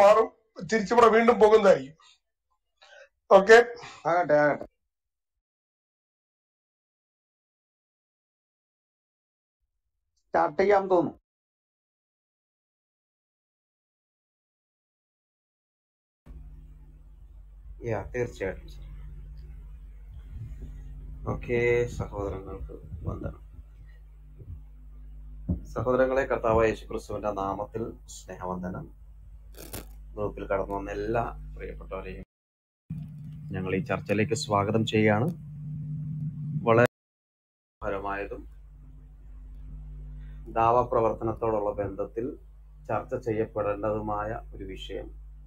മാറും തിരിച്ചിവിടെ വീണ്ടും പോകുന്നതായിരിക്കും ഓക്കെ ആകട്ടെ ആകട്ടെ സ്റ്റാർട്ട് ചെയ്യാൻ തോന്നുന്നു യാ തീർച്ചയായിട്ടും സർ ഓക്കെ സഹോദരങ്ങൾക്ക് വന്ദനം സഹോദരങ്ങളെ കർത്താവ് യേശു ക്രിസ്തുവിന്റെ നാമത്തിൽ സ്നേഹവന്ദനം ഗ്രൂപ്പിൽ കടന്നു വന്ന എല്ലാ പ്രിയപ്പെട്ടവരെയും ഞങ്ങൾ ഈ ചർച്ചയിലേക്ക് സ്വാഗതം ചെയ്യുകയാണ് വളരെ പരമായതും ദാവ പ്രവർത്തനത്തോടുള്ള ബന്ധത്തിൽ ചർച്ച ചെയ്യപ്പെടേണ്ടതുമായ ഒരു വിഷയം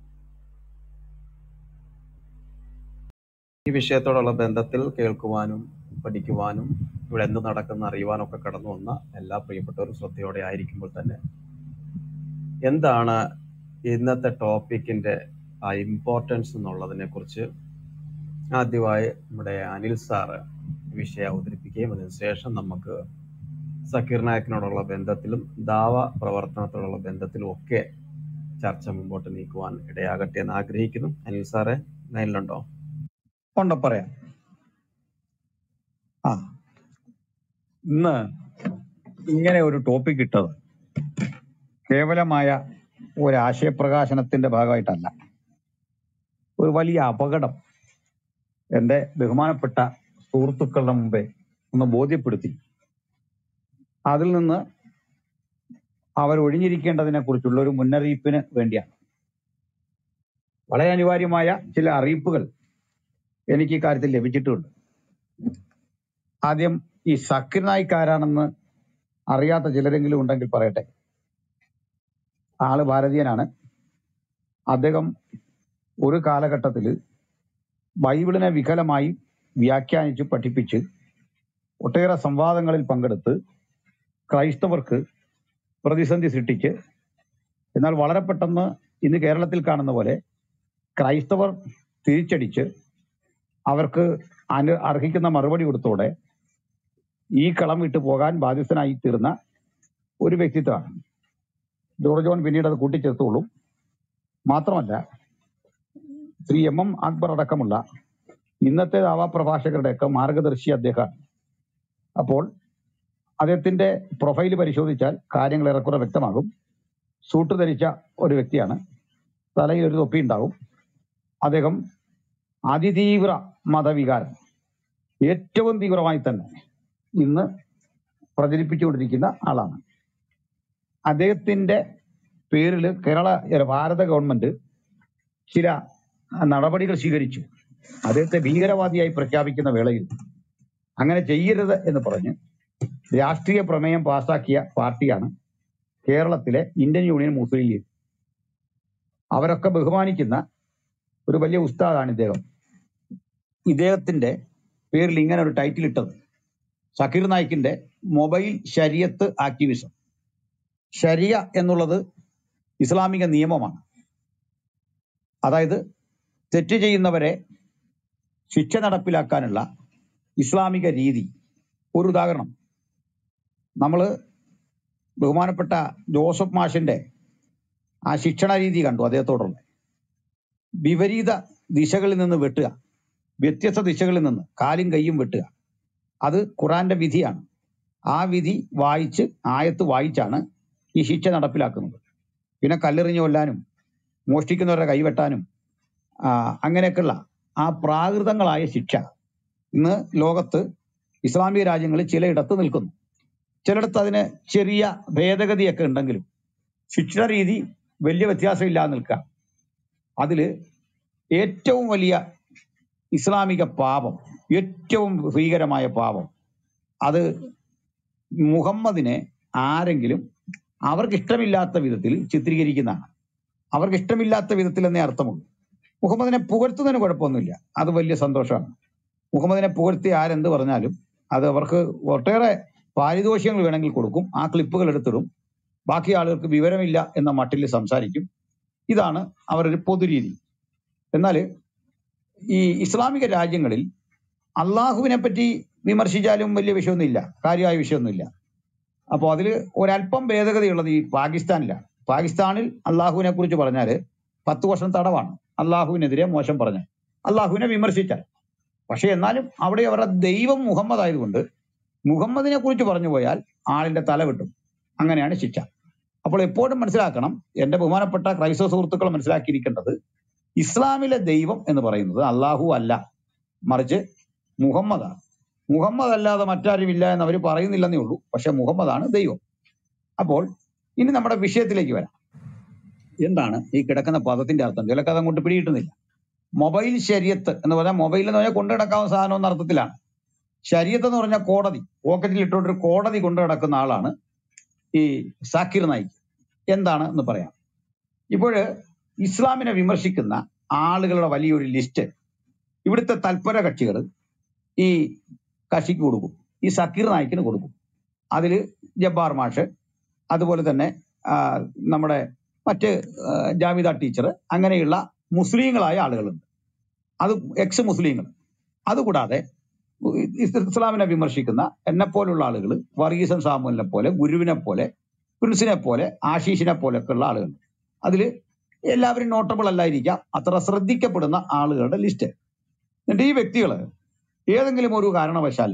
ഈ വിഷയത്തോടുള്ള ബന്ധത്തിൽ കേൾക്കുവാനും പഠിക്കുവാനും ഇവിടെ എന്ത് നടക്കുന്ന അറിയുവാനും ഒക്കെ കടന്നു വന്ന എല്ലാ പ്രിയപ്പെട്ടവരും ശ്രദ്ധയോടെ ആയിരിക്കുമ്പോൾ തന്നെ എന്താണ് ഇന്നത്തെ ടോപ്പിക്കിന്റെ ആ ഇമ്പോർട്ടൻസ് എന്നുള്ളതിനെ കുറിച്ച് ആദ്യമായി നമ്മുടെ അനിൽ സാറ് ഈ വിഷയം അവതരിപ്പിക്കുകയും അതിനുശേഷം നമുക്ക് സക്കീർ നായക്കിനോടുള്ള ബന്ധത്തിലും ദാവ പ്രവർത്തനത്തോടുള്ള ബന്ധത്തിലും ഒക്കെ ചർച്ച മുമ്പോട്ട് നീക്കുവാൻ ഇടയാകട്ടെ എന്ന് ആഗ്രഹിക്കുന്നു അനിൽ സാറെ ലൈനിലുണ്ടോ ഉണ്ട് പറയാം ആ ഇന്ന് ഇങ്ങനെ ഒരു ടോപ്പിക് ഇട്ടത് കേവലമായ ഒരു ആശയപ്രകാശനത്തിന്റെ ഭാഗമായിട്ടല്ല ഒരു വലിയ അപകടം എൻ്റെ ബഹുമാനപ്പെട്ട സുഹൃത്തുക്കളുടെ മുമ്പേ ഒന്ന് ബോധ്യപ്പെടുത്തി അതിൽ നിന്ന് അവർ ഒഴിഞ്ഞിരിക്കേണ്ടതിനെ കുറിച്ചുള്ള ഒരു മുന്നറിയിപ്പിന് വേണ്ടിയാണ് വളരെ അനിവാര്യമായ ചില അറിയിപ്പുകൾ എനിക്ക് ഈ കാര്യത്തിൽ ലഭിച്ചിട്ടുണ്ട് ആദ്യം ഈ സക്കിർ നായിക്ക് ആരാണെന്ന് അറിയാത്ത ചിലരെങ്കിലും ഉണ്ടെങ്കിൽ പറയട്ടെ ആള് ഭാരതീയനാണ് അദ്ദേഹം ഒരു കാലഘട്ടത്തിൽ ബൈബിളിനെ വികലമായി വ്യാഖ്യാനിച്ച് പഠിപ്പിച്ച് ഒട്ടേറെ സംവാദങ്ങളിൽ പങ്കെടുത്ത് ക്രൈസ്തവർക്ക് പ്രതിസന്ധി സൃഷ്ടിച്ച് എന്നാൽ വളരെ പെട്ടെന്ന് ഇന്ന് കേരളത്തിൽ കാണുന്ന പോലെ ക്രൈസ്തവർ തിരിച്ചടിച്ച് അവർക്ക് അനു അർഹിക്കുന്ന മറുപടി കൊടുത്തോടെ ഈ കളം വിട്ടു പോകാൻ ബാധ്യസ്ഥനായി തീർന്ന ഒരു വ്യക്തിത്വമാണ് ജോർജ് ജോൺ പിന്നീട് അത് കൂട്ടിച്ചേർത്തോളും മാത്രമല്ല ശ്രീ എം എം അക്ബർ അടക്കമുള്ള ഇന്നത്തെ ദാവാപ്രഭാഷകരുടെയൊക്കെ മാർഗദർശി അദ്ദേഹമാണ് അപ്പോൾ അദ്ദേഹത്തിന്റെ പ്രൊഫൈൽ പരിശോധിച്ചാൽ കാര്യങ്ങൾ ഏറെക്കുറെ വ്യക്തമാകും സൂട്ട് ധരിച്ച ഒരു വ്യക്തിയാണ് തലയിൽ ഒരു തൊപ്പി ഉണ്ടാവും അദ്ദേഹം അതിതീവ്ര മതവികാരം ഏറ്റവും തീവ്രമായി തന്നെ ഇന്ന് പ്രചരിപ്പിച്ചുകൊണ്ടിരിക്കുന്ന ആളാണ് അദ്ദേഹത്തിന്റെ പേരിൽ കേരള അല്ല, ഭാരത ഗവൺമെന്റ് ചില നടപടികൾ സ്വീകരിച്ചു അദ്ദേഹത്തെ ഭീകരവാദിയായി പ്രഖ്യാപിക്കുന്ന വേളയിൽ അങ്ങനെ ചെയ്യരുത് എന്ന് പറഞ്ഞ് രാഷ്ട്രീയ പ്രമേയം പാസാക്കിയ പാർട്ടിയാണ് കേരളത്തിലെ ഇന്ത്യൻ യൂണിയൻ മുസ്ലിം ലീഗ് അവരൊക്കെ ബഹുമാനിക്കുന്ന ഒരു വലിയ ഉസ്താദാണ് ഇദ്ദേഹം ഇദ്ദേഹത്തിന്റെ പേരിൽ ഇങ്ങനെ ഒരു ടൈറ്റിൽ ഇട്ടത് സക്കീർ നായിക്കിന്റെ മൊബൈൽ ശരിയത്ത് ആക്ടിവിസം ശരിയ എന്നുള്ളത് ഇസ്ലാമിക നിയമമാണ് അതായത് തെറ്റ് ചെയ്യുന്നവരെ ശിക്ഷ നടപ്പിലാക്കാനുള്ള ഇസ്ലാമിക രീതി ഒരു ഉദാഹരണം നമ്മൾ ബഹുമാനപ്പെട്ട ജോസഫ് മാഷിന്റെ ആ ശിക്ഷണ രീതി കണ്ടു അദ്ദേഹത്തോടുള്ള വിപരീത ദിശകളിൽ നിന്ന് വെട്ടുക വ്യത്യസ്ത ദിശകളിൽ നിന്ന് കാലും കൈയും വെട്ടുക അത് ഖുറാന്റെ വിധിയാണ് ആ വിധി വായിച്ച് ആയത്ത് വായിച്ചാണ് ഈ ശിക്ഷ നടപ്പിലാക്കുന്നത് പിന്നെ കല്ലെറിഞ്ഞു കൊല്ലാനും മോഷ്ടിക്കുന്നവരുടെ കൈവെട്ടാനും ആ, അങ്ങനെയൊക്കെയുള്ള ആ പ്രാകൃതങ്ങളായ ശിക്ഷ ഇന്ന് ലോകത്ത് ഇസ്ലാമിക രാജ്യങ്ങളിൽ ചിലയിടത്ത് നിൽക്കുന്നു ചിലയിടത്ത് അതിന് ചെറിയ ഭേദഗതിയൊക്കെ ഉണ്ടെങ്കിലും ശിക്ഷണ രീതി വലിയ വ്യത്യാസമില്ലാതെ നിൽക്കുക അതില് ഏറ്റവും വലിയ ഇസ്ലാമിക പാപം ഏറ്റവും ഭീകരമായ പാപം അത് മുഹമ്മദിനെ ആരെങ്കിലും അവർക്ക് ഇഷ്ടമില്ലാത്ത വിധത്തിൽ ചിത്രീകരിക്കുന്നതാണ് അവർക്ക് ഇഷ്ടമില്ലാത്ത വിധത്തിൽ എന്നേ അർത്ഥമുള്ളൂ മുഹമ്മദിനെ പുകഴ്ത്തുന്നതിന് കുഴപ്പമൊന്നുമില്ല അത് വലിയ സന്തോഷമാണ് മുഹമ്മദിനെ പുകഴ്ത്തി ആരെന്ത് പറഞ്ഞാലും അത് അവർക്ക് ഒട്ടേറെ പാരിതോഷികങ്ങൾ വേണമെങ്കിൽ കൊടുക്കും ആ ക്ലിപ്പുകൾ എടുത്തിടും ബാക്കി ആളുകൾക്ക് വിവരമില്ല എന്ന മട്ടിൽ സംസാരിക്കും ഇതാണ് അവരുടെ പൊതുരീതി എന്നാൽ ഈ ഇസ്ലാമിക രാജ്യങ്ങളിൽ അള്ളാഹുവിനെ പറ്റി വിമർശിച്ചാലും വലിയ വിഷയമൊന്നുമില്ല കാര്യമായ വിഷയമൊന്നുമില്ല അപ്പോൾ അതിൽ ഒരല്പം ഭേദഗതിയുള്ളത് ഈ പാകിസ്ഥാനിലാണ് പാകിസ്ഥാനിൽ അള്ളാഹുവിനെ കുറിച്ച് പറഞ്ഞാൽ പത്ത് വർഷം തടവാണ് അള്ളാഹുവിനെതിരെ മോശം പറഞ്ഞ അള്ളാഹുവിനെ വിമർശിച്ചാൽ പക്ഷെ എന്നാലും അവിടെ അവരുടെ ദൈവം മുഹമ്മദ് ആയതുകൊണ്ട് മുഹമ്മദിനെ കുറിച്ച് പറഞ്ഞു പോയാൽ ആളിന്റെ തല വെട്ടും അങ്ങനെയാണ് ശിക്ഷ അപ്പോൾ എപ്പോഴും മനസ്സിലാക്കണം എന്റെ ബഹുമാനപ്പെട്ട ക്രൈസ്തവ സുഹൃത്തുക്കൾ മനസ്സിലാക്കിയിരിക്കേണ്ടത് ഇസ്ലാമിലെ ദൈവം എന്ന് പറയുന്നത് അള്ളാഹു അല്ല മറിച്ച് മുഹമ്മദാണ് മുഹമ്മദ് അല്ലാതെ മറ്റാരുമില്ല എന്ന് അവർ പറയുന്നില്ലെന്നേ ഉള്ളൂ പക്ഷെ മുഹമ്മദാണ് ദൈവം അപ്പോൾ ഇനി നമ്മുടെ വിഷയത്തിലേക്ക് വരാം എന്താണ് ഈ കിടക്കുന്ന പദത്തിന്റെ അർത്ഥം ചിലക്ക് അത് അങ്ങോട്ട് പിടികിട്ടുന്നില്ല മൊബൈൽ ശരീരത്ത് എന്ന് പറഞ്ഞാൽ മൊബൈൽ എന്ന് പറഞ്ഞാൽ കൊണ്ടു നടക്കാവുന്ന സാധനം എന്ന അർത്ഥത്തിലാണ് ശരീരത്ത് എന്ന് പറഞ്ഞാൽ കോടതി പോക്കറ്റിൽ ഇട്ടുകൊണ്ടൊരു കോടതി കൊണ്ടു നടക്കുന്ന ആളാണ് ഈ സാക്കിർ നായിക് എന്താണ് എന്ന് പറയാം ഇപ്പോൾ ഇസ്ലാമിനെ വിമർശിക്കുന്ന ആളുകളുടെ വലിയൊരു ലിസ്റ്റ് ഇവിടുത്തെ തൽപര കക്ഷികൾ ഈ കക്ഷിക്ക് കൊടുക്കും ഈ സക്കീർ നായിക്കിന് കൊടുക്കും അതിൽ ജബ്ബാർ മാഷ് അതുപോലെ തന്നെ ആ, നമ്മുടെ മറ്റ് ആ, ജാമിദ ടീച്ചർ അങ്ങനെയുള്ള മുസ്ലിങ്ങളായ ആളുകളുണ്ട് അത് എക്സ് മുസ്ലിങ്ങൾ അതുകൂടാതെ ഇസ് ഇസ്ലാമിനെ വിമർശിക്കുന്ന എന്നെ പോലുള്ള ആളുകൾ വർഗീസൻ സാമുലിനെ പോലെ ഗുരുവിനെ പോലെ പ്രിൻസിനെ പോലെ ആശീഷിനെ പോലെയൊക്കെയുള്ള ആളുകൾ അതിൽ എല്ലാവരും നോട്ടബിൾ അല്ലായിരിക്കാം അത്ര ശ്രദ്ധിക്കപ്പെടുന്ന ആളുകളുടെ ലിസ്റ്റ് എന്നിട്ട് ഈ വ്യക്തികൾ ഏതെങ്കിലും ഒരു കാരണവശാൽ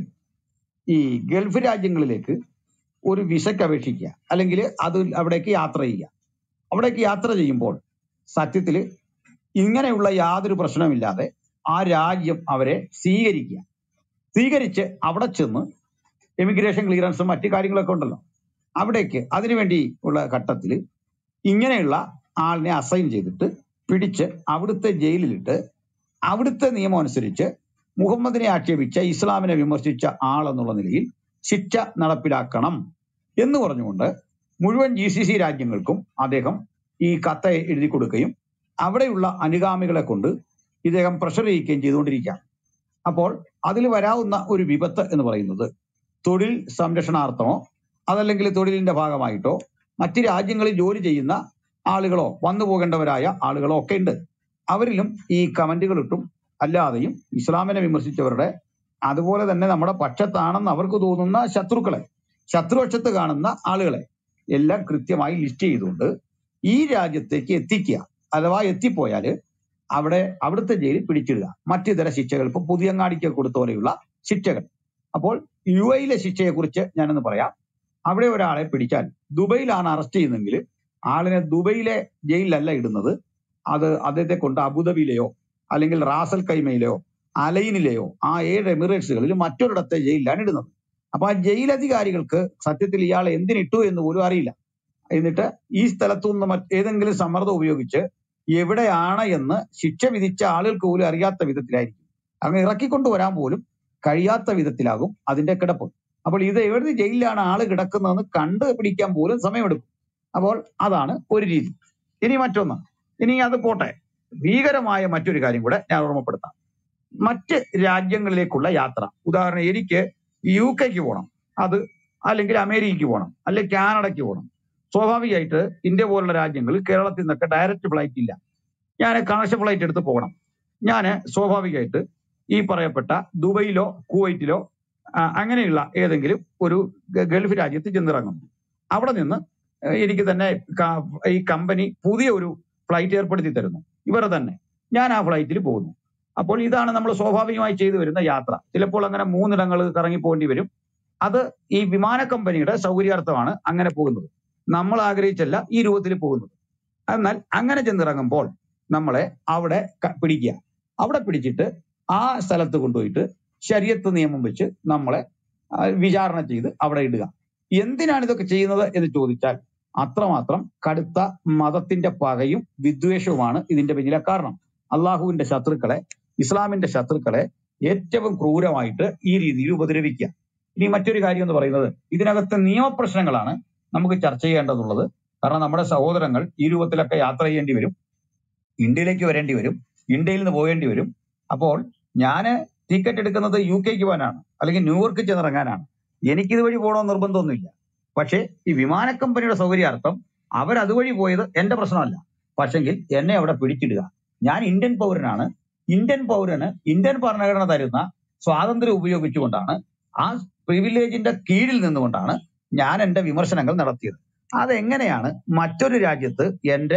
ഈ ഗൾഫ് രാജ്യങ്ങളിലേക്ക് ഒരു വിസയ്ക്ക് അപേക്ഷിക്കുക അല്ലെങ്കിൽ അത് അവിടേക്ക് യാത്ര ചെയ്യുക അവിടേക്ക് യാത്ര ചെയ്യുമ്പോൾ സത്യത്തിൽ ഇങ്ങനെയുള്ള യാതൊരു പ്രശ്നമില്ലാതെ ആ രാജ്യം അവരെ സ്വീകരിക്കുക സ്വീകരിച്ച് അവിടെ ചെന്ന് എമിഗ്രേഷൻ ക്ലിയറൻസും മറ്റു കാര്യങ്ങളൊക്കെ ഉണ്ടല്ലോ അവിടേക്ക് അതിനുവേണ്ടി ഉള്ള ഘട്ടത്തിൽ ഇങ്ങനെയുള്ള ആളിനെ അസൈൻ ചെയ്തിട്ട് പിടിച്ച് അവിടുത്തെ ജയിലിലിട്ട് അവിടുത്തെ നിയമം അനുസരിച്ച് മുഹമ്മദിനെ ആക്ഷേപിച്ച ഇസ്ലാമിനെ വിമർശിച്ച ആളെന്നുള്ള നിലയിൽ ശിക്ഷ നടപ്പിലാക്കണം എന്ന് പറഞ്ഞുകൊണ്ട് മുഴുവൻ ജി സി സി രാജ്യങ്ങൾക്കും അദ്ദേഹം ഈ കത്ത് എഴുതി കൊടുക്കുകയും അവിടെയുള്ള അനുഗാമികളെ കൊണ്ട് ഇദ്ദേഹം പ്രഷർ ചെയ്യിക്കുകയും ചെയ്തുകൊണ്ടിരിക്കുകയാണ് അപ്പോൾ അതിൽ വരാവുന്ന ഒരു വിപത്ത് എന്ന് പറയുന്നത് തൊഴിൽ സംരക്ഷണാർത്ഥമോ അതല്ലെങ്കിൽ തൊഴിലിന്റെ ഭാഗമായിട്ടോ മറ്റ് രാജ്യങ്ങളിൽ ജോലി ചെയ്യുന്ന ആളുകളോ വന്നു പോകേണ്ടവരായ ആളുകളോ ഒക്കെ ഉണ്ട് അവരിലും ഈ കമന്റുകൾ ഇട്ടും അല്ലാതെയും ഇസ്ലാമിനെ വിമർശിച്ചവരുടെ അതുപോലെ തന്നെ നമ്മുടെ പക്ഷത്താണെന്ന് അവർക്ക് തോന്നുന്ന ശത്രുക്കളെ ശത്രുപക്ഷത്ത് കാണുന്ന ആളുകളെ എല്ലാം കൃത്യമായി ലിസ്റ്റ് ചെയ്തുകൊണ്ട് ഈ രാജ്യത്തേക്ക് എത്തിക്കുക അഥവാ എത്തിപ്പോയാല് അവിടെ അവിടുത്തെ ജയിലിൽ പിടിച്ചിടുക മറ്റിതര ശിക്ഷകൾ ഇപ്പൊ പുതിയങ്ങാടിക്ക് കൊടുത്ത പോലെയുള്ള ശിക്ഷകൾ അപ്പോൾ യു എയിലെ ശിക്ഷയെ കുറിച്ച് ഞാനൊന്ന് പറയാം അവിടെ ഒരാളെ പിടിച്ചാൽ ദുബൈയിലാണ് അറസ്റ്റ് ചെയ്യുന്നതെങ്കിൽ ആളിനെ ദുബൈയിലെ ജയിലിലല്ല ഇടുന്നത് അത് അദ്ദേഹത്തെ കൊണ്ട് അബുദാബിയിലെയോ അല്ലെങ്കിൽ റാസൽ കൈമയിലെയോ അലൈനിലെയോ ആ ഏഴ് എമിറേറ്റ്സുകളിൽ മറ്റൊരിടത്തെ ജയിലിലാണ് ഇടുന്നത് അപ്പൊ ആ ജയിലധികാരികൾക്ക് സത്യത്തിൽ ഇയാളെ എന്തിനിട്ടു എന്ന് പോലും അറിയില്ല എന്നിട്ട് ഈ സ്ഥലത്തു നിന്ന് മറ്റ് ഏതെങ്കിലും സമ്മർദ്ദം ഉപയോഗിച്ച് എവിടെയാണ് എന്ന് ശിക്ഷ വിധിച്ച ആളുകൾക്ക് പോലും അറിയാത്ത വിധത്തിലായിരിക്കും അങ്ങ് ഇറക്കിക്കൊണ്ടുവരാൻ പോലും കഴിയാത്ത വിധത്തിലാകും അതിന്റെ കിടപ്പ് അപ്പോൾ ഇത് ഏത് ജയിലിലാണ് ആള് കിടക്കുന്നതെന്ന് കണ്ട് പിടിക്കാൻ പോലും സമയമെടുക്കും അപ്പോൾ അതാണ് ഒരു രീതി ഇനി മറ്റൊന്ന് ഇനി അത് പോട്ടെ ഭീകരമായ മറ്റൊരു കാര്യം കൂടെ ഞാൻ ഓർമ്മപ്പെടുത്താം മറ്റ് രാജ്യങ്ങളിലേക്കുള്ള യാത്ര ഉദാഹരണം എനിക്ക് യു കെക്ക് പോകണം അത് അല്ലെങ്കിൽ അമേരിക്കയ്ക്ക് പോകണം അല്ലെങ്കിൽ കാനഡയ്ക്ക് പോകണം സ്വാഭാവികമായിട്ട് ഇന്ത്യ പോലുള്ള രാജ്യങ്ങളിൽ കേരളത്തിൽ നിന്നൊക്കെ ഡയറക്റ്റ് ഫ്ലൈറ്റ് ഇല്ല ഞാൻ കണക്ഷൻ ഫ്ലൈറ്റ് എടുത്ത് പോകണം ഞാൻ സ്വാഭാവികമായിട്ട് ഈ പറയപ്പെട്ട ദുബൈയിലോ കുവൈറ്റിലോ ആ, അങ്ങനെയുള്ള ഏതെങ്കിലും ഒരു ഗ- ഗൾഫ് രാജ്യത്ത് ചെന്നിറങ്ങുന്നു അവിടെ നിന്ന് ഏഹ്, എനിക്ക് തന്നെ ക- ഈ കമ്പനി പുതിയ ഒരു ഫ്ലൈറ്റ് ഏർപ്പെടുത്തി തരുന്നു ഇവർ തന്നെ ഞാൻ ആ ഫ്ലൈറ്റിൽ പോകുന്നു അപ്പോൾ ഇതാണ് നമ്മൾ സ്വാഭാവികമായി ചെയ്തു വരുന്ന യാത്ര ചിലപ്പോൾ അങ്ങനെ മൂന്നിടങ്ങൾ കറങ്ങി പോകേണ്ടി വരും അത് ഈ വിമാന കമ്പനിയുടെ സൗകര്യാർത്ഥമാണ് അങ്ങനെ പോകുന്നത് നമ്മൾ ആഗ്രഹിച്ചല്ല ഈ രൂപത്തിൽ പോകുന്നത് എന്നാൽ അങ്ങനെ ചെന്നിറങ്ങുമ്പോൾ നമ്മളെ അവിടെ ക- പിടിക്കുക അവിടെ പിടിച്ചിട്ട് ആ സ്ഥലത്ത് കൊണ്ടുപോയിട്ട് ശരീരത്ത് നിയമം വെച്ച് നമ്മളെ ആ, വിചാരണ ചെയ്ത് അവിടെ ഇടുക എന്തിനാണ് ഇതൊക്കെ ചെയ്യുന്നത് എന്ന് ചോദിച്ചാൽ അത്രമാത്രം കടുത്ത മതത്തിന്റെ പകയും വിദ്വേഷവുമാണ് ഇതിന്റെ പിന്നിലെ കാരണം അള്ളാഹുവിന്റെ ശത്രുക്കളെ ഇസ്ലാമിന്റെ ശത്രുക്കളെ ഏറ്റവും ക്രൂരമായിട്ട് ഈ രീതിയിൽ ഉപദ്രവിക്കുക ഇനി മറ്റൊരു കാര്യം എന്ന് പറയുന്നത് ഇതിനകത്തെ നിയമപ്രശ്നങ്ങളാണ് നമുക്ക് ചർച്ച ചെയ്യേണ്ടതുള്ളത് കാരണം നമ്മുടെ സഹോദരങ്ങൾ ഈ രൂപത്തിലൊക്കെ യാത്ര ചെയ്യേണ്ടി വരും ഇന്ത്യയിലേക്ക് വരേണ്ടി വരും ഇന്ത്യയിൽ നിന്ന് പോകേണ്ടി വരും അപ്പോൾ ഞാന് ടിക്കറ്റ് എടുക്കുന്നത് യു കെക്ക് പോകാനാണ് അല്ലെങ്കിൽ ന്യൂയോർക്ക് ചെന്നിറങ്ങാനാണ് എനിക്ക് ഇതുവഴി പോകണമെന്ന് നിർബന്ധമൊന്നുമില്ല പക്ഷേ ഈ വിമാന കമ്പനിയുടെ സൗകര്യാർത്ഥം അവർ അതുവഴി പോയത് എന്റെ പ്രശ്നമല്ല പക്ഷെങ്കിൽ എന്നെ അവിടെ പിടിച്ചിടുക ഞാൻ ഇന്ത്യൻ പൗരനാണ് ഇന്ത്യൻ പൗരന് ഇന്ത്യൻ ഭരണഘടന തരുന്ന സ്വാതന്ത്ര്യം ഉപയോഗിച്ചുകൊണ്ടാണ് ആ പ്രിവിലേജിന്റെ കീഴിൽ നിന്നുകൊണ്ടാണ് ഞാൻ എന്റെ വിമർശനങ്ങൾ നടത്തിയത് അതെങ്ങനെയാണ് മറ്റൊരു രാജ്യത്ത് എന്റെ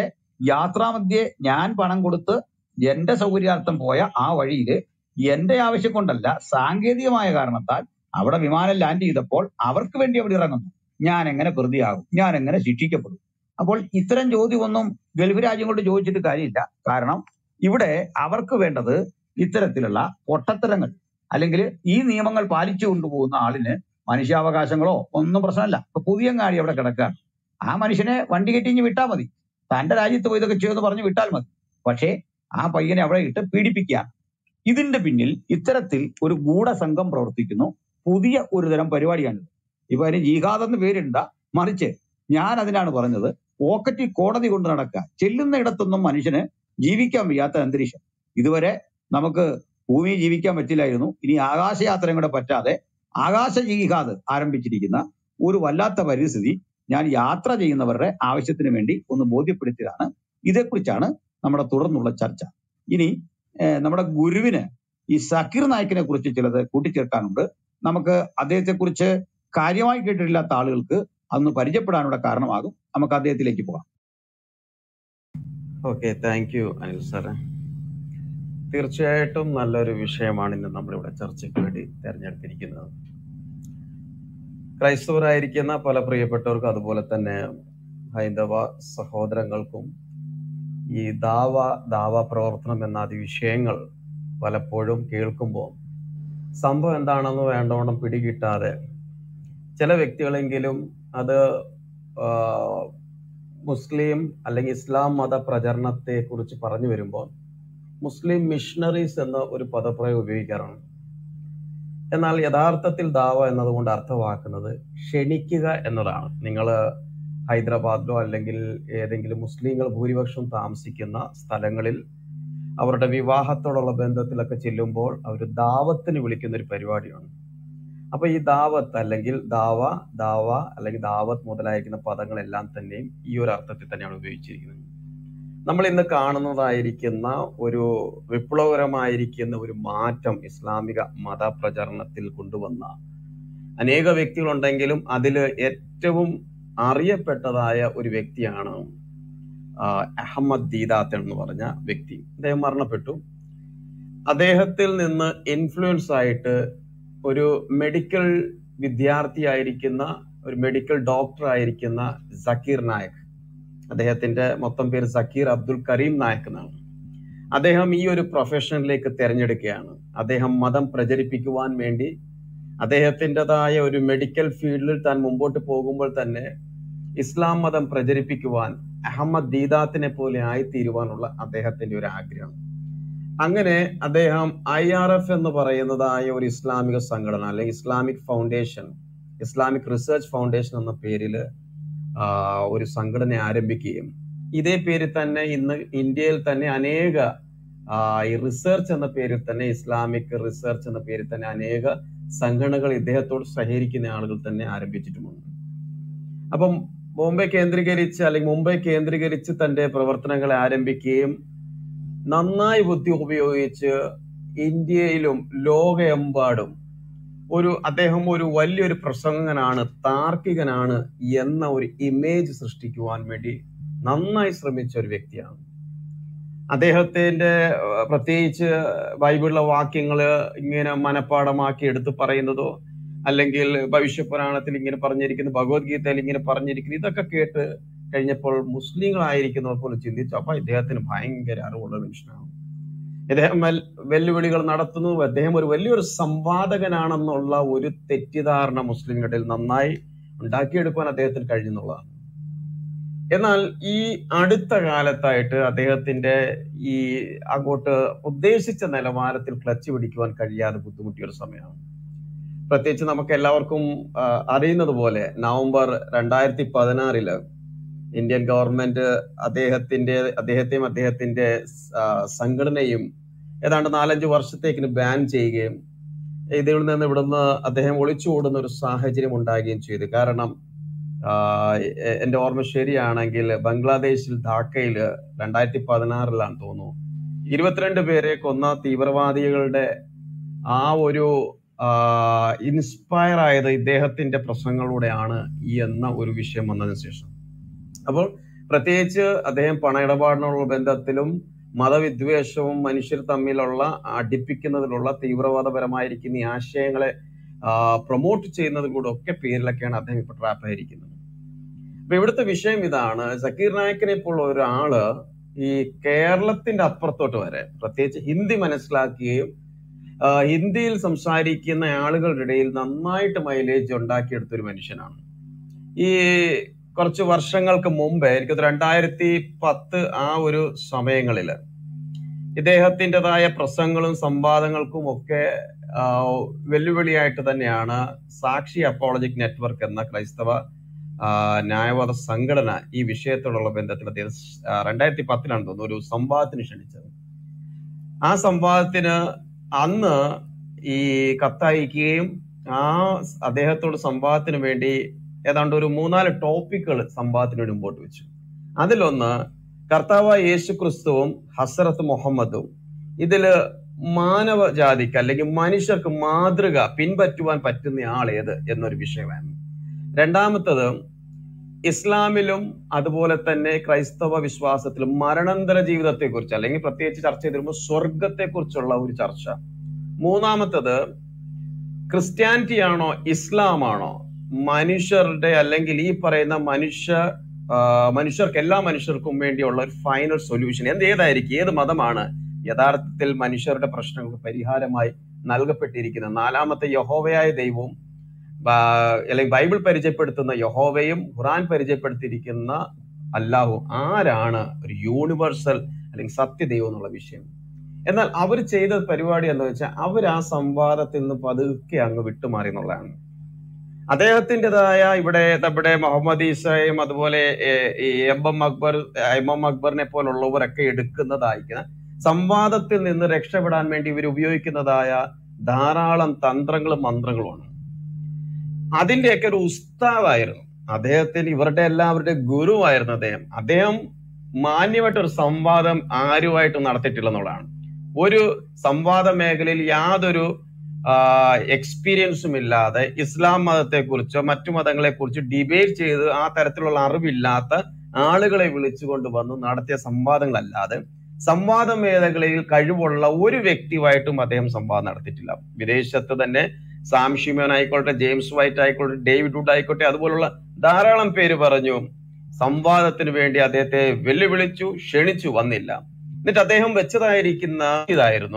യാത്രാമധ്യേ ഞാൻ പണം കൊടുത്ത് എന്റെ സൗകര്യാർത്ഥം പോയ ആ വഴിയില് എന്റെ ആവശ്യം കൊണ്ടല്ല സാങ്കേതികമായ കാരണത്താൽ അവിടെ വിമാനം ലാൻഡ് ചെയ്തപ്പോൾ അവർക്ക് വേണ്ടി അവിടെ ഇറങ്ങുന്നു ഞാൻ എങ്ങനെ പ്രതിയാകും ഞാൻ എങ്ങനെ ശിക്ഷിക്കപ്പെടും അപ്പോൾ ഇത്തരം ചോദ്യമൊന്നും ഗൾഫ് രാജ്യങ്ങളോട് ചോദിച്ചിട്ട് കാര്യമില്ല കാരണം ഇവിടെ അവർക്ക് വേണ്ടത് ഇത്തരത്തിലുള്ള പൊട്ടത്തരങ്ങൾ അല്ലെങ്കിൽ ഈ നിയമങ്ങൾ പാലിച്ചു കൊണ്ടുപോകുന്ന ആളിന് മനുഷ്യാവകാശങ്ങളോ ഒന്നും പ്രശ്നമല്ല ഇപ്പൊ പുതിയങ്ങാടി അവിടെ കിടക്കുകയാണ് ആ മനുഷ്യനെ വണ്ടി കെട്ടിഞ്ഞ് വിട്ടാൽ മതി തന്റെ രാജ്യത്ത് പോയി ഇതൊക്കെ ചെയ്യുമെന്ന് പറഞ്ഞ് വിട്ടാൽ മതി പക്ഷേ ആ പയ്യനെ അവിടെ ഇട്ട് പീഡിപ്പിക്കുകയാണ് ഇതിന്റെ പിന്നിൽ ഇത്തരത്തിൽ ഒരു ഗൂഢസംഘം പ്രവർത്തിക്കുന്നു പുതിയ ഒരു തരം പരിപാടിയാണിത് ഇപ്പൊ അതിന് ജിഹാദ് എന്ന് പേരിണ്ട മറിച്ച് ഞാൻ അതിനാണ് പറഞ്ഞത് പോക്കറ്റിൽ കോടതി കൊണ്ട് നടക്കുക ചെല്ലുന്ന ഇടത്തൊന്നും മനുഷ്യന് ജീവിക്കാൻ വയ്യാത്ത അന്തരീക്ഷം ഇതുവരെ നമുക്ക് ഭൂമിയിൽ ജീവിക്കാൻ പറ്റില്ലായിരുന്നു ഇനി ആകാശയാത്രയും കൂടെ പറ്റാതെ ആകാശ ജിഹാദ് ആരംഭിച്ചിരിക്കുന്ന ഒരു വല്ലാത്ത പരിസ്ഥിതി ഞാൻ യാത്ര ചെയ്യുന്നവരുടെ ആവശ്യത്തിന് വേണ്ടി ഒന്ന് ബോധ്യപ്പെടുത്തിയതാണ് ഇതേക്കുറിച്ചാണ് നമ്മുടെ തുടർന്നുള്ള ചർച്ച ഇനി ഏഹ്, നമ്മുടെ ഗുരുവിന് ഈ സക്കീർ നായിക്കിനെ കുറിച്ച് ചിലത് കൂട്ടിച്ചേർക്കാനുണ്ട് നമുക്ക് അദ്ദേഹത്തെ കുറിച്ച് കാര്യമായി കേട്ടിട്ടില്ലാത്ത ആളുകൾക്ക് അന്ന് പരിചയപ്പെടാനുള്ള കാരണമാകും നമുക്ക് അദ്ദേഹത്തിലേക്ക് പോകാം ഓക്കെ താങ്ക് യു അനിൽ സാറേ തീർച്ചയായിട്ടും നല്ലൊരു വിഷയമാണ് ഇന്ന് നമ്മളിവിടെ ചർച്ചയ്ക്ക് വേണ്ടി തിരഞ്ഞെടുത്തിരിക്കുന്നത് ക്രൈസ്തവരായിരിക്കുന്ന പല പ്രിയപ്പെട്ടവർക്കും അതുപോലെ തന്നെ ഹൈന്ദവ സഹോദരങ്ങൾക്കും ഈ ദാവ ദാവ പ്രവർത്തനം എന്നാദി വിഷയങ്ങൾ പലപ്പോഴും കേൾക്കുമ്പോൾ സംഭവം എന്താണെന്ന് വേണ്ടവണ്ണം പിടികിട്ടാതെ ചില വ്യക്തികളെങ്കിലും അത് ആ, മുസ്ലിം അല്ലെങ്കിൽ ഇസ്ലാം മത പ്രചരണത്തെ കുറിച്ച് പറഞ്ഞു വരുമ്പോൾ മുസ്ലിം മിഷണറീസ് എന്ന ഒരു പദപ്രയോഗം ഉപയോഗിക്കാറാണ് എന്നാൽ യഥാർത്ഥത്തിൽ ദാവ എന്നതുകൊണ്ട് അർത്ഥമാക്കുന്നത് ക്ഷണിക്കുക എന്നതാണ് നിങ്ങൾ ഹൈദരാബാദിലോ അല്ലെങ്കിൽ ഏതെങ്കിലും മുസ്ലിങ്ങൾ ഭൂരിപക്ഷം താമസിക്കുന്ന സ്ഥലങ്ങളിൽ അവരുടെ വിവാഹത്തോടുള്ള ബന്ധത്തിലൊക്കെ ചെല്ലുമ്പോൾ അവർ ദാവത്തിന് വിളിക്കുന്ന ഒരു പരിപാടിയാണ് അപ്പൊ ഈ ദാവത്ത് അല്ലെങ്കിൽ ദാവ ദാവ അല്ലെങ്കിൽ ദാവത്ത് മുതലായിരിക്കുന്ന പദങ്ങളെല്ലാം തന്നെയും ഈ ഒരു അർത്ഥത്തിൽ തന്നെയാണ് ഉപയോഗിച്ചിരിക്കുന്നത് നമ്മൾ ഇന്ന് കാണുന്നതായിരിക്കുന്ന ഒരു വിപ്ലവകരമായിരിക്കുന്ന ഒരു മാറ്റം ഇസ്ലാമിക മതപ്രചരണത്തിൽ കൊണ്ടുവന്ന അനേക വ്യക്തികളുണ്ടെങ്കിലും അതിൽ ഏറ്റവും അറിയപ്പെട്ടതായ ഒരു വ്യക്തിയാണ് ആ, അഹമ്മദ് ദീദാത്ത് എന്ന് പറഞ്ഞ വ്യക്തി അദ്ദേഹം മരണപ്പെട്ടു അദ്ദേഹത്തിൽ നിന്ന് ഇൻഫ്ലുവൻസ് ആയിട്ട് ഒരു മെഡിക്കൽ വിദ്യാർത്ഥിയായിരിക്കുന്ന ഒരു മെഡിക്കൽ ഡോക്ടർ ആയിരിക്കുന്ന സക്കീർ നായക് അദ്ദേഹത്തിന്റെ മൊത്തം പേര് സക്കീർ അബ്ദുൽ കരീം നായക് എന്നാണ് അദ്ദേഹം ഈ ഒരു പ്രൊഫഷനിലേക്ക് തിരഞ്ഞെടുക്കുകയാണ് അദ്ദേഹം മതം പ്രചരിപ്പിക്കുവാൻ വേണ്ടി അദ്ദേഹത്തിൻ്റെതായ ഒരു മെഡിക്കൽ ഫീൽഡിൽ താൻ മുമ്പോട്ട് പോകുമ്പോൾ തന്നെ ഇസ്ലാം മതം പ്രചരിപ്പിക്കുവാൻ അഹമ്മദ് ദീദാത്തിനെ പോലെ ആയിത്തീരുവാനുള്ള അദ്ദേഹത്തിന്റെ ഒരു ആഗ്രഹം അങ്ങനെ അദ്ദേഹം ഐ ആർ എഫ് എന്ന് പറയുന്നതായ ഒരു ഇസ്ലാമിക സംഘടന അല്ലെങ്കിൽ Islamic foundation Islamic research foundation എന്ന പേരിൽ ഒരു സംഘടന ആരംഭിക്കുകയും ഇതേ പേരിൽ തന്നെ ഇന്ന് ഇന്ത്യയിൽ തന്നെ അനേക ആ, ഈ റിസർച്ച് എന്ന പേരിൽ തന്നെ ഇസ്ലാമിക് റിസർച്ച് എന്ന പേരിൽ തന്നെ അനേക സംഘടനകൾ ഇദ്ദേഹത്തോട് സഹകരിക്കുന്ന ആളുകൾ തന്നെ ആരംഭിച്ചിട്ടുമുണ്ട് അപ്പം ബോംബെ കേന്ദ്രീകരിച്ച് അല്ലെങ്കിൽ മുംബൈ കേന്ദ്രീകരിച്ച് തന്റെ പ്രവർത്തനങ്ങൾ ആരംഭിക്കുകയും നന്നായി ബുദ്ധി ഉപയോഗിച്ച് ഇന്ത്യയിലും ലോകമെമ്പാടും ഒരു അദ്ദേഹം ഒരു വലിയൊരു പ്രസംഗകനാണ് താർക്കികനാണ് എന്ന ഒരു ഇമേജ് സൃഷ്ടിക്കുവാൻ വേണ്ടി നന്നായി ശ്രമിച്ച ഒരു വ്യക്തിയാണ് അദ്ദേഹത്തിന്റെ ഏഹ്, പ്രത്യേകിച്ച് ബൈബിളിലെ വാക്യങ്ങള് ഇങ്ങനെ മനഃപ്പാടമാക്കി എടുത്ത് പറയുന്നതോ അല്ലെങ്കിൽ ഭവിഷ്യപുരാണത്തിൽ ഇങ്ങനെ പറഞ്ഞിരിക്കുന്നു ഭഗവത്ഗീതയിൽ ഇങ്ങനെ പറഞ്ഞിരിക്കുന്നു ഇതൊക്കെ കേട്ട് കഴിഞ്ഞപ്പോൾ മുസ്ലിങ്ങളായിരിക്കുന്നവർ പോലും ചിന്തിച്ചു അപ്പൊ ഇദ്ദേഹത്തിന് ഭയങ്കര അറിവുള്ള മനുഷ്യനാണ് ഇദ്ദേഹം വെൽ- വെല്ലുവിളികൾ നടത്തുന്നു അദ്ദേഹം ഒരു വലിയൊരു സംവാദകനാണെന്നുള്ള ഒരു തെറ്റിദ്ധാരണ മുസ്ലിങ്ങളിൽ നന്നായി ഉണ്ടാക്കിയെടുക്കാൻ അദ്ദേഹത്തിന് കഴിഞ്ഞെന്നുള്ളതാണ് എന്നാൽ ഈ അടുത്ത കാലത്തായിട്ട് അദ്ദേഹത്തിന്റെ ഈ അങ്ങോട്ട് ഉദ്ദേശിച്ച നിലവാരത്തിൽ ക്ലച്ച് പിടിക്കുവാൻ കഴിയാതെ ബുദ്ധിമുട്ടിയ ഒരു സമയമാണ് പ്രത്യേകിച്ച് നമുക്ക് എല്ലാവർക്കും ആ, അറിയുന്നത് പോലെ നവംബർ രണ്ടായിരത്തി പതിനാറില് ഇന്ത്യൻ ഗവൺമെന്റ് അദ്ദേഹത്തിന്റെ അദ്ദേഹത്തെയും അദ്ദേഹത്തിന്റെ ആ, സംഘടനയും ഏതാണ്ട് നാലഞ്ച് വർഷത്തേക്കിന് ബാൻ ചെയ്യുകയും ഇതിൽ നിന്ന് ഇവിടുന്ന് അദ്ദേഹം ഒളിച്ചോടുന്ന ഒരു സാഹചര്യം ഉണ്ടാകുകയും ചെയ്തു കാരണം ആ, എ- എന്റെ ഓർമ്മ ശരിയാണെങ്കിൽ ബംഗ്ലാദേശിൽ ധാക്കയില് രണ്ടായിരത്തി പതിനാറിലാണ് തോന്നുന്നു ഇരുപത്തിരണ്ട് പേരെ കൊന്ന തീവ്രവാദികളുടെ ആ ഒരു ഇൻസ്പയർ ആയത് ഇദ്ദേഹത്തിന്റെ പ്രസംഗങ്ങളിലൂടെയാണ് ഈ എന്ന ഒരു വിഷയം വന്നതിന് ശേഷം അപ്പോൾ പ്രത്യേകിച്ച് അദ്ദേഹം പണയിടപാടിനുള്ള ബന്ധത്തിലും മതവിദ്വേഷവും മനുഷ്യർ തമ്മിലുള്ള അടുപ്പിക്കുന്നതിലുള്ള തീവ്രവാദപരമായിരിക്കുന്ന ഈ ആശയങ്ങളെ പ്രൊമോട്ട് ചെയ്യുന്നതിൽ കൂടെ ഒക്കെ പേരിലൊക്കെയാണ് അദ്ദേഹം ഇപ്പൊ ട്രാപ്പ് ആയിരിക്കുന്നത് അപ്പൊ ഇവിടുത്തെ വിഷയം ഇതാണ് സക്കീർ നായക്കിനെ പോലുള്ള ഒരാള് ഈ കേരളത്തിന്റെ അപ്പുറത്തോട്ട് വരെ പ്രത്യേകിച്ച് ഹിന്ദി മനസ്സിലാക്കുകയും ആ, ഹിന്ദിയിൽ സംസാരിക്കുന്ന ആളുകളുടെ ഇടയിൽ നന്നായിട്ട് മൈലേജ് ഉണ്ടാക്കിയെടുത്ത ഒരു മനുഷ്യനാണ് ഈ കുറച്ച് വർഷങ്ങൾക്ക് മുമ്പേ എനിക്ക് രണ്ടായിരത്തി പത്ത് ആ ഒരു സമയങ്ങളില് ഇദ്ദേഹത്തിൻ്റെതായ പ്രസംഗങ്ങളും സംവാദങ്ങൾക്കും ഒക്കെ ആ, വെല്ലുവിളിയായിട്ട് തന്നെയാണ് സാക്ഷി അപ്പോളജിക് നെറ്റ്വർക്ക് എന്ന ക്രൈസ്തവ ആ, ന്യായവാദ സംഘടന ഈ വിഷയത്തോടുള്ള ബന്ധത്തിൽ അദ്ദേഹം ആ, രണ്ടായിരത്തി പത്തിലാണ് തോന്നുന്നു ഒരു സംവാദത്തിന് ക്ഷണിച്ചത് ആ സംവാദത്തിന് അന്ന് ഈ കത്തയക്കുകയും ആ അദ്ദേഹത്തോട് സംവാദത്തിന് വേണ്ടി ഏതാണ്ട് ഒരു മൂന്നാല് ടോപ്പിക്കുകൾ സംവാദത്തിന് വേണ്ടി മുമ്പോട്ട് വെച്ചു അതിലൊന്ന് കർത്താവ് യേശു ക്രിസ്തുവും ഹസരത്ത് മുഹമ്മദും ഇതില് മാനവ ജാതിക്ക് അല്ലെങ്കിൽ മനുഷ്യർക്ക് മാതൃക പിൻപറ്റുവാൻ പറ്റുന്ന ആൾ ഏത് എന്നൊരു വിഷയമാണ് രണ്ടാമത്തത് ഇസ്ലാമിലും അതുപോലെ തന്നെ ക്രൈസ്തവ വിശ്വാസത്തിലും മരണാന്തര ജീവിതത്തെ കുറിച്ച് അല്ലെങ്കിൽ പ്രത്യേകിച്ച് ചർച്ച ചെയ്തിരുമ്പോൾ സ്വർഗത്തെ കുറിച്ചുള്ള ഒരു ചർച്ച മൂന്നാമത്തത് ക്രിസ്ത്യാനിറ്റി ആണോ ഇസ്ലാം ആണോ മനുഷ്യരുടെ അല്ലെങ്കിൽ ഈ പറയുന്ന മനുഷ്യ ആ, മനുഷ്യർക്ക് എല്ലാ മനുഷ്യർക്കും വേണ്ടിയുള്ള ഒരു ഫൈനൽ സൊല്യൂഷൻ എന്ത് ഏതായിരിക്കും ഏത് മതമാണ് യഥാർത്ഥത്തിൽ മനുഷ്യരുടെ പ്രശ്നങ്ങൾക്ക് പരിഹാരമായി നൽകപ്പെട്ടിരിക്കുന്നത് നാലാമത്തെ യഹോവയായ ദൈവവും ബാ- അല്ലെങ്കിൽ ബൈബിൾ പരിചയപ്പെടുത്തുന്ന യഹോവയും ഖുറാൻ പരിചയപ്പെടുത്തിയിരിക്കുന്ന അല്ലാഹു ആരാണ് ഒരു യൂണിവേഴ്സൽ അല്ലെങ്കിൽ സത്യദൈവം എന്നുള്ള വിഷയം എന്നാൽ അവർ ചെയ്ത പരിപാടി എന്ന് വെച്ചാൽ അവർ ആ സംവാദത്തിൽ നിന്ന് പതുക്കെ അങ്ങ് വിട്ടുമാറി എന്നുള്ളതാണ് അദ്ദേഹത്തിൻ്റെതായ ഇവിടെ നമ്മുടെ മുഹമ്മദ് ഈസയും അതുപോലെ ഏർ, ഈ M M Akbar M M അക്ബറിനെ പോലുള്ളവരൊക്കെ എടുക്കുന്നതായിരിക്കുന്ന സംവാദത്തിൽ നിന്ന് രക്ഷപ്പെടാൻ വേണ്ടി ഇവർ ഉപയോഗിക്കുന്നതായ ധാരാളം തന്ത്രങ്ങളും മന്ത്രങ്ങളുമാണ് അതിന്റെയൊക്കെ ഒരു ഉസ്താദായിരുന്നു അദ്ദേഹത്തിന് ഇവരുടെ എല്ലാവരുടെ ഗുരുവായിരുന്നു അദ്ദേഹം അദ്ദേഹം മാന്യമായിട്ട് ഒരു സംവാദം ആരുമായിട്ടും നടത്തിയിട്ടില്ല എന്നുള്ളതാണ് ഒരു സംവാദ മേഖലയിൽ യാതൊരു എക്സ്പീരിയൻസും ഇല്ലാതെ ഇസ്ലാം മതത്തെ കുറിച്ചോ മറ്റു മതങ്ങളെ കുറിച്ച് ഡിബേറ്റ് ചെയ്ത് ആ തരത്തിലുള്ള അറിവില്ലാത്ത ആളുകളെ വിളിച്ചുകൊണ്ട് വന്ന് നടത്തിയ സംവാദങ്ങളല്ലാതെ സംവാദ മേഖലയിൽ കഴിവുള്ള ഒരു വ്യക്തിയുമായിട്ടും അദ്ദേഹം സംവാദം നടത്തിയിട്ടില്ല വിദേശത്ത് തന്നെ സാം ഷിമോൻ ആയിക്കോട്ടെ ജെയിംസ് വൈറ്റ് ആയിക്കോട്ടെ ഡേവിഡ് വുഡ് ആയിക്കോട്ടെ അതുപോലുള്ള ധാരാളം പേര് പറഞ്ഞു സംവാദത്തിന് വേണ്ടി അദ്ദേഹത്തെ വെല്ലുവിളിച്ചു ക്ഷണിച്ചു വന്നില്ല എന്നിട്ട് അദ്ദേഹം വെച്ചതായിരിക്കുന്ന ഇതായിരുന്നു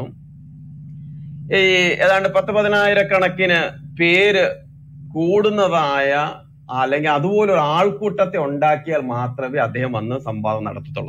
ഈ ഏതാണ്ട് പത്ത് പതിനായിരക്കണക്കിന് പേര് കൂടുന്നതായ അല്ലെങ്കിൽ അതുപോലെ ഒരു ആൾക്കൂട്ടത്തെ ഉണ്ടാക്കിയാൽ മാത്രമേ അദ്ദേഹം വന്ന് സംവാദം നടത്തത്തുള്ളൂ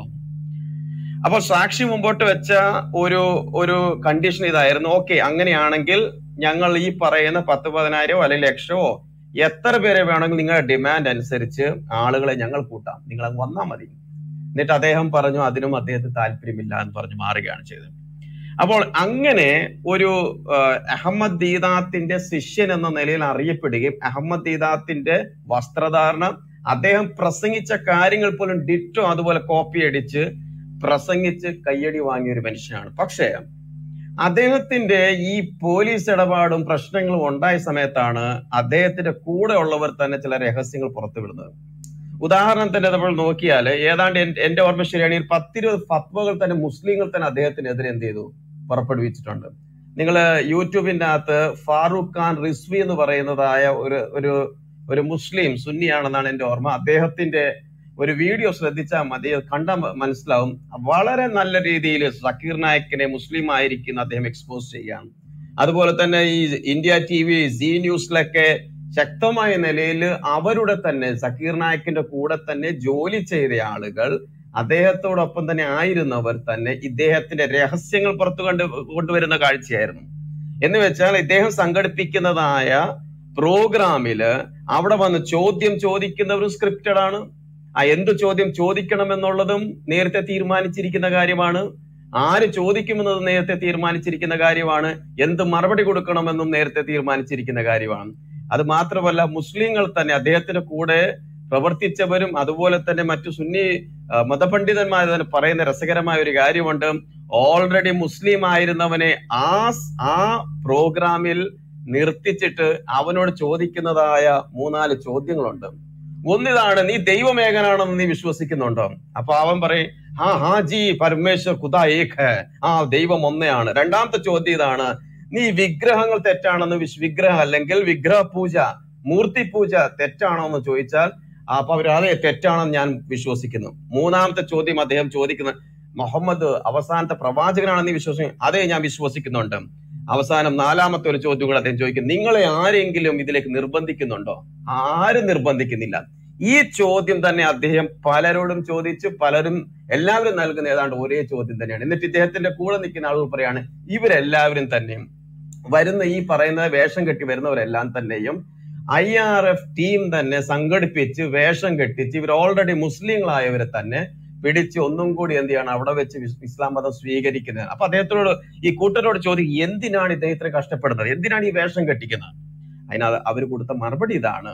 അപ്പൊ സാക്ഷി മുമ്പോട്ട് വെച്ച ഒരു ഒരു കണ്ടീഷൻ ഇതായിരുന്നു ഓക്കെ അങ്ങനെയാണെങ്കിൽ ഞങ്ങൾ ഈ പറയുന്ന പത്ത് പതിനായിരമോ അല്ലെങ്കിൽ ലക്ഷമോ എത്ര പേരെ വേണമെങ്കിൽ നിങ്ങളുടെ ഡിമാൻഡ് അനുസരിച്ച് ആളുകളെ ഞങ്ങൾ കൂട്ടാം നിങ്ങൾ അങ്ങ് വന്നാൽ മതി എന്നിട്ട് അദ്ദേഹം പറഞ്ഞു അതിനും അദ്ദേഹത്തിന് താല്പര്യമില്ല എന്ന് പറഞ്ഞു മാറുകയാണ് ചെയ്തത് അപ്പോൾ അങ്ങനെ ഒരു ആ, അഹമ്മദ് ദീദാത്തിന്റെ ശിഷ്യൻ എന്ന നിലയിൽ അറിയപ്പെടുകയും അഹമ്മദ് ദീദാത്തിന്റെ വസ്ത്രധാരണം അദ്ദേഹം പ്രസംഗിച്ച കാര്യങ്ങൾ പോലും ഡിറ്റോ അതുപോലെ കോപ്പി അടിച്ച് പ്രസംഗിച്ച് കയ്യടി വാങ്ങിയ ഒരു മനുഷ്യനാണ് പക്ഷേ അദ്ദേഹത്തിന്റെ ഈ പോലീസ് ഇടപാടും പ്രശ്നങ്ങളും ഉണ്ടായ സമയത്താണ് അദ്ദേഹത്തിന്റെ കൂടെ ഉള്ളവർ തന്നെ ചില രഹസ്യങ്ങൾ പുറത്തുവിടുന്നത് ഉദാഹരണത്തിന് നമ്മൾ നോക്കിയാൽ ഏതാണ്ട് എൻ- എന്റെ ഓർമ്മ ശരിയാണെങ്കിൽ പത്തിരുപത് ഫത്വകൾ തന്നെ മുസ്ലിങ്ങൾ തന്നെ അദ്ദേഹത്തിനെതിരെ എന്ത് ചെയ്തു പുറപ്പെടുവിച്ചിട്ടുണ്ട് നിങ്ങൾ യൂട്യൂബിന്റെ അകത്ത് ഫാറൂഖ് ഖാൻ റിസ്വി എന്ന് പറയുന്നതായ ഒരു ഒരു ഒരു മുസ്ലിം സുന്നിയാണെന്നാണ് എന്റെ ഓർമ്മ അദ്ദേഹത്തിന്റെ ഒരു വീഡിയോ ശ്രദ്ധിച്ചാൽ മതി അത് കണ്ടാൽ മ- മനസ്സിലാവും വളരെ നല്ല രീതിയിൽ സക്കീർ നായക്കിനെ മുസ്ലിം ആയിരിക്കുന്ന അദ്ദേഹം എക്സ്പോസ് ചെയ്യാം അതുപോലെ തന്നെ ഈ ഇന്ത്യ ടി വി സി ന്യൂസിലൊക്കെ ശക്തമായ നിലയിൽ അവരുടെ തന്നെ സക്കീർ നായക്കിന്റെ കൂടെ തന്നെ ജോലി ചെയ്ത ആളുകൾ അദ്ദേഹത്തോടൊപ്പം തന്നെ ആയിരുന്നവർ തന്നെ ഇദ്ദേഹത്തിന്റെ രഹസ്യങ്ങൾ പുറത്തു കണ്ട് കൊണ്ടുവരുന്ന കാഴ്ചയായിരുന്നു എന്ന് വെച്ചാൽ ഇദ്ദേഹം സംഘടിപ്പിക്കുന്നതായ പ്രോഗ്രാമില് അവിടെ വന്ന് ചോദ്യം ചോദിക്കുന്നവരും സ്ക്രിപ്റ്റഡ് ആണ് ആ എന്ത് ചോദ്യം ചോദിക്കണം എന്നുള്ളതും നേരത്തെ തീരുമാനിച്ചിരിക്കുന്ന കാര്യമാണ് ആര് ചോദിക്കുമെന്നത് നേരത്തെ തീരുമാനിച്ചിരിക്കുന്ന കാര്യമാണ് എന്ത് മറുപടി കൊടുക്കണമെന്നും നേരത്തെ തീരുമാനിച്ചിരിക്കുന്ന കാര്യമാണ് അത് മാത്രമല്ല മുസ്ലിങ്ങൾ തന്നെ അദ്ദേഹത്തിന്റെ കൂടെ പ്രവർത്തിച്ചവരും അതുപോലെ തന്നെ മറ്റു സുന്നി ആ, മതപണ്ഡിതന്മാർ തന്നെ പറയുന്ന രസകരമായ ഒരു കാര്യമുണ്ട് ഓൾറെഡി മുസ്ലിം ആയിരുന്നവനെ ആ സ്- ആ പ്രോഗ്രാമിൽ നിർത്തിച്ചിട്ട് അവനോട് ചോദിക്കുന്നതായ മൂന്നാല് ചോദ്യങ്ങളുണ്ട് ഒന്നിതാണ് നീ ദൈവമേകനാണെന്ന് നീ വിശ്വസിക്കുന്നുണ്ടോ അപ്പൊ അവൻ പറയും ആ ഹാ ജി പരമേശ്വർ ഖുദാ ഏക് ഹേ ആ ദൈവം ഒന്നയാണ് രണ്ടാമത്തെ ചോദ്യം ഇതാണ് നീ വിഗ്രഹങ്ങൾ തെറ്റാണെന്ന് വിശ് വിഗ്രഹം അല്ലെങ്കിൽ വിഗ്രഹ പൂജ മൂർത്തി പൂജ തെറ്റാണോ എന്ന് ചോദിച്ചാൽ അപ്പൊ അവർ അതെ തെറ്റാണെന്ന് ഞാൻ വിശ്വസിക്കുന്നു മൂന്നാമത്തെ ചോദ്യം അദ്ദേഹം ചോദിക്കുന്നത് മുഹമ്മദ് അവസാനത്തെ പ്രവാചകനാണെന്ന് നീ വിശ്വസിക്കുന്നു അതെ ഞാൻ വിശ്വസിക്കുന്നുണ്ട് അവസാനം നാലാമത്തെ ഒരു ചോദ്യം കൂടെ അദ്ദേഹം ചോദിക്കും നിങ്ങളെ ആരെങ്കിലും ഇതിലേക്ക് നിർബന്ധിക്കുന്നുണ്ടോ ആരും നിർബന്ധിക്കുന്നില്ല ഈ ചോദ്യം തന്നെ അദ്ദേഹം പലരോടും ചോദിച്ച് പലരും എല്ലാവരും നൽകുന്ന ഏതാണ്ട് ഒരേ ചോദ്യം തന്നെയാണ് എന്നിട്ട് ഇദ്ദേഹത്തിന്റെ കൂടെ നിൽക്കുന്ന ആളുകൾ പറയാണ് ഇവരെല്ലാവരും തന്നെയും വരുന്ന ഈ പറയുന്ന വേഷം കെട്ടി വരുന്നവരെല്ലാം തന്നെയും ഐ ആർ എഫ് ടീം തന്നെ സംഘടിപ്പിച്ച് വേഷം കെട്ടിച്ച് ഇവർ ഓൾറെഡി മുസ്ലിങ്ങളായവരെ തന്നെ പിടിച്ച് ഒന്നും കൂടി എന്ത് ചെയ്യണം അവിടെ വെച്ച് വിസ്- ഇസ്ലാം മതം സ്വീകരിക്കുന്നത് അപ്പൊ അദ്ദേഹത്തോട് ഈ കൂട്ടരോട് ചോദിക്കും എന്തിനാണ് ഇദ്ദേഹത്തിന് കഷ്ടപ്പെടുന്നത് എന്തിനാണ് ഈ വേഷം കെട്ടിക്കുന്നത് അതിനകത്ത് അവർ കൊടുത്ത മറുപടി ഇതാണ്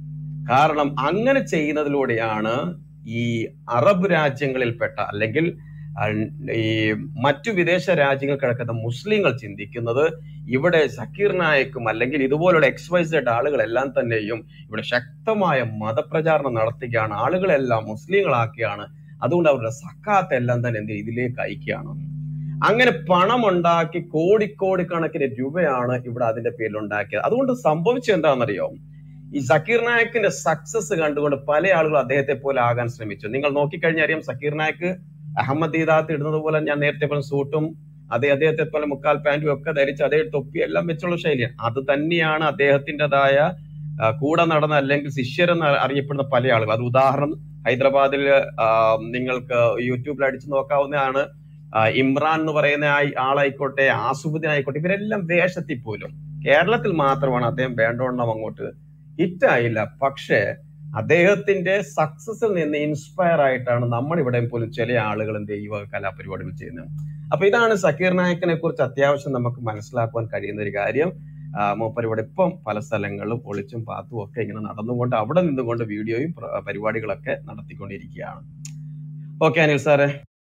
കാരണം അങ്ങനെ ചെയ്യുന്നതിലൂടെയാണ് ഈ അറബ് രാജ്യങ്ങളിൽപ്പെട്ട അല്ലെങ്കിൽ അഹ് ഈ മറ്റു വിദേശ രാജ്യങ്ങൾ കിടക്കുന്ന മുസ്ലിങ്ങൾ ചിന്തിക്കുന്നത് ഇവിടെ സക്കീർ നായക്കും അല്ലെങ്കിൽ ഇതുപോലുള്ള എക്സ് വൈ സെഡ് ആളുകളെല്ലാം തന്നെയും ഇവിടെ ശക്തമായ മതപ്രചാരണം നടത്തുകയാണ് ആളുകളെല്ലാം മുസ്ലിങ്ങളാക്കിയാണ് അതുകൊണ്ട് അവരുടെ സക്കാത്ത് എല്ലാം തന്നെ എന്ത് ചെയ്യും? ഇതിലേക്ക് അയക്കുകയാണ് അങ്ങനെ പണം ഉണ്ടാക്കി കോടിക്കോടി കണക്കിന് രൂപയാണ് ഇവിടെ അതിന്റെ പേരിൽ ഉണ്ടാക്കിയത് അതുകൊണ്ട് സംഭവിച്ചത് എന്താണെന്നറിയോ ഈ സക്കീർ നായക്കിന്റെ സക്സസ് കണ്ടുകൊണ്ട് പല ആളുകളും അദ്ദേഹത്തെ പോലെ ആകാൻ ശ്രമിച്ചു നിങ്ങൾ നോക്കിക്കഴിഞ്ഞാൽ അറിയാം സക്കീർ നായക്ക് അഹമ്മദ് ഈദാത്ത് ഇടുന്നത് പോലെ ഞാൻ നേരത്തെ പറഞ്ഞ സൂട്ടും അതേ അദ്ദേഹത്തെ പോലെ മുക്കാൽ പാന്റും ഒക്കെ ധരിച്ച് അതേ തൊപ്പി എല്ലാം വെച്ചുള്ള ശൈലിയാണ് അത് തന്നെയാണ് അദ്ദേഹത്തിൻ്റെതായ ആ, കൂടെ നടന്ന അല്ലെങ്കിൽ ശിഷ്യരെന്ന് അറിയപ്പെടുന്ന പല ആളുകൾ അത് ഉദാഹരണം ഹൈദരാബാദിൽ ആ, നിങ്ങൾക്ക് യൂട്യൂബിൽ അടിച്ചു നോക്കാവുന്നതാണ് ആ, ഇമ്രാൻ എന്ന് പറയുന്ന ആ- ആളായിക്കോട്ടെ ആസുബുദ്ദീൻ ആയിക്കോട്ടെ ഇവരെല്ലാം വേഷത്തിൽ പോലും കേരളത്തിൽ മാത്രമാണ് അദ്ദേഹം വേണ്ടവണ്ണം അങ്ങോട്ട് ഹിറ്റായില്ല പക്ഷേ അദ്ദേഹത്തിന്റെ സക്സസിൽ നിന്ന് ഇൻസ്പയർ ആയിട്ടാണ് നമ്മൾ ഇവിടെ പോലും ചില ആളുകൾ എന്ത് ചെയ്യും ഈ വക കലാപരിപാടികൾ ചെയ്യുന്നത് അപ്പൊ ഇതാണ് സക്കീർ നായക്കിനെ കുറിച്ച് അത്യാവശ്യം നമുക്ക് മനസ്സിലാക്കുവാൻ കഴിയുന്ന ഒരു കാര്യം ആ, മൂപ്പർ ഇവിടെ ഇപ്പം പല സ്ഥലങ്ങളിലും ഒളിച്ചും പാത്തും ഒക്കെ ഇങ്ങനെ നടന്നുകൊണ്ട് അവിടെ നിന്നുകൊണ്ട് വീഡിയോയും പ്ര- പരിപാടികളൊക്കെ നടത്തിക്കൊണ്ടിരിക്കുകയാണ് ഓക്കെ അനിൽ സാറേ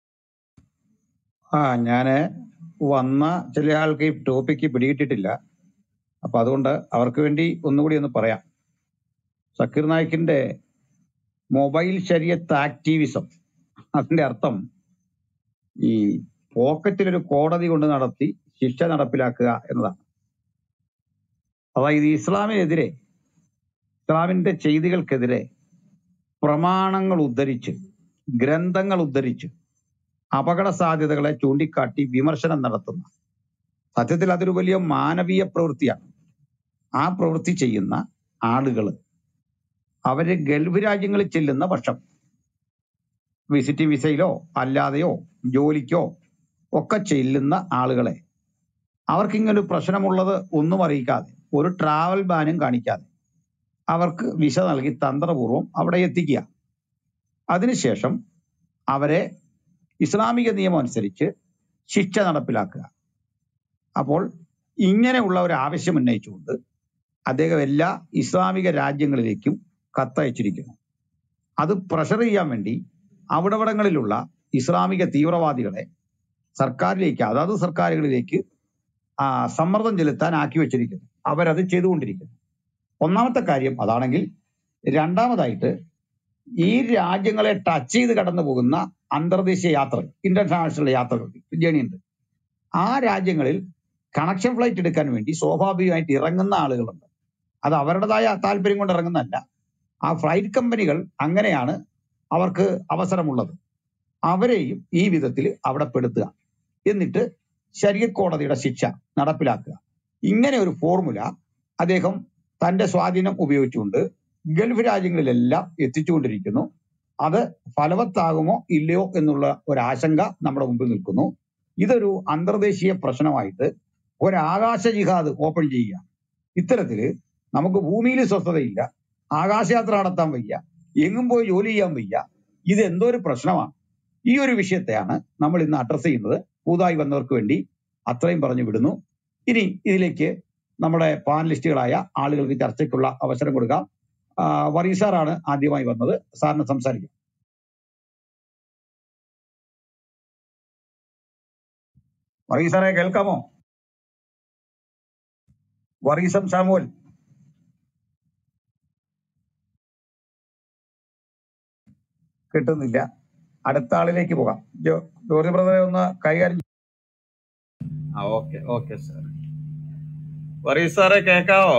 ആ ഞാന് വന്ന ചില ആൾക്ക് ഈ ടോപ്പിക്ക് പിടികിട്ടിട്ടില്ല അപ്പൊ അതുകൊണ്ട് അവർക്ക് വേണ്ടി ഒന്നുകൂടി ഒന്ന് പറയാം സക്കീർ നായിക്കിന്റെ മൊബൈൽ ശരീരത്ത് ആക്ടിവിസം അതിന്റെ അർത്ഥം ഈ പോക്കറ്റിലൊരു കോടതി കൊണ്ട് നടത്തി ശിക്ഷ നടപ്പിലാക്കുക എന്നതാണ് അതായത് ഇസ്ലാമിനെതിരെ ഇസ്ലാമിന്റെ ചെയ്തികൾക്കെതിരെ പ്രമാണങ്ങൾ ഉദ്ധരിച്ച് ഗ്രന്ഥങ്ങൾ ഉദ്ധരിച്ച് അപകട സാധ്യതകളെ ചൂണ്ടിക്കാട്ടി വിമർശനം നടത്തുന്ന സത്യത്തിൽ അതൊരു വലിയ മാനവീയ പ്രവൃത്തിയാണ് ആ പ്രവൃത്തി ചെയ്യുന്ന ആളുകൾ അവര് ഗൾഫ് രാജ്യങ്ങളിൽ ചെല്ലുന്ന പക്ഷം വിസിറ്റിംഗ് വിസയിലോ അല്ലാതെയോ ജോലിക്കോ ഒക്കെ ചെല്ലുന്ന ആളുകളെ അവർക്ക് ഇങ്ങനെ ഒരു പ്രശ്നമുള്ളത് ഒന്നും അറിയിക്കാതെ ഒരു ട്രാവൽ ബാനും കാണിക്കാതെ അവർക്ക് വിസ നൽകി തന്ത്രപൂർവ്വം അവിടെ എത്തിക്കുക അതിനുശേഷം അവരെ ഇസ്ലാമിക നിയമം അനുസരിച്ച് ശിക്ഷ നടപ്പിലാക്കുക അപ്പോൾ ഇങ്ങനെയുള്ള ഒരു ആവശ്യം ഉന്നയിച്ചുകൊണ്ട് അദ്ദേഹം എല്ലാ ഇസ്ലാമിക രാജ്യങ്ങളിലേക്കും കത്തയച്ചിരിക്കുന്നു അത് പ്രഷർ ചെയ്യാൻ വേണ്ടി അവിടവിടങ്ങളിലുള്ള ഇസ്ലാമിക തീവ്രവാദികളെ സർക്കാരിലേക്ക് അതാത് സർക്കാരുകളിലേക്ക് ആ, സമ്മർദ്ദം ചെലുത്താൻ ആക്കി വെച്ചിരിക്കുന്നു അവരത് ചെയ്തുകൊണ്ടിരിക്കുന്നു ഒന്നാമത്തെ കാര്യം അതാണെങ്കിൽ രണ്ടാമതായിട്ട് ഈ രാജ്യങ്ങളെ ടച്ച് ചെയ്ത് കടന്നു പോകുന്ന അന്തർദേശീയ യാത്രകൾ ഇന്റർനാഷണൽ യാത്രകൾ ജേണി ഉണ്ട് ആ രാജ്യങ്ങളിൽ കണക്ഷൻ ഫ്ലൈറ്റ് എടുക്കാൻ വേണ്ടി സ്വാഭാവികമായിട്ട് ഇറങ്ങുന്ന ആളുകളുണ്ട് അത് അവരുടേതായ താല്പര്യം കൊണ്ട് ഇറങ്ങുന്നതല്ല ആ ഫ്ലൈറ്റ് കമ്പനികൾ അങ്ങനെയാണ് അവർക്ക് അവസരമുള്ളത് അവരെയും ഈ വിധത്തിൽ അവിടെ പെടുത്തുക എന്നിട്ട് ശരീര കോടതിയുടെ ശിക്ഷ നടപ്പിലാക്കുക ഇങ്ങനെ ഒരു ഫോർമുല അദ്ദേഹം തന്റെ സ്വാധീനം ഉപയോഗിച്ചുകൊണ്ട് ഗൾഫ് രാജ്യങ്ങളിലെല്ലാം എത്തിച്ചുകൊണ്ടിരിക്കുന്നു അത് ഫലവത്താകുമോ ഇല്ലയോ എന്നുള്ള ഒരു ആശങ്ക നമ്മുടെ മുമ്പിൽ നിൽക്കുന്നു ഇതൊരു അന്തർദേശീയ പ്രശ്നമായിട്ട് ഒരു ആകാശ ജിഹാദ് ഓപ്പൺ ചെയ്യുക ഇത്തരത്തില് നമുക്ക് ഭൂമിയിൽ സ്വസ്ഥതയില്ല ആകാശയാത്ര നടത്താൻ വയ്യ എങ്ങും പോയി ജോലി ചെയ്യാൻ വയ്യ ഇത് എന്തോ ഒരു പ്രശ്നമാണ് ഈ ഒരു വിഷയത്തെയാണ് നമ്മൾ ഇന്ന് അഡ്രസ് ചെയ്യുന്നത് പുതുതായി വന്നവർക്ക് വേണ്ടി അത്രയും പറഞ്ഞു വിടുന്നു ഇനി ഇതിലേക്ക് നമ്മുടെ പാനലിസ്റ്റുകളായ ആളുകൾക്ക് ചർച്ചയ്ക്കുള്ള അവസരം കൊടുക്കാം ആ, വർഗീസ് സാറാണ് ആദ്യമായി വന്നത് സാറിന് സംസാരിക്കാം വർഗീസ് സാറെ കേൾക്കാമോ വർഗീസം സാമുവൽ കിട്ടുന്നില്ല അടുത്ത ആളിലേക്ക് പോകാം ജോ- ജോർജ് ബ്രദറെ ഒന്ന് കൈകാര്യം ആ ഓക്കെ ഓക്കെ സാർ പറയൂ സാറേ കേക്കാവോ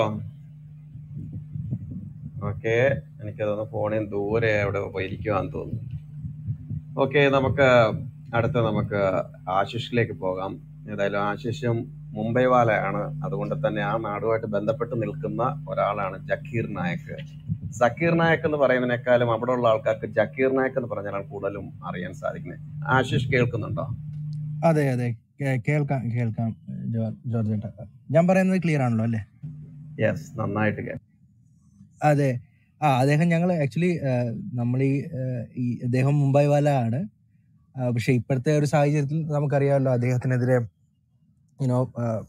ഓക്കെ എനിക്കതൊന്ന് ഫോണിൽ ദൂരെ എവിടെ പോയിരിക്കുവാന്ന് തോന്നുന്നു ഓക്കെ നമുക്ക് അടുത്ത നമുക്ക് ആശിഷിലേക്ക് പോകാം ഏതായാലും ആശിഷും മുംബൈ വാലയാണ് അതുകൊണ്ട് തന്നെ ആ നാടുമായിട്ട് ബന്ധപ്പെട്ട് നിൽക്കുന്ന ഒരാളാണ് ജക്കീർ നായക്ക് സക്കീർ നായക് എന്ന് പറയുന്നതിനേക്കാളും അവിടെ ഉള്ള ആൾക്കാർക്ക് ജക്കീർ നായക് എന്ന് പറഞ്ഞാലാണ് കൂടുതലും അറിയാൻ സാധിക്കുന്നത് ആശിഷ് കേൾക്കുന്നുണ്ടോ അതെ അതെ കേ- കേൾക്കാം കേൾക്കാം ജോ- ജോർജ് ഏട്ടാ ഞാൻ പറയുന്നത് ക്ലിയർ ആണല്ലോ അല്ലേ യെസ് നന്നായിട്ട് കേൾക്കാം അതെ ആ അദ്ദേഹം ഞങ്ങൾ ആക്ച്വലി നമ്മൾ ഈ ആ, ഈ അദ്ദേഹം മുംബൈ വാല ആണ് ആ, പക്ഷെ ഇപ്പോഴത്തെ ഒരു സാഹചര്യത്തിൽ നമുക്കറിയാമല്ലോ അദ്ദേഹത്തിനെതിരെ യുനോ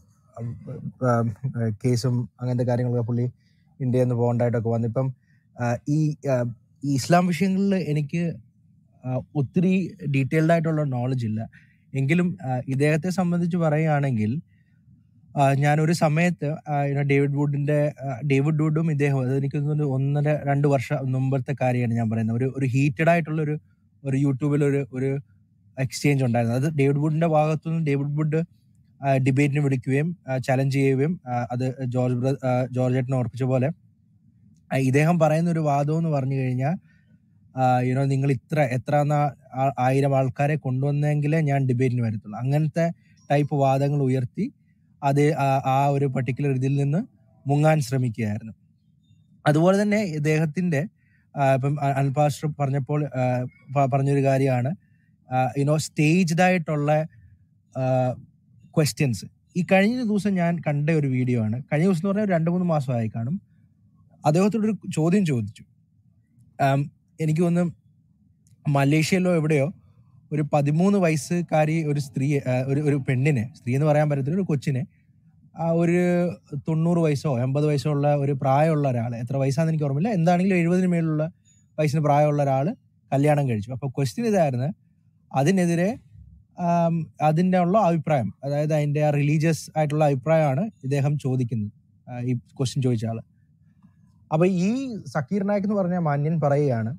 കേസും അങ്ങനത്തെ കാര്യങ്ങളൊക്കെ പുള്ളി ഇന്ത്യയിൽ നിന്ന് പോകണ്ടായിട്ടൊക്കെ വന്നു ഇപ്പം ആ, ഈ ആ, ഈ ഇസ്ലാം വിഷയങ്ങളിൽ എനിക്ക് ആ, ഒത്തിരി ഡീറ്റെയിൽഡ് ആയിട്ടുള്ള നോളജ് ഇല്ല എങ്കിലും ആ, ഇദ്ദേഹത്തെ സംബന്ധിച്ച് പറയുകയാണെങ്കിൽ ആ, ഞാനൊരു സമയത്ത് ആ, you know, ഡേവിഡ് വുഡിന്റെ ആ, ഡേവിഡ് വുഡും ഇദ്ദേഹം അത് എനിക്ക് തോന്നുന്നു ഒരു ഒന്നര രണ്ട് വർഷം മുമ്പത്തെ കാര്യമാണ് ഞാൻ പറയുന്നത് ഒരു ഒരു ഹീറ്റഡ് ആയിട്ടുള്ള ഒരു ഒരു യൂട്യൂബിൽ ഒരു ഒരു എക്സ്ചേഞ്ച് ഉണ്ടായിരുന്നു അത് ഡേവിഡ് വുഡിന്റെ ഭാഗത്തു നിന്ന് ഡേവിഡ് വുഡ് ഡിബേറ്റിന് വിളിക്കുകയും ചലഞ്ച് ചെയ്യുകയും ആ, അത് ജോർജ് ബ്ര- ആ, ജോർജ് ഏട്ടനെ ഓർപ്പിച്ച പോലെ ആ, ഇദ്ദേഹം പറയുന്ന ഒരു വാദം എന്ന് പറഞ്ഞു കഴിഞ്ഞാൽ യുനോ നിങ്ങൾ ഇത്ര എത്ര നാ- ആ- ആയിരം ആൾക്കാരെ കൊണ്ടുവന്നെങ്കിലേ ഞാൻ ഡിബേറ്റിന് വരത്തുള്ളൂ അങ്ങനത്തെ ടൈപ്പ് വാദങ്ങൾ ഉയർത്തി അത് ആ- ആ ഒരു പർട്ടിക്കുലർ ഇതിൽ നിന്ന് മുങ്ങാൻ ശ്രമിക്കുകയായിരുന്നു അതുപോലെ തന്നെ ഇദ്ദേഹത്തിന്റെ ആ, ഇപ്പം അൽപാസ്റ്റർ പറഞ്ഞപ്പോൾ ആ, പ- പറഞ്ഞൊരു കാര്യമാണ് യുനോ സ്റ്റേജ്ഡ് ആയിട്ടുള്ള ക്വസ്റ്റ്യൻസ് ഈ കഴിഞ്ഞ ദിവസം ഞാൻ കണ്ട ഒരു വീഡിയോ ആണ് കഴിഞ്ഞ ദിവസം എന്ന് പറഞ്ഞാൽ ഒരു രണ്ട് മൂന്ന് മാസമായി കാണും അദ്ദേഹത്തോടൊരു ചോദ്യം ചോദിച്ചു ആം, എനിക്ക് തോന്നുന്നു മലേഷ്യയിലോ എവിടെയോ ഒരു പതിമൂന്ന് വയസ്സുകാരി ഒരു സ്ത്രീ ആ, ഒരു ഒരു പെണ്ണിനെ സ്ത്രീ എന്ന് പറയാൻ പറ്റത്തില്ല ഒരു കൊച്ചിനെ ആ ഒരു തൊണ്ണൂറ് വയസ്സോ എൺപത് വയസ്സോ ഉള്ള ഒരു പ്രായമുള്ള ഒരാൾ എത്ര വയസ്സാന്ന് എനിക്ക് ഓർമ്മയില്ല എന്താണെങ്കിലും എഴുപതിന് മേലുള്ള വയസ്സിന് പ്രായമുള്ള ഒരാൾ കല്യാണം കഴിച്ചു അപ്പോൾ ക്വസ്റ്റ്യൻ ഇതായിരുന്നു അതിനെതിരെ ആം, അതിൻ്റെ ഉള്ള അഭിപ്രായം അതായത് അതിൻ്റെ റിലീജിയസ് ആയിട്ടുള്ള അഭിപ്രായമാണ് ഇദ്ദേഹം ചോദിക്കുന്നത് ആ, ഈ ക്വസ്റ്റ്യൻ ചോദിച്ച ആള് അപ്പൊ ഈ സക്കീർ നായക് എന്ന് പറഞ്ഞ മാന്യൻ പറയുകയാണ്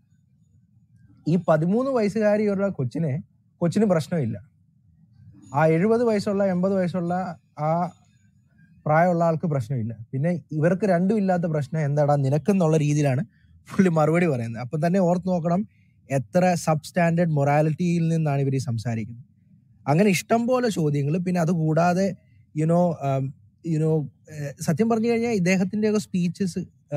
ഈ പതിമൂന്ന് വയസ്സുകാരിയുള്ള കൊച്ചിനെ കൊച്ചിന് പ്രശ്നമില്ല ആ എഴുപത് വയസ്സുള്ള എൺപത് വയസ്സുള്ള ആ പ്രായമുള്ള ആൾക്ക് പ്രശ്നമില്ല പിന്നെ ഇവർക്ക് രണ്ടും ഇല്ലാത്ത പ്രശ്നം എന്താടാ നിനക്കെന്നുള്ള രീതിയിലാണ് പുള്ളി മറുപടി പറയുന്നത് അപ്പൊ തന്നെ ഓർത്ത് നോക്കണം എത്ര സബ് സ്റ്റാൻഡേർഡ് മൊറാലിറ്റിയിൽ നിന്നാണ് ഇവർ ഈ സംസാരിക്കുന്നത് അങ്ങനെ ഇഷ്ടം പോലെ ചോദ്യങ്ങൾ പിന്നെ അത് കൂടാതെ യുനോ യുനോ സത്യം പറഞ്ഞു കഴിഞ്ഞാൽ ഇദ്ദേഹത്തിന്റെ ഒക്കെ സ്പീച്ചസ്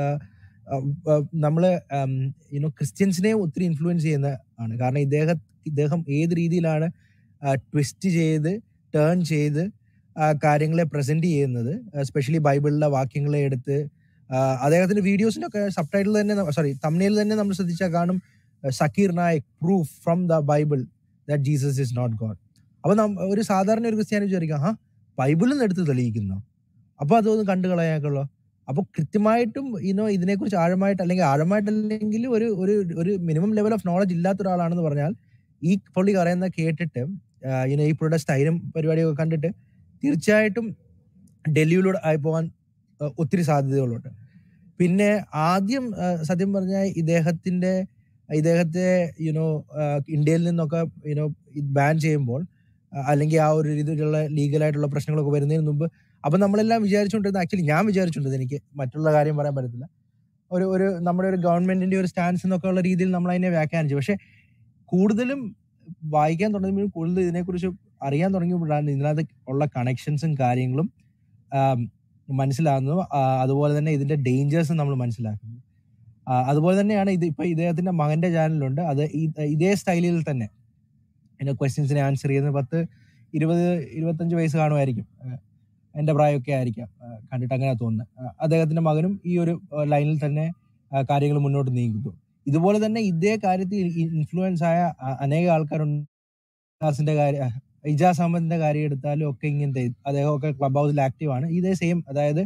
നമ്മള് യുനോ ക്രിസ്ത്യൻസിനെ ഒത്തിരി ഇൻഫ്ലുവൻസ് ചെയ്യുന്ന ആണ് കാരണം ഇദ്ദേഹം ഇദ്ദേഹം ഏത് രീതിയിലാണ് ട്വിസ്റ്റ് ചെയ്ത് ടേൺ ചെയ്ത് ആ, കാര്യങ്ങളെ പ്രസന്റ് ചെയ്യുന്നത് എസ്പെഷ്യലി ബൈബിളിലെ വാക്യങ്ങളെ എടുത്ത് ആ, അദ്ദേഹത്തിന്റെ വീഡിയോസിന്റെ ഒക്കെ സബ് ടൈറ്റിൽ തന്നെ സോറി തമ്മിൽ തന്നെ നമ്മൾ ശ്രദ്ധിച്ചാൽ കാണും ആ, Zakir Naik proof from the Bible that Jesus is not God അപ്പൊ നം- ഒരു സാധാരണ ഒരു ക്രിസ്ത്യാനി വിചാരിക്കാം ആ ബൈബിളിൽ നിന്ന് എടുത്ത് തെളിയിക്കുന്നു അപ്പൊ അതൊന്ന് കണ്ടു കളയാക്കുള്ളൂ അപ്പൊ കൃത്യമായിട്ടും ഇനോ ഇതിനെക്കുറിച്ച് ആഴമായിട്ട് അല്ലെങ്കിൽ ആഴമായിട്ടല്ലെങ്കിൽ ഒരു ഒരു ഒരു മിനിമം ലെവൽ ഓഫ് നോളജ് ഇല്ലാത്ത ഒരാളാണെന്ന് പറഞ്ഞാൽ ഈ പുള്ളി പറയുന്ന കേട്ടിട്ട് ഇനോ ഈ പുള്ളിയുടെ സ്ഥൈര്യം പരിപാടിയൊക്കെ കണ്ടിട്ട് തീർച്ചയായിട്ടും ഡൽഹിയിലൂടെ ആയി പോകാൻ ആ, ഒത്തിരി സാധ്യതകളുണ്ട് പിന്നെ ആദ്യം ആ, സത്യം പറഞ്ഞാൽ ഇദ്ദേഹത്തിന്റെ ഇദ്ദേഹത്തെ യുനോ ഇന്ത്യയിൽ നിന്നൊക്കെ യുനോ ബാൻ ചെയ്യുമ്പോൾ ആ, അല്ലെങ്കിൽ ആ ഒരു രീതിയിലുള്ള ലീഗലായിട്ടുള്ള പ്രശ്നങ്ങളൊക്കെ വരുന്നതിന് മുമ്പ് അപ്പൊ നമ്മളെല്ലാം വിചാരിച്ചുകൊണ്ടിരുന്നത് ആക്ച്വലി ഞാൻ വിചാരിച്ചിട്ടുണ്ട് എനിക്ക് മറ്റുള്ള കാര്യം പറയാൻ പറ്റത്തില്ല ഒരു ഒരു നമ്മുടെ ഒരു ഗവൺമെന്റിന്റെ ഒരു സ്റ്റാൻസ് എന്നൊക്കെ ഉള്ള രീതിയിൽ നമ്മൾ അതിനെ വ്യാഖ്യാനിച്ചു പക്ഷെ കൂടുതലും വായിക്കാൻ തുടങ്ങുമ്പോഴും കൂടുതൽ ഇതിനെക്കുറിച്ച് അറിയാൻ തുടങ്ങിയപ്പോഴാണ് ഇതിനകത്ത് ഉള്ള കണക്ഷൻസും കാര്യങ്ങളും ആം, മനസ്സിലാകുന്നതും ആ, അതുപോലെ തന്നെ ഇതിന്റെ ഡേഞ്ചേഴ്സും നമ്മൾ മനസ്സിലാക്കുന്നത് ആ, അതുപോലെ തന്നെയാണ് ഇത് ഇപ്പൊ ഇദ്ദേഹത്തിന്റെ മകന്റെ ചാനലുണ്ട് അത് ഈ- ഇതേ സ്റ്റൈലിൽ തന്നെ എന്റെ ക്വസ്റ്റ്യൻസിനെ ആൻസർ ചെയ്യുന്നത് പത്ത് ഇരുപത് ഇരുപത്തഞ്ച് വയസ്സ് കാണുമായിരിക്കും ആ, എന്റെ പ്രായമൊക്കെ ആയിരിക്കാം ആ, കണ്ടിട്ട് അങ്ങനെ തോന്നുന്നത് ആ, അദ്ദേഹത്തിന്റെ മകനും ഈ ഒരു ലൈനിൽ തന്നെ കാര്യങ്ങൾ മുന്നോട്ട് നീങ്ങുന്നു ഇതുപോലെ തന്നെ ഇതേ കാര്യത്തിൽ ഇൻഫ്ലുവൻസ് ആയ അ- അനേക ആൾക്കാരുണ്ട് ഇജാസിന്റെ കാര്യം ഇജാസ് അഹമ്മദിന്റെ കാര്യം എടുത്താലും ഒക്കെ ഇങ്ങനത്തെ അദ്ദേഹം ഒക്കെ ക്ലബ് ഹൗസിൽ ആക്റ്റീവ് ആണ് ഇതേ സെയിം അതായത്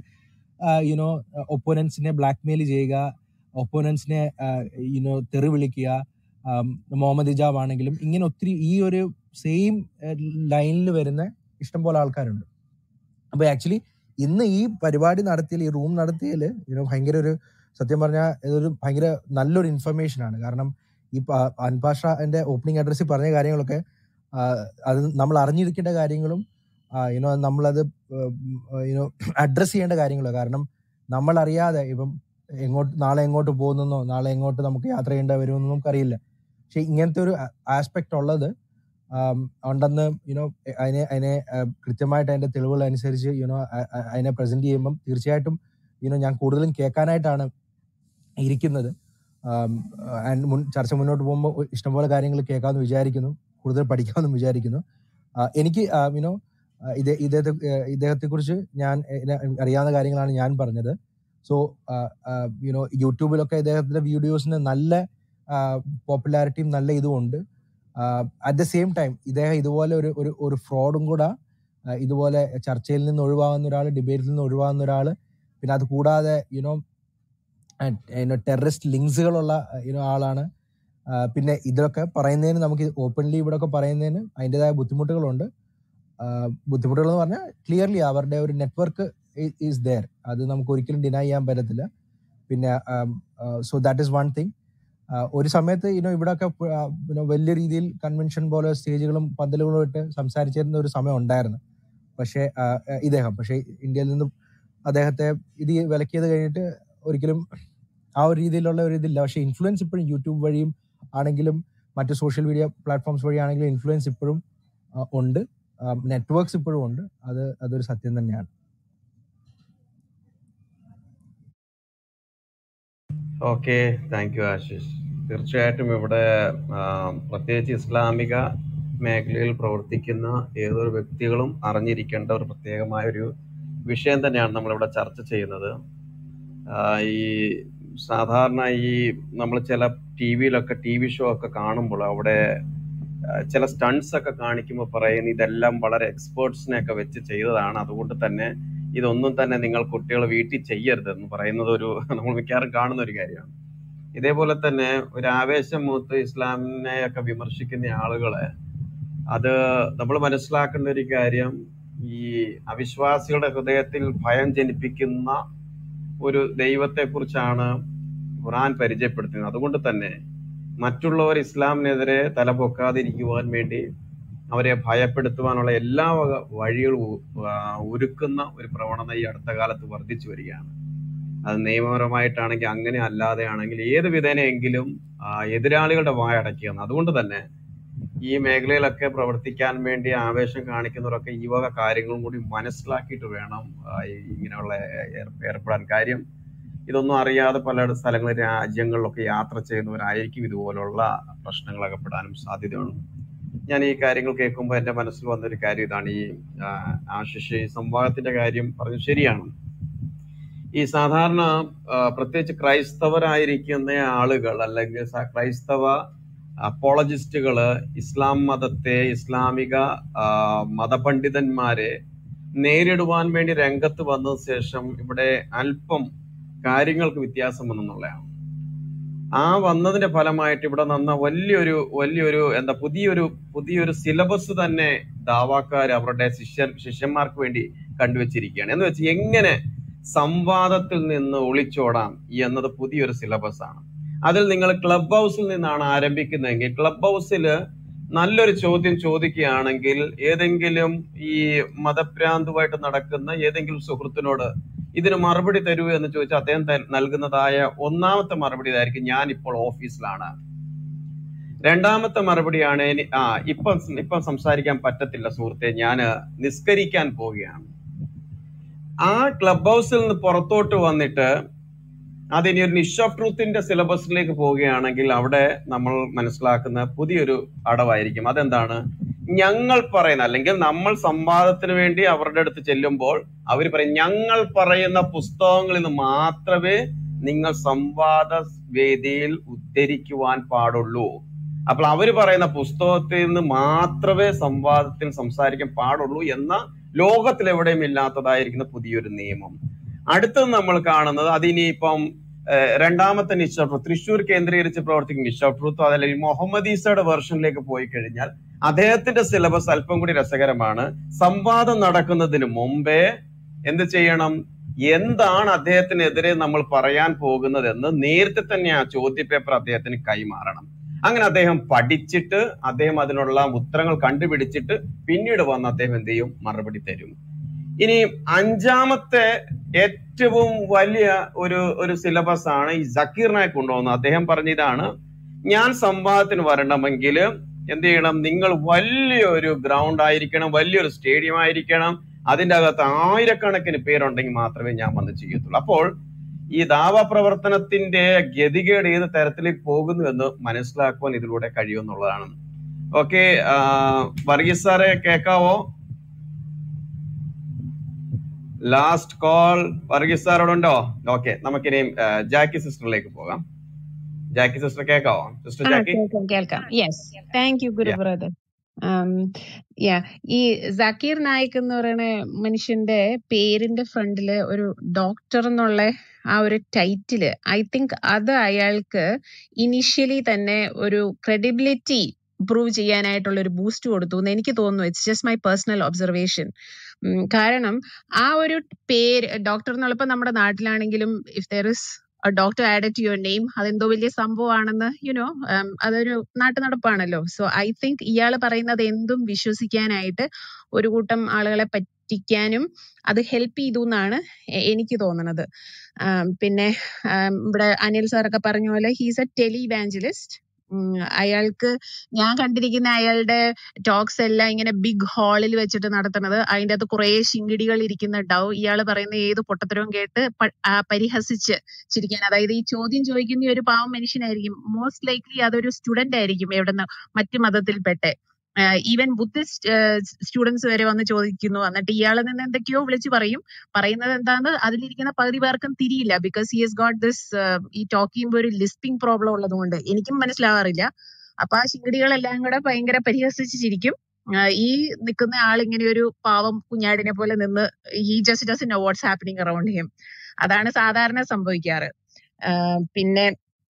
യുനോ ഒപ്പോനൻസിനെ ബ്ലാക്ക്മെയിൽ ചെയ്യുക ഒപ്പോനൻസിനെ യുനോ തെറി വിളിക്കുക ആം, മുഹമ്മദ് ഇജാബ് ആണെങ്കിലും ഇങ്ങനെ ഒത്തിരി ഈ ഒരു സെയിം ലൈനിൽ വരുന്ന ഇഷ്ടംപോലെ ആൾക്കാരുണ്ട് അപ്പൊ ആക്ച്വലി ഇന്ന് ഈ പരിപാടി നടത്തിയതിൽ ഈ റൂം നടത്തിയതിൽ യുനോ ഭയങ്കര ഒരു സത്യം പറഞ്ഞാൽ ഇതൊരു ഭയങ്കര നല്ലൊരു ഇൻഫർമേഷൻ ആണ് കാരണം ഈ പ- അൻപാഷ എന്റെ ഓപ്പണിംഗ് അഡ്രസ്സിൽ പറഞ്ഞ കാര്യങ്ങളൊക്കെ ആ, അത് നമ്മൾ അറിഞ്ഞിരിക്കേണ്ട കാര്യങ്ങളും യുനോ നമ്മളത് യുനോ അഡ്രസ് ചെയ്യേണ്ട കാര്യങ്ങളോ കാരണം നമ്മൾ അറിയാതെ ഇപ്പം എങ്ങോട്ട് നാളെ എങ്ങോട്ട് പോകുന്നെന്നോ നാളെ എങ്ങോട്ട് നമുക്ക് യാത്ര ചെയ്യേണ്ട വരുമെന്നോ നമുക്കറിയില്ല പക്ഷെ ഇങ്ങനത്തെ ഒരു ആസ്പെക്ട് ഉള്ളത് ആം, ഉണ്ടെന്ന് യുനോ അതിനെ അതിനെ ആ, കൃത്യമായിട്ട് അതിന്റെ തെളിവുകൾ അനുസരിച്ച് യുനോ അതിനെ പ്രസന്റ് ചെയ്യുമ്പം തീർച്ചയായിട്ടും യുനോ ഞാൻ കൂടുതലും കേൾക്കാനായിട്ടാണ് ഇരിക്കുന്നത് ആം, and മുൻ ചർച്ച മുന്നോട്ട് പോകുമ്പോൾ ഇഷ്ടംപോലെ കാര്യങ്ങൾ കേൾക്കാമെന്ന് വിചാരിക്കുന്നു കൂടുതൽ പഠിക്കാമെന്ന് വിചാരിക്കുന്നു ആ, എനിക്ക് യുനോ ഇതേ ഇദ്ദേഹത്തെ ഇദ്ദേഹത്തെ കുറിച്ച് ഞാൻ എന്നെ അറിയാവുന്ന കാര്യങ്ങളാണ് ഞാൻ പറഞ്ഞത് സോ യുനോ യൂട്യൂബിലൊക്കെ ഇദ്ദേഹത്തിന്റെ വീഡിയോസിന് നല്ല പോപ്പുലാരിറ്റിയും നല്ല ഇതും ഉണ്ട് അറ്റ് ദ സെയിം ടൈം ഇദ്ദേഹം ഇതുപോലെ ഒരു ഒരു ഒരു ഫ്രോഡും കൂടെ ആ, ഇതുപോലെ ചർച്ചയിൽ നിന്ന് ഒഴിവാകുന്ന ഒരാൾ ഡിബേറ്റിൽ നിന്ന് ഒഴിവാകുന്ന ഒരാൾ പിന്നെ അത് കൂടാതെ യുനോ ടെററിസ്റ്റ് ലിങ്ക്സുകളുള്ള യുനോ ആളാണ് ആ, പിന്നെ ഇതൊക്കെ പറയുന്നതിന് നമുക്ക് ഓപ്പൺലി ഇവിടെ ഒക്കെ പറയുന്നതിന് അതിൻ്റെതായ ബുദ്ധിമുട്ടുകളുണ്ട് ആ, ബുദ്ധിമുട്ടുകൾ എന്ന് പറഞ്ഞാൽ ക്ലിയർലി അവരുടെ ഒരു നെറ്റ്വർക്ക് ഈസ് ദയർ അത് നമുക്ക് ഒരിക്കലും ഡിനൈ ചെയ്യാൻ പറ്റത്തില്ല പിന്നെ so that is one thing ഒരു സമയത്ത് ഇനോ ഇവിടെ ഒക്കെ വലിയ രീതിയിൽ കൺവെൻഷൻ പോലെ സ്റ്റേജുകളും പന്തലുകളും ഇട്ട് സംസാരിച്ചിരുന്ന ഒരു സമയം ഉണ്ടായിരുന്നു പക്ഷേ ആ, ആ, ഇദ്ദേഹം പക്ഷേ ഇന്ത്യയിൽ നിന്ന് അദ്ദേഹത്തെ ഇത് വിലക്കിയത് കഴിഞ്ഞിട്ട് ഒരിക്കലും ആ ഒരു രീതിയിലുള്ള ഒരു ഇതില്ല പക്ഷേ ഇൻഫ്ലുവൻസ് ഇപ്പോഴും യൂട്യൂബ് വഴിയും ആണെങ്കിലും മറ്റ് സോഷ്യൽ മീഡിയ പ്ലാറ്റ്ഫോംസ് വഴി ആണെങ്കിലും ഇൻഫ്ലുവൻസ് ഇപ്പോഴും ആ, ഉണ്ട് നെറ്റ്വർക്ക്സ് ഇപ്പോഴും ഉണ്ട് അത് അതൊരു സത്യം തന്നെയാണ് ഓക്കെ താങ്ക് യു ആശിഷ് തീർച്ചയായിട്ടും ഇവിടെ ആ, പ്രത്യേകിച്ച് ഇസ്ലാമിക മേഖലയിൽ പ്രവർത്തിക്കുന്ന ഏതൊരു വ്യക്തികളും അറിഞ്ഞിരിക്കേണ്ട ഒരു പ്രത്യേകമായ ഒരു വിഷയം തന്നെയാണ് നമ്മളിവിടെ ചർച്ച ചെയ്യുന്നത് ആ, ഈ സാധാരണ ഈ നമ്മൾ ചില ടി വിയിലൊക്കെ ടി വി ഷോ ഒക്കെ കാണുമ്പോൾ അവിടെ ആ, ചില സ്റ്റൺസ് ഒക്കെ കാണിക്കുമ്പോൾ പറയുന്ന ഇതെല്ലാം വളരെ എക്സ്പേർട്സിനെ ഒക്കെ വെച്ച് ചെയ്തതാണ് അതുകൊണ്ട് തന്നെ ഇതൊന്നും തന്നെ നിങ്ങൾ കുട്ടികൾ വീട്ടിൽ ചെയ്യരുത് എന്ന് പറയുന്നത് ഒരു നമ്മൾ മിക്കവാറും കാണുന്ന ഒരു കാര്യമാണ് ഇതേപോലെ തന്നെ ഒരു ആവേശം മൂത്ത് ഇസ്ലാമിനെ ഒക്കെ വിമർശിക്കുന്ന ആളുകളെ അത് നമ്മൾ മനസ്സിലാക്കേണ്ട ഒരു കാര്യം ഈ അവിശ്വാസികളുടെ ഹൃദയത്തിൽ ഭയം ജനിപ്പിക്കുന്ന ഒരു ദൈവത്തെ കുറിച്ചാണ് ഖുറാൻ പരിചയപ്പെടുത്തുന്നത് അതുകൊണ്ട് തന്നെ മറ്റുള്ളവർ ഇസ്ലാമിനെതിരെ തലപൊക്കാതിരിക്കുവാൻ വേണ്ടി അവരെ ഭയപ്പെടുത്തുവാനുള്ള എല്ലാ വക വഴികളും ഉ- ആ, ഒരുക്കുന്ന ഒരു പ്രവണത ഈ അടുത്ത കാലത്ത് വർദ്ധിച്ചു വരികയാണ് അത് നിയമപരമായിട്ടാണെങ്കിൽ അങ്ങനെ അല്ലാതെ ആണെങ്കിൽ ഏത് വിധേനയെങ്കിലും ആ, എതിരാളികളുടെ വായ അടയ്ക്കുകയാണ് അതുകൊണ്ട് തന്നെ ഈ മേഖലയിലൊക്കെ പ്രവർത്തിക്കാൻ വേണ്ടി ആവേശം കാണിക്കുന്നവരൊക്കെ ഈ വക കാര്യങ്ങളും കൂടി മനസ്സിലാക്കിയിട്ട് വേണം ആ, ഈ ഇങ്ങനെയുള്ള ഏർ- ഏർപ്പെടാൻ കാര്യം ഇതൊന്നും അറിയാതെ പല സ്ഥലങ്ങളിൽ രാജ്യങ്ങളിലൊക്കെ യാത്ര ചെയ്യുന്നവരായിരിക്കും ഇതുപോലുള്ള പ്രശ്നങ്ങൾ അകപ്പെടാനും സാധ്യതയുണ്ട് ഞാൻ ഈ കാര്യങ്ങൾ കേൾക്കുമ്പോൾ എന്റെ മനസ്സിൽ വന്നൊരു കാര്യം ഇതാണ് ഈ ആ, ആശിഷ് ഈ സംവാദത്തിന്റെ കാര്യം പറഞ്ഞു ശരിയാണ് ഈ സാധാരണ ആ, പ്രത്യേകിച്ച് ക്രൈസ്തവരായിരിക്കുന്ന ആളുകൾ അല്ലെങ്കിൽ സ- ക്രൈസ്തവ അപ്പോളജിസ്റ്റുകള് ഇസ്ലാം മതത്തെ ഇസ്ലാമിക ആ, മതപണ്ഡിതന്മാരെ നേരിടുവാൻ വേണ്ടി രംഗത്ത് വന്ന ശേഷം ഇവിടെ അല്പം കാര്യങ്ങൾക്ക് വ്യത്യാസം വന്നെന്നുള്ളതാണ് ആ വന്നതിന്റെ ഫലമായിട്ട് ഇവിടെ നന്ന വലിയൊരു വലിയൊരു എന്താ പുതിയൊരു പുതിയൊരു സിലബസ് തന്നെ ദാവാക്കാർ അവരുടെ ശിഷ്യ ശിഷ്യന്മാർക്ക് വേണ്ടി കണ്ടുവച്ചിരിക്കുകയാണ് എന്ന് വെച്ച് എങ്ങനെ സംവാദത്തിൽ നിന്ന് ഒളിച്ചോടാം എന്നത് പുതിയൊരു സിലബസ് ആണ് അതിൽ നിങ്ങൾ ക്ലബ് ഹൗസിൽ നിന്നാണ് ആരംഭിക്കുന്നതെങ്കിൽ ക്ലബ് ഹൗസിൽ നല്ലൊരു ചോദ്യം ചോദിക്കുകയാണെങ്കിൽ ഏതെങ്കിലും ഈ മതഭ്രാന്തുമായിട്ട് നടക്കുന്ന ഏതെങ്കിലും സുഹൃത്തിനോട് ഇതിന് മറുപടി തരൂ എന്ന് ചോദിച്ചാൽ അദ്ദേഹം ത- നൽകുന്നതായ ഒന്നാമത്തെ മറുപടി ഇതായിരിക്കും ഞാൻ ഇപ്പോൾ ഓഫീസിലാണ് രണ്ടാമത്തെ മറുപടിയാണ് ഇനി ആ ഇപ്പം ഇപ്പം സംസാരിക്കാൻ പറ്റത്തില്ല സുഹൃത്തെ ഞാൻ നിസ്കരിക്കാൻ പോവുകയാണ് ആ ക്ലബ് ഹൗസിൽ നിന്ന് പുറത്തോട്ട് വന്നിട്ട് അതിനി ഒരു നിഷ് ഓഫ് ട്രൂത്തിന്റെ സിലബസിലേക്ക് പോവുകയാണെങ്കിൽ അവിടെ നമ്മൾ മനസ്സിലാക്കുന്ന പുതിയൊരു അടവായിരിക്കും അതെന്താണ് ഞങ്ങൾ പറയുന്ന അല്ലെങ്കിൽ നമ്മൾ സംവാദത്തിന് വേണ്ടി അവരുടെ അടുത്ത് ചെല്ലുമ്പോൾ അവർ പറയും ഞങ്ങൾ പറയുന്ന പുസ്തകങ്ങളിൽ നിന്ന് മാത്രമേ നിങ്ങൾ സംവാദ വേദിയിൽ ഉദ്ധരിക്കുവാൻ പാടുള്ളൂ അപ്പോൾ അവർ പറയുന്ന പുസ്തകത്തിൽ നിന്ന് മാത്രമേ സംവാദത്തിൽ സംസാരിക്കാൻ പാടുള്ളൂ എന്ന ലോകത്തിൽ എവിടെയും ഇല്ലാത്തതായിരിക്കുന്ന പുതിയൊരു നിയമം അടുത്തത് നമ്മൾ കാണുന്നത് അതിനിപ്പം ഏഹ്, രണ്ടാമത്തെ നിഷ് ഓഫ് ട്രൂത്ത് തൃശ്ശൂർ കേന്ദ്രീകരിച്ച് പ്രവർത്തിക്കുന്ന നിഷ് ഓഫ് ട്രൂത്ത് അതല്ലെങ്കിൽ മുഹമ്മദ് ഈസയുടെ വെർഷനിലേക്ക് പോയി കഴിഞ്ഞാൽ അദ്ദേഹത്തിന്റെ സിലബസ് അല്പം കൂടി രസകരമാണ് സംവാദം നടക്കുന്നതിന് മുമ്പേ എന്ത് ചെയ്യണം എന്താണ് അദ്ദേഹത്തിനെതിരെ നമ്മൾ പറയാൻ പോകുന്നതെന്ന് നേരത്തെ തന്നെ ആ ചോദ്യപേപ്പർ അദ്ദേഹത്തിന് കൈമാറണം അങ്ങനെ അദ്ദേഹം പഠിച്ചിട്ട് അദ്ദേഹം അതിനുള്ള ഉത്തരങ്ങൾ കണ്ടുപിടിച്ചിട്ട് പിന്നീട് വന്ന് അദ്ദേഹം എന്ത് ചെയ്യും മറുപടി തരും ഇനി അഞ്ചാമത്തെ ഏറ്റവും വലിയ ഒരു ഒരു സിലബസ് ആണ് ഈ സക്കീർ നായക് കൊണ്ടുവന്നത് അദ്ദേഹം പറഞ്ഞ ഇതാണ് ഞാൻ സംവാദത്തിന് വരണമെങ്കിൽ എന്ത് ചെയ്യണം നിങ്ങൾ വലിയൊരു ഗ്രൗണ്ട് ആയിരിക്കണം വലിയൊരു സ്റ്റേഡിയം ആയിരിക്കണം അതിന്റെ അകത്ത് ആയിരക്കണക്കിന് പേരുണ്ടെങ്കിൽ മാത്രമേ ഞാൻ വന്ന് ചെയ്യത്തുള്ളൂ അപ്പോൾ ഈ ദാവ പ്രവർത്തനത്തിന്റെ ഗതികേട് ഏത് തരത്തിലേക്ക് പോകുന്നു എന്ന് മനസ്സിലാക്കുവാൻ ഇതിലൂടെ കഴിയുമെന്നുള്ളതാണ് ഓക്കെ വർഗീസ് സാറെ കേൾക്കാവോ ലാസ്റ്റ് കോൾ വർഗീസ് സാറോടുണ്ടോ ഓക്കെ നമുക്കിനി ആ, ജാക്കി സിസ്റ്ററിലേക്ക് പോകാം ജാക്കി സിസ്റ്റർ കേൾക്കാവോ സിസ്റ്റർ ആ ജാക്കി കേൾക്കാം കേൾക്കാം yes thank you guru Yeah. Brother yeah ഈ സക്കീർ നായിക് എന്ന് പറയുന്ന മനുഷ്യന്റെ പേരിന്റെ ഫ്രണ്ടില് ഒരു ഡോക്ടർ എന്നുള്ള ആ ഒരു ടൈറ്റില് ഐ തിങ്ക് അത് അയാൾക്ക് ഇനിഷ്യലി തന്നെ ഒരു ക്രെഡിബിലിറ്റി പ്രൂവ് ചെയ്യാനായിട്ടുള്ള ഒരു ബൂസ്റ്റ് കൊടുത്തു എന്ന് എനിക്ക് തോന്നുന്നു it's just my personal observation കാരണം ആ ഒരു പേര് ഡോക്ടർ എന്നുള്ളപ്പോ നമ്മുടെ നാട്ടിലാണെങ്കിലും if there is doctor add to your name അതെന്തോ വലിയ സംഭവമാണെന്ന് യുനോ അതൊരു നാട്ടു നടപ്പാണല്ലോ സോ ഐ തിങ്ക് ഇയാൾ പറയുന്നത് എന്തും വിശ്വസിക്കാനായിട്ട് ഒരു കൂട്ടം ആളുകളെ പറ്റിക്കാനും അത് ഹെൽപ്പ് ചെയ്തു എന്നാണ് എ- എനിക്ക് തോന്നുന്നത് ആം, പിന്നെ ആം, ഇവിടെ അനിൽ സാറൊക്കെ പറഞ്ഞ പോലെ ഹീസ് എ ടെലി ഇവാഞ്ചലിസ്റ്റ് അയാൾക്ക് ഞാൻ കണ്ടിരിക്കുന്ന അയാളുടെ ടോക്സ് എല്ലാം ഇങ്ങനെ ബിഗ് ഹാളിൽ വെച്ചിട്ട് നടത്തുന്നത് അതിന്റെ അകത്ത് കുറെ ശിങ്കിടികൾ ഇരിക്കുന്നുണ്ടാവും ഇയാൾ പറയുന്ന ഏത് പൊട്ടത്തരവും കേട്ട് പ- ആ പരിഹസിച്ച് ചിരിക്കാൻ അതായത് ഈ ചോദ്യം ചോദിക്കുന്ന ഈ ഒരു പാവം മനുഷ്യനായിരിക്കും മോസ്റ്റ് ലൈക്ലി അതൊരു സ്റ്റുഡന്റ് ആയിരിക്കും എവിടുന്ന് മറ്റു മതത്തിൽപ്പെട്ടെ ഈവൻ ബുദ്ധിസ്റ്റ് സ്റ്റുഡൻസ് വരെ വന്ന് ചോദിക്കുന്നു എന്നിട്ട് ഇയാളിൽ നിന്ന് എന്തൊക്കെയോ വിളിച്ചു പറയും പറയുന്നത് എന്താന്ന് അതിലിരിക്കുന്ന പകുതി പേർക്കും തിരിയില്ല because he has got this ഈ ടോക്ക് ചെയ്യുമ്പോൾ ഒരു ലിസ്പിംഗ് പ്രോബ്ലം ഉള്ളതുകൊണ്ട് എനിക്കും മനസ്സിലാവാറില്ല അപ്പൊ ആ ശിങ്കിടികളെല്ലാം കൂടെ ഭയങ്കര പരിഹസിച്ച് ചിരിക്കും ആ, ഈ നിൽക്കുന്ന ആൾ ഇങ്ങനെ ഒരു പാവം കുഞ്ഞാടിനെ പോലെ നിന്ന് he just does know what's happening around him അതാണ് സാധാരണ സംഭവിക്കാറ് ആ, പിന്നെ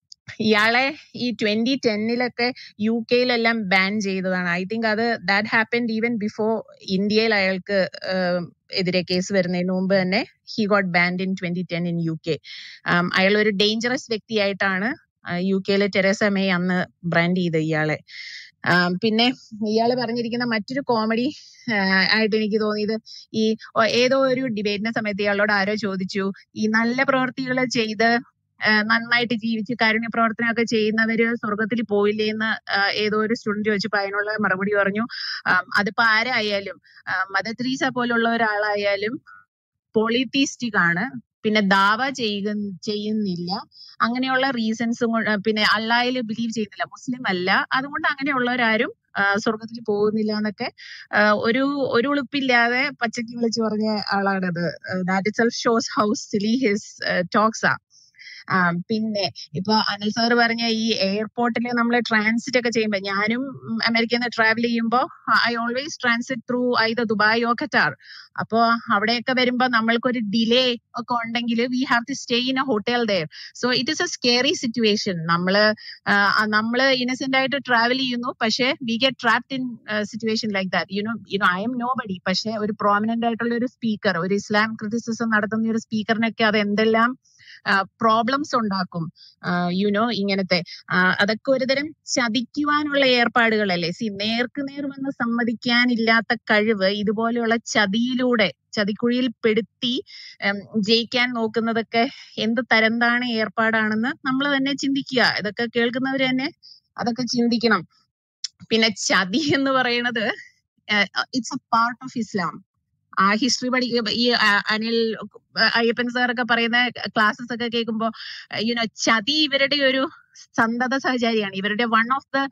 ഇയാളെ ഈ ട്വന്റി ടെന്നിലൊക്കെ യു കെയിലെല്ലാം ബാൻ ചെയ്തതാണ് ഐ തിങ്ക് അത് ദാറ്റ് ഹാപ്പൻഡ് ഈവൻ ബിഫോർ ഇന്ത്യയിൽ അയാൾക്ക് ആം, എതിരെ കേസ് വരുന്നതിന് മുമ്പ് തന്നെ he got banned in twenty ten in U K അയാൾ ഒരു ഡേഞ്ചറസ് വ്യക്തിയായിട്ടാണ് യു കെയിലെ ടെരേസ മെയ് അന്ന് ബ്രാൻഡ് ചെയ്ത് ഇയാളെ ആം, പിന്നെ ഇയാള് പറഞ്ഞിരിക്കുന്ന മറ്റൊരു കോമഡി ആയിട്ട് എനിക്ക് തോന്നിയത് ഈ ഒ- ഏതോ ഒരു ഡിബേറ്റിന്റെ സമയത്ത് ഇയാളോട് ആരോ ചോദിച്ചു ഈ നല്ല പ്രവർത്തികൾ ചെയ്ത് ആ, നന്നായിട്ട് ജീവിച്ച് കാരുണ്യ പ്രവർത്തനമൊക്കെ ചെയ്യുന്നവര് സ്വർഗത്തിൽ പോയില്ലേ എന്ന് ആ, ഏതോ ഒരു സ്റ്റുഡന്റ് ചോദിച്ചപ്പോ അതിനുള്ള മറുപടി പറഞ്ഞു ആം, അതിപ്പോ ആരായാലും ആ, മദർ തെരേസ പോലുള്ള ഒരാളായാലും പോളിത്തീസ്റ്റിക് ആണ് പിന്നെ ദാവ ചെയ്യുക ചെയ്യുന്നില്ല അങ്ങനെയുള്ള റീസൺസും പിന്നെ അള്ളാഹിൽ ബിലീവ് ചെയ്യുന്നില്ല മുസ്ലിം അല്ല അതുകൊണ്ട് അങ്ങനെയുള്ളവരാരും ആ, സ്വർഗത്തിൽ പോകുന്നില്ല എന്നൊക്കെ ആ, ഒരു ഒരു ഉളുപ്പില്ലാതെ പച്ചയ്ക്ക് വിളിച്ചു പറഞ്ഞ ആളാണത് that itself shows how silly his talks ആ ആ, പിന്നെ ഇപ്പൊ അനിൽ സാർ പറഞ്ഞ ഈ എയർപോർട്ടിൽ നമ്മൾ ട്രാൻസിറ്റ് ഒക്കെ ചെയ്യുമ്പോൾ ഞാനും ഉം, അമേരിക്കയിൽ നിന്ന് ട്രാവൽ ചെയ്യുമ്പോൾ I always transit through either Dubai or Qatar അപ്പോ അവിടെയൊക്കെ വരുമ്പോ നമ്മൾക്കൊരു ഡിലേ ഒക്കെ ഉണ്ടെങ്കിൽ we have to stay in a hotel there so it is a scary situation നമ്മള് ആ, നമ്മള് ഇന്നസെന്റ് ആയിട്ട് ട്രാവൽ ചെയ്യുന്നു പക്ഷേ we get trapped in situation like that you know you know I'm nobody പക്ഷെ ഒരു പ്രോമിനന്റ് ആയിട്ടുള്ള ഒരു സ്പീക്കർ ഒരു ഇസ്ലാം ക്രിറ്റിസിസം നടത്തുന്ന ഒരു സ്പീക്കറിനൊക്കെ അത് എന്തെല്ലാം പ്രോബ്ലംസ് ഉണ്ടാക്കും യുനോ ഇങ്ങനത്തെ ആ, അതൊക്കെ ഒരുതരം ചതിക്കുവാനുള്ള ഏർപ്പാടുകളല്ലേ സി നേർക്ക് നേർ വന്ന് സമ്മതിക്കാനില്ലാത്ത കഴിവ് ഇതുപോലെയുള്ള ചതിയിലൂടെ ചതിക്കുഴിയിൽ പെടുത്തി ഉം, ജയിക്കാൻ നോക്കുന്നതൊക്കെ എന്ത് തരംതാണ് ഏർപ്പാടാണെന്ന് നമ്മൾ തന്നെ ചിന്തിക്കുക ഇതൊക്കെ കേൾക്കുന്നവർ തന്നെ അതൊക്കെ ചിന്തിക്കണം പിന്നെ ചതി എന്ന് പറയുന്നത് it's a part of Islam ആ ഹിസ്റ്ററി പഠി ഈ ആ- അനിൽ അഹ് അയ്യപ്പൻ സാറൊക്കെ പറയുന്ന ക്ലാസ്സസ് ഒക്കെ കേൾക്കുമ്പോ യുനോ ചതി ഇവരുടെ ഒരു സന്തത സഹചാരിയാണ് ഇവരുടെ one of the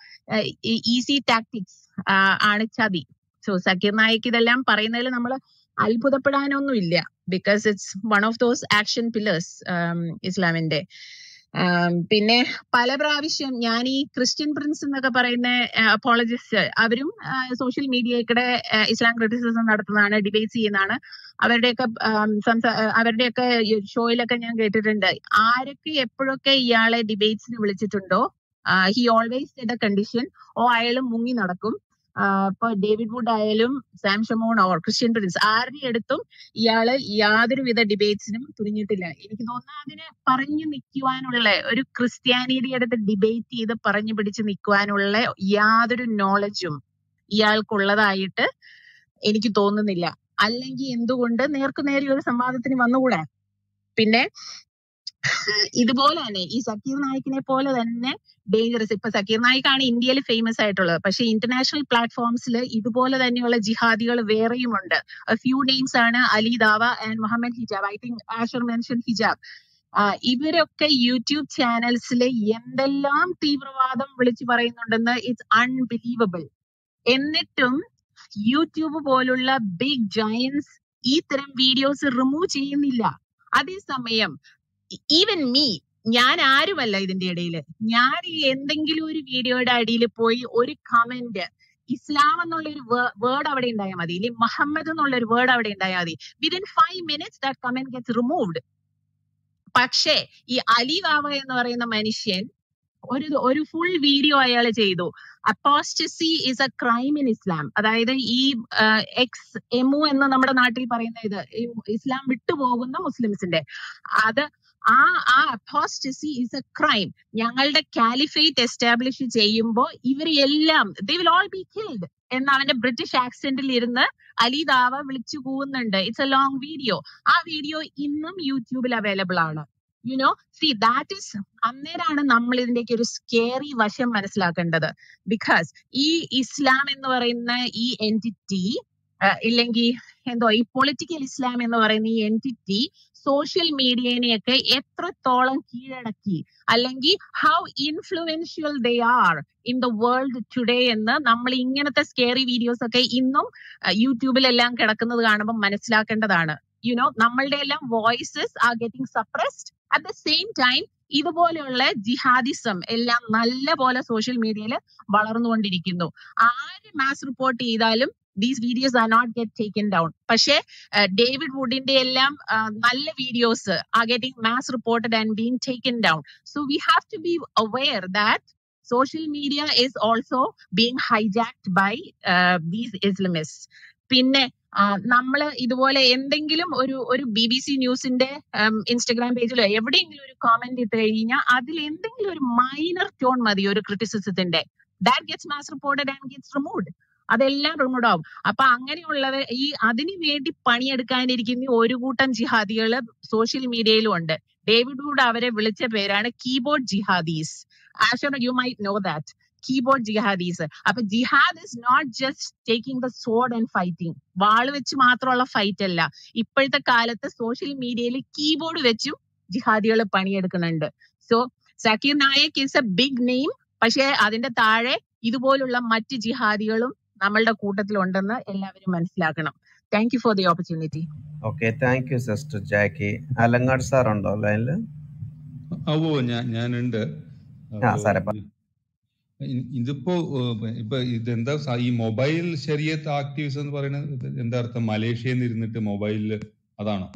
easy tactics ആണ് ചതി സോ സക്കീർ നായിക് ഇതെല്ലാം പറയുന്നതിൽ നമ്മൾ അത്ഭുതപ്പെടാനൊന്നുമില്ല because it's one of those action pillars ഇസ്ലാമിന്റെ ആം, പിന്നെ പല പ്രാവശ്യം ഞാൻ ഈ ക്രിസ്ത്യൻ പ്രിൻസ് എന്നൊക്കെ പറയുന്ന അപ്പോളജിസ്റ്റ് അവരും സോഷ്യൽ മീഡിയയുടെ ഇസ്ലാം ക്രിറ്റിസിസം നടത്തുന്നതാണ് ഡിബേറ്റ് ചെയ്യുന്നതാണ് അവരുടെയൊക്കെ ആം, സംസാ ആ, അവരുടെയൊക്കെ ഷോയിലൊക്കെ ഞാൻ കേട്ടിട്ടുണ്ട് ആരൊക്കെ എപ്പോഴൊക്കെ ഇയാളെ ഡിബേറ്റ്സിന് വിളിച്ചിട്ടുണ്ടോ he always said a condition ഓ അയാൾ മുങ്ങി നടക്കും ഇപ്പൊ ഡേവിഡ് വുഡ് ആയാലും Sam Shamoun or Christian Prince ആരുടെ അടുത്തും ഇയാള് യാതൊരുവിധ ഡിബേറ്റ്സിനും തുനിഞ്ഞിട്ടില്ല എനിക്ക് തോന്നുന്നു അതിന് പറഞ്ഞു നിൽക്കുവാനുള്ള ഒരു ക്രിസ്ത്യാനിയുടെ അടുത്ത് ഡിബേറ്റ് ചെയ്ത് പറഞ്ഞു പിടിച്ച് നിൽക്കുവാനുള്ള യാതൊരു നോളജും ഇയാൾക്കുള്ളതായിട്ട് എനിക്ക് തോന്നുന്നില്ല അല്ലെങ്കിൽ എന്തുകൊണ്ട് നേർക്കു നേരെ ഒരു സംവാദത്തിന് വന്നുകൂടാ പിന്നെ ഇതുപോലെ തന്നെ ഈ സക്കീർ നായിക്കിനെ പോലെ തന്നെ ഡേഞ്ചറസ് ഇപ്പൊ സക്കീർ നായിക്കാണ് ഇന്ത്യയിൽ ഫേമസ് ആയിട്ടുള്ളത് പക്ഷെ ഇന്റർനാഷണൽ പ്ലാറ്റ്ഫോംസിൽ ഇതുപോലെ തന്നെയുള്ള ജിഹാദികൾ വേറെയുമുണ്ട് ഫ്യൂ നെയിംസ് ആണ് Ali Dawah and Mohammed Hijab I think ആഷർ മെൻഷൻ ഹിജാബ് ഇവരൊക്കെ യൂട്യൂബ് ചാനൽസിൽ എന്തെല്ലാം തീവ്രവാദം വിളിച്ചു പറയുന്നുണ്ടെന്ന് ഇറ്റ്സ് അൺബിലീവബിൾ എന്നിട്ടും യൂട്യൂബ് പോലുള്ള ബിഗ് ജയൻസ് ഈ തരം വീഡിയോസ് റിമൂവ് ചെയ്യുന്നില്ല അതേസമയം ഈവൻ മീ ഞാൻ ആരുമല്ല ഇതിന്റെ ഇടയിൽ ഞാൻ ഈ എന്തെങ്കിലും ഒരു വീഡിയോയുടെ അടിയിൽ പോയി ഒരു കമന്റ് ഇസ്ലാം എന്നുള്ള ഒരു വേർഡ് അവിടെ ഉണ്ടായാൽ മതി ഇല്ലെങ്കിൽ മുഹമ്മദ് എന്നുള്ള ഒരു വേർഡ് അവിടെ ഉണ്ടായാൽ മതി within five minutes that comment gets removed പക്ഷേ ഈ അലി വാവ എന്ന് പറയുന്ന മനുഷ്യൻ ഒരു ഒരു ഫുൾ വീഡിയോ അയാൾ ചെയ്തു apostasy is a crime in Islam അതായത് ഈ എക്സ് എമു എന്ന് നമ്മുടെ നാട്ടിൽ പറയുന്ന ഇത് ഈ ഇസ്ലാം വിട്ടുപോകുന്ന മുസ്ലിംസിന്റെ അത് ആ ആ അപ്പോസ്റ്റസി ഇസ് എ ക്രൈം ഞങ്ങളുടെ കാലിഫേറ്റ് എസ്റ്റാബ്ലിഷ് ചെയ്യുമ്പോൾ ഇവർ എല്ലാം they will all be killed എന്ന് അവന്റെ ബ്രിട്ടീഷ് ആക്സെന്റിൽ ഇരുന്ന് അലി ദാവ വിളിച്ചു കൂവുന്നുണ്ട് ഇറ്റ്സ് എ ലോങ് വീഡിയോ ആ വീഡിയോ ഇന്നും യൂട്യൂബിൽ അവൈലബിൾ ആണ് you know see that is അന്നേരമാണ് നമ്മൾ ഇതിന്റെയൊക്കെ ഒരു സ്കേറി വശം മനസ്സിലാക്കേണ്ടത് ബിക്കോസ് ഈ ഇസ്ലാം എന്ന് പറയുന്ന ഈ എൻറ്റിറ്റി ഇല്ലെങ്കിൽ എന്തോ ഈ പൊളിറ്റിക്കൽ ഇസ്ലാം എന്ന് പറയുന്ന ഈ എൻറ്റിറ്റി സോഷ്യൽ മീഡിയനെയൊക്കെ എത്രത്തോളം കീഴടക്കി അല്ലെങ്കിൽ how influential they are in the world today എന്ന് നമ്മൾ ഇങ്ങനത്തെ സ്കേറി വീഡിയോസ് ഒക്കെ ഇന്നും യൂട്യൂബിലെല്ലാം കിടക്കുന്നത് കാണുമ്പോൾ മനസ്സിലാക്കേണ്ടതാണ് യു നോ നമ്മളുടെ എല്ലാം voices are getting suppressed at the same time ഇതുപോലെയുള്ള ജിഹാദിസം എല്ലാം നല്ല പോലെ സോഷ്യൽ മീഡിയയിൽ വളർന്നുകൊണ്ടിരിക്കുന്നു ആര് മാസ് റിപ്പോർട്ട് ചെയ്താലും these videos are not get taken down പക്ഷേ ഡേവിഡ് വുഡിന്റെ എല്ലാം നല്ല videos are getting mass reported and being taken down so we have to be aware that social media is also being hijacked by these Islamist പിന്നെ നമ്മൾ ഇതുപോലെ എന്തെങ്കിലും ഒരു ഒരു ബി ബി സി ന്യൂസിന്റെ ഇൻസ്റ്റഗ്രാം പേജിലോ എവിടെയെങ്കിലും ഒരു കോമന്റ് ഇട്ട് കഴിഞ്ഞാൽ അതിൽ എന്തെങ്കിലും ഒരു മൈനർ ടോൺ മതി ഒരു ക്രിറ്റിസിസത്തിന്റെ that gets mass reported and gets removed അതെല്ലാം റിമൂവ് ആവും അപ്പൊ അങ്ങനെയുള്ളവർ ഈ അതിനു വേണ്ടി പണിയെടുക്കാനിരിക്കുന്ന ഒരു കൂട്ടം ജിഹാദികൾ സോഷ്യൽ മീഡിയയിലും ഉണ്ട് ഡേവിഡ് വുഡ് അവരെ വിളിച്ച പേരാണ് keyboard jihadis Ashar you might know that keyboard jihadis അപ്പൊ jihad is not just taking the sword and fighting വാള് വെച്ച് മാത്രമുള്ള ഫൈറ്റ് അല്ല ഇപ്പോഴത്തെ കാലത്ത് സോഷ്യൽ മീഡിയയിൽ കീബോർഡ് വെച്ചും ജിഹാദികൾ പണിയെടുക്കുന്നുണ്ട് so Zakir Naik is a big name പക്ഷെ അതിന്റെ താഴെ ഇതുപോലുള്ള മറ്റ് ജിഹാദികളും നമ്മളുടെ കൂട്ടത്തിലുണ്ടെന്ന് എല്ലാവരും മനസ്സിലാക്കണം thank you for the opportunity okay thank you sister Jackie Alangad sir ഉണ്ടോ ലൈനില് ഓ ഞാൻ ഞാനുണ്ട് ആ സാറേ പറ ഇ- ഇതിപ്പോ ഏഹ്, ഇപ്പൊ ഇതെന്താ സ- ഈ മൊബൈൽ ശരിയത്ത് ആക്ടിവിസം എന്ന് പറയുന്നത് എന്താ അർത്ഥം മലേഷ്യയിൽ നിന്ന് ഇരുന്നിട്ട് മൊബൈലിൽ അതാണോ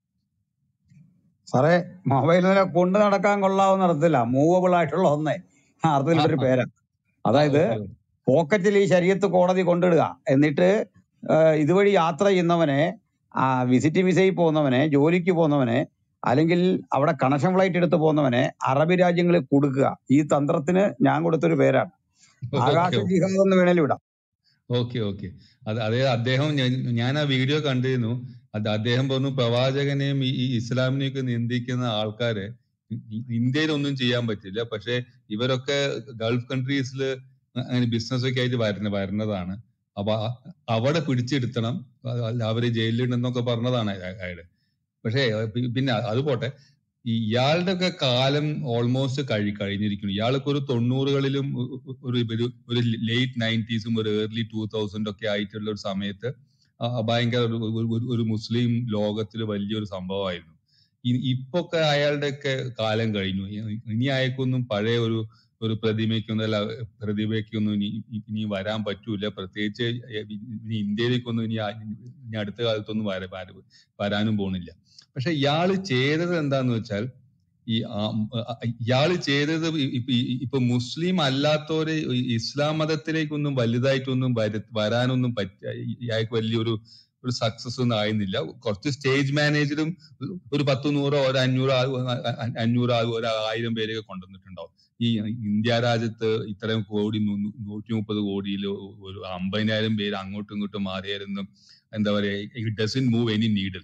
സാറേ മൊബൈലിനെ കൊണ്ട് നടക്കാൻ കൊള്ളാവുന്ന അർത്ഥത്തില്ല മൂവബിൾ ആയിട്ടുള്ള ഒന്നേ ആ അർത്ഥത്തിലൊരു പേരാ അതായത് പോക്കറ്റിൽ ഈ ശരീരത്ത് കോടതി കൊണ്ടിടുക എന്നിട്ട് ആ, ഇതുവഴി യാത്ര ചെയ്യുന്നവനെ ആ, വിസിറ്റ് വിസയിൽ പോകുന്നവനെ ജോലിക്ക് പോകുന്നവനെ അല്ലെങ്കിൽ അവിടെ കണക്ഷൻ ഫ്ലൈറ്റ് എടുത്ത് പോകുന്നവനെ അറബി രാജ്യങ്ങളിൽ കൊടുക്കുക ഈ തന്ത്രത്തിന് ഞാൻ കൊടുത്തൊരു പേരാണ് ആകാശ ഓക്കെ ജിഹാദ് എന്ന് വേണേലും ഇടാം ഓക്കെ ഓക്കെ അത് അതേ അദ്ദേഹം ഞാൻ- ഞാൻ ആ വീഡിയോ കണ്ടിരുന്നു അത് അദ്ദേഹം പറഞ്ഞു പ്രവാചകനെയും ഈ ഈ ഇസ്ലാമിനെയൊക്കെ നിന്ദിക്കുന്ന ആൾക്കാരെ ഇ- ഇന്ത്യയിൽ ഒന്നും ചെയ്യാൻ പറ്റില്ല പക്ഷെ ഇവരൊക്കെ ഗൾഫ് കൺട്രീസിൽ അങ്ങനെ ബിസിനസ് ഒക്കെ ആയിട്ട് വരുന്ന വരുന്നതാണ് അപ്പൊ അ- അവിടെ പിടിച്ചെടുത്തണം അ- അല്ല അവര് ജയിലിലിടുന്നൊക്കെ പറഞ്ഞതാണ് അയ- അയാള് പക്ഷേ പി- പിന്നെ അത് പോട്ടെ ഈ ഇയാളുടെ ഒക്കെ കാലം ഓൾമോസ്റ്റ് കഴി കഴിഞ്ഞിരിക്കുന്നു ഇയാൾക്ക് ഒരു തൊണ്ണൂറുകളിലും ഒ- ഒ- ഒരു ഒരു ഒരു ലേറ്റ് നയൻറ്റീസും ഒരു ഏർലി ടൂ തൗസൻഡ് ഒക്കെ ആയിട്ടുള്ള ഒരു സമയത്ത് ആ ഭയങ്കര ഒരു ഒരു- ഒരു- ഒരു മുസ്ലിം ലോകത്തിൽ വലിയൊരു സംഭവമായിരുന്നു ഇ- ഇപ്പൊക്കെ അയാളുടെ ഒക്കെ കാലം കഴിഞ്ഞു ഇ- ഇനി അയാൾക്കൊന്നും പഴയ ഒരു ഒരു പ്രതിമയ്ക്കൊന്നും അല്ല പ്രതിഭയ്ക്കൊന്നും ഇനി ഇനി വരാൻ പറ്റൂല പ്രത്യേകിച്ച് ഇനി ഇന്ത്യയിലേക്കൊന്നും ഇനി ആ- ഇനി അടുത്ത കാലത്തൊന്നും വര വര- വരാനും പോണില്ല പക്ഷെ ഇയാള് ചെയ്തത് എന്താന്ന് വെച്ചാൽ ഈ ആ, ആ, ഇയാള് ചെയ്തത് ഇ- ഇ- ഇ- ഇപ്പൊ മുസ്ലിം അല്ലാത്തവരെ ഈ ഇസ്ലാം മതത്തിലേക്കൊന്നും വലുതായിട്ടൊന്നും വര- വരാനൊന്നും പറ്റ ഇയാൾക്ക് വലിയൊരു ഒരു സക്സസ് ഒന്നും ആയിരുന്നില്ല കുറച്ച് സ്റ്റേജ് മാനേജറും ഒരു പത്ത് നൂറോ ഒരു അഞ്ഞൂറോ ആ- അഞ്ഞൂറോ ആ- ഒരു ആയിരം പേരെയൊക്കെ കൊണ്ടുവന്നിട്ടുണ്ടാവും ഈ ഇന്ത്യ രാജ്യത്ത് ഇത്രയും കോടി നൂ- നൂറ്റി മുപ്പത് കോടിയിൽ ഒരു അമ്പതിനായിരം പേര് അങ്ങോട്ടും ഇങ്ങോട്ടും മാറിയായിരുന്നു എന്താ പറയാ it doesn't move any needle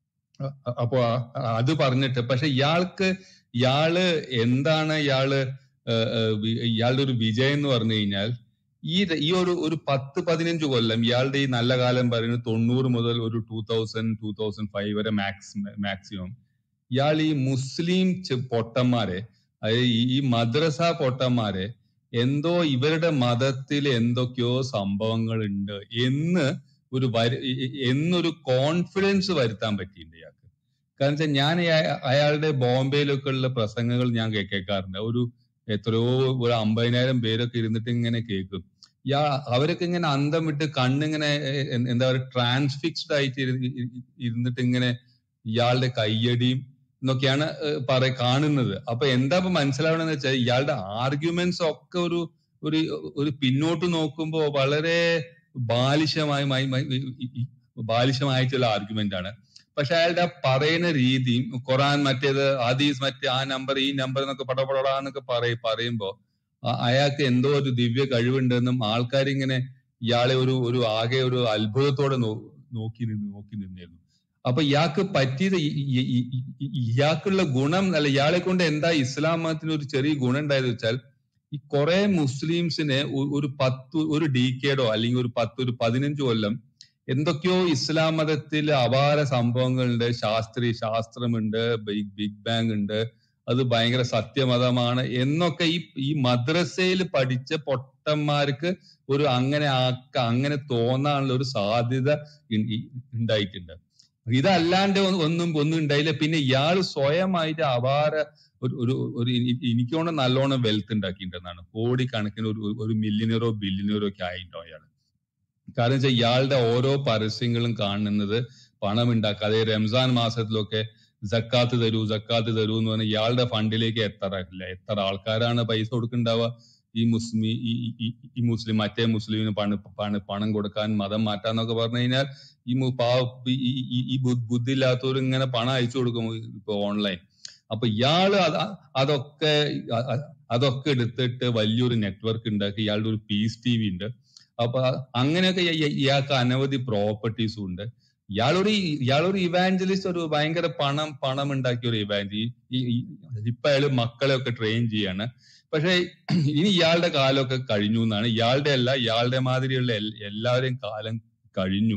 അപ്പൊ ആ- അത് പറഞ്ഞിട്ട് പക്ഷെ ഇയാൾക്ക് ഇയാള് എന്താണ് ഇയാള് ഏഹ് ഏഹ് വി- ഇയാളുടെ ഒരു വിജയം എന്ന് പറഞ്ഞു കഴിഞ്ഞാൽ ഈ ര- ഈ ഒരു ഒരു പത്ത് പതിനഞ്ച് കൊല്ലം ഇയാളുടെ ഈ നല്ല കാലം പറയുന്നത് തൊണ്ണൂറ് മുതൽ ഒരു two thousand two thousand five വരെ മാക്സ് മാക്സിമം ഇയാൾ ഈ മുസ്ലിം ചെ- പൊട്ടന്മാരെ അതായത് ഈ ഈ മദ്രസ പൊട്ടന്മാരെ എന്തോ ഇവരുടെ മതത്തിൽ എന്തൊക്കെയോ സംഭവങ്ങൾ ഉണ്ട് എന്ന് ഒരു വരു- എ- എ- എന്നൊരു കോൺഫിഡൻസ് വരുത്താൻ പറ്റിയിട്ടുണ്ട് ഇയാൾക്ക് കാരണം വെച്ചാൽ ഞാൻ അയ- അയാളുടെ ബോംബെയിലൊക്കെ ഉള്ള പ്രസംഗങ്ങൾ ഞാൻ കേ- കേൾക്കാറുണ്ട് ഒരു എത്രയോ ഒരു അമ്പതിനായിരം പേരൊക്കെ ഇരുന്നിട്ട് ഇങ്ങനെ കേൾക്കും യാ അവരൊക്കെ ഇങ്ങനെ അന്തം വിട്ട് കണ്ണിങ്ങനെ എ- എ- എന്താ പറയുക ട്രാൻസ്ഫിക്സ്ഡ് ആയിട്ട് ഇരു- ഇ- ഇരുന്നിട്ട് ഇങ്ങനെ ഇയാളുടെ കയ്യടിയും എന്നൊക്കെയാണ് ഏഹ് പറ കാണുന്നത് അപ്പൊ എന്താ ഇപ്പൊ മനസ്സിലാവണമെന്ന് വെച്ചാൽ ഇയാളുടെ ആർഗ്യുമെന്റ്സ് ഒക്കെ ഒരു ഒരു ഒരു പിന്നോട്ട് നോക്കുമ്പോ വളരെ ബാലിശമായി മായി- മായി- ഈ- ഈ- ബാലിശമായിട്ടുള്ള ആർഗ്യുമെന്റ് ആണ് പക്ഷെ അയാളുടെ ആ പറയുന്ന രീതിയും ഖുറാൻ മറ്റേത് ഹദീസ് മറ്റേ ആ നമ്പർ ഈ നമ്പർ എന്നൊക്കെ പടപടാന്നൊക്കെ പറയും പറയുമ്പോ ആ- അയാൾക്ക് എന്തോ ഒരു ദിവ്യ കഴിവുണ്ടെന്നും ആൾക്കാർ ഇങ്ങനെ ഇയാളെ ഒരു ഒരു ആകെ ഒരു അത്ഭുതത്തോടെ നോ- നോക്കി നിന്ന് നോക്കി നിന്നിരുന്നു അപ്പൊ ഇയാൾക്ക് പറ്റിയത് ഈ- ഈ- ഈ- ഈ- ഈ- ഇയാൾക്കുള്ള ഗുണം അല്ല ഇയാളെ കൊണ്ട് എന്താ ഇസ്ലാം മതത്തിന് ഒരു ചെറിയ ഗുണം ഉണ്ടായത് വെച്ചാൽ ഈ കുറെ മുസ്ലിംസിനെ ഒ- ഒരു പത്ത് ഒരു ഡീക്കേഡോ അല്ലെങ്കിൽ ഒരു പത്ത് ഒരു പതിനഞ്ച് കൊല്ലം എന്തൊക്കെയോ ഇസ്ലാം മതത്തിൽ അപാര സംഭവങ്ങളുണ്ട് ശാസ്ത്രീ ശാസ്ത്രമുണ്ട് ബിഗ് ബിഗ് ബാങ് ഉണ്ട് അത് ഭയങ്കര സത്യമതമാണ് എന്നൊക്കെ ഈ ഈ മദ്രസയിൽ പഠിച്ച പൊട്ടന്മാർക്ക് ഒരു അങ്ങനെ ആക്ക അങ്ങനെ തോന്നാനുള്ള ഒരു സാധ്യത ഇ- ഇ- ഉണ്ടായിട്ടുണ്ട് ഇതല്ലാണ്ട് ഒ- ഒന്നും ഒന്നും ഉണ്ടായില്ല പിന്നെ ഇയാൾ സ്വയമായിട്ട് അപാര ഒരു ഒരു ഒരു എനി- എനിക്ക് തോന്നുന്നു നല്ലോണം വെൽത്ത് ഉണ്ടാക്കിയിട്ടുണ്ടെന്നാണ് കോടിക്കണക്കിന് ഒരു ഒരു മില്യനറോ ബില്യനറോ ഒക്കെ ആയിട്ടുണ്ടോ അയാൾ കാരണം വെച്ചാൽ ഇയാളുടെ ഓരോ പരസ്യങ്ങളും കാണുന്നത് പണം ഉണ്ടാക്കാതെ റംസാൻ മാസത്തിലൊക്കെ ജക്കാത്ത് തരൂ ജക്കാത്ത് തരൂ എന്ന് പറഞ്ഞാൽ ഇയാളുടെ ഫണ്ടിലേക്ക് എത്തറില്ല എത്ര ആൾക്കാരാണ് പൈസ കൊടുക്കുന്നുണ്ടാവുക ഈ മുസ്ലിം ഈ ഈ- ഈ- ഈ മുസ്ലിം മറ്റേ മുസ്ലിമിന് പണ പണ പണം കൊടുക്കാൻ മതം മാറ്റാന്നൊക്കെ പറഞ്ഞു കഴിഞ്ഞാൽ ഈ മു- പാവ ഈ ഈ- ഈ- ഈ ബു- ബുദ്ധി ഇല്ലാത്തവർ ഇങ്ങനെ പണം അയച്ചു കൊടുക്കും ഇപ്പൊ ഓൺലൈൻ അപ്പൊ ഇയാള് അത് അതൊക്കെ അ- അ- അതൊക്കെ എടുത്തിട്ട് വലിയൊരു നെറ്റ്വർക്ക് ഉണ്ടാക്കി ഇയാളുടെ ഒരു പീസ് ടി വി ഉണ്ട് അപ്പൊ അങ്ങനെയൊക്കെ ഇയ- ഇയ- ഇയാൾക്ക് അനവധി പ്രോപ്പർട്ടീസും ഉണ്ട് ഇയാളൊരു ഇയാളൊരു ഇവാഞ്ചലിസ്റ്റ് ഒരു ഭയങ്കര പണം പണം ഉണ്ടാക്കിയ ഒരു ഇവാഞ്ചി ഇപ്പൊ അയാള് മക്കളെ ഒക്കെ ട്രെയിൻ ചെയ്യാണ് പക്ഷെ ഇനി ഇയാളുടെ കാലമൊക്കെ കഴിഞ്ഞു എന്നാണ് ഇയാളുടെ അല്ല ഇയാളുടെ മാതിരിയുള്ള എൽ- എല്ലാവരുടെയും കാലം കഴിഞ്ഞു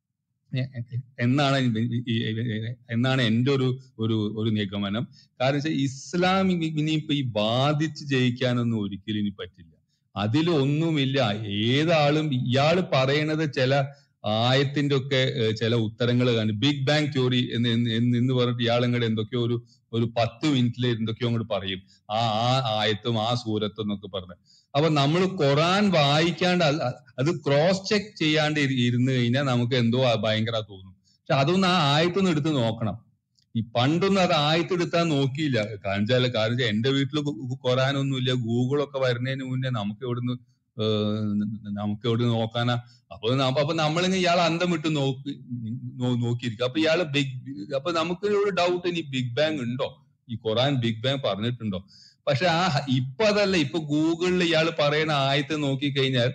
എ- എ- എന്നാണ് ഈ- ഈ- ഈ- എന്നാണ് എന്റെ ഒരു ഒരു ഒരു നിഗമനം കാരണം വെച്ചാൽ ഇസ്ലാം ഇനി- ഇനിയിപ്പോ ഈ വാദിച്ച് ജയിക്കാനൊന്നും ഒരിക്കലും ഇനി പറ്റില്ല അതിലൊന്നുമില്ല ഏതാളും ഇയാള് പറയണത് ചില ആയത്തിന്റെ ഒക്കെ ഏഹ്, ചില ഉത്തരങ്ങൾ കാണും ബിഗ് ബാങ് തിയോറി എന്ന് എന്ന് എന്ന് എന്ന് പറഞ്ഞിട്ട് ഇയാളങ്ങടെ എന്തൊക്കെയോ ഒരു ഒരു പത്ത് മിനിറ്റിൽ എന്തൊക്കെയോ അങ്ങോട്ട് പറയും ആ ആ ആയത്തും ആ സൂരത്തും എന്നൊക്കെ പറഞ്ഞ് അപ്പൊ നമ്മൾ ഖുറാൻ വായിക്കാണ്ട് അത് അത് ക്രോസ് ചെക്ക് ചെയ്യാണ്ട് ഇരി- ഇരുന്ന് കഴിഞ്ഞാൽ നമുക്ക് എന്തോ ആ ഭയങ്കര തോന്നും പക്ഷെ അതൊന്നും ആ ആയത്തൊന്നും എടുത്ത് നോക്കണം ഈ പണ്ടൊന്നും അത് ആയത്തെടുത്താൽ നോക്കിയില്ല കാരണം വെച്ചാൽ കാരണം വെച്ചാൽ എന്റെ വീട്ടിൽ ഖുറാനൊന്നുമില്ല ഗൂഗിളൊക്കെ വരുന്നതിന് മുന്നേ നമുക്ക് എവിടുന്ന് ഏഹ് നമുക്ക് എവിടെ നോക്കാനാ അപ്പൊ നമ്മ- അപ്പൊ നമ്മളിങ്ങനെ ഇയാൾ അന്തം വിട്ട് നോക്കി നോ- നോക്കിയിരിക്കും അപ്പൊ ഇയാള് ബിഗ് അപ്പൊ നമുക്ക് ഒരു ഡൗട്ട് ഇനി ബിഗ് ബാങ് ഉണ്ടോ ഈ ഖുറാൻ ബിഗ് ബാങ് പറഞ്ഞിട്ടുണ്ടോ പക്ഷെ ആ ഇപ്പൊ അതല്ല ഇപ്പൊ ഗൂഗിളിൽ ഇയാൾ പറയുന്ന ആയത്ത് നോക്കിക്കഴിഞ്ഞാൽ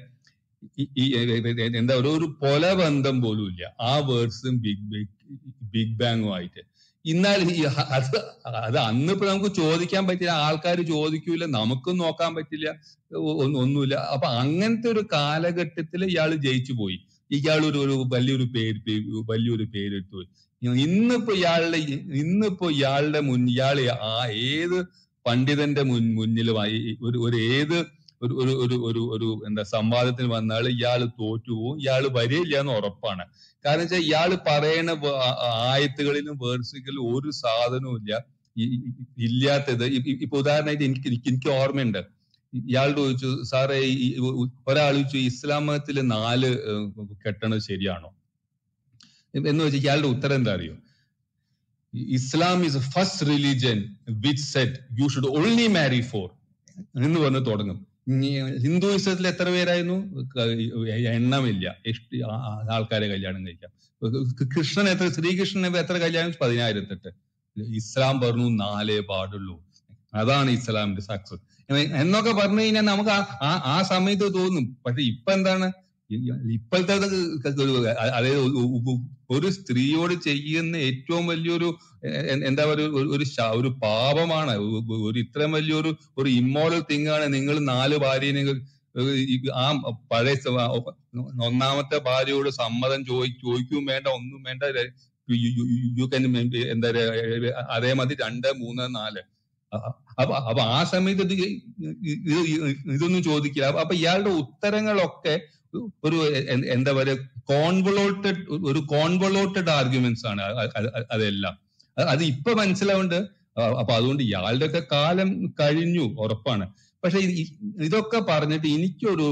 ഈ- ഈ എന്താ ഒരു ഒരു പൊല ബന്ധം പോലും ഇല്ല ആ വേർഡ്സും ബിഗ് ബിഗ് ബിഗ് ബാങ്ങും ആയിട്ട് എന്നാൽ ഈ അത് അത് അന്ന് ഇപ്പൊ നമുക്ക് ചോദിക്കാൻ പറ്റില്ല ആൾക്കാർ ചോദിക്കൂല നമുക്കും നോക്കാൻ പറ്റില്ല ഒ- ഒന്നും ഒന്നുമില്ല അപ്പൊ അങ്ങനത്തെ ഒരു കാലഘട്ടത്തിൽ ഇയാൾ ജയിച്ചു പോയി ഇയാൾ ഒരു ഒരു വലിയൊരു പേര് പേ- വലിയൊരു പേരെടുത്തു പോയി ഇന്നിപ്പോ ഇയാളുടെ ഇന്നിപ്പോ ഇയാളുടെ മുൻ ഇയാള് ആ ഏത് പണ്ഡിതന്റെ മുൻ മുന്നിലുമായി ഒരു ഒരു ഏത് ഒരു ഒരു ഒരു ഒരു ഒരു എന്താ സംവാദത്തിന് വന്നാൽ ഇയാൾ തോറ്റുപോകും ഇയാൾ വരില്ല എന്ന് ഉറപ്പാണ് കാരണം വെച്ചാൽ ഇയാൾ പറയുന്ന വ- ആ- ആ- ആയത്തുകളിലും വേർസുകളിലും ഒരു സാധനവും ഇല്ല ഈ- ഈ- ഈ- ഇല്ലാത്തത് ഇ- ഇ- ഇപ്പൊ ഉദാഹരണമായിട്ട് എനിക്ക് എനിക്ക് എനിക്ക് ഓർമ്മയുണ്ട് ഇയാളോട് ചോദിച്ചു സാറേ ഈ ഒരാൾ ചോദിച്ചു ഇസ്ലാം മതത്തിൽ നാല് ഏഹ്, കെട്ടണത് ശരിയാണോ എന്ന് വെച്ചാൽ ഇയാളുടെ ഉത്തരം എന്താ അറിയോ Islam is first religion which said you should only marry four എന്ന് പറഞ്ഞ് തുടങ്ങും ഇനി ഹിന്ദുയിസത്തിൽ എത്ര പേരായിരുന്നു ക- എണ്ണമില്ല ഇഷ്ട- ആ- ആ- ആൾക്കാരെ കല്യാണം കഴിക്കാം കൃഷ്ണൻ എത്ര ശ്രീകൃഷ്ണൻ എത്ര കല്യാണം പതിനായിരത്തെട്ട് ഇസ്ലാം പറഞ്ഞു നാലേ പാടുള്ളൂ അതാണ് ഇസ്ലാമിന്റെ സക്സസ് എന്നൊക്കെ പറഞ്ഞു കഴിഞ്ഞാൽ നമുക്ക് ആ- ആ- ആ സമയത്ത് തോന്നും പക്ഷെ ഇപ്പൊ എന്താണ് ഈ- ഇപ്പോഴത്തെ അത് അതായത് ഒ- ഒ- ഒരു സ്ത്രീയോട് ചെയ്യുന്ന ഏറ്റവും വലിയൊരു എ- എ- എന്താ പറയുക ഒരു ഒരു ശ- ഒരു പാപമാണ് ഒ- ഒരു ഇത്രയും വലിയൊരു ഒരു ഇമ്മോറൽ തിങ് ആണ് നിങ്ങൾ നാല് ഭാര്യനെ ഏഹ് ഈ ആ പഴയ സ- ആ ഒന്നാമത്തെ ഭാര്യയോട് സമ്മതം ചോദി ചോദിക്കും വേണ്ട ഒന്നും വേണ്ട യു കൻ എന്താ പറയാ അതേമാതിരി രണ്ട് മൂന്ന് നാല് അ- അപ്പൊ അപ്പൊ ആ സമയത്ത് ഇത് ഇത് ഇത് ഇതൊന്നും ചോദിക്കില്ല അപ്പൊ അപ്പൊ ഇയാളുടെ ഉത്തരങ്ങളൊക്കെ ഒരു എ- എന്താ പറയാ കോൺവളോട്ടഡ് ഒരു കോൺവളോട്ടഡ് ആർഗ്യുമെന്റ്സ് ആണ് അ- അ- അ- അതെല്ലാം അത് അത് ഇപ്പൊ മനസ്സിലാവുണ്ട് അ- അപ്പൊ അതുകൊണ്ട് ഇയാളുടെ ഒക്കെ കാലം കഴിഞ്ഞു ഉറപ്പാണ് പക്ഷെ ഇത് ഇ- ഇതൊക്കെ പറഞ്ഞിട്ട് എനിക്കൊരു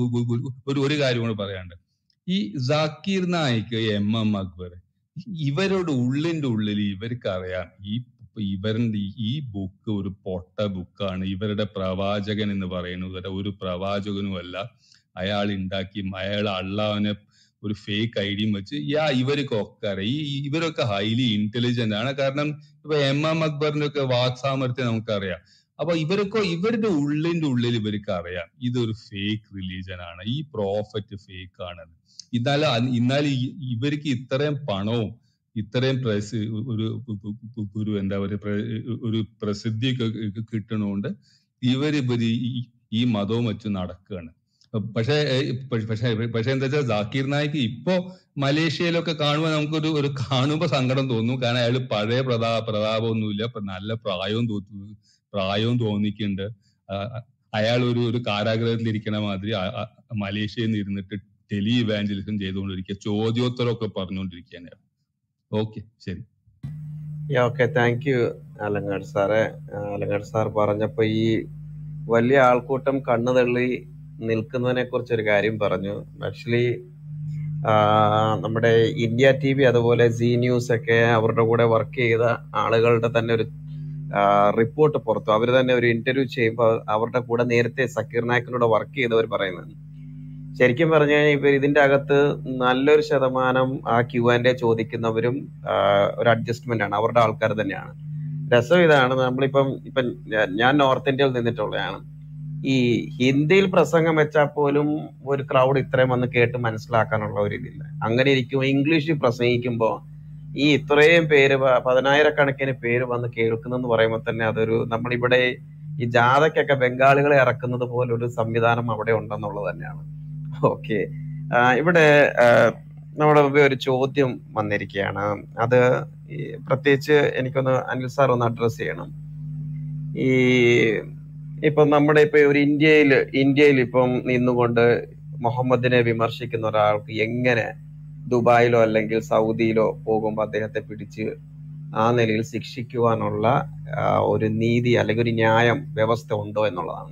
ഒരു ഒരു കാര്യം കൂടെ പറയാനുണ്ട് ഈ ജാക്കീർ നായിക്ക് എം എം അക്ബർ ഇവരുടെ ഉള്ളിന്റെ ഉള്ളിൽ ഇവർക്ക് അറിയാം ഈ ഇവരുടെ ഈ ബുക്ക് ഒരു പൊട്ട ബുക്കാണ് ഇവരുടെ പ്രവാചകൻ എന്ന് പറയുന്നത് ഒരു പ്രവാചകനുമല്ല അയാൾ ഉണ്ടാക്കി അയാൾ അള്ളാവിനെ ഒരു ഫേക്ക് ഐഡിയും വെച്ച് യാ ഇവർക്കൊക്കെ അറിയാം ഈ ഇവരൊക്കെ ഹൈലി ഇന്റലിജന്റ് ആണ് കാരണം ഇപ്പൊ എം എം അക്ബറിന്റെ ഒക്കെ വാക്സാമർത്ഥ്യം നമുക്കറിയാം അപ്പൊ ഇവരൊക്കെ ഇവരുടെ ഉള്ളിന്റെ ഉള്ളിൽ ഇവർക്ക് അറിയാം ഇതൊരു ഫേക്ക് റിലീജൻ ആണ് ഈ പ്രോഫറ്റ് ഫേക്ക് ആണ് എന്നാൽ എന്നാൽ ഈ- ഇവർക്ക് ഇത്രയും പണവും ഇത്രയും പ്രസി ഒരു ഒരു എന്താ പറയുക പ്ര- ഒരു പ്രസിദ്ധി കിട്ടണോണ്ട് ഇവർ ഇവർ ഈ- ഈ മതവും വെച്ച് നടക്കുകയാണ് പക്ഷേ ഏഹ് പ- പക്ഷേ പക്ഷെ എന്താ വെച്ചാൽ ജാക്കീർ നായിക്ക് ഇപ്പോ മലേഷ്യയിലൊക്കെ കാണുമ്പോൾ നമുക്കൊരു ഒരു കാണുമ്പോ സങ്കടം തോന്നും കാരണം അയാൾ പഴയ പ്രതാ പ്രതാപമൊന്നുമില്ല ഇപ്പൊ നല്ല പ്രായവും തോന്നു പ്രായവും തോന്നിക്കുന്നുണ്ട് അയാൾ ഒരു ഒരു കാരാഗ്രഹത്തിൽ ഇരിക്കണ മാതിരി ആ- ആ മലേഷ്യയിൽ നിന്ന് ഇരുന്നിട്ട് ടെലി ഇവാഞ്ചലിസം ചെയ്തുകൊണ്ടിരിക്കുക ചോദ്യോത്തരമൊക്കെ പറഞ്ഞുകൊണ്ടിരിക്കുകയാണ് ഓക്കെ ശരി ഓക്കെ താങ്ക് യു അലങ്ങാട് സാറെ അലങ്ങാട് സാർ പറഞ്ഞപ്പോ ഈ വലിയ ആൾക്കൂട്ടം കണ്ണു തള്ളി നിൽക്കുന്നതിനെ കുറിച്ച് ഒരു കാര്യം പറഞ്ഞു ആക്ച്വലി നമ്മുടെ ഇന്ത്യ ടി വി അതുപോലെ സി ന്യൂസ് ഒക്കെ അവരുടെ കൂടെ വർക്ക് ചെയ്ത ആളുകളുടെ തന്നെ ഒരു റിപ്പോർട്ട് പുറത്തു അവർ തന്നെ ഒരു ഇന്റർവ്യൂ ചെയ്യുമ്പോൾ അവരുടെ കൂടെ നേരത്തെ സക്കീർ നായക്കിനോട് വർക്ക് ചെയ്തവർ പറയുന്നത് ശരിക്കും പറഞ്ഞു കഴിഞ്ഞാൽ ഇവർ ഇതിന്റെ അകത്ത് നല്ലൊരു ശതമാനം ആ ക്യൂ ആൻഡ് ചോദിക്കുന്നവരും ആ, ഒരു അഡ്ജസ്റ്റ്മെന്റ് ആണ് അവരുടെ ആൾക്കാർ തന്നെയാണ് രസം ഇതാണ് നമ്മളിപ്പം ഇപ്പം ഞാ- ഞാൻ നോർത്ത് ഇന്ത്യയിൽ നിന്നിട്ടുള്ളതാണ് ഈ ഹിന്ദിയിൽ പ്രസംഗം വെച്ചാൽ പോലും ഒരു ക്രൗഡ് ഇത്രയും വന്ന് കേട്ട് മനസ്സിലാക്കാനുള്ള ഒരു ഇതില്ല അങ്ങനെ ഇരിക്കും ഇംഗ്ലീഷിൽ പ്രസംഗിക്കുമ്പോൾ ഈ ഇത്രയും പേര് പ- പതിനായിരക്കണക്കിന് പേര് വന്ന് കേൾക്കുന്നെന്ന് പറയുമ്പോൾ തന്നെ അതൊരു നമ്മളിവിടെ ഈ ജാഥയ്ക്കൊക്കെ ബംഗാളികളെ ഇറക്കുന്നത് പോലെ ഒരു സംവിധാനം അവിടെ ഉണ്ടെന്നുള്ളത് തന്നെയാണ് ഓക്കെ ഇവിടെ ആ, നമ്മുടെ മുമ്പിൽ ഒരു ചോദ്യം വന്നിരിക്കുകയാണ് അത് ഈ പ്രത്യേകിച്ച് എനിക്കൊന്ന് അനിൽ സാർ ഒന്ന് അഡ്രസ് ചെയ്യണം ഈ ഇപ്പം നമ്മുടെ ഇപ്പൊ ഒരു ഇന്ത്യയിൽ ഇന്ത്യയിൽ ഇപ്പം നിന്നുകൊണ്ട് മുഹമ്മദിനെ വിമർശിക്കുന്ന ഒരാൾക്ക് എങ്ങനെ ദുബായിലോ അല്ലെങ്കിൽ സൗദിയിലോ പോകുമ്പോൾ അദ്ദേഹത്തെ പിടിച്ച് ആ നിലയിൽ ശിക്ഷിക്കുവാനുള്ള ആ, ഒരു നീതി അല്ലെങ്കിൽ ഒരു ന്യായം വ്യവസ്ഥ ഉണ്ടോ എന്നുള്ളതാണ്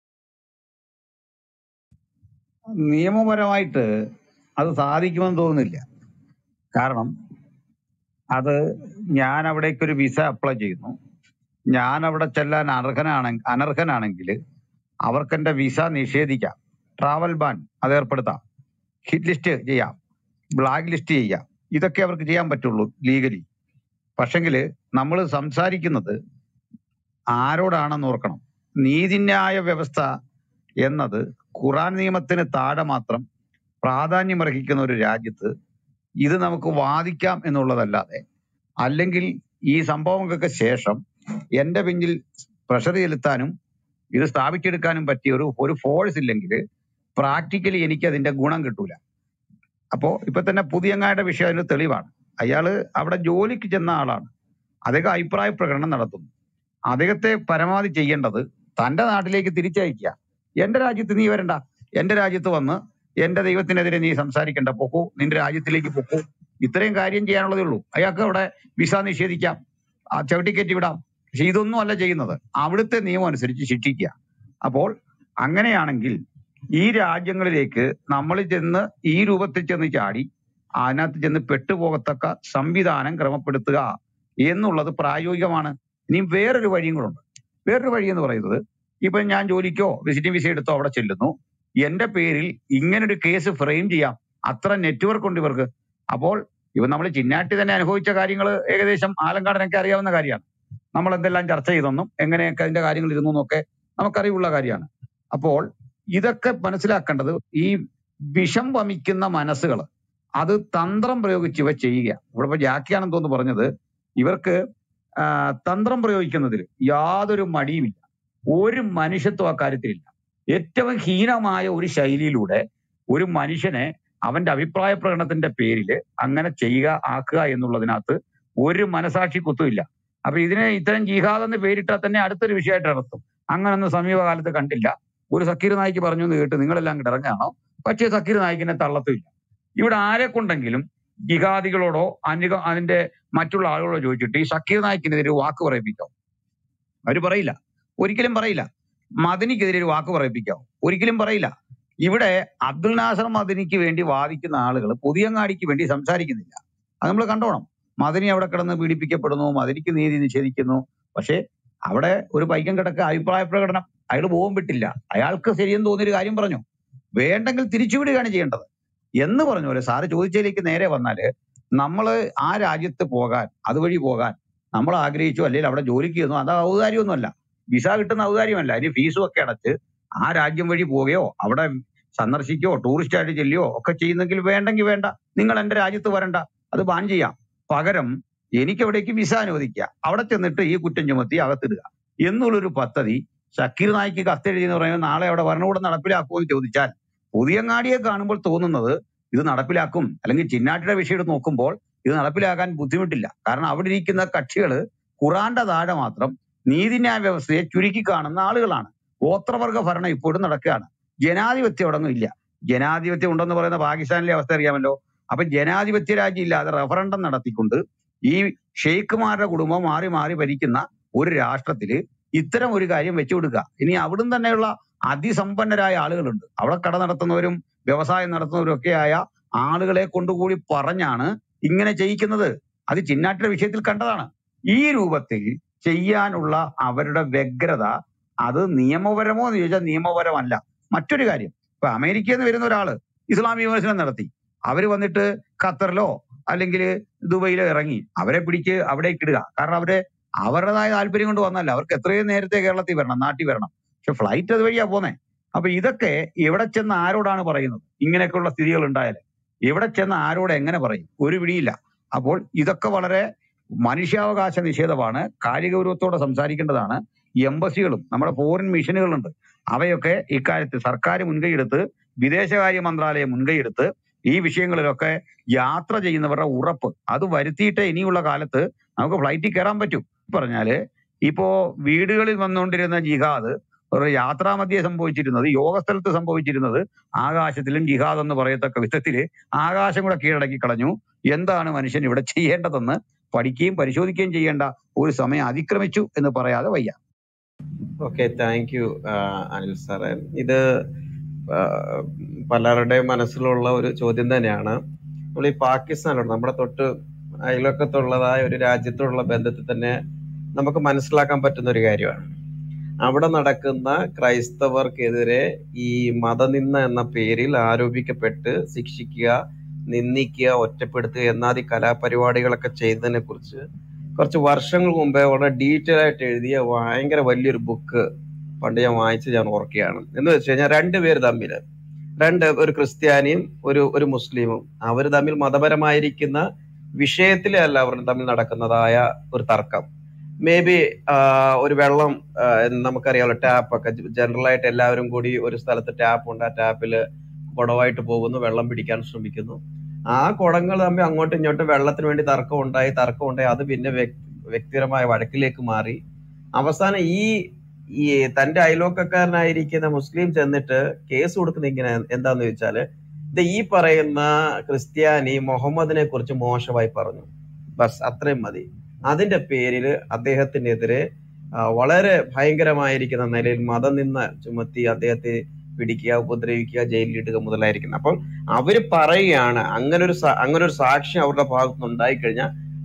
നിയമപരമായിട്ട് അത് സാധിക്കുമെന്ന് തോന്നുന്നില്ല കാരണം അത് ഞാൻ അവിടേക്ക് ഒരു വിസ അപ്ലൈ ചെയ്യുന്നു ഞാൻ അവിടെ ചെല്ലാൻ അർഹനാണ് അനർഹനാണെങ്കിൽ അവർക്ക് എന്റെ വിസ നിഷേധിക്കാം ട്രാവൽ ബാൻ അത് ഏർപ്പെടുത്താം ഹിറ്റ് ലിസ്റ്റ് ചെയ്യാം ബ്ലാക്ക് ലിസ്റ്റ് ചെയ്യാം ഇതൊക്കെ അവർക്ക് ചെയ്യാൻ പറ്റുള്ളൂ ലീഗലി പക്ഷെങ്കിൽ നമ്മൾ സംസാരിക്കുന്നത് ആരോടാണെന്ന് ഓർക്കണം നീതിന്യായ വ്യവസ്ഥ എന്നത് ഖുറാൻ നിയമത്തിന് താഴെ മാത്രം പ്രാധാന്യമർഹിക്കുന്ന ഒരു രാജ്യത്ത് ഇത് നമുക്ക് വാദിക്കാം എന്നുള്ളതല്ലാതെ അല്ലെങ്കിൽ ഈ സംഭവങ്ങൾക്ക് ശേഷം എന്റെ പിന്നിൽ പ്രഷർ ചെലുത്താനും ഇത് സ്ഥാപിച്ചെടുക്കാനും പറ്റിയ ഒരു ഒരു ഫോഴ്സ് ഇല്ലെങ്കിൽ പ്രാക്ടിക്കലി എനിക്ക് അതിന്റെ ഗുണം കിട്ടൂല അപ്പോ ഇപ്പൊ തന്നെ പുതിയങ്ങായുടെ വിഷയം അതിന് തെളിവാണ് അയാള് അവിടെ ജോലിക്ക് ചെന്ന ആളാണ് അദ്ദേഹം അഭിപ്രായ പ്രകടനം നടത്തുന്നു അദ്ദേഹത്തെ പരമാവധി ചെയ്യേണ്ടത് തന്റെ നാട്ടിലേക്ക് തിരിച്ചയക്കുക എന്റെ രാജ്യത്ത് നീ വരണ്ട എന്റെ രാജ്യത്ത് വന്ന് എന്റെ ദൈവത്തിനെതിരെ നീ സംസാരിക്കണ്ട പൊക്കൂ നിന്റെ രാജ്യത്തിലേക്ക് പൊക്കൂ ഇത്രയും കാര്യം ചെയ്യാനുള്ളതേ ഉള്ളൂ അയാൾക്ക് അവിടെ വിസ നിഷേധിക്കാം ആ ചവിട്ടിക്കയറ്റി വിടാം പക്ഷെ ഇതൊന്നും അല്ല ചെയ്യുന്നത് അവിടുത്തെ നിയമം അനുസരിച്ച് ശിക്ഷിക്കുക അപ്പോൾ അങ്ങനെയാണെങ്കിൽ ഈ രാജ്യങ്ങളിലേക്ക് നമ്മൾ ചെന്ന് ഈ രൂപത്തിൽ ചെന്ന് ചാടി അതിനകത്ത് ചെന്ന് പെട്ടുപോകത്തക്ക സംവിധാനം ക്രമപ്പെടുത്തുക എന്നുള്ളത് പ്രായോഗികമാണ് ഇനിയും വേറൊരു വഴിയും കൂടെ ഉണ്ട് വേറൊരു വഴി എന്ന് പറയുന്നത് ഇപ്പൊ ഞാൻ ജോലിക്കോ വിസിറ്റിംഗ് വിസ എടുത്തോ അവിടെ ചെല്ലുന്നു എന്റെ പേരിൽ ഇങ്ങനൊരു കേസ് ഫ്രെയിം ചെയ്യാം അത്ര നെറ്റ്വർക്ക് ഉണ്ട് ഇവർക്ക് അപ്പോൾ ഇവ നമ്മൾ ചിന്നാട്ടി തന്നെ അനുഭവിച്ച കാര്യങ്ങൾ ഏകദേശം ആലങ്കാടനൊക്കെ അറിയാവുന്ന കാര്യമാണ് നമ്മൾ എന്തെല്ലാം ചർച്ച ചെയ്തെന്നും എങ്ങനെയൊക്കെ അതിന്റെ കാര്യങ്ങൾ ഇരുന്നു എന്നൊക്കെ നമുക്കറിവുള്ള കാര്യമാണ് അപ്പോൾ ഇതൊക്കെ മനസ്സിലാക്കേണ്ടത് ഈ വിഷം വമിക്കുന്ന മനസ്സുകൾ അത് തന്ത്രം പ്രയോഗിച്ച് ഇവ ചെയ്യുക ഇവിടെ ഇപ്പൊ ജാക്കിയാണെന്ന് തോന്നുന്നു പറഞ്ഞത് ഇവർക്ക് ആ, തന്ത്രം പ്രയോഗിക്കുന്നതിൽ യാതൊരു മടിയുമില്ല ഒരു മനുഷ്യത്വം അക്കാര്യത്തിലില്ല ഏറ്റവും ഹീനമായ ഒരു ശൈലിയിലൂടെ ഒരു മനുഷ്യനെ അവന്റെ അഭിപ്രായ പ്രകടനത്തിന്റെ പേരിൽ അങ്ങനെ ചെയ്യുക ആക്കുക എന്നുള്ളതിനകത്ത് ഒരു മനസാക്ഷി കുത്തുമില്ല അപ്പൊ ഇതിനെ ഇത്തരം ജിഹാദ് എന്ന് പേരിട്ടാൽ തന്നെ അടുത്തൊരു വിഷയമായിട്ട് നടത്തും അങ്ങനൊന്നും സമീപകാലത്ത് കണ്ടില്ല ഒരു സക്കീർ നായിക്ക് പറഞ്ഞു എന്ന് കേട്ട് നിങ്ങളെല്ലാം അങ്ങോട്ട് ഇറങ്ങാണോ പക്ഷേ സക്കീർ നായിക്കിനെ തള്ളത്തുമില്ല ഇവിടെ ആരെ കൊണ്ടെങ്കിലും ജിഹാദികളോടോ അനുക അതിന്റെ മറ്റുള്ള ആളുകളോടോ ചോദിച്ചിട്ട് ഈ സക്കീർ നായിക്കിനെതിരെ ഒരു വാക്ക് പറയിപ്പിക്കാം അവര് പറയില്ല ഒരിക്കലും പറയില്ല മദനിക്കെതിരെ ഒരു വാക്ക് പറയിപ്പിക്കാം ഒരിക്കലും പറയില്ല ഇവിടെ അബ്ദുൽ നാസർ മദനിക്ക് വേണ്ടി വാദിക്കുന്ന ആളുകൾ പുതിയങ്ങാടിക്ക് വേണ്ടി സംസാരിക്കുന്നില്ല അത് നമ്മൾ കണ്ടോണം മദനി അവിടെ കിടന്ന് പീഡിപ്പിക്കപ്പെടുന്നു മദനിക്ക് നീതി നിഷേധിക്കുന്നു പക്ഷേ അവിടെ ഒരു പൈക്കം കിടക്ക അഭിപ്രായ പ്രകടനം അയാൾ പോകും വിട്ടില്ല അയാൾക്ക് ശരിയെന്ന് തോന്നിയൊരു കാര്യം പറഞ്ഞു വേണ്ടെങ്കിൽ തിരിച്ചുവിടുകയാണ് ചെയ്യേണ്ടത് എന്ന് പറഞ്ഞ പോലെ സാറ് ചോദിച്ചതിലേക്ക് നേരെ വന്നാല് നമ്മൾ ആ രാജ്യത്ത് പോകാൻ അതുവഴി പോകാൻ നമ്മൾ ആഗ്രഹിച്ചു അല്ലെങ്കിൽ അവിടെ ജോലിക്ക് ചെന്നു അത് ഔദാര്യമൊന്നുമല്ല വിസ കിട്ടുന്ന ഔദാര്യമല്ല അതിന് ഫീസും ഒക്കെ അടച്ച് ആ രാജ്യം വഴി പോവുകയോ അവിടെ സന്ദർശിക്കുകയോ ടൂറിസ്റ്റ് ആയിട്ട് ചെല്ലുകയോ ഒക്കെ ചെയ്യുന്നെങ്കിൽ വേണ്ടെങ്കിൽ വേണ്ട നിങ്ങൾ എന്റെ രാജ്യത്ത് വരണ്ട അത് ബാൻ ചെയ്യാം പകരം എനിക്ക് അവിടേക്ക് വിസ അനുവദിക്കുക അവിടെ ചെന്നിട്ട് ഈ കുറ്റം ചുമത്തി അകത്തിടുക എന്നുള്ളൊരു പദ്ധതി ഷക്കീർ നായിക്ക് കത്തെഴുതി എന്ന് പറയുന്നത് നാളെ അവിടെ ഭരണകൂടം നടപ്പിലാക്കുമോ എന്ന് ചോദിച്ചാൽ പുതിയങ്ങാടിയെ കാണുമ്പോൾ തോന്നുന്നത് ഇത് നടപ്പിലാക്കും അല്ലെങ്കിൽ ചിന്നാട്ടിയുടെ വിഷയം എടുത്ത് നോക്കുമ്പോൾ ഇത് നടപ്പിലാക്കാൻ ബുദ്ധിമുട്ടില്ല കാരണം അവിടെ ഇരിക്കുന്ന കക്ഷികൾ ഖുറാന്റെ താഴെ മാത്രം നീതിന്യായ വ്യവസ്ഥയെ ചുരുക്കി കാണുന്ന ആളുകളാണ് ഗോത്രവർഗ ഭരണം ഇപ്പോഴും നടക്കുകയാണ് ജനാധിപത്യം അവിടെ ഇല്ല ജനാധിപത്യം ഉണ്ടെന്ന് പറയുന്ന പാകിസ്ഥാനിലെ അവസ്ഥ അറിയാമല്ലോ അപ്പൊ ജനാധിപത്യ രാജ്യം ഇല്ലാതെ റഫറൻഡം നടത്തിക്കൊണ്ട് ഈ ഷെയ്ഖുമാരുടെ കുടുംബം മാറി മാറി ഭരിക്കുന്ന ഒരു രാഷ്ട്രത്തില് ഇത്തരം ഒരു കാര്യം വെച്ചു കൊടുക്കുക ഇനി അവിടുന്ന് തന്നെയുള്ള അതിസമ്പന്നരായ ആളുകളുണ്ട് അവിടെ കട നടത്തുന്നവരും വ്യവസായം നടത്തുന്നവരും ഒക്കെയായ ആളുകളെ കൊണ്ടുകൂടി പറഞ്ഞാണ് ഇങ്ങനെ ചെയ്യിക്കുന്നത് അത് ചിന്നാട്ടിയുടെ വിഷയത്തിൽ കണ്ടതാണ് ഈ രൂപത്തിൽ ചെയ്യാനുള്ള അവരുടെ വ്യഗ്രത അത് നിയമപരമോ എന്ന് ചോദിച്ചാൽ നിയമപരമല്ല മറ്റൊരു കാര്യം ഇപ്പൊ അമേരിക്കയിൽ നിന്ന് വരുന്ന ഒരാള് ഇസ്ലാമിക വിമർശനം നടത്തി അവര് വന്നിട്ട് ഖത്തറിലോ അല്ലെങ്കിൽ ദുബൈയിലോ ഇറങ്ങി അവരെ പിടിച്ച് അവിടേക്ക് ഇടുക കാരണം അവര് അവരുടേതായ താല്പര്യം കൊണ്ട് വന്നല്ല അവർക്ക് എത്രയും നേരത്തെ കേരളത്തിൽ വരണം നാട്ടിൽ വരണം പക്ഷെ ഫ്ലൈറ്റ് അതുവഴിയാ പോന്നെ അപ്പൊ ഇതൊക്കെ എവിടെ ചെന്ന് ആരോടാണ് പറയുന്നത് ഇങ്ങനെയൊക്കെയുള്ള സ്ഥിതികൾ ഉണ്ടായാൽ എവിടെ ചെന്ന് ആരോട് എങ്ങനെ പറയും ഒരു പിടിയില്ല അപ്പോൾ ഇതൊക്കെ വളരെ മനുഷ്യാവകാശ നിഷേധമാണ് കാര്യഗൗരവത്തോടെ സംസാരിക്കേണ്ടതാണ് എംബസികളും നമ്മുടെ ഫോറിൻ മിഷനുകളുണ്ട് അവയൊക്കെ ഇക്കാര്യത്തിൽ സർക്കാർ മുൻകൈയെടുത്ത് വിദേശകാര്യ മന്ത്രാലയം മുൻകൈയെടുത്ത് ഈ വിഷയങ്ങളിലൊക്കെ യാത്ര ചെയ്യുന്നവരുടെ ഉറപ്പ് അത് വരുത്തിയിട്ടേ ഇനിയുള്ള കാലത്ത് നമുക്ക് ഫ്ലൈറ്റിൽ കയറാൻ പറ്റൂ പറഞ്ഞാല് ഇപ്പോ വീടുകളിൽ വന്നുകൊണ്ടിരുന്ന ജിഹാദ് ഒരു യാത്രാമധ്യേ സംഭവിച്ചിരുന്നത് യോഗസ്ഥലത്ത് സംഭവിച്ചിരുന്നത് ആകാശത്തിലും ജിഹാദ് എന്ന് പറയത്തക്ക വിധത്തില് ആകാശം കൂടെ കീഴടക്കി കളഞ്ഞു എന്താണ് മനുഷ്യൻ ഇവിടെ ചെയ്യേണ്ടതെന്ന് പഠിക്കുകയും പരിശോധിക്കുകയും ചെയ്യേണ്ട ഒരു സമയം അതിക്രമിച്ചു എന്ന് പറയാതെ വയ്യ ഓക്കെ താങ്ക് യു അനിൽ സാറേ ഇത് ആ, പലരുടെയും മനസ്സിലുള്ള ഒരു ചോദ്യം തന്നെയാണ് നമ്മൾ ഈ പാകിസ്ഥാനോട് നമ്മുടെ തൊട്ട് അയൽവക്കത്തുള്ളതായ ഒരു രാജ്യത്തോടുള്ള ബന്ധത്തിൽ തന്നെ നമുക്ക് മനസ്സിലാക്കാൻ പറ്റുന്ന ഒരു കാര്യമാണ് അവിടെ നടക്കുന്ന ക്രൈസ്തവർക്കെതിരെ ഈ മതനിന്ദ എന്ന പേരിൽ ആരോപിക്കപ്പെട്ട് ശിക്ഷിക്കുക നിന്ദിക്കുക ഒറ്റപ്പെടുത്തുക എന്നാദി കലാപരിപാടികളൊക്കെ ചെയ്യുന്നതിനെ കുറിച്ച് കുറച്ച് വർഷങ്ങൾ മുമ്പേ വളരെ ഡീറ്റെയിൽ ആയിട്ട് എഴുതിയ ഭയങ്കര വലിയൊരു ബുക്ക് പണ്ട് ഞാൻ വായിച്ച് ഞാൻ ഓർക്കുകയാണ് എന്ന് വെച്ച് കഴിഞ്ഞാൽ രണ്ടുപേര് തമ്മിൽ രണ്ട് ഒരു ക്രിസ്ത്യാനിയും ഒരു ഒരു മുസ്ലിമും അവർ തമ്മിൽ മതപരമായിരിക്കുന്ന വിഷയത്തിലല്ല അവർ തമ്മിൽ നടക്കുന്നതായ ഒരു തർക്കം മേ ബി ഒരു വെള്ളം ആ, നമുക്കറിയാമല്ലോ ടാപ്പ് ഒക്കെ ജനറൽ ആയിട്ട് എല്ലാവരും കൂടി ഒരു സ്ഥലത്ത് ടാപ്പ് ഉണ്ട് ആ ടാപ്പിൽ കുടവായിട്ട് പോകുന്നു വെള്ളം പിടിക്കാൻ ശ്രമിക്കുന്നു ആ കുടങ്ങൾ തമ്മിൽ അങ്ങോട്ടും ഇങ്ങോട്ടും വെള്ളത്തിന് വേണ്ടി തർക്കം ഉണ്ടായി തർക്കം ഉണ്ടായി അത് പിന്നെ വ്യക്- വ്യക്തിപരമായ വഴക്കിലേക്ക് മാറി അവസാനം ഈ ഈ തന്റെ അയലോക്കക്കാരനായിരിക്കുന്ന മുസ്ലിം ചെന്നിട്ട് കേസ് കൊടുക്കുന്ന ഇങ്ങനെ എന്താന്ന് ചോദിച്ചാല് ഇത് ഈ പറയുന്ന ക്രിസ്ത്യാനി മുഹമ്മദിനെ കുറിച്ച് മോശമായി പറഞ്ഞു ബസ് അത്രയും മതി അതിന്റെ പേരിൽ അദ്ദേഹത്തിനെതിരെ ആ, വളരെ ഭയങ്കരമായിരിക്കുന്ന നിലയിൽ മതനിന്ന ചുമത്തി അദ്ദേഹത്തെ പിടിക്കുക ഉപദ്രവിക്കുക ജയിലിലിടുക മുതലായിരിക്കുന്നത് അപ്പം അവര് പറയുകയാണ് അങ്ങനെ ഒരു അങ്ങനെ ഒരു സാക്ഷ്യം അവരുടെ ഭാഗത്ത് നിന്ന് ഉണ്ടായിക്കഴിഞ്ഞാൽ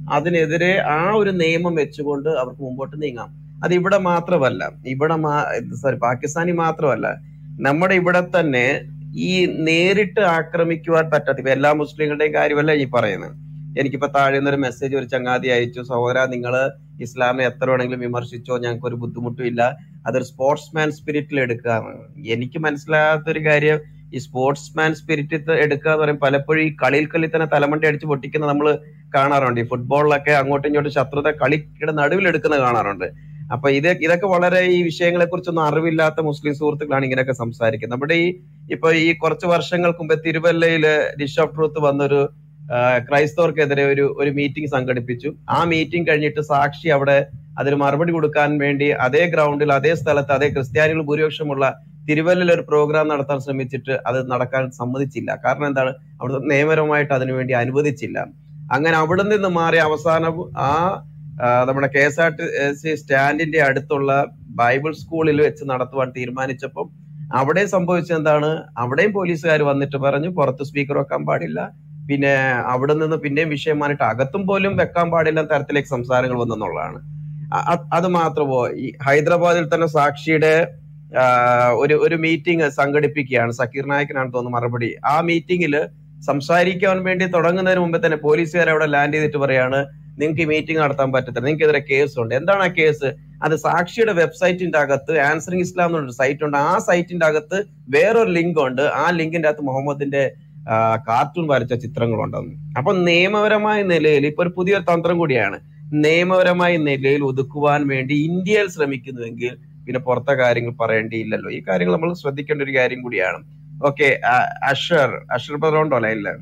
അതിനെതിരെ ആ ഒരു നിയമം വെച്ചുകൊണ്ട് അവർക്ക് മുമ്പോട്ട് നീങ്ങാം അത് ഇവിടെ മാത്രമല്ല ഇവിടെ സോറി പാകിസ്ഥാനി മാത്രമല്ല നമ്മുടെ ഇവിടെ തന്നെ ഈ നേരിട്ട് ആക്രമിക്കുവാൻ പറ്റാത്ത ഇപ്പൊ എല്ലാ മുസ്ലിങ്ങളുടെയും കാര്യമല്ല ഈ പറയുന്നത് എനിക്കിപ്പോ താഴെ നിന്ന് ഒരു മെസ്സേജ് ഒരു ചങ്ങാതി അയച്ചു സഹോദര നിങ്ങൾ ഇസ്ലാമിനെ എത്ര വേണമെങ്കിലും വിമർശിച്ചോ ഞങ്ങൾക്ക് ഒരു ബുദ്ധിമുട്ടും ഇല്ല അതൊരു സ്പോർട്സ്മാൻ സ്പിരിറ്റിൽ എടുക്കാന്ന് എനിക്ക് മനസ്സിലാകാത്തൊരു കാര്യം ഈ സ്പോർട്സ്മാൻ സ്പിരിറ്റ് എടുക്കുക എന്ന് പറയും പലപ്പോഴും ഈ കളിയിൽ കളി തന്നെ തലമണ്ടി അടിച്ച് പൊട്ടിക്കുന്ന നമ്മൾ കാണാറുണ്ട് ഈ ഫുട്ബോളിലൊക്കെ അങ്ങോട്ടും ഇങ്ങോട്ടും ശത്രുത കളിയുടെ നടുവിൽ എടുക്കുന്നത് കാണാറുണ്ട് അപ്പൊ ഇത് ഇതൊക്കെ വളരെ ഈ വിഷയങ്ങളെ കുറിച്ചൊന്നും അറിവില്ലാത്ത മുസ്ലിം സുഹൃത്തുക്കളാണ് ഇങ്ങനെയൊക്കെ സംസാരിക്കുന്നത് നമ്മുടെ ഈ ഇപ്പൊ ഈ കുറച്ച് വർഷങ്ങൾക്ക് മുമ്പ് തിരുവല്ലയില് ഡിഷ് ഓഫ് ട്രൂത്ത് വന്നൊരു ആ, ക്രൈസ്തവർക്കെതിരെ ഒരു ഒരു മീറ്റിംഗ് സംഘടിപ്പിച്ചു ആ മീറ്റിംഗ് കഴിഞ്ഞിട്ട് സാക്ഷി അവിടെ അതിന് മറുപടി കൊടുക്കാൻ വേണ്ടി അതേ ഗ്രൗണ്ടിൽ അതേ സ്ഥലത്ത് അതേ ക്രിസ്ത്യാനികൾ ഭൂരിപക്ഷമുള്ള തിരുവല്ലയിൽ ഒരു പ്രോഗ്രാം നടത്താൻ ശ്രമിച്ചിട്ട് അത് നടക്കാൻ സമ്മതിച്ചില്ല കാരണം എന്താണ് അവിടെ നിയമപരമായിട്ട് അതിനുവേണ്ടി അനുവദിച്ചില്ല അങ്ങനെ അവിടെ നിന്ന് മാറി അവസാനം ആ ആ, നമ്മുടെ K S R T C സ്റ്റാൻഡിന്റെ അടുത്തുള്ള ബൈബിൾ സ്കൂളിൽ വെച്ച് നടത്തുവാൻ തീരുമാനിച്ചപ്പം അവിടെ സംഭവിച്ചത് എന്താണ് അവിടെയും പോലീസുകാർ വന്നിട്ട് പറഞ്ഞു പുറത്ത് സ്പീക്കർ വെക്കാൻ പാടില്ല പിന്നെ അവിടെ നിന്ന് പിന്നെയും വിഷയം മാറിയിട്ട് അകത്തും പോലും വെക്കാൻ പാടില്ല തരത്തിലേക്ക് സംസാരങ്ങൾ വന്നെന്നുള്ളതാണ് അ- അ- അത് മാത്രമോ ഈ ഹൈദരാബാദിൽ തന്നെ സാക്ഷിയുടെ ആ, ഒരു ഒരു മീറ്റിംഗ് സംഘടിപ്പിക്കുകയാണ് സക്കീർ നായകനാണ് തോന്നുന്നു മറുപടി ആ മീറ്റിംഗിൽ സംസാരിക്കാൻ വേണ്ടി തുടങ്ങുന്നതിന് മുമ്പ് തന്നെ പോലീസുകാർ അവിടെ ലാൻഡ് ചെയ്തിട്ട് പറയാണ് നിങ്ങൾക്ക് ഈ മീറ്റിംഗ് നടത്താൻ പറ്റത്തില്ല നിങ്ങൾക്കെതിരെ കേസ് ഉണ്ട് എന്താണ് ആ കേസ് അത് സാക്ഷിയുടെ വെബ്സൈറ്റിന്റെ അകത്ത് ആൻസറിംഗ് ഇസ്ലാം എന്നൊരു സൈറ്റ് ഉണ്ട് ആ സൈറ്റിന്റെ അകത്ത് വേറൊരു ലിങ്ക് ഉണ്ട് ആ ലിങ്കിന്റെ അകത്ത് മുഹമ്മദിന്റെ കാർട്ടൂൺ വരച്ച ചിത്രങ്ങളുണ്ടെന്ന് അപ്പൊ നിയമപരമായ നിലയിൽ ഇപ്പൊ ഒരു പുതിയൊരു തന്ത്രം കൂടിയാണ് നിയമപരമായ നിലയിൽ ഒതുക്കുവാൻ വേണ്ടി ഇന്ത്യയിൽ ശ്രമിക്കുന്നുവെങ്കിൽ പിന്നെ പുറത്തെ കാര്യങ്ങൾ പറയേണ്ടിയില്ലല്ലോ ഈ കാര്യങ്ങൾ നമ്മൾ ശ്രദ്ധിക്കേണ്ട ഒരു കാര്യം കൂടിയാണ് ഓക്കെ അഷർ അഷർ ബ്രദർ അല്ല ഇല്ല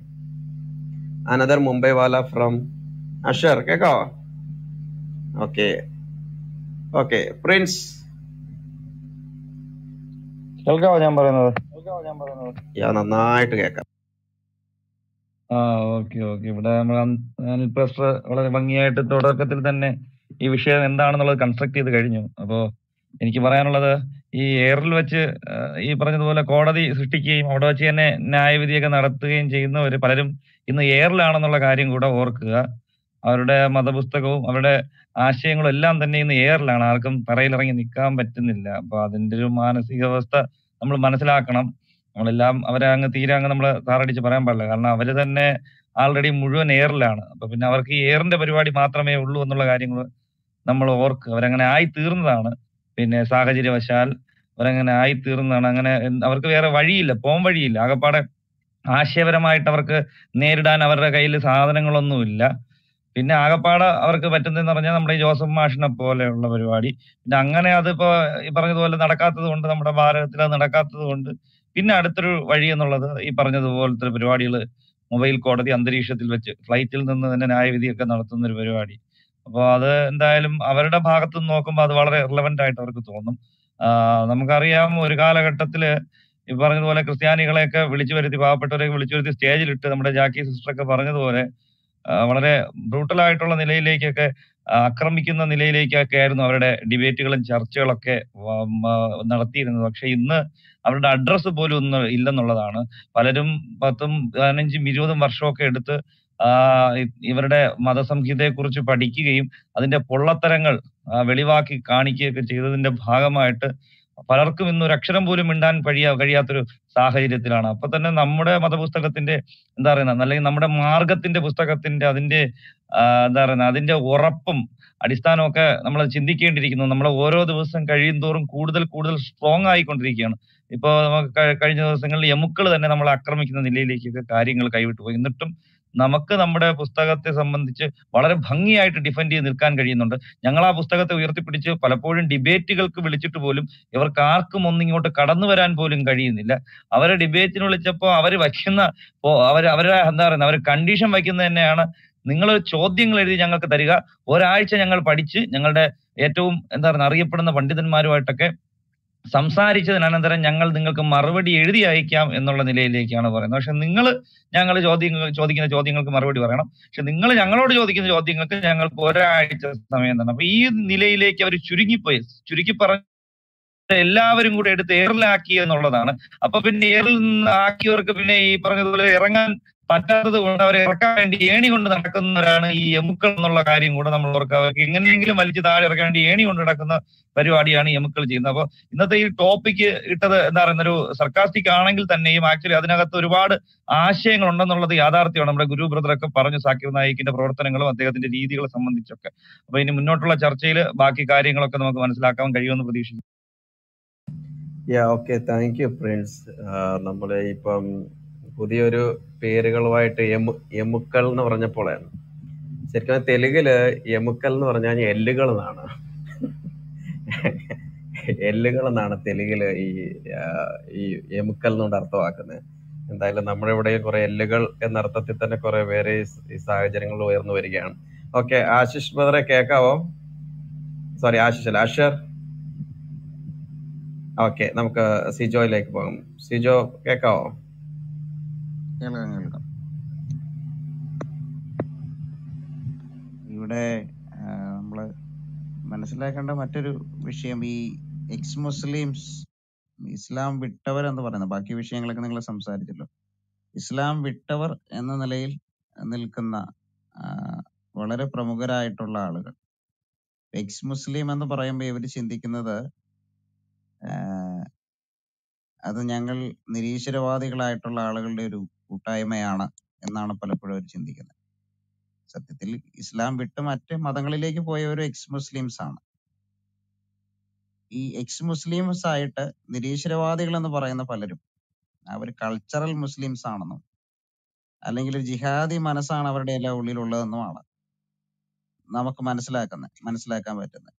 അനദർ മുംബൈ വാല ഫ്രം അഷർ കേക്കാവോ ഓക്കെ ഓക്കെ പ്രിൻസ് കേൾക്കാവോ ഞാൻ പറയുന്നത് യാ നന്നായിട്ട് കേൾക്കാം ആ ഓക്കെ ഓക്കെ ഇവിടെ നമ്മൾ അനിൽ പ്രസ്റ്റർ വളരെ ഭംഗിയായിട്ട് തുടക്കത്തിൽ തന്നെ ഈ വിഷയം എന്താണെന്നുള്ളത് കൺസ്ട്രക്ട് ചെയ്ത് കഴിഞ്ഞു അപ്പോ എനിക്ക് പറയാനുള്ളത് ഈ എയറിൽ വെച്ച് ആ, ഈ പറഞ്ഞതുപോലെ കോടതി സൃഷ്ടിക്കുകയും അവിടെ വെച്ച് തന്നെ ന്യായവിധിയൊക്കെ നടത്തുകയും ചെയ്യുന്നവർ പലരും ഇന്ന് എയറിലാണെന്നുള്ള കാര്യം കൂടെ ഓർക്കുക അവരുടെ മതപുസ്തകവും അവരുടെ ആശയങ്ങളും എല്ലാം തന്നെ ഇന്ന് എയറിലാണ് ആർക്കും തറയിലിറങ്ങി നിൽക്കാൻ പറ്റുന്നില്ല അപ്പൊ അതിന്റെ ഒരു മാനസികാവസ്ഥ നമ്മൾ മനസ്സിലാക്കണം നമ്മളെല്ലാം അവരെ അങ്ങ് തീരെ അങ്ങ് നമ്മൾ താറടിച്ച് പറയാൻ പാടില്ല കാരണം അവര് തന്നെ ആൾറെഡി മുഴുവൻ എയറിലാണ് അപ്പൊ പിന്നെ അവർക്ക് ഈ എയറിന്റെ പരിപാടി മാത്രമേ ഉള്ളൂ എന്നുള്ള കാര്യങ്ങൾ നമ്മൾ ഓർക്കുക അവരങ്ങനെ ആയി തീർന്നതാണ് പിന്നെ സാഹചര്യവശാൽ അവരങ്ങനെ ആയി തീർന്നതാണ് അങ്ങനെ എന്ത് അവർക്ക് വേറെ വഴിയില്ല പോം വഴിയില്ല ആകപ്പാടെ ആശയപരമായിട്ട് അവർക്ക് നേരിടാൻ അവരുടെ കയ്യിൽ സാധനങ്ങളൊന്നുമില്ല പിന്നെ ആകപ്പാടെ അവർക്ക് പറ്റുന്നതെന്ന് പറഞ്ഞാൽ നമ്മുടെ ഈ ജോസഫ് മാഷിനെ പോലെയുള്ള പരിപാടി പിന്നെ അങ്ങനെ അതിപ്പോ ഈ പറഞ്ഞതുപോലെ നടക്കാത്തത് കൊണ്ട് നമ്മുടെ ഭാരതത്തിൽ അത് നടക്കാത്തത് കൊണ്ട് പിന്നെ അടുത്തൊരു വഴി എന്നുള്ളത് ഈ പറഞ്ഞതുപോലത്തെ പരിപാടികൾ മൊബൈൽ കോടതി അന്തരീക്ഷത്തിൽ വെച്ച് ഫ്ലൈറ്റിൽ നിന്ന് തന്നെ ന്യായവിധിയൊക്കെ നടത്തുന്ന ഒരു പരിപാടി അപ്പോൾ അത് എന്തായാലും അവരുടെ ഭാഗത്ത് നിന്ന് നോക്കുമ്പോൾ അത് വളരെ റിലവന്റ് ആയിട്ട് അവർക്ക് തോന്നും ആഹ് നമുക്കറിയാം ഒരു കാലഘട്ടത്തില് ഈ പറഞ്ഞതുപോലെ ക്രിസ്ത്യാനികളെയൊക്കെ വിളിച്ചു വരുത്തി പാവപ്പെട്ടവരെയൊക്കെ വിളിച്ചു വരുത്തി സ്റ്റേജിലിട്ട് നമ്മുടെ ജാക്കി സിസ്റ്ററൊക്കെ പറഞ്ഞതുപോലെ ആഹ് വളരെ ബ്രൂട്ടൽ ആയിട്ടുള്ള നിലയിലേക്കൊക്കെ ആഹ് ആക്രമിക്കുന്ന നിലയിലേക്കൊക്കെ ആയിരുന്നു അവരുടെ ഡിബേറ്റുകളും ചർച്ചകളൊക്കെ വ- മ- നടത്തിയിരുന്നത് പക്ഷെ ഇന്ന് അവരുടെ അഡ്രസ്സ് പോലും ഒന്നും ഇല്ലെന്നുള്ളതാണ് പലരും പത്തും പതിനഞ്ചും ഇരുപതും വർഷമൊക്കെ എടുത്ത് ആ ഇ- ഇവരുടെ മതസംഹിതയെ കുറിച്ച് പഠിക്കുകയും അതിന്റെ പൊള്ളത്തരങ്ങൾ ആ, വെളിവാക്കി കാണിക്കുകയൊക്കെ ചെയ്തതിന്റെ ഭാഗമായിട്ട് പലർക്കും ഇന്ന് ഒരു അക്ഷരം പോലും മിണ്ടാൻ കഴിയാ കഴിയാത്തൊരു സാഹചര്യത്തിലാണ് അപ്പൊ തന്നെ നമ്മുടെ മതപുസ്തകത്തിന്റെ എന്താ പറയുന്നത് അല്ലെങ്കിൽ നമ്മുടെ മാർഗത്തിന്റെ പുസ്തകത്തിന്റെ അതിന്റെ ആ, എന്താ പറയുന്നത് അതിന്റെ ഉറപ്പും അടിസ്ഥാനമൊക്കെ നമ്മൾ ചിന്തിക്കേണ്ടിയിരിക്കുന്നു നമ്മൾ ഓരോ ദിവസം കഴിയും തോറും കൂടുതൽ കൂടുതൽ സ്ട്രോങ് ആയിക്കൊണ്ടിരിക്കുകയാണ് ഇപ്പോ നമുക്ക് കഴി- കഴിഞ്ഞ ദിവസങ്ങളിൽ എമുക്കൾ തന്നെ നമ്മളെ ആക്രമിക്കുന്ന നിലയിലേക്കൊക്കെ കാര്യങ്ങൾ കൈവിട്ടു പോയി എന്നിട്ടും നമുക്ക് നമ്മുടെ പുസ്തകത്തെ സംബന്ധിച്ച് വളരെ ഭംഗിയായിട്ട് ഡിഫെൻഡ് ചെയ്ത് നിൽക്കാൻ കഴിയുന്നുണ്ട് ഞങ്ങൾ ആ പുസ്തകത്തെ ഉയർത്തിപ്പിടിച്ച് പലപ്പോഴും ഡിബേറ്റുകൾക്ക് വിളിച്ചിട്ട് പോലും ഇവർക്ക് ആർക്കും ഒന്നും ഇങ്ങോട്ട് കടന്നു വരാൻ പോലും കഴിയുന്നില്ല അവരെ ഡിബേറ്റിന് വിളിച്ചപ്പോൾ അവർ വയ്ക്കുന്ന അവർ അവരുടെ എന്താ പറയുന്നത് അവർ കണ്ടീഷൻ വയ്ക്കുന്നത് തന്നെയാണ് നിങ്ങൾ ചോദ്യങ്ങൾ എഴുതി ഞങ്ങൾക്ക് തരിക ഒരാഴ്ച ഞങ്ങൾ പഠിച്ച് ഞങ്ങളുടെ ഏറ്റവും എന്താ പറയുക അറിയപ്പെടുന്ന പണ്ഡിതന്മാരുമായിട്ടൊക്കെ സംസാരിച്ചതിനനന്തരം ഞങ്ങൾ നിങ്ങൾക്ക് മറുപടി എഴുതി അയക്കാം എന്നുള്ള നിലയിലേക്കാണ് പറയുന്നത് പക്ഷെ നിങ്ങൾ ഞങ്ങൾ ചോദ്യങ്ങൾ ചോദിക്കുന്ന ചോദ്യങ്ങൾക്ക് മറുപടി പറയണം പക്ഷെ നിങ്ങൾ ഞങ്ങളോട് ചോദിക്കുന്ന ചോദ്യങ്ങൾക്ക് ഞങ്ങൾക്ക് ഒരാഴ്ച സമയം തരണം അപ്പൊ ഈ നിലയിലേക്ക് അവർ ചുരുങ്ങിപ്പോയി ചുരുക്കി പറഞ്ഞ എല്ലാവരും കൂടെ എടുത്ത് എയറിലാക്കി എന്നുള്ളതാണ് അപ്പൊ പിന്നെ എയറിൽ നിന്ന് ആക്കിയവർക്ക് പിന്നെ ഈ പറഞ്ഞതുപോലെ ഇറങ്ങാൻ പറ്റാത്തത് കൊണ്ട് അവരെ ഇറക്കാൻ വേണ്ടി ഏണി കൊണ്ട് നടക്കുന്നവരാണ് ഈ എമുക്കൾ എന്നുള്ള കാര്യം കൂടെ നമ്മൾ ഓർക്കുക അവർക്ക് എങ്ങനെയെങ്കിലും വലിച്ചു താഴെ ഇറക്കാൻ വേണ്ടി ഏണി കൊണ്ട് നടക്കുന്ന പരിപാടിയാണ് എമുക്കൾ ചെയ്യുന്നത് അപ്പോൾ ഇന്നത്തെ ഈ ടോപ്പിക്ക് ഇട്ടത് എന്താ പറയുന്ന ഒരു സർക്കാസ്റ്റിക് ആണെങ്കിൽ തന്നെയും ആക്ച്വലി അതിനകത്ത് ഒരുപാട് ആശയങ്ങൾ ഉണ്ടെന്നുള്ളത് യാഥാർത്ഥ്യമാണ് നമ്മുടെ ഗുരു ബ്രദറൊക്കെ പറഞ്ഞു സാക്കിർ നായിക്കിന്റെ പ്രവർത്തനങ്ങളും അദ്ദേഹത്തിന്റെ രീതികളെ സംബന്ധിച്ചൊക്കെ അപ്പൊ ഇനി മുന്നോട്ടുള്ള ചർച്ചയിൽ ബാക്കി കാര്യങ്ങളൊക്കെ നമുക്ക് മനസ്സിലാക്കാൻ കഴിയുമെന്ന് പ്രതീക്ഷിക്കുന്നു yeah okay thank you Prince നമ്മൾ ഇപ്പം പുതിയൊരു പേരുകളുമായിട്ട് എമു എമുക്കൾ എന്ന് പറഞ്ഞപ്പോൾ ശരിക്കും തെലുങ്കില് എമുക്കൽ എന്ന് പറഞ്ഞാൽ എല്ലുകൾ എന്നാണ് എല്ലുകൾ എന്നാണ് തെലുങ്കില് ഈ ആ, ഈ എമുക്കൽ എന്നുകൊണ്ട് അർത്ഥമാക്കുന്നത് എന്തായാലും നമ്മുടെ ഇവിടെ കുറെ എല്ലുകൾ എന്ന അർത്ഥത്തിൽ തന്നെ കുറെ പേര് ഈ സ് ഈ സാഹചര്യങ്ങളിൽ ഉയർന്നു വരികയാണ് ഓക്കെ ആശിഷ് ബ്രദറെ കേൾക്കാവോ സോറി ആശിഷ് അല്ല അഷർ ഓക്കെ നമുക്ക് സിജോയിലേക്ക് പോകാം സിജോ കേൾക്കാവോ കേൾക്കാം കേൾക്കാം ഇവിടെ ആ, നമ്മള് മനസ്സിലാക്കേണ്ട മറ്റൊരു വിഷയം ഈ എക്സ് മുസ്ലിംസ് ഇസ്ലാം വിട്ടവർ എന്ന് പറയുന്നത് ബാക്കി വിഷയങ്ങളൊക്കെ നിങ്ങൾ സംസാരിച്ചല്ലോ ഇസ്ലാം വിട്ടവർ എന്ന നിലയിൽ നിൽക്കുന്ന ആ, വളരെ പ്രമുഖരായിട്ടുള്ള ആളുകൾ എക്സ് മുസ്ലിം എന്ന് പറയുമ്പോൾ ഇവർ ചിന്തിക്കുന്നത് ആ, അത് ഞങ്ങൾ നിരീശ്വരവാദികളായിട്ടുള്ള ആളുകളുടെ ഒരു കൂട്ടായ്മയാണ് എന്നാണ് പലപ്പോഴും അവർ ചിന്തിക്കുന്നത് സത്യത്തിൽ ഇസ്ലാം വിട്ട് മറ്റ് മതങ്ങളിലേക്ക് പോയവരും എക്സ് മുസ്ലിംസ് ആണ് ഈ എക്സ് മുസ്ലിംസ് ആയിട്ട് നിരീശ്വരവാദികൾ എന്ന് പറയുന്ന പലരും അവർ കൾച്ചറൽ മുസ്ലിംസ് ആണെന്നും അല്ലെങ്കിൽ ഒരു ജിഹാദി മനസ്സാണ് അവരുടെ എല്ലാ ഉള്ളിലുള്ളതെന്നുമാണ് നമുക്ക് മനസ്സിലാക്കുന്നത് മനസ്സിലാക്കാൻ പറ്റുന്നത്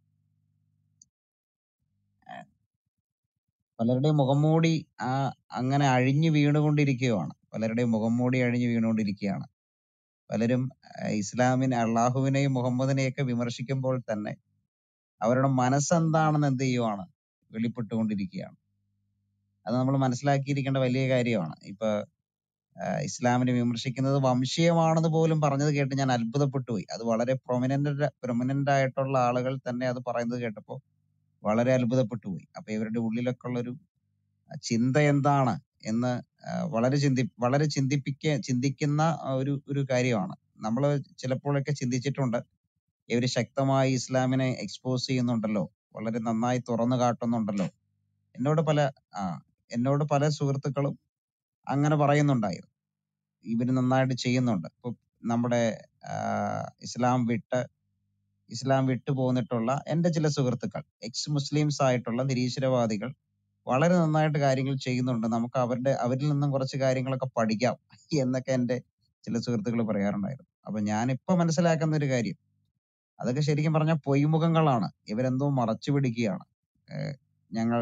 പലരുടെയും മുഖംമൂടി ആ അങ്ങനെ അഴിഞ്ഞു വീണുകൊണ്ടിരിക്കുകയാണ് പലരുടെയും മുഖംമൂടി അഴിഞ്ഞു വീണുകൊണ്ടിരിക്കുകയാണ് പലരും ആ, ഇസ്ലാമിനെ അള്ളാഹുവിനെയും മുഹമ്മദിനെയൊക്കെ വിമർശിക്കുമ്പോൾ തന്നെ അവരുടെ മനസ്സെന്താണെന്ന് എന്ത് ചെയ്യുവാണ് വെളിപ്പെട്ടുകൊണ്ടിരിക്കുകയാണ് അത് നമ്മൾ മനസ്സിലാക്കിയിരിക്കേണ്ട വലിയ കാര്യമാണ് ഇപ്പൊ ആ, ഇസ്ലാമിനെ വിമർശിക്കുന്നത് വംശീയമാണെന്ന് പോലും പറഞ്ഞത് കേട്ട് ഞാൻ അത്ഭുതപ്പെട്ടു പോയി അത് വളരെ പ്രൊമിനന്റ് പ്രൊമിനന്റ് ആയിട്ടുള്ള ആളുകൾ തന്നെ അത് പറയുന്നത് കേട്ടപ്പോൾ വളരെ അത്ഭുതപ്പെട്ടു പോയി അപ്പൊ ഇവരുടെ ഉള്ളിലൊക്കെ ഉള്ളൊരു ചിന്ത എന്താണ് എന്ന് ആ, വളരെ ചിന്തി വളരെ ചിന്തിപ്പിക്ക ചിന്തിക്കുന്ന ഒരു ഒരു കാര്യമാണ് നമ്മൾ ചിലപ്പോഴൊക്കെ ചിന്തിച്ചിട്ടുണ്ട് ഇവര് ശക്തമായി ഇസ്ലാമിനെ എക്സ്പോസ് ചെയ്യുന്നുണ്ടല്ലോ വളരെ നന്നായി തുറന്നു കാട്ടുന്നുണ്ടല്ലോ എന്നോട് പല ആ എന്നോട് പല സുഹൃത്തുക്കളും അങ്ങനെ പറയുന്നുണ്ടായിരുന്നു ഇവര് നന്നായിട്ട് ചെയ്യുന്നുണ്ട് ഇപ്പൊ നമ്മുടെ ആ, ഇസ്ലാം വിട്ട് ഇസ്ലാം വിട്ടു പോന്നിട്ടുള്ള എന്റെ ചില സുഹൃത്തുക്കൾ എക്സ് മുസ്ലിംസ് ആയിട്ടുള്ള നിരീശ്വരവാദികൾ വളരെ നന്നായിട്ട് കാര്യങ്ങൾ ചെയ്യുന്നുണ്ട് നമുക്ക് അവരുടെ അവരിൽ നിന്നും കുറച്ച് കാര്യങ്ങളൊക്കെ പഠിക്കാം എന്നൊക്കെ എന്റെ ചില സുഹൃത്തുക്കൾ പറയാറുണ്ടായിരുന്നു അപ്പൊ ഞാൻ ഇപ്പൊ മനസ്സിലാക്കുന്ന ഒരു കാര്യം അതൊക്കെ ശരിക്കും പറഞ്ഞാൽ പൊയ്മുഖങ്ങളാണ് ഇവരെന്തോ മറച്ചു പിടിക്കുകയാണ് ഏഹ് ഞങ്ങൾ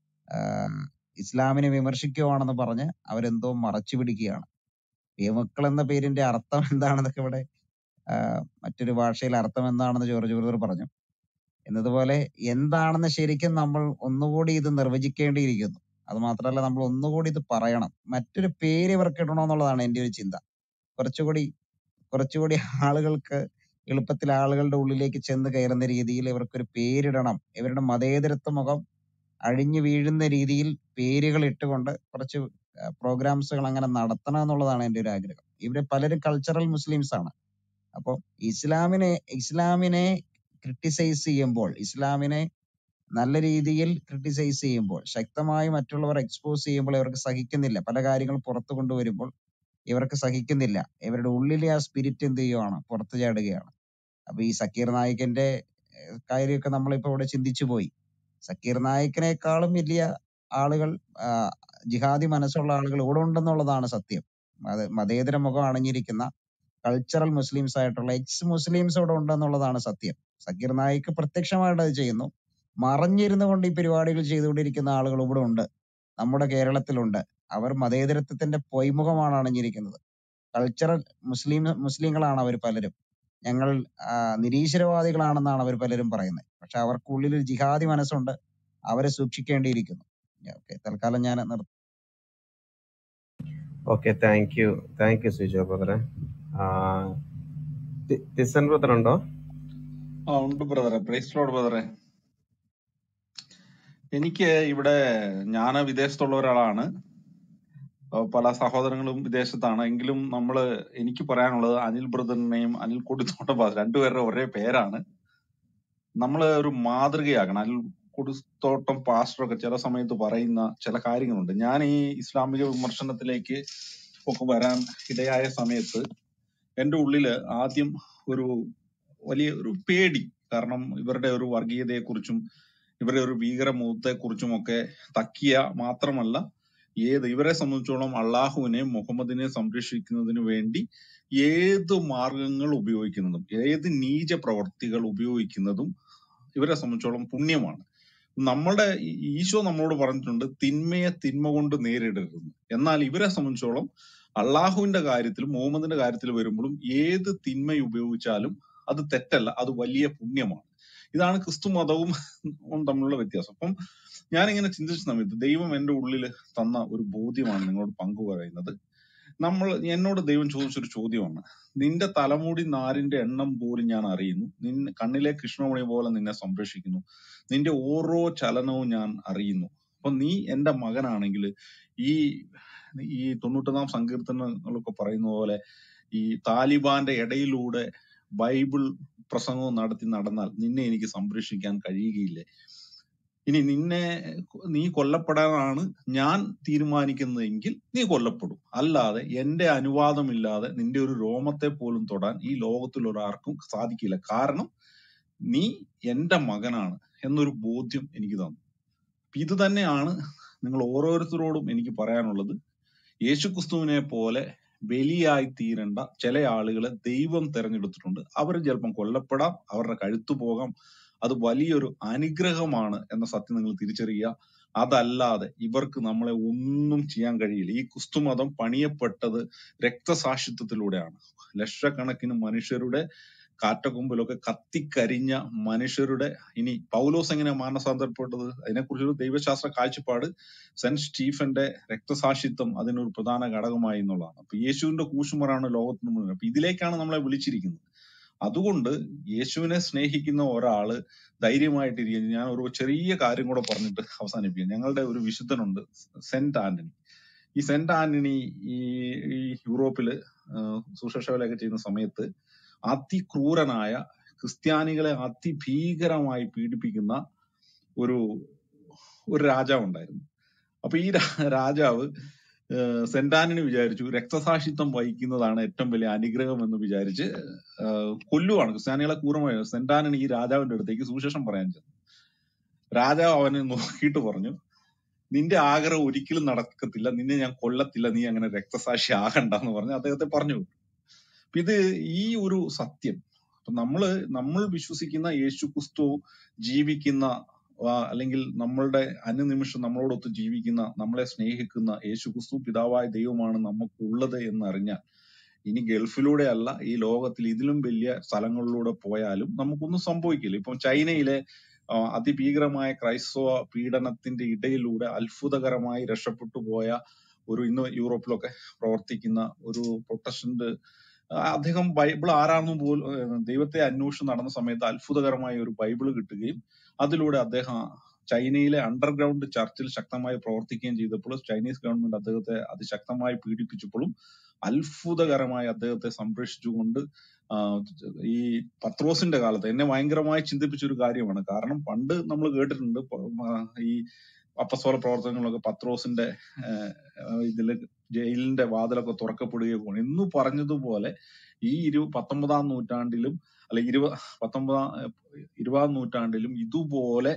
ആഹ് ഇസ്ലാമിനെ വിമർശിക്കുവാണെന്ന് പറഞ്ഞ് അവരെന്തോ മറച്ചു പിടിക്കുകയാണ് എമുക്കൾ എന്ന പേരിന്റെ അർത്ഥം എന്താണെന്നൊക്കെ ഇവിടെ ആഹ് മറ്റൊരു ഭാഷയിൽ അർത്ഥം എന്താണെന്ന് ജോർജ് ബ്രദർ പറഞ്ഞു എന്നതുപോലെ എന്താണെന്ന് ശരിക്കും നമ്മൾ ഒന്നുകൂടി ഇത് നിർവചിക്കേണ്ടിയിരിക്കുന്നു അത് മാത്രമല്ല നമ്മൾ ഒന്നുകൂടി ഇത് പറയണം മറ്റൊരു പേര് ഇവർക്ക് ഇടണമെന്നുള്ളതാണ് എന്റെ ഒരു ചിന്ത കുറച്ചുകൂടി കുറച്ചുകൂടി ആളുകൾക്ക് എളുപ്പത്തിൽ ആളുകളുടെ ഉള്ളിലേക്ക് ചെന്ന് കയറുന്ന രീതിയിൽ ഇവർക്കൊരു പേരിടണം ഇവരുടെ മതേതരത്വ മുഖം അഴിഞ്ഞു വീഴുന്ന രീതിയിൽ പേരുകൾ ഇട്ടുകൊണ്ട് കുറച്ച് പ്രോഗ്രാംസുകൾ അങ്ങനെ നടത്തണം എന്നുള്ളതാണ് എന്റെ ഒരു ആഗ്രഹം ഇവിടെ പലരും കൾച്ചറൽ മുസ്ലിംസ് ആണ് അപ്പോൾ ഇസ്ലാമിനെ ഇസ്ലാമിനെ ക്രിട്ടിസൈസ് ചെയ്യുമ്പോൾ ഇസ്ലാമിനെ നല്ല രീതിയിൽ ക്രിട്ടിസൈസ് ചെയ്യുമ്പോൾ ശക്തമായി മറ്റുള്ളവർ എക്സ്പോസ് ചെയ്യുമ്പോൾ ഇവർക്ക് സഹിക്കുന്നില്ല പല കാര്യങ്ങൾ പുറത്തു കൊണ്ടുവരുമ്പോൾ ഇവർക്ക് സഹിക്കുന്നില്ല ഇവരുടെ ഉള്ളിലെ ആ സ്പിരിറ്റ് എന്ത് ചെയ്യുവാണ് പുറത്തു ചാടുകയാണ് അപ്പൊ ഈ സക്കീർ നായിക്കിന്റെ ഏഹ്, കാര്യമൊക്കെ നമ്മളിപ്പോ ഇവിടെ ചിന്തിച്ചു പോയി സക്കീർ നായിക്കിനേക്കാളും വലിയ ആളുകൾ ആ, ജിഹാദി മനസ്സുള്ള ആളുകൾ ഇവിടെ ഉണ്ടെന്നുള്ളതാണ് സത്യം അത് മതേതര മുഖം അണിഞ്ഞിരിക്കുന്ന കൾച്ചറൽ മുസ്ലിംസ് ആയിട്ടുള്ള എക്സ് മുസ്ലിംസ് ഇവിടെ ഉണ്ടെന്നുള്ളതാണ് സത്യം സക്കീർ നായിക് പ്രത്യക്ഷമായിട്ട് അത് ചെയ്യുന്നു മറഞ്ഞിരുന്നു കൊണ്ട് ഈ പരിപാടികൾ ചെയ്തുകൊണ്ടിരിക്കുന്ന ആളുകൾ ഇവിടെ ഉണ്ട് നമ്മുടെ കേരളത്തിലുണ്ട് അവർ മതേതരത്വത്തിന്റെ പൊയ്മുഖമാണ് അണിഞ്ഞിരിക്കുന്നത് കൾച്ചറൽ മുസ്ലിം മുസ്ലിങ്ങളാണ് അവർ പലരും ഞങ്ങൾ ആ, നിരീശ്വരവാദികളാണെന്നാണ് അവർ പലരും പറയുന്നത് പക്ഷെ അവർക്കുള്ളിൽ ഒരു ജിഹാദി മനസ്സുണ്ട് അവരെ സൂക്ഷിക്കേണ്ടിയിരിക്കുന്നു ഓക്കെ തൽക്കാലം ഞാൻ നിർത്തുന്നു okay thank you thank you Sijo ബ്രദറെ ടിസൻ ബ്രദർ ഉണ്ടോ ആ ഉണ്ട് ബ്രദറെ പ്രൈസ് ലോഡ് ബ്രദറെ എനിക്ക് ഇവിടെ ഞാൻ വിദേശത്തുള്ള ഒരാളാണ് ഏഹ് പല സഹോദരങ്ങളും വിദേശത്താണ് എങ്കിലും നമ്മള് എനിക്ക് പറയാനുള്ളത് അനിൽ ബ്രദറിനെയും അനിൽ കൊടിത്തോട്ട രണ്ടുപേരുടെ ഒരേ പേരാണ് നമ്മൾ ഒരു മാതൃകയാകണം അനിൽ കൊടിത്തോട്ടം പാസ്റ്ററൊക്കെ ചില സമയത്ത് പറയുന്ന ചില കാര്യങ്ങളുണ്ട് ഞാൻ ഈ ഇസ്ലാമിക വിമർശനത്തിലേക്ക് ഒക്കെ വരാൻ ഇടയായ സമയത്ത് എന്റെ ഉള്ളില് ആദ്യം ഒരു വലിയ ഒരു പേടി കാരണം ഇവരുടെ ഒരു വർഗീയതയെക്കുറിച്ചും ഇവരുടെ ഒരു ഭീകരമുഖത്തെക്കുറിച്ചും ഒക്കെ തക്കിയ മാത്രമല്ല ഏത് ഇവരെ സംബന്ധിച്ചോളം അള്ളാഹുവിനെ മുഹമ്മദിനെ സംരക്ഷിക്കുന്നതിന് വേണ്ടി ഏത് മാർഗങ്ങൾ ഉപയോഗിക്കുന്നതും ഏത് നീച പ്രവർത്തികൾ ഉപയോഗിക്കുന്നതും ഇവരെ സംബന്ധിച്ചോളം പുണ്യമാണ് നമ്മളുടെ ഈ- ഈശോ നമ്മളോട് പറഞ്ഞിട്ടുണ്ട് തിന്മയെ തിന്മ കൊണ്ട് നേരിടരുതെന്ന് എന്നാൽ ഇവരെ സംബന്ധിച്ചോളം അള്ളാഹുവിന്റെ കാര്യത്തിൽ മുഹമ്മദിന്റെ കാര്യത്തിൽ വരുമ്പോഴും ഏത് തിന്മ ഉപയോഗിച്ചാലും അത് തെറ്റല്ല അത് വലിയ പുണ്യമാണ് ഇതാണ് ക്രിസ്തു മതവും തമ്മിലുള്ള വ്യത്യാസം അപ്പം ഞാനിങ്ങനെ ചിന്തിച്ച സമയത്ത് ദൈവം എന്റെ ഉള്ളിൽ തന്ന ഒരു ബോധ്യമാണ് നിങ്ങളോട് പങ്കുപറയുന്നത് നമ്മൾ എന്നോട് ദൈവം ചോദിച്ചൊരു ചോദ്യമാണ് നിന്റെ തലമുടി നാരിന്റെ എണ്ണം പോലും ഞാൻ അറിയുന്നു നിന്നെ കണ്ണിലെ കൃഷ്ണമണി പോലെ നിന്നെ സംരക്ഷിക്കുന്നു നിന്റെ ഓരോ ചലനവും ഞാൻ അറിയുന്നു അപ്പൊ നീ എന്റെ മകനാണെങ്കിൽ ഈ ഈ തൊണ്ണൂറ്റൊന്നാം സങ്കീർത്തനങ്ങളൊക്കെ പറയുന്ന പോലെ ഈ താലിബാന്റെ ഇടയിലൂടെ ബൈബിൾ പ്രസംഗവും നടത്തി നടന്നാൽ നിന്നെ എനിക്ക് സംരക്ഷിക്കാൻ കഴിയുകയില്ലേ ഇനി നിന്നെ നീ കൊല്ലപ്പെടാനാണ് ഞാൻ തീരുമാനിക്കുന്നതെങ്കിൽ നീ കൊല്ലപ്പെടും അല്ലാതെ എന്റെ അനുവാദമില്ലാതെ നിന്റെ ഒരു രോമത്തെ പോലും തൊടാൻ ഈ ലോകത്തിൽ ഒരാർക്കും സാധിക്കില്ല കാരണം നീ എന്റെ മകനാണ് എന്നൊരു ബോധ്യം എനിക്ക് തന്നു അപ്പൊ ഇത് തന്നെയാണ് നിങ്ങൾ ഓരോരുത്തരോടും എനിക്ക് പറയാനുള്ളത് യേശുക്രിസ്തുവിനെ പോലെ ബലിയായി തീരേണ്ട ചില ആളുകളെ ദൈവം തെരഞ്ഞെടുത്തിട്ടുണ്ട് അവർ ചിലപ്പം കൊല്ലപ്പെടാം അവരുടെ കഴുത്തു പോകാം അത് വലിയൊരു അനുഗ്രഹമാണ് എന്ന സത്യം നിങ്ങൾ തിരിച്ചറിയുക അതല്ലാതെ ഇവർക്ക് നമ്മളെ ഒന്നും ചെയ്യാൻ കഴിയില്ല ഈ ക്രിസ്തുമതം പണിയപ്പെട്ടത് രക്തസാക്ഷിത്വത്തിലൂടെയാണ് ലക്ഷക്കണക്കിന് മനുഷ്യരുടെ കാറ്റക്കൊമ്പിലൊക്കെ കത്തിക്കരിഞ്ഞ മനുഷ്യരുടെ ഇനി പൗലോസ് എങ്ങനെ മാനസാന്തരപ്പെട്ടത് അതിനെക്കുറിച്ചൊരു ദൈവശാസ്ത്ര കാഴ്ചപ്പാട് സെന്റ് സ്റ്റീഫന്റെ രക്തസാക്ഷിത്വം അതിനൊരു പ്രധാന ഘടകമായി എന്നുള്ളതാണ് അപ്പൊ യേശുവിന്റെ കൂശുമറാണ് ലോകത്തിന് മുഴുവൻ അപ്പൊ ഇതിലേക്കാണ് നമ്മളെ വിളിച്ചിരിക്കുന്നത് അതുകൊണ്ട് യേശുവിനെ സ്നേഹിക്കുന്ന ഒരാള് ധൈര്യമായിട്ടിരിക്കും ഞാൻ ഒരു ചെറിയ കാര്യം കൂടെ പറഞ്ഞിട്ട് അവസാനിപ്പിക്കാം ഞങ്ങളുടെ ഒരു വിശുദ്ധനുണ്ട് സെന്റ് ആന്റണി ഈ സെന്റ് ആന്റണി ഈ ഈ യൂറോപ്പില് സുശേഷകളൊക്കെ ചെയ്യുന്ന സമയത്ത് അതിക്രൂരനായ ക്രിസ്ത്യാനികളെ അതിഭീകരമായി പീഡിപ്പിക്കുന്ന ഒരു ഒരു രാജാവ് ഉണ്ടായിരുന്നു അപ്പൊ ഈ രാ- രാജാവ് ഏഹ് സെന്റ് ആന്റണി വിചാരിച്ചു രക്തസാക്ഷിത്വം വഹിക്കുന്നതാണ് ഏറ്റവും വലിയ അനുഗ്രഹം എന്ന് വിചാരിച്ച് ഏഹ് കൊല്ലുവാണ് ക്രിസ്ത്യാനികളെ ക്രൂരമായി സെന്റ് ആന്റണി ഈ രാജാവിന്റെ അടുത്തേക്ക് സുവിശേഷം പറയാൻ ചെന്നു രാജാവ് അവനെ നോക്കിയിട്ട് പറഞ്ഞു നിന്റെ ആഗ്രഹം ഒരിക്കലും നടക്കത്തില്ല നിന്നെ ഞാൻ കൊല്ലത്തില്ല നീ അങ്ങനെ രക്തസാക്ഷി ആകണ്ട എന്ന് പറഞ്ഞ് അദ്ദേഹത്തെ പറഞ്ഞു വിട്ടു. അപ്പൊ ഇത് ഈ ഒരു സത്യം അപ്പൊ നമ്മള് നമ്മൾ വിശ്വസിക്കുന്ന യേശു ക്രിസ്തു ജീവിക്കുന്ന ആ, അല്ലെങ്കിൽ നമ്മളുടെ അനുനിമിഷം നമ്മളോടൊത്ത് ജീവിക്കുന്ന നമ്മളെ സ്നേഹിക്കുന്ന യേശു ക്രിസ്തു പിതാവായ ദൈവമാണ് നമുക്കുള്ളത് എന്ന് അറിഞ്ഞാൽ ഇനി ഗൾഫിലൂടെ അല്ല ഈ ലോകത്തിൽ ഇതിലും വലിയ സ്ഥലങ്ങളിലൂടെ പോയാലും നമുക്കൊന്നും സംഭവിക്കില്ല ഇപ്പം ചൈനയിലെ ആ, അതിഭീകരമായ ക്രൈസ്തവ പീഡനത്തിന്റെ ഇടയിലൂടെ അത്ഭുതകരമായി രക്ഷപ്പെട്ടു പോയ ഒരു ഇന്ന് യൂറോപ്പിലൊക്കെ പ്രവർത്തിക്കുന്ന ഒരു പ്രൊട്ടസ്റ്റന്റ് ആ, അദ്ദേഹം ബൈബിൾ ആരാണെന്ന് പോലും ഏഹ്, ദൈവത്തെ അന്വേഷിച്ച് നടന്ന സമയത്ത് അത്ഭുതകരമായ ഒരു ബൈബിൾ കിട്ടുകയും അതിലൂടെ അദ്ദേഹം ചൈനയിലെ അണ്ടർഗ്രൗണ്ട് ചർച്ചിൽ ശക്തമായി പ്രവർത്തിക്കുകയും ചെയ്തപ്പോൾ ചൈനീസ് ഗവൺമെന്റ് അദ്ദേഹത്തെ അതിശക്തമായി പീഡിപ്പിച്ചപ്പോഴും അത്ഭുതകരമായി അദ്ദേഹത്തെ സംരക്ഷിച്ചുകൊണ്ട് ആ, ഈ പത്രോസിന്റെ കാലത്ത് എന്നെ ഭയങ്കരമായി ചിന്തിപ്പിച്ച ഒരു കാര്യമാണ് കാരണം പണ്ട് നമ്മൾ കേട്ടിട്ടുണ്ട് പ- ആ, ഈ അപ്പസ്തോല പ്രവർത്തനങ്ങളൊക്കെ പത്രോസിന്റെ ഏഹ്, ഇതില് ജയിലിന്റെ വാതിലൊക്കെ തുറക്കപ്പെടുകയും എന്ന് പറഞ്ഞതുപോലെ ഈ ഇരു പത്തൊമ്പതാം നൂറ്റാണ്ടിലും അല്ലെ ഇരുപ പത്തൊമ്പതാം ഏഹ്, ഇരുപതാം നൂറ്റാണ്ടിലും ഇതുപോലെ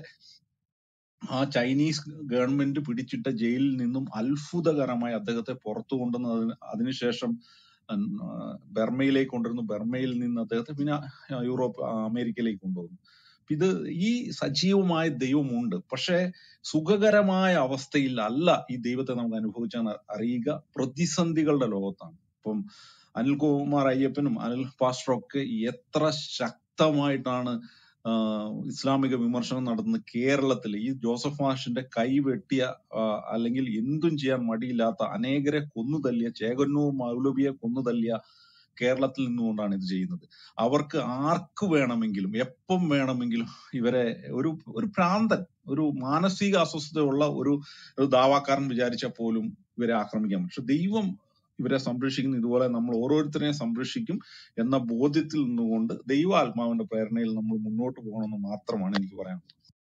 ആ ചൈനീസ് ഗവൺമെന്റ് പിടിച്ചിട്ട ജയിലിൽ നിന്നും അത്ഭുതകരമായി അദ്ദേഹത്തെ പുറത്തു കൊണ്ടുവന്ന് അതിന് അതിനുശേഷം ഉം, ആ, ബർമയിലേക്ക് കൊണ്ടുവരുന്നു ബർമയിൽ നിന്ന് അദ്ദേഹത്തെ പിന്നെ ആ, യൂറോപ്പ് ആ, അമേരിക്കയിലേക്ക് കൊണ്ടുവന്നു അപ്പൊ ഇത് ഈ സജീവമായ ദൈവമുണ്ട് പക്ഷെ സുഖകരമായ അവസ്ഥയിൽ അല്ല ഈ ദൈവത്തെ നമുക്ക് അനുഭവിച്ചാൽ അറിയുക പ്രതിസന്ധികളുടെ ലോകത്താണ് ഇപ്പം അനിൽകുമാർ അയ്യപ്പനും അനിൽ പാസ്റ്ററും ഒക്കെ എത്ര ശക്തമായിട്ടാണ് ആഹ് ഇസ്ലാമിക വിമർശനം നടത്തുന്ന കേരളത്തിൽ ഈ ജോസഫ് മാഷിന്റെ കൈ വെട്ടിയ ആഹ് അല്ലെങ്കിൽ എന്തും ചെയ്യാൻ മടിയില്ലാത്ത അനേകരെ കൊന്നു തല്ലിയ ചേകന്നൂർ മൗലവിയെ കൊന്നു തല്ലിയ കേരളത്തിൽ നിന്നുകൊണ്ടാണ് ഇത് ചെയ്യുന്നത് അവർക്ക് ആർക്ക് വേണമെങ്കിലും എപ്പം വേണമെങ്കിലും ഇവരെ ഒരു ഒരു ഭ്രാന്തൻ ഒരു മാനസിക അസ്വസ്ഥതയുള്ള ഒരു ഒരു ദാവാക്കാരൻ വിചാരിച്ചാൽ പോലും ഇവരെ ആക്രമിക്കാം പക്ഷെ ദൈവം ഇവരെ സംരക്ഷിക്കുന്ന ഇതുപോലെ നമ്മൾ ഓരോരുത്തരെയും സംരക്ഷിക്കും എന്ന ബോധ്യത്തിൽ നിന്നുകൊണ്ട് ദൈവാത്മാവിന്റെ പ്രേരണയിൽ നമ്മൾ മുന്നോട്ട് പോകണമെന്ന് മാത്രമാണ് എനിക്ക് പറയാനുള്ളത്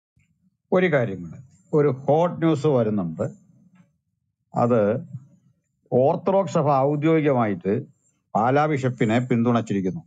ഒരു കാര്യം കൂടെ ഒരു ഹോട്ട് ന്യൂസ് വരുന്നുണ്ട് അത് ഓർത്തഡോക്സ് സഭ ഔദ്യോഗികമായിട്ട് പാലാ ബിഷപ്പിനെ പിന്തുണച്ചിരിക്കുന്നു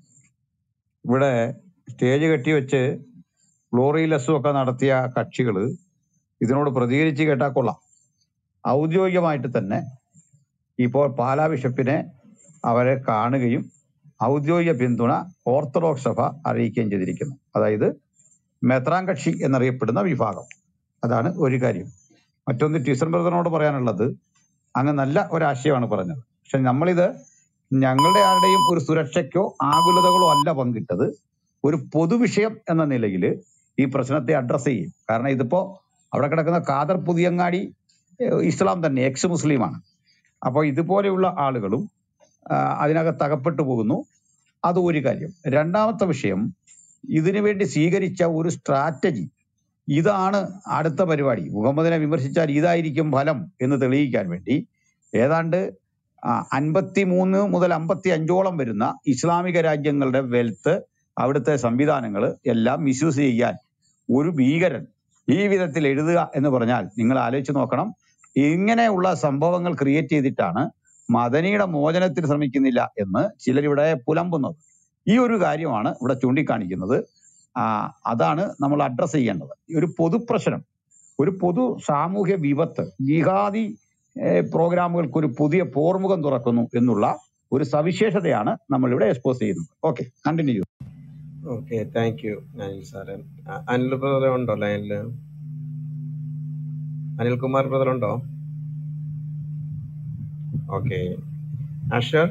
ഇവിടെ സ്റ്റേജ് കെട്ടിവെച്ച് ഗ്ലോറി ലെസ്സും ഒക്കെ നടത്തിയ കക്ഷികൾ ഇതിനോട് പ്രതികരിച്ച് കേട്ടാൽ കൊള്ളാം ഔദ്യോഗികമായിട്ട് തന്നെ ഇപ്പോൾ പാലാ ബിഷപ്പിനെ അവരെ കാണുകയും ഔദ്യോഗിക പിന്തുണ ഓർത്തഡോക്സ് സഭ അറിയിക്കുകയും ചെയ്തിരിക്കുന്നു അതായത് മെത്രാൻ കക്ഷി എന്നറിയപ്പെടുന്ന വിഭാഗം അതാണ് ഒരു കാര്യം മറ്റൊന്ന് ടീച്ചർ ബ്രദറിനോട് പറയാനുള്ളത് അങ്ങ് നല്ല ഒരാശയമാണ് പറഞ്ഞത് പക്ഷെ നമ്മളിത് ഞങ്ങളുടെ ആരുടെയും ഒരു സുരക്ഷയ്ക്കോ ആകുലതകളോ അല്ല പങ്കിട്ടത് ഒരു പൊതുവിഷയം എന്ന നിലയിൽ ഈ പ്രശ്നത്തെ അഡ്രസ്സ് ചെയ്യും കാരണം ഇതിപ്പോ അവിടെ കിടക്കുന്ന ഖാദർ പുതിയങ്ങാടി ഏഹ്, ഇസ്ലാം തന്നെ എക്സ് മുസ്ലിമാണ് അപ്പോൾ ഇതുപോലെയുള്ള ആളുകളും ആ, അതിനകത്ത് അകപ്പെട്ടു പോകുന്നു അത് ഒരു കാര്യം രണ്ടാമത്തെ വിഷയം ഇതിനു വേണ്ടി സ്വീകരിച്ച ഒരു സ്ട്രാറ്റജി ഇതാണ് അടുത്ത പരിപാടി മുഹമ്മദിനെ വിമർശിച്ചാൽ ഇതായിരിക്കും ഫലം എന്ന് തെളിയിക്കാൻ വേണ്ടി ഏതാണ്ട് അൻപത്തി മൂന്ന് മുതൽ അമ്പത്തി അഞ്ചോളം വരുന്ന ഇസ്ലാമിക രാജ്യങ്ങളുടെ വെൽത്ത് അവിടുത്തെ സംവിധാനങ്ങൾ എല്ലാം മിസ്യൂസ് ചെയ്യാൻ ഒരു ഭീകരൻ ഈ വിധത്തിൽ എഴുതുക എന്ന് പറഞ്ഞാൽ നിങ്ങൾ ആലോചിച്ച് നോക്കണം ഇങ്ങനെയുള്ള സംഭവങ്ങൾ ക്രിയേറ്റ് ചെയ്തിട്ടാണ് മദനിയുടെ മോചനത്തിന് ശ്രമിക്കുന്നില്ല എന്ന് ചിലരിവിടെ പുലമ്പുന്നത് ഈ ഒരു കാര്യമാണ് ഇവിടെ ചൂണ്ടിക്കാണിക്കുന്നത് ആ, അതാണ് നമ്മൾ അഡ്രസ്സ് ചെയ്യേണ്ടത് ഈ ഒരു പൊതുപ്രശ്നം ഒരു പൊതു സാമൂഹ്യ വിപത്ത് ജിഹാദി ഏഹ്, പ്രോഗ്രാമുകൾക്ക് ഒരു പുതിയ പോർമുഖം തുറക്കുന്നു എന്നുള്ള ഒരു സവിശേഷതയാണ് നമ്മൾ ഇവിടെ എക്സ്പോസ് ചെയ്യുന്നത് ഓക്കെ കണ്ടിന്യൂ ചെയ്തു ഓക്കെ താങ്ക് യു അനിൽ സാറെ അ- അനിൽ ബ്രദർ ഉണ്ടോ ലൈനില് അനിൽകുമാർ ബ്രദർ ഉണ്ടോ ഓക്കെ അഷർ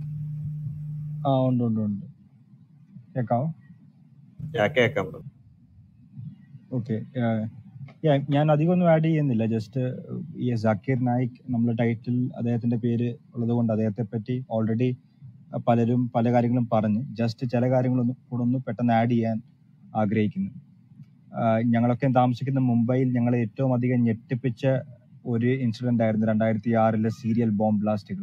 ആ ഉണ്ട് ഉണ്ട് ഉണ്ട് കേൾക്കാവോ യാ കേക്കാം ബ്രദർ ഓക്കെ ഞാൻ അധികം ഒന്നും ആഡ് ചെയ്യുന്നില്ല ജസ്റ്റ് ഈ ജാക്കിർ നായിക് നമ്മൾ ടൈറ്റിൽ അദ്ദേഹത്തിന്റെ പേര് ഉള്ളത് കൊണ്ട് അദ്ദേഹത്തെ പറ്റി ഓൾറെഡി പലരും പല കാര്യങ്ങളും പറഞ്ഞ് ജസ്റ്റ് ചില കാര്യങ്ങളൊന്നും കൂടെ ഒന്ന് പെട്ടെന്ന് ആഡ് ചെയ്യാൻ ആഗ്രഹിക്കുന്നു ആ, ഞങ്ങളൊക്കെ താമസിക്കുന്ന മുംബൈയിൽ ഞങ്ങളെ ഏറ്റവും അധികം ഞെട്ടിപ്പിച്ച ഒരു ഇൻസിഡന്റ് ആയിരുന്നു രണ്ടായിരത്തി ആറിലെ സീരിയൽ ബോംബ് ബ്ലാസ്റ്റുകൾ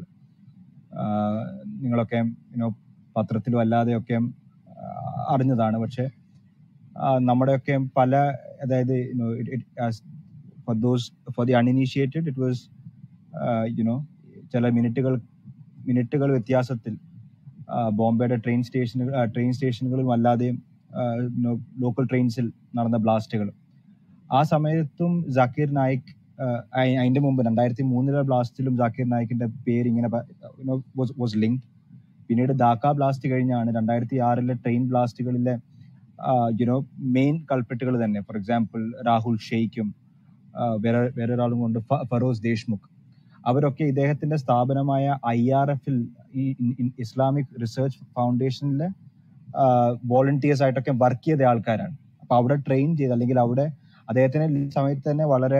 നിങ്ങളൊക്കെ യുനോ പത്രത്തിലും അല്ലാതെയൊക്കെ ആ, അറിഞ്ഞതാണ് പക്ഷെ ആ, നമ്മുടെയൊക്കെ പല അതായത് for those for the uninitiated it was you know ചില മിനിറ്റുകൾ മിനിറ്റുകൾ വ്യത്യാസത്തിൽ ആ, ബോംബെയുടെ ട്രെയിൻ സ്റ്റേഷനുകൾ ട്രെയിൻ സ്റ്റേഷനുകളും അല്ലാതെയും ലോക്കൽ ട്രെയിൻസിൽ നടന്ന ബ്ലാസ്റ്റുകൾ ആ സമയത്തും ജാക്കിർ നായിക് അതിന്റെ മുമ്പ് രണ്ടായിരത്തി മൂന്നിലെ ബ്ലാസ്റ്റിലും ജാക്കിർ നായിക്കിന്റെ പേര് ഇങ്ങനെ വാസ് ലിങ്ക് പിന്നീട് ധാക്ക ബ്ലാസ്റ്റ് കഴിഞ്ഞാണ് രണ്ടായിരത്തി ആറിലെ ട്രെയിൻ ബ്ലാസ്റ്റുകളിലെ യുനോ മെയിൻ കൾപ്പിട്ടുകൾ തന്നെ ഫോർ എക്സാമ്പിൾ രാഹുൽ ഷെയ്ഖും ആ, വേറെ വേറൊരാളും കൊണ്ട് ഫ- ഫറോസ് ദേശ്മുഖ് അവരൊക്കെ ഇദ്ദേഹത്തിന്റെ സ്ഥാപനമായ ഐ ആർ എഫിൽ ഈ ഇ- ഇ- ഇസ്ലാമിക് റിസർച്ച് ഫൗണ്ടേഷനിലെ വോളണ്ടിയേഴ്സ് ആയിട്ടൊക്കെ വർക്ക് ചെയ്ത ആൾക്കാരാണ് അപ്പൊ അവിടെ ട്രെയിൻ ചെയ്ത് അല്ലെങ്കിൽ അവിടെ അദ്ദേഹത്തിന് ഈ സമയത്ത് തന്നെ വളരെ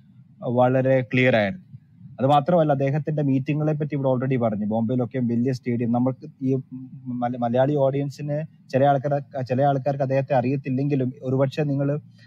വളരെ ക്ലിയർ ആയിരുന്നു അത് മാത്രമല്ല അദ്ദേഹത്തിന്റെ മീറ്റിങ്ങുകളെ പറ്റി ഇവിടെ ഓൾറെഡി പറഞ്ഞു ബോംബെയിലൊക്കെ വലിയ സ്റ്റേഡിയം നമുക്ക് ഈ മല- മലയാളി ഓഡിയൻസിന് ചില ആൾക്കാർ ചില ആൾക്കാർക്ക് അദ്ദേഹത്തെ അറിയത്തില്ലെങ്കിലും ഒരുപക്ഷെ നിങ്ങൾ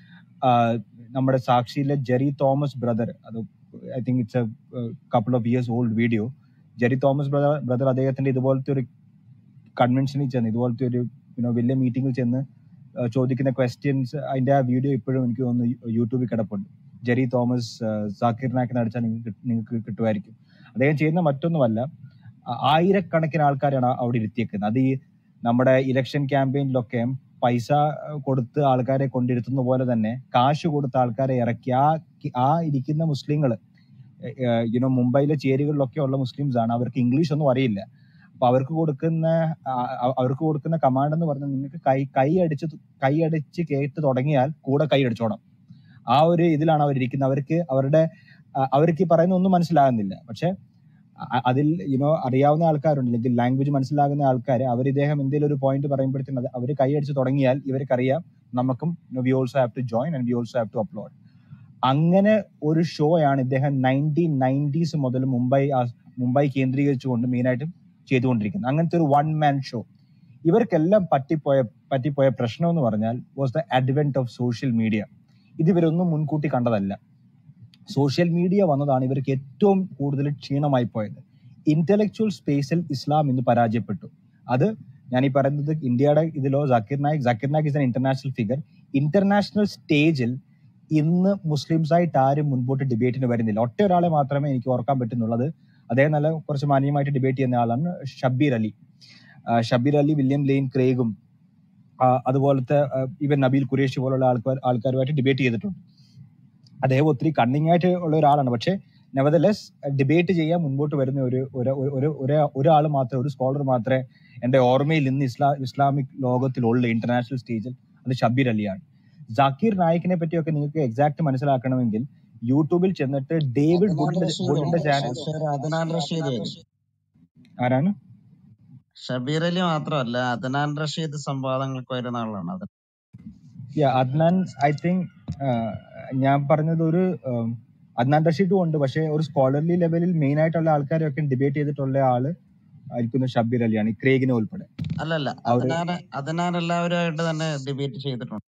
നമ്മുടെ സാക്ഷിയിലെ ജെറി തോമസ് ബ്രദർ അത് I think it's a couple of years old video Jerry Thomas brother brother അദ്ദേഹത്തിന്റെ ഇതുപോലത്തെ ഒരു കൺവെൻഷനിൽ ചെന്ന് ഇതുപോലത്തെ ഒരു യുനോ വലിയ മീറ്റിംഗിൽ ചെന്ന് ആ, ചോദിക്കുന്ന ക്വസ്റ്റ്യൻസ് അതിന്റെ ആ വീഡിയോ ഇപ്പോഴും എനിക്ക് തോന്നുന്നു യൂട്യൂബിൽ കിടപ്പുണ്ട് ജെറി തോമസ് ആ, സാക്കിർ നായക് അടിച്ചാൽ നിങ്ങൾക്ക് കിട്ട്- നിങ്ങൾക്ക് കിട്ടുമായിരിക്കും അദ്ദേഹം ചെയ്യുന്ന മറ്റൊന്നുമല്ല ആ- ആയിരക്കണക്കിന് ആൾക്കാരാണ് അവിടെ ഇരുത്തിയേക്കുന്നത് അത് ഈ നമ്മുടെ ഇലക്ഷൻ ക്യാമ്പയിനിലൊക്കെ പൈസ ആ, കൊടുത്ത് ആൾക്കാരെ കൊണ്ടിരുത്തുന്ന പോലെ തന്നെ കാശ് കൊടുത്ത് ആൾക്കാരെ ഇറക്കി ആ ആ ഇരിക്കുന്ന മുസ്ലിങ്ങൾ യുനോ മുംബൈയിലെ ചേരികളിലൊക്കെ ഉള്ള മുസ്ലിംസ് ആണ് അവർക്ക് ഇംഗ്ലീഷ് ഒന്നും അറിയില്ല അപ്പൊ അവർക്ക് കൊടുക്കുന്ന ആ, അ- അവർക്ക് കൊടുക്കുന്ന കമാൻഡ് എന്ന് പറഞ്ഞാൽ നിങ്ങൾക്ക് കൈ കൈ അടിച്ച് തു- കൈ അടിച്ച് കേട്ട് തുടങ്ങിയാൽ കൂടെ കൈ അടിച്ചോണം ആ ഒരു ഇതിലാണ് അവരിയ്ക്കുന്നത് അവർക്ക് അവരുടെ ആ, അവർക്ക് ഈ പറയുന്ന ഒന്നും മനസ്സിലാകുന്നില്ല പക്ഷെ അ- അതിൽ യുനോ അറിയാവുന്ന ആൾക്കാരുണ്ട് അല്ലെങ്കിൽ ലാംഗ്വേജ് മനസ്സിലാകുന്ന ആൾക്കാർ അവർ ഇദ്ദേഹം എന്തെങ്കിലും ഒരു പോയിന്റ് പറയുമ്പോഴത്തേനും അത് അവർ കൈ അടിച്ച് തുടങ്ങിയാൽ ഇവർക്കറിയാം നമുക്കും we also have to join and we also have to upload അങ്ങനെ ഒരു ഷോ ആണ് ഇദ്ദേഹം നയൻറ്റീൻ നയൻറ്റീസ് മുതൽ മുംബൈ ആ- മുംബൈ കേന്ദ്രീകരിച്ചുകൊണ്ട് മെയിനായിട്ടും ചെയ്തുകൊണ്ടിരിക്കുന്നത് അങ്ങനത്തെ ഒരു വൺ മാൻ ഷോ ഇവർക്കെല്ലാം പറ്റിപ്പോയ പറ്റിപ്പോയ പ്രശ്നം എന്ന് പറഞ്ഞാൽ was the advent of social media ഇത് ഇവരൊന്നും മുൻകൂട്ടി കണ്ടതല്ല സോഷ്യൽ മീഡിയ വന്നതാണ് ഇവർക്ക് ഏറ്റവും കൂടുതൽ ക്ഷീണമായി പോയത് ഇന്റലക്ച്വൽ സ്പേസിൽ ഇസ്ലാം ഇന്ന് പരാജയപ്പെട്ടു അത് ഞാൻ ഈ പറയുന്നത് ഇന്ത്യയുടെ ഇതിലോ Zakir Naik Zakir Naik is an international figure international സ്റ്റേജിൽ ഇന്ന് മുസ്ലിംസ് ആയിട്ട് ആരും മുൻപോട്ട് ഡിബേറ്റിന് വരുന്നില്ല ഒറ്റ ഒരാളെ മാത്രമേ എനിക്ക് ഓർക്കാൻ പറ്റുന്നുള്ളത് അദ്ദേഹം നല്ല കുറച്ച് മാന്യമായിട്ട് ഡിബേറ്റ് ചെയ്യുന്ന ആളാണ് ഷബീർ അലി ആ, ഷബീർ അലി വില്യം ലെയിൻ ക്രേഗും ആ, അതുപോലത്തെ ഇവൻ നബീൽ ഖുറേഷി പോലുള്ള ആൾക്കാർ ആൾക്കാരുമായിട്ട് ഡിബേറ്റ് ചെയ്തിട്ടുണ്ട് അദ്ദേഹം ഒത്തിരി കണ്ണിങ് ആയിട്ട് ഉള്ള ഒരാളാണ് പക്ഷെ നെവദലെസ് ഡിബേറ്റ് ചെയ്യാൻ മുൻപോട്ട് വരുന്ന ഒരു ഒരു ഒരു ഒരു ഒരാൾ മാത്രമേ ഒരു സ്കോളർ മാത്രമേ എന്റെ ഓർമ്മയിൽ ഇന്ന് ഇസ്ലാ ഇസ്ലാമിക് ലോകത്തിലുള്ള ഇന്റർനാഷണൽ സ്റ്റേജിൽ അത് ഷബീർ അലിയാണ് ജാക്കീർ നായിക്കിനെ പറ്റിയൊക്കെ നിങ്ങൾക്ക് എക്സാക്ട് മനസ്സിലാക്കണമെങ്കിൽ യൂട്യൂബിൽ ചെന്നിട്ട് ഡേവിഡ് അദ്നാൻ വുഡിന്റെ റഷീദ് വുഡിന്റെ ചാനൽ ഷെയർ അദ്നാൻ റഷീദ് ആരാണ് ഷബീർ അലി മാത്രമല്ല അദ്നാൻ റഷീദ് സംവാദങ്ങൾക്ക് വരുന്ന ആളാണ് അത് യാ അദ്നാൻ ഐ തിങ്ക് ഞാൻ പറഞ്ഞത് ഒരു ഉം, അദ്നാൻ റഷീദും ഉണ്ട് പക്ഷെ ഒരു സ്കോളർലി ലെവലിൽ മെയിൻ ആയിട്ടുള്ള ആൾക്കാരൊക്കെ ഡിബേറ്റ് ചെയ്തിട്ടുള്ള ആള് ആയിരിക്കുന്ന ഷബീർ അലിയാണ് ഈ ക്രേഗിനെ ഉൾപ്പെടെ അല്ലല്ല ആ ഒരു അദ്നാൻ അദ്നാൻ എല്ലാവരുമായിട്ട് തന്നെ ഡിബേറ്റ് ചെയ്തിട്ടുണ്ട്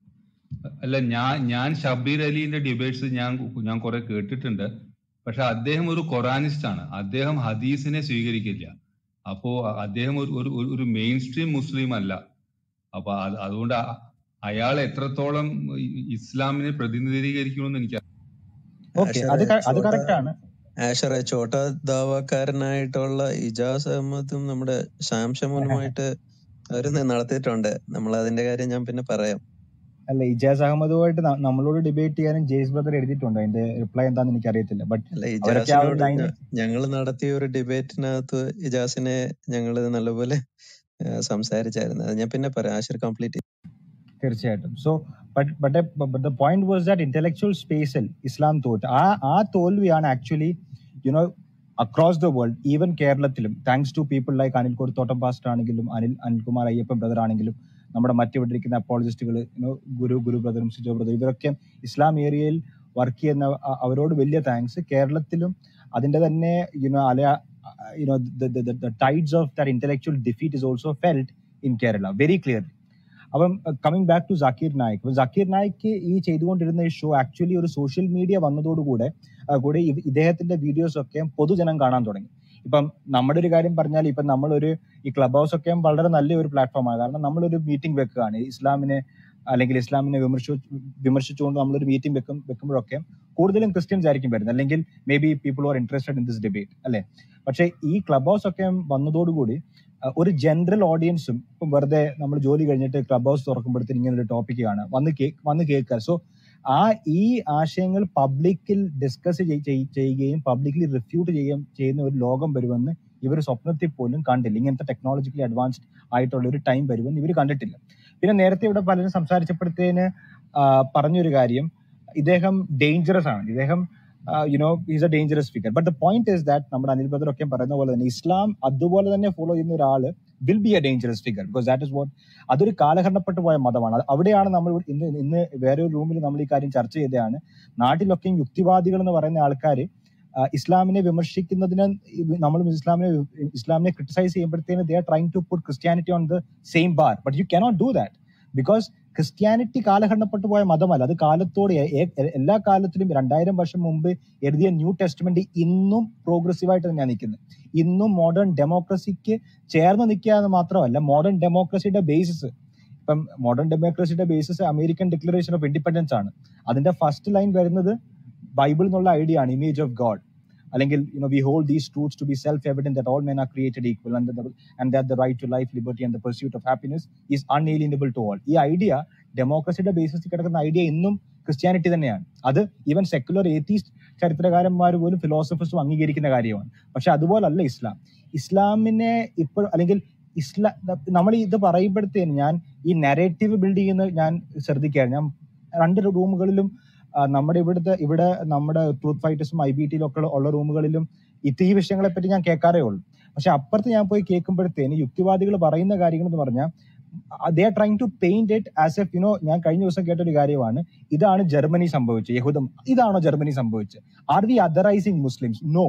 അല്ല ഞാൻ ഞാൻ ഷബീർ അലിന്റെ ഡിബേറ്റ്സ് ഞാൻ ഞാൻ കുറെ കേട്ടിട്ടുണ്ട് പക്ഷെ അദ്ദേഹം ഒരു ഖുറാനിസ്റ്റ് ആണ് അദ്ദേഹം ഹദീസിനെ സ്വീകരിക്കില്ല അപ്പോ അ- അദ്ദേഹം ഒരു ഒരു ഒരു- ഒരു മെയിൻ സ്ട്രീം മുസ്ലിം അല്ല അപ്പൊ അത് അതുകൊണ്ട് അ- അയാൾ എത്രത്തോളം ഇ- ഇസ്ലാമിനെ പ്രതിനിധീകരിക്കണമെന്ന് എനിക്ക് ഓക്കെ ആഷറെ അത് ക- അത് ചോട്ട കറക്റ്റ് ആണ് ആഷറെ ചോട്ട ദാവാക്കാരനായിട്ടുള്ള ഇജാസ് അഹമ്മദും നമ്മുടെ ശ്യാം ഷമൂനുമായിട്ട് അവര് നടത്തിയിട്ടുണ്ട് നമ്മൾ അതിന്റെ കാര്യം ഞാൻ പിന്നെ പറയാം അല്ല ഇജാസ് അഹമ്മദുമായിട്ട് ന- നമ്മളോട് ഡിബേറ്റ് ചെയ്യാനും ജെയ്സ് ബ്രദർ എഴുതിയിട്ടുണ്ട് അതിന്റെ റിപ്ലൈ എന്താന്ന് എനിക്ക് അറിയത്തില്ല ബട്ട് അല്ല അവരൊക്കെ ആ ഒരു ഇജാസിനോട് ലൈനിൽ ഞങ്ങൾ നടത്തിയ ഒരു ഡിബേറ്റിനകത്ത് ഇജാസിനെ ഞങ്ങൾ നല്ലപോലെ ആ, സംസാരിച്ചായിരുന്നു അത് ഞാൻ പിന്നെ പറയാം ആഷിർ കംപ്ലീറ്റ് തീർച്ചയായിട്ടും so but but but the point was that intellectual സ്പേസിൽ ഇസ്ലാം തോറ്റ് ആ ആ തോൽവിയാണ് actually you know across the world even കേരളത്തിലും thanks to people like Anil Kodithottam pastor ആണെങ്കിലും അനിൽ അനിൽകുമാർ അയ്യപ്പൻ ബ്രദർ ആണെങ്കിലും നമ്മുടെ മറ്റിവിടെ ഇരിക്കുന്ന അപ്പോളജിസ്റ്റുകൾ ഗുരു ഗുരു ബ്രദറും സിജോ ബ്രദർ ഇവരൊക്കെ ഇസ്ലാം ഏരിയയിൽ വർക്ക് ചെയ്യുന്ന അ- അവരോട് വലിയ താങ്ക്സ് കേരളത്തിലും അതിന്റെ തന്നെ യുനോ അല you know the tides of that intellectual defeat is also felt in Kerala very clear അപ്പം coming back to Zakir Naik അപ്പൊ ജാക്കീർ നായിക്ക് ഈ ചെയ്തുകൊണ്ടിരുന്ന ഈ ഷോ ആക്ച്വലി ഒരു സോഷ്യൽ മീഡിയ വന്നതോടുകൂടെ ആ, കൂടി ഇ- ഇദ്ദേഹത്തിന്റെ വീഡിയോസ് ഒക്കെ പൊതുജനം കാണാൻ തുടങ്ങി ഇപ്പം നമ്മുടെ ഒരു കാര്യം പറഞ്ഞാൽ ഇപ്പം നമ്മളൊരു ഈ ക്ലബ് ഹൗസ് ഒക്കെ വളരെ നല്ലൊരു പ്ലാറ്റ്ഫോമാണ് കാരണം നമ്മളൊരു മീറ്റിംഗ് വെക്കുകയാണ് ഇസ്ലാമിനെ അല്ലെങ്കിൽ ഇസ്ലാമിനെ വിമർശിച്ചു വിമർശിച്ചുകൊണ്ട് നമ്മളൊരു മീറ്റിംഗ് വെക്കും വെക്കുമ്പോഴൊക്കെ കൂടുതലും ക്രിസ്ത്യൻസ് ആയിരിക്കും വരുന്നത് അല്ലെങ്കിൽ maybe people are interested in this debate അല്ലെ പക്ഷേ ഈ ക്ലബ് ഹൗസ് ഒക്കെ വന്നതോടുകൂടി അഹ് ഒരു ജനറൽ ഓഡിയൻസും ഇപ്പം വെറുതെ നമ്മൾ ജോലി കഴിഞ്ഞിട്ട് ക്ലബ് ഹൗസ് തുറക്കുമ്പോഴത്തേന് ഇങ്ങനെ ഒരു ടോപ്പിക് കാണാം വന്ന് കേ വന്ന് കേൾക്കുക സോ ആ ഈ ആശയങ്ങൾ പബ്ലിക്കിൽ ഡിസ്കസ് ചെയ്യുകയും പബ്ലിക്കലി റിഫ്യൂട്ട് ചെയ്യുകയും ചെയ്യുന്ന ഒരു ലോകം വരുമെന്ന് ഇവർ സ്വപ്നത്തിൽ പോലും കണ്ടില്ല ഇങ്ങനത്തെ ടെക്നോളജിക്കലി അഡ്വാൻസ്ഡ് ആയിട്ടുള്ള ഒരു ടൈം വരുമെന്ന് ഇവർ കണ്ടിട്ടില്ല പിന്നെ നേരത്തെ ഇവിടെ പലരും സംസാരിച്ചപ്പോഴത്തേന് ആ, പറഞ്ഞൊരു കാര്യം ഇദ്ദേഹം ഡേഞ്ചറസ് ആണ് ഇദ്ദേഹം you know is a dangerous figure but the point is that നമ്മുടെ അനിൽ ബദർ ഒക്കെ പറയുന്ന പോലെ തന്നെ ഇസ്ലാം അതുപോലെ തന്നെ ഫോളോ ചെയ്യുന്ന ഒരാള് will be a dangerous figure because that is what അതൊരു കാലഘട്ടപ്പെട്ടു പോയ മതമാണ് അത് അവിടെയാണ് നമ്മൾ ഇന്ന് ഇന്ന് വേറെ ഒരു റൂമിൽ നമ്മൾ ഈ കാര്യം ചർച്ച ചെയ്തതാണ് നാട്ടിലൊക്കെയും യുക്തിവാദികൾ എന്ന് പറയുന്ന ആൾക്കാർ ഇസ്ലാമിനെ വിമർശിക്കുന്നതിന് നമ്മൾ ഇസ്ലാമിനെ ഇസ്ലാമിനെ ക്രിട്ടിസൈസ് ചെയ്യുമ്പോഴത്തേന് they are trying to put Christianity on the same bar but you cannot do that because Christianity കാലഘട്ടപ്പെട്ടു പോയ മതമല്ല അത് കാലത്തോടെ എ- എ- എല്ലാ കാലത്തിലും രണ്ടായിരം വർഷം മുമ്പ് എഴുതിയ ന്യൂ ടെസ്റ്റ്മെന്റ് ഇന്നും പ്രോഗ്രസീവായിട്ട് തന്നെയാണ് നിൽക്കുന്നത് ഇന്നും മോഡേൺ ഡെമോക്രസിക്ക് ചേർന്ന് നിൽക്കുക എന്ന് മാത്രമല്ല മോഡേൺ ഡെമോക്രസിയുടെ ബേസിസ് ഇപ്പം മോഡേൺ ഡെമോക്രസിയുടെ basis American Declaration of Independence ആണ് അതിന്റെ ഫസ്റ്റ് ലൈൻ വരുന്നത് ബൈബിൾ എന്നുള്ള ഐഡിയ ആണ് ഇമേജ് ഓഫ് ഗോഡ് അല്ലെങ്കിൽ you know we hold these truths to be self evident that all men are created equal and that the right to life liberty and the pursuit of happiness is unalienable to all ഈ idea ഡെമോക്രസിയുടെ ബേസിസിൽ കിടക്കുന്ന idea ഇന്നും Christianity തന്നെയാണ് അത് even secular atheist ചരിത്രകാരന്മാർ പോലും ഫിലോസഫേഴ്സും അംഗീകരിക്കുന്ന കാര്യമാണ് പക്ഷെ അതുപോലല്ല ഇസ്ലാം ഇസ്ലാമിനെ ഇപ്പോൾ അല്ലെങ്കിൽ ഇസ്ലാം നമ്മൾ ഇത് പറയുമ്പോഴത്തേന് ഞാൻ ഈ നെറേറ്റീവ് ബിൽഡ് ചെയ്യുന്ന ഞാൻ ശ്രദ്ധിക്കുകയാണ് ഞാൻ രണ്ട് റൂമുകളിലും ആ, നമ്മുടെ ഇവിടുത്തെ ഇവിടെ നമ്മുടെ ട്രൂത്ത് ഫൈറ്റേഴ്സും ഐ ബി ടിയിലും ഒക്കെ ഉള്ള റൂമുകളിലും ഇത് ഈ വിഷയങ്ങളെ പറ്റി ഞാൻ കേൾക്കാറേ ഉള്ളൂ പക്ഷെ അപ്പുറത്ത് ഞാൻ പോയി കേൾക്കുമ്പോഴത്തേന് യുക്തിവാദികൾ പറയുന്ന കാര്യങ്ങൾ എന്ന് പറഞ്ഞാൽ they are trying to paint it as F you know ഞാൻ കഴിഞ്ഞ ദിവസം കേട്ട ഒരു കാര്യമാണ് ഇതാണ് ജർമ്മനി സംഭവിച്ചത് യഹൂദം ഇതാണോ ജർമ്മനി സംഭവിച്ചത് are we authorising Muslims no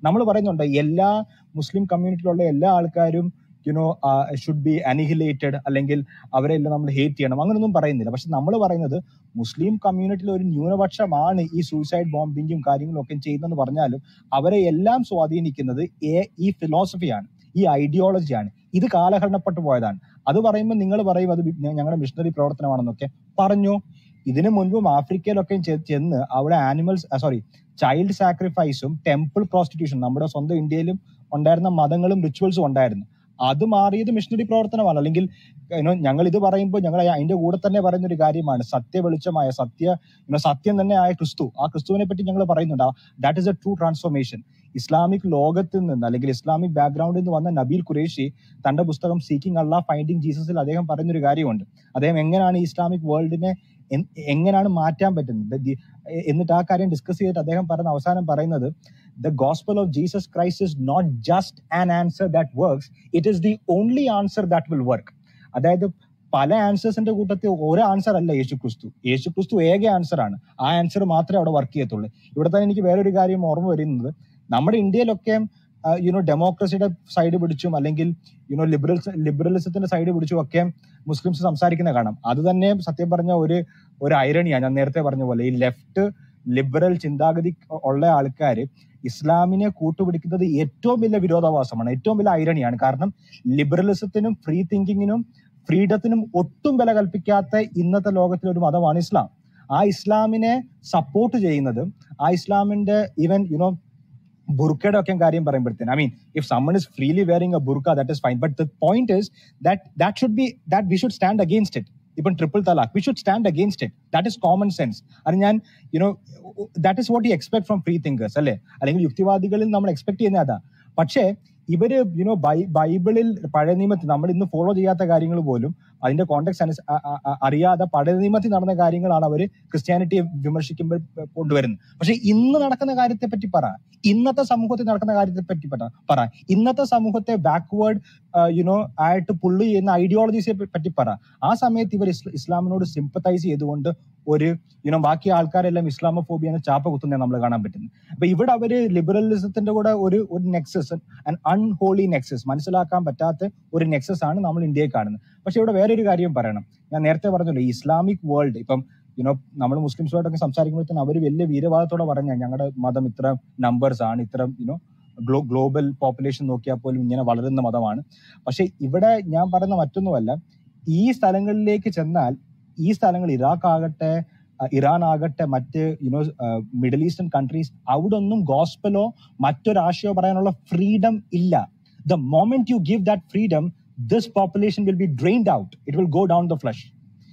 നമ്മൾ പറയുന്നുണ്ട് എല്ലാ മുസ്ലിം കമ്മ്യൂണിറ്റിയിലുള്ള എല്ലാ ആൾക്കാരും യുനോ ഷുഡ് ബി അനിഹിലേറ്റഡ് അല്ലെങ്കിൽ അവരെല്ലാം നമ്മൾ ഹേറ്റ് ചെയ്യണം അങ്ങനൊന്നും പറയുന്നില്ല പക്ഷെ നമ്മൾ പറയുന്നത് മുസ്ലിം കമ്മ്യൂണിറ്റിയിൽ ഒരു ന്യൂനപക്ഷമാണ് ഈ സൂയിസൈഡ് ബോംബിങ്ങും കാര്യങ്ങളും ഒക്കെ ചെയ്യുന്നതെന്ന് പറഞ്ഞാലും അവരെ എല്ലാം സ്വാധീനിക്കുന്നത് ഏ- ഈ ഫിലോസഫിയാണ് ഈ ഐഡിയോളജിയാണ് ഇത് കാലഹരണപ്പെട്ടു പോയതാണ് അത് പറയുമ്പോൾ നിങ്ങൾ പറയും അത് വി- ഞങ്ങളുടെ മിഷണറി പ്രവർത്തനമാണെന്നൊക്കെ പറഞ്ഞു ഇതിനു മുൻപും ആഫ്രിക്കയിലൊക്കെ ചെ- ചെന്ന് അവിടെ ആനിമൽസ് സോറി ചൈൽഡ് സാക്രിഫൈസും ടെമ്പിൾ പ്രോസ്റ്റിറ്റ്യൂഷൻ നമ്മുടെ സ്വന്തം ഇന്ത്യയിലും ഉണ്ടായിരുന്ന മതങ്ങളും റിച്വൽസും ഉണ്ടായിരുന്നു അത് മാറിയത് മിഷണറി പ്രവർത്തനമാണ് അല്ലെങ്കിൽ you know, ഞങ്ങൾ ഇത് പറയുമ്പോൾ ഞങ്ങൾ അതിന്റെ കൂടെ തന്നെ പറയുന്ന ഒരു കാര്യമാണ് സത്യ വെളിച്ചമായ സത്യ you know, സത്യം തന്നെ ആയ ക്രിസ്തു ആ ക്രിസ്തുവിനെ പറ്റി ഞങ്ങൾ പറയുന്നുണ്ട് that is a true transformation Islamic ലോകത്തിൽ നിന്ന് അല്ലെങ്കിൽ ഇസ്ലാമിക് ബാക്ക്ഗ്രൗണ്ടിൽ നിന്ന് വന്ന നബീൽ ഖുറേഷി തന്റെ പുസ്തകം സീക്കിംഗ് അള്ളാ ഫൈൻഡിങ് ജീസസിൽ അദ്ദേഹം പറയുന്നൊരു കാര്യമുണ്ട് അദ്ദേഹം എങ്ങനെയാണ് ഈ ഇസ്ലാമിക് വേൾഡിനെ എൻ- എങ്ങനെയാണ് മാറ്റാൻ പറ്റുന്നത് ദി- എന്നിട്ട് ആ കാര്യം ഡിസ്കസ് ചെയ്തിട്ട് അദ്ദേഹം പറഞ്ഞ അവസാനം പറയുന്നത് the gospel of Jesus Christ is not just an answer that works it is the only answer that will work അതായത് പല ആൻസേഴ്സിന്റെ കൂട്ടത്തിൽ ഒരു ആൻസർ അല്ല യേശു ക്രിസ്തു യേശു ക്രിസ്തു ഏക ആൻസർ ആണ് ആ ആൻസർ മാത്രമേ അവിടെ വർക്ക് ചെയ്യത്തുള്ളൂ ഇവിടെ തന്നെ എനിക്ക് വേറൊരു കാര്യം ഓർമ്മ വരുന്നത് നമ്മുടെ ഇന്ത്യയിലൊക്കെ യുനോ ഡെമോക്രസിയുടെ സൈഡ് പിടിച്ചും അല്ലെങ്കിൽ യുനോ ലിബറൽ ലിബറലിസത്തിന്റെ സൈഡ് പിടിച്ചും ഒക്കെ മുസ്ലിംസ് സംസാരിക്കുന്ന കാണാം അത് തന്നെ സത്യം പറഞ്ഞ ഒരു ഒരു ഐറണിയാണ് ഞാൻ നേരത്തെ പറഞ്ഞ പോലെ ഈ ലെഫ്റ്റ് ലിബറൽ ചിന്താഗതി ഉള്ള ആൾക്കാർ ഇസ്ലാമിനെ കൂട്ടുപിടിക്കുന്നത് ഏറ്റവും വലിയ വിരോധാഭാസമാണ് ഏറ്റവും വലിയ ഐറണിയാണ് കാരണം ലിബറലിസത്തിനും ഫ്രീ തിങ്കിങ്ങിനും ഫ്രീഡത്തിനും ഒട്ടും വില കൽപ്പിക്കാത്ത ഇന്നത്തെ ലോകത്തിലെ ഒരു മതമാണ് ഇസ്ലാം ആ ഇസ്ലാമിനെ സപ്പോർട്ട് ചെയ്യുന്നത് ആ ഇസ്ലാമിന്റെ ഈവൻ യുനോ ബുർക്കയുടെ ഒക്കെ കാര്യം പറയുമ്പോഴത്തേന് I mean if someone is freely wearing a burqa that is fine but the point is that that should be that we should stand against it ഇപ്പം triple talaq we should stand against it that is common sense അത് ഞാൻ you know that is what you expect from free thinkers അല്ലെ അല്ലെങ്കിൽ യുക്തിവാദികളിൽ നമ്മൾ expect ചെയ്യുന്ന അതാ പക്ഷേ ഇവര് യുനോ ബൈബിളിൽ പഴയ നിയമത്തിൽ നമ്മൾ ഇന്ന് ഫോളോ ചെയ്യാത്ത കാര്യങ്ങൾ പോലും അതിന്റെ കോണ്ടെക്സ്റ്റ് അറിയാതെ പഴയ നിയമത്തിൽ നടന്ന കാര്യങ്ങളാണ് അവര് ക്രിസ്ത്യാനിറ്റിയെ വിമർശിക്കുമ്പോൾ കൊണ്ടുവരുന്നത് പക്ഷെ ഇന്ന് നടക്കുന്ന കാര്യത്തെ പറ്റി പറ ഇന്നത്തെ സമൂഹത്തിൽ നടക്കുന്ന കാര്യത്തെ പറ്റി പറ പറ ഇന്നത്തെ സമൂഹത്തെ ബാക്ക്വേർഡ് യുനോ ആയിട്ട് പുള്ളി ചെയ്യുന്ന ഐഡിയോളജീസിനെ പറ്റി പറ ആ സമയത്ത് ഇവർ ഇസ്ല- ഇസ്ലാമിനോട് സിമ്പത്തൈസ് ചെയ്തുകൊണ്ട് ഒരു യുനോ ബാക്കി ആൾക്കാരെല്ലാം ഇസ്ലാമോഫോബിയ എന്ന ചാപ്പ കുത്തുന്നത് നമ്മൾ കാണാൻ പറ്റുന്നത് അപ്പൊ ഇവിടെ അവര് ലിബറലിസത്തിന്റെ കൂടെ ഒരു ഒരു നെക്സസ് ആൻഡ് അൺഹോളി നെക്സസ് മനസ്സിലാക്കാൻ പറ്റാത്ത ഒരു നെക്സസ് ആണ് നമ്മൾ ഇന്ത്യയിൽ കാണുന്നത് പക്ഷെ ഇവിടെ വേറൊരു കാര്യം പറയണം ഞാൻ നേരത്തെ പറഞ്ഞല്ലോ ഈ ഇസ്ലാമിക് വേൾഡ് ഇപ്പം യുനോ നമ്മൾ മുസ്ലിംസുമായിട്ടൊക്കെ സംസാരിക്കുമ്പോഴത്തേനും അവർ വലിയ വീരവാദത്തോടെ പറഞ്ഞ ഞങ്ങളുടെ മതം ഇത്ര നമ്പേഴ്സ് ആണ് ഇത്ര യുനോ ഗ്ലോ ഗ്ലോബൽ പോപ്പുലേഷൻ നോക്കിയാൽ പോലും ഇങ്ങനെ വളരുന്ന മതമാണ് പക്ഷെ ഇവിടെ ഞാൻ പറയുന്ന മറ്റൊന്നുമല്ല ഈ സ്ഥലങ്ങളിലേക്ക് ചെന്നാൽ ഈ സ്ഥലങ്ങൾ ഇറാഖ് ആകട്ടെ അഹ് ഇറാൻ ആകട്ടെ മറ്റ് യുനോ മിഡിൽ ഈസ്റ്റേൺ കൺട്രീസ് അവിടെ ഒന്നും ഗോസ്പലോ മറ്റൊരാശയോ പറയാനുള്ള ഫ്രീഡം ഇല്ല the moment you give that freedom this population will be drained out it will go down the flush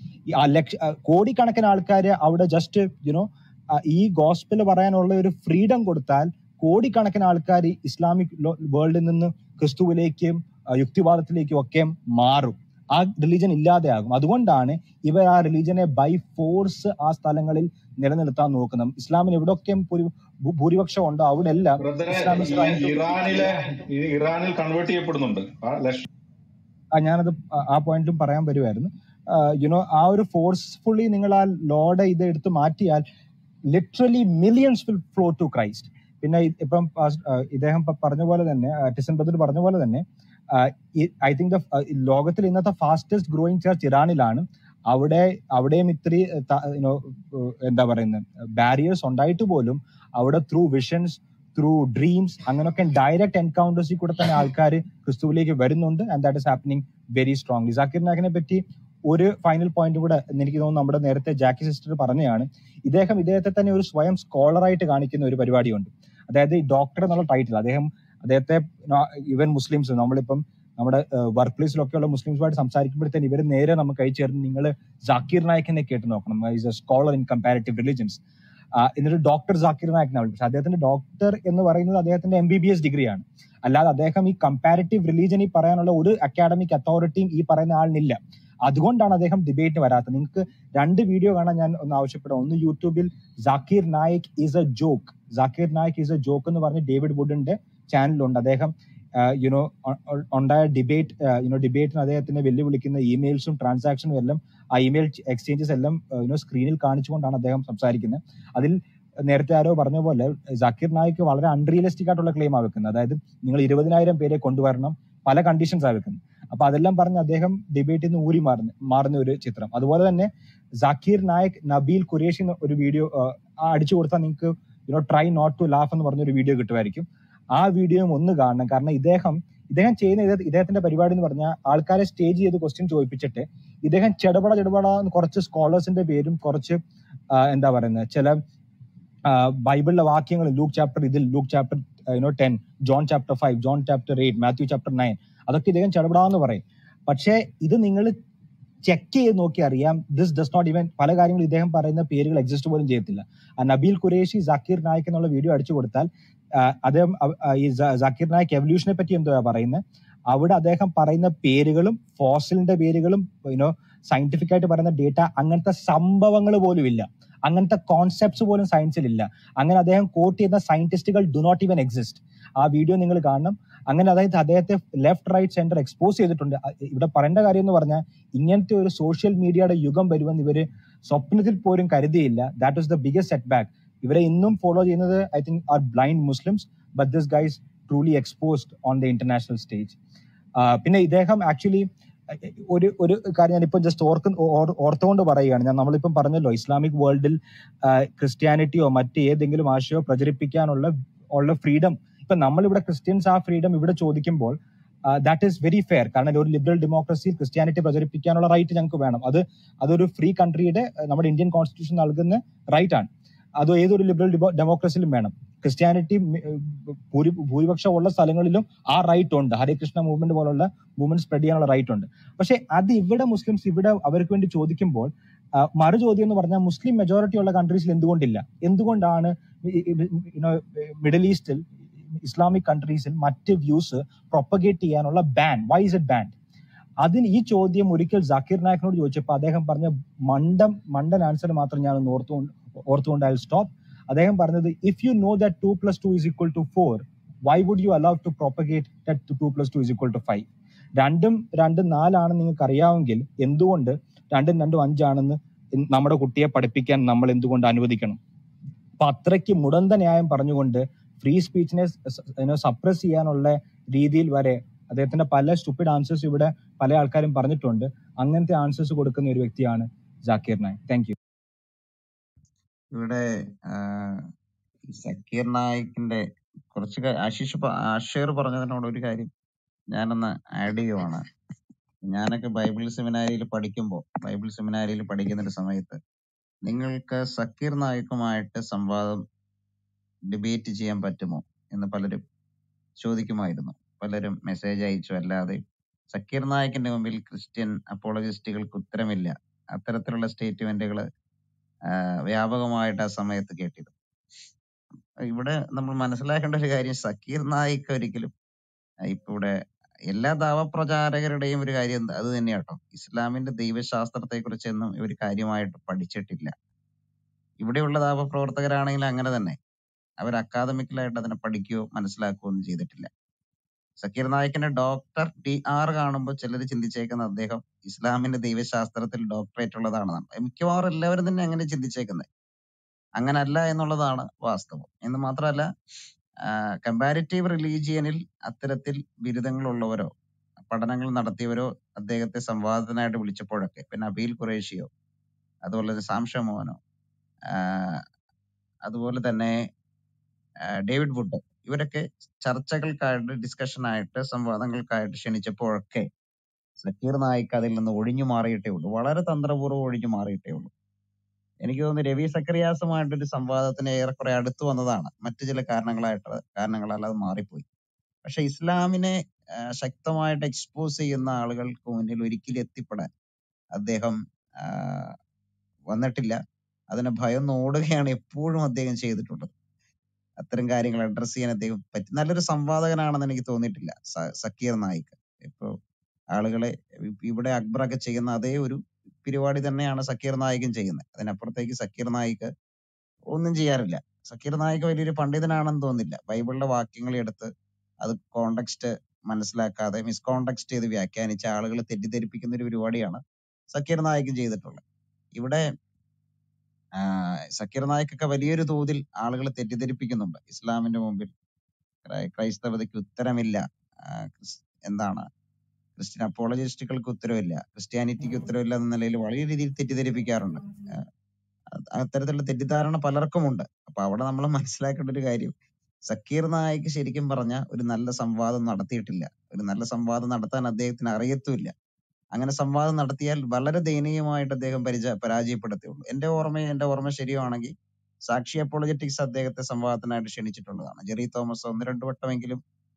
ആ ലക്ഷ ആ കോടിക്കണക്കിന് ആൾക്കാർ അവിടെ ജസ്റ്റ് യുനോ ഈ ഗോസ്പൽ പറയാനുള്ള ഒരു ഫ്രീഡം കൊടുത്താൽ കോടിക്കണക്കിന് ആൾക്കാർ ഇസ്ലാമിക് വേൾഡിൽ നിന്ന് ക്രിസ്തുവിലേക്കും ആ, യുക്തിവാദത്തിലേക്കും ഒക്കെ മാറും ആ റിലീജൻ ഇല്ലാതെയാകും അതുകൊണ്ടാണ് ഇവർ ആ റിലീജനെ ബൈ ഫോഴ്സ് ആ സ്ഥലങ്ങളിൽ നിലനിർത്താൻ നോക്കുന്നത് ഇസ്ലാമിന് എവിടെയൊക്കെ ഭൂരി- ഭൂ- ഭൂരിപക്ഷം ഉണ്ടോ അവിടെ എല്ലാം ബ്രദറെ ഇസ്ലാം is ഈ trying to ഇറാനിലെ ഈ ഇറാനിൽ കൺവേർട്ട് ചെയ്യപ്പെടുന്നുണ്ട് ആ ലക്ഷ ആ ഞാനത് ആ- ആ പോയിന്റും പറയാൻ വരുമായിരുന്നു യുനോ ആ ഒരു ഫോഴ്സ്ഫുള്ളി നിങ്ങൾ ആ ലോഡ് ഇത് എടുത്ത് മാറ്റിയാൽ literally millions will flow to Christ പിന്നെ ഇ- ഇപ്പം പാസ്- ആ, ഇദ്ദേഹം ഇപ്പം പറഞ്ഞ പോലെ തന്നെ ആ, ടിസൻ ബദർ പറഞ്ഞ പോലെ തന്നെ ഐ തിങ്ക് ദ ലോകത്തിൽ ഇന്നത്തെ ഫാസ്റ്റസ്റ്റ് ഗ്രോയിങ് ചർച്ച് ഇറാനിലാണ് അവിടെ അവിടെയും ഇത്തിരി യുനോ എന്താ പറയുന്നത് ബാരിയേഴ്സ് ഉണ്ടായിട്ട് പോലും അവിടെ ത്രൂ വിഷൻസ് ത്രൂ ഡ്രീംസ് അങ്ങനെയൊക്കെ ഡയറക്റ്റ് എൻകൗണ്ടേഴ്സിൽ കൂടെ തന്നെ ആൾക്കാർ ക്രിസ്തുവിലേക്ക് വരുന്നുണ്ട് and that is happening very strongly Zakir നായകിനെ പറ്റി ഒരു ഫൈനൽ പോയിന്റ് കൂടെ എനിക്ക് തോന്നുന്നു നമ്മുടെ നേരത്തെ ജാക്കി സിസ്റ്റർ പറഞ്ഞതാണ് ഇദ്ദേഹം ഇദ്ദേഹത്തെ തന്നെ ഒരു സ്വയം സ്കോളറായിട്ട് കാണിക്കുന്ന ഒരു പരിപാടിയുണ്ട് അതായത് ഡോക്ടർ എന്നുള്ള ടൈറ്റിൽ അദ്ദേഹം അദ്ദേഹത്തെ ഇവൻ മുസ്ലിംസ് നമ്മളിപ്പം നമ്മുടെ വർക്ക് പ്ലേസിലൊക്കെയുള്ള മുസ്ലിംസുമായിട്ട് സംസാരിക്കുമ്പോഴത്തേന് ഇവർ നേരെ നമുക്ക് അയച്ചു തരുന്നത് നിങ്ങൾ ജാക്കിർ നായിക്കിനെ കേട്ട് നോക്കണം is a scholar in comparative religions എന്നിട്ട് ഡോക്ടർ ജാക്കിർ നായിക് എന്നാണ് വിളിച്ചത് അദ്ദേഹത്തിന്റെ ഡോക്ടർ എന്ന് പറയുന്നത് അദ്ദേഹത്തിന്റെ എം ബി ബി എസ് ഡിഗ്രിയാണ് അല്ലാതെ അദ്ദേഹം ഈ കമ്പാരിറ്റീവ് റിലീജൻ ഈ പറയാനുള്ള ഒരു അക്കാഡമിക് അതോറിറ്റിയും ഈ പറയുന്ന ആളിനില്ല അതുകൊണ്ടാണ് അദ്ദേഹം ഡിബേറ്റിന് വരാത്തത് നിങ്ങൾക്ക് രണ്ട് വീഡിയോ കാണാൻ ഞാൻ ഒന്ന് ആവശ്യപ്പെടാം ഒന്ന് യൂട്യൂബിൽ Zakir Naik is a joke Zakir Naik is a joke എന്ന് പറഞ്ഞ് ഡേവിഡ് വുഡിന്റെ ചാനലുണ്ട് അദ്ദേഹം യുനോ ഉണ്ടായ ഡിബേറ്റ് യുനോ ഡിബേറ്റിന് അദ്ദേഹത്തിനെ വെല്ലുവിളിക്കുന്ന ഇമെയിൽസും ട്രാൻസാക്ഷനും എല്ലാം ആ ഇമെയിൽ എക്സ്ചേഞ്ചസ് എല്ലാം യുനോ സ്ക്രീനിൽ കാണിച്ചുകൊണ്ടാണ് അദ്ദേഹം സംസാരിക്കുന്നത് അതിൽ നേരത്തെ ആരോ പറഞ്ഞ പോലെ ജാക്കിർ നായിക്ക് വളരെ അൺറിയലിസ്റ്റിക് ആയിട്ടുള്ള ക്ലെയിം ആ വെക്കുന്നത് അതായത് നിങ്ങൾ ഇരുപതിനായിരം പേരെ കൊണ്ടുവരണം പല കണ്ടീഷൻസ് ആ വെക്കുന്നത് അപ്പൊ അതെല്ലാം പറഞ്ഞ് അദ്ദേഹം ഡിബേറ്റിൽ നിന്ന് ഊരി മാറുന്ന മാറുന്ന ഒരു ചിത്രം അതുപോലെ തന്നെ ജാക്കീർ നായക് നബീൽ ഖുറേഷി എന്ന ഒരു വീഡിയോ അടിച്ചു കൊടുത്താൽ നിങ്ങൾക്ക് you know try not to laugh എന്ന് പറഞ്ഞൊരു വീഡിയോ കിട്ടുമായിരിക്കും ആ വീഡിയോയും ഒന്ന് കാണണം കാരണം ഇദ്ദേഹം ഇദ്ദേഹം ചെയ്യുന്ന ഇദ്ദേഹ- ഇദ്ദേഹത്തിന്റെ പരിപാടി എന്ന് പറഞ്ഞാൽ ആൾക്കാരെ സ്റ്റേജ് ചെയ്ത് ക്വസ്റ്റ്യൻ ചോദിപ്പിച്ചിട്ട് ഇദ്ദേഹം ചെടപട ചെടപട എന്ന് കുറച്ച് സ്കോളേഴ്സിന്റെ പേരും കുറച്ച് ആ, എന്താ പറയുന്നത് ചില ആ, ബൈബിളിലെ വാക്യങ്ങൾ ലൂക്ക് ചാപ്റ്റർ ഇതിൽ Luke chapter you know ten John chapter five John chapter eight Matthew chapter nine അതൊക്കെ ഇദ്ദേഹം ചെടപടാന്ന് പറയും പക്ഷേ ഇത് നിങ്ങൾ ചെക്ക് ചെയ്ത് നോക്കി അറിയാം ദിസ് ഡസ് നോട്ട് ഈവൻ പല കാര്യങ്ങളും ഇദ്ദേഹം പറയുന്ന പേരുകൾ എക്സിസ്റ്റ് പോലും ചെയ്യത്തില്ല ആ നബീൽ ഖുറേഷി ജാക്കിർ നായിക് എന്നുള്ള വീഡിയോ അടിച്ചു കൊടുത്താൽ ആ, അദ്ദേഹം അവ- ആ, ഈ ജ- ജാക്കിർ നായിക് എവല്യൂഷനെ പറ്റി എന്തോ പറയുന്നത് അവിടെ അദ്ദേഹം പറയുന്ന പേരുകളും ഫോസിലിന്റെ പേരുകളും യുനോ സയന്റിഫിക് ആയിട്ട് പറയുന്ന ഡേറ്റ അങ്ങനത്തെ സംഭവങ്ങൾ പോലും ഇല്ല അങ്ങനത്തെ കോൺസെപ്റ്റ്സ് പോലും സയൻസിൽ ഇല്ല അങ്ങനെ അദ്ദേഹം കോട്ട് ചെയ്യുന്ന സയന്റിസ്റ്റുകൾ ഡു നോട്ട് ഈവൻ എക്സിസ്റ്റ് ആ വീഡിയോ നിങ്ങൾ കാണണം അങ്ങനെ അതായത് അദ്ദേഹത്തെ ലെഫ്റ്റ് റൈറ്റ് സെന്റർ എക്സ്പോസ് ചെയ്തിട്ടുണ്ട് അ- ഇവിടെ പറയേണ്ട കാര്യം എന്ന് പറഞ്ഞാൽ ഇങ്ങനത്തെ ഒരു സോഷ്യൽ മീഡിയയുടെ യുഗം വരുമെന്ന് ഇവര് സ്വപ്നത്തിൽ പോലും കരുതിയില്ല that was the biggest set back ഇവരെ ഇന്നും ഫോളോ ചെയ്യുന്നത് I think are blind Muslims but this guys truly exposed on the international stage പിന്നെ ഇദ്ദേഹം ആക്ച്വലി ഒരു ഒരു കാര്യം ഞാനിപ്പോ ജസ്റ്റ് ഓർക്ക് ഓർ- ഓർത്തുകൊണ്ട് പറയുകയാണ് ഞാൻ നമ്മളിപ്പം പറഞ്ഞല്ലോ ഇസ്ലാമിക് വേൾഡിൽ ക്രിസ്ത്യാനിറ്റിയോ മറ്റ് ഏതെങ്കിലും ആശയോ പ്രചരിപ്പിക്കാനുള്ള ഉള്ള ഫ്രീഡം ഇപ്പൊ നമ്മളിവിടെ ക്രിസ്ത്യൻസ് ആ ഫ്രീഡം ഇവിടെ ചോദിക്കുമ്പോൾ ദാറ്റ് ഈസ് വെരി ഫെയർ കാരണം ഒരു ലിബറൽ ഡെമോക്രസിയിൽ ക്രിസ്ത്യാനിറ്റി പ്രചരിപ്പിക്കാനുള്ള റൈറ്റ് ഞങ്ങൾക്ക് വേണം അത് അതൊരു ഫ്രീ കൺട്രിയുടെ നമ്മുടെ ഇന്ത്യൻ കോൺസ്റ്റിറ്റ്യൂഷൻ നൽകുന്ന റൈറ്റ് ആണ് അത് ഏതൊരു ലിബറൽ ഡെമോക്രസിയിലും വേണം ക്രിസ്ത്യാനിറ്റി ഭൂരി ഭൂരിപക്ഷം ഉള്ള സ്ഥലങ്ങളിലും ആ റൈറ്റ് ഉണ്ട് ഹരേ കൃഷ്ണ മൂവ്മെന്റ് പോലുള്ള മൂവ്മെന്റ് സ്പ്രെഡ് ചെയ്യാനുള്ള റൈറ്റ് ഉണ്ട് പക്ഷെ അത് ഇവിടെ മുസ്ലിംസ് ഇവിടെ അവർക്ക് വേണ്ടി ചോദിക്കുമ്പോൾ ആ, മറു ചോദ്യം എന്ന് പറഞ്ഞാൽ മുസ്ലിം മെജോറിറ്റി ഉള്ള കൺട്രീസിൽ എന്തുകൊണ്ടില്ല എന്തുകൊണ്ടാണ് മിഡിൽ ഈസ്റ്റിൽ ഇസ്ലാമിക് കൺട്രീസിൽ മറ്റ് വ്യൂസ് പ്രൊപ്പഗേറ്റ് ചെയ്യാനുള്ള ban why is it ban അതിന് ഈ ചോദ്യം ഒരിക്കൽ ജാക്കിർ നായക്കിനോട് ചോദിച്ചപ്പോൾ അദ്ദേഹം പറഞ്ഞ മണ്ടം മണ്ടൻ ആൻസർ മാത്രം ഞാൻ ഒന്ന് ഓർത്തുകൊണ്ട് ഓർത്തുകൊണ്ട് ഐ സ്റ്റോപ്പ് അദ്ദേഹം പറഞ്ഞത് if you know that two plus two is equal to four why would you allow to propagate that two plus two is equal to five രണ്ടും രണ്ടും നാലാണെന്ന് നിങ്ങൾക്ക് അറിയാമെങ്കിൽ എന്തുകൊണ്ട് രണ്ടും രണ്ടും അഞ്ചാണെന്ന് നമ്മുടെ കുട്ടിയെ പഠിപ്പിക്കാൻ നമ്മൾ എന്തുകൊണ്ട് അനുവദിക്കണം അപ്പൊ അത്രയ്ക്ക് മുടന്ത ന്യായം പറഞ്ഞുകൊണ്ട് ഫ്രീ സ്പീച്ചിനെ സപ്രസ് ചെയ്യാനുള്ള രീതിയിൽ വരെ അദ്ദേഹത്തിന്റെ പല സ്റ്റുപ്പിഡ് ആൻസേഴ്സ് ഇവിടെ പല ആൾക്കാരും പറഞ്ഞിട്ടുണ്ട് അങ്ങനത്തെ ആൻസേഴ്സ് കൊടുക്കുന്ന ഒരു വ്യക്തിയാണ് ജാക്കിർ നായിക് താങ്ക് യു ഇവിടെ ആ, ഈ സക്കീർ നായിക്കിന്റെ കുറച്ച് കാ- ആശിഷ് പ- ആഷേർ പറഞ്ഞതിനോട് ഒരു കാര്യം ഞാനൊന്ന് ആഡ് ചെയ്യുവാണ് ഞാനൊക്കെ ബൈബിൾ സെമിനാരിയിൽ പഠിക്കുമ്പോൾ ബൈബിൾ സെമിനാരിയിൽ പഠിക്കുന്ന ഒരു സമയത്ത് നിങ്ങൾക്ക് സക്കീർ നായിക്കുമായിട്ട് സംവാദം ഡിബേറ്റ് ചെയ്യാൻ പറ്റുമോ എന്ന് പലരും ചോദിക്കുമായിരുന്നു പലരും മെസ്സേജ് അയച്ചു അല്ലാതെ സക്കീർ നായിക്കിന്റെ മുമ്പിൽ ക്രിസ്ത്യൻ അപ്പോളജിസ്റ്റുകൾക്ക് ഉത്തരമില്ല അത്തരത്തിലുള്ള സ്റ്റേറ്റ്മെന്റുകൾ വ്യാപകമായിട്ട് ആ സമയത്ത് കേട്ടിരുന്നു ഇവിടെ നമ്മൾ മനസ്സിലാക്കേണ്ട ഒരു കാര്യം സക്കീർ നായിക്ക് ഒരിക്കലും ആ, ഇപ്പൊ ഇവിടെ എല്ലാ ദാവപ്രചാരകരുടെയും ഒരു കാര്യം എന്താ- അത് തന്നെയാട്ടോ ഇസ്ലാമിന്റെ ദൈവശാസ്ത്രത്തെ കുറിച്ചൊന്നും ഇവർ കാര്യമായിട്ട് പഠിച്ചിട്ടില്ല ഇവിടെയുള്ള ദാവപ്രവർത്തകരാണെങ്കിൽ അങ്ങനെ തന്നെ അവർ അക്കാദമിക്കലായിട്ട് അതിനെ പഠിക്കുകയോ മനസ്സിലാക്കുകയോ ഒന്നും ചെയ്തിട്ടില്ല സക്കീർ നായിക്കിന്റെ ഡോക്ടർ ടി ആർ കാണുമ്പോൾ ചിലർ ചിന്തിച്ചേക്കുന്നത് അദ്ദേഹം ഇസ്ലാമിന്റെ ദൈവശാസ്ത്രത്തിൽ ഡോക്ടറേറ്റ് ഉള്ളതാണെന്നാണ് മിക്കവാറും എല്ലാവരും തന്നെ അങ്ങനെ ചിന്തിച്ചേക്കുന്നത് അങ്ങനല്ല എന്നുള്ളതാണ് വാസ്തവം എന്ന് മാത്രമല്ല കമ്പാരിറ്റീവ് റിലീജിയനിൽ അത്തരത്തിൽ ബിരുദങ്ങളുള്ളവരോ പഠനങ്ങൾ നടത്തിയവരോ അദ്ദേഹത്തെ സംവാദത്തിനായിട്ട് വിളിച്ചപ്പോഴൊക്കെ പിന്നെ അബീൽ ഖുറേഷിയോ അതുപോലെ തന്നെ സാംഷ മോഹനോ ആഹ് അതുപോലെ തന്നെ ആഹ് ഡേവിഡ് വുഡ് ഇവരൊക്കെ ചർച്ചകൾക്കായിട്ട് ഡിസ്കഷനായിട്ട് സംവാദങ്ങൾക്കായിട്ട് ക്ഷണിച്ചപ്പോഴൊക്കെ സക്കീർ നായിക്ക് അതിൽ നിന്ന് ഒഴിഞ്ഞു മാറിയിട്ടേ ഉള്ളൂ വളരെ തന്ത്രപൂർവ്വം ഒഴിഞ്ഞു മാറിയിട്ടേ ഉള്ളൂ എനിക്ക് തോന്നുന്നു രവി സക്കറിയാസുമായിട്ടൊരു സംവാദത്തിന് ഏറെക്കുറെ അടുത്ത് വന്നതാണ് മറ്റു ചില കാരണങ്ങളായിട്ട് കാരണങ്ങളാൽ അത് മാറിപ്പോയി പക്ഷെ ഇസ്ലാമിനെ ആ, ശക്തമായിട്ട് എക്സ്പോസ് ചെയ്യുന്ന ആളുകൾക്ക് മുന്നിൽ ഒരിക്കലും എത്തിപ്പെടാൻ അദ്ദേഹം ആ, വന്നിട്ടില്ല അതിനെ ഭയന്ന് ഓടുകയാണ് എപ്പോഴും അദ്ദേഹം ചെയ്തിട്ടുള്ളത് അത്തരം കാര്യങ്ങൾ അഡ്രസ് ചെയ്യാൻ അദ്ദേഹം പറ്റി നല്ലൊരു സംവാദകനാണെന്ന് എനിക്ക് തോന്നിയിട്ടില്ല സ- സക്കീർ നായിക്ക് ഇപ്പൊ ആളുകളെ ഇ- ഇവിടെ അക്ബറൊക്കെ ചെയ്യുന്ന അതേ ഒരു പരിപാടി തന്നെയാണ് സക്കീർ നായിക്കും ചെയ്യുന്നത് അതിനപ്പുറത്തേക്ക് സക്കീർ നായിക്ക് ഒന്നും ചെയ്യാറില്ല സക്കീർ നായിക്ക് വലിയൊരു പണ്ഡിതനാണെന്ന് തോന്നുന്നില്ല ബൈബിളിലെ വാക്യങ്ങൾ എടുത്ത് അത് കോണ്ടെക്സ്റ്റ് മനസ്സിലാക്കാതെ മിസ്കോണ്ടെക്സ്റ്റ് ചെയ്ത് വ്യാഖ്യാനിച്ച ആളുകളെ തെറ്റിദ്ധരിപ്പിക്കുന്ന ഒരു പരിപാടിയാണ് സക്കീർ നായിക്കും ചെയ്തിട്ടുള്ളത് ഇവിടെ ആഹ് സക്കീർ നായിക്കൊക്കെ വലിയൊരു തോതിൽ ആളുകൾ തെറ്റിദ്ധരിപ്പിക്കുന്നുണ്ട് ഇസ്ലാമിന്റെ മുമ്പിൽ ക്രൈ- ക്രൈസ്തവതയ്ക്ക് ഉത്തരമില്ല ആഹ് ക്രിസ്- എന്താണ് ക്രിസ്ത്യൻ അപ്പോളജിസ്റ്റുകൾക്ക് ഉത്തരവില്ല ക്രിസ്ത്യാനിറ്റിക്ക് ഉത്തരവില്ല എന്ന നിലയിൽ വളരെ രീതിയിൽ തെറ്റിദ്ധരിപ്പിക്കാറുണ്ട് ആഹ് അത് അത്തരത്തിലുള്ള തെറ്റിദ്ധാരണ പലർക്കുമുണ്ട് അപ്പൊ അവിടെ നമ്മൾ മനസ്സിലാക്കേണ്ട ഒരു കാര്യം സക്കീർ നായിക്ക് ശരിക്കും പറഞ്ഞ ഒരു നല്ല സംവാദം നടത്തിയിട്ടില്ല ഒരു നല്ല സംവാദം നടത്താൻ അദ്ദേഹത്തിന് അറിയത്തുമില്ല അങ്ങനെ സംവാദം നടത്തിയാൽ വളരെ ദയനീയമായിട്ട് അദ്ദേഹം പരിച പരാജയപ്പെടുത്തുള്ളൂ എന്റെ ഓർമ്മ എന്റെ ഓർമ്മ ശരിയാണെങ്കിൽ സാക്ഷി അപ്പോളജറ്റിക്സ് അദ്ദേഹത്തെ സംവാദത്തിനായിട്ട് ക്ഷണിച്ചിട്ടുള്ളതാണ് ജെറി തോമസ് ഒന്ന് രണ്ടു വട്ടമെങ്കിലും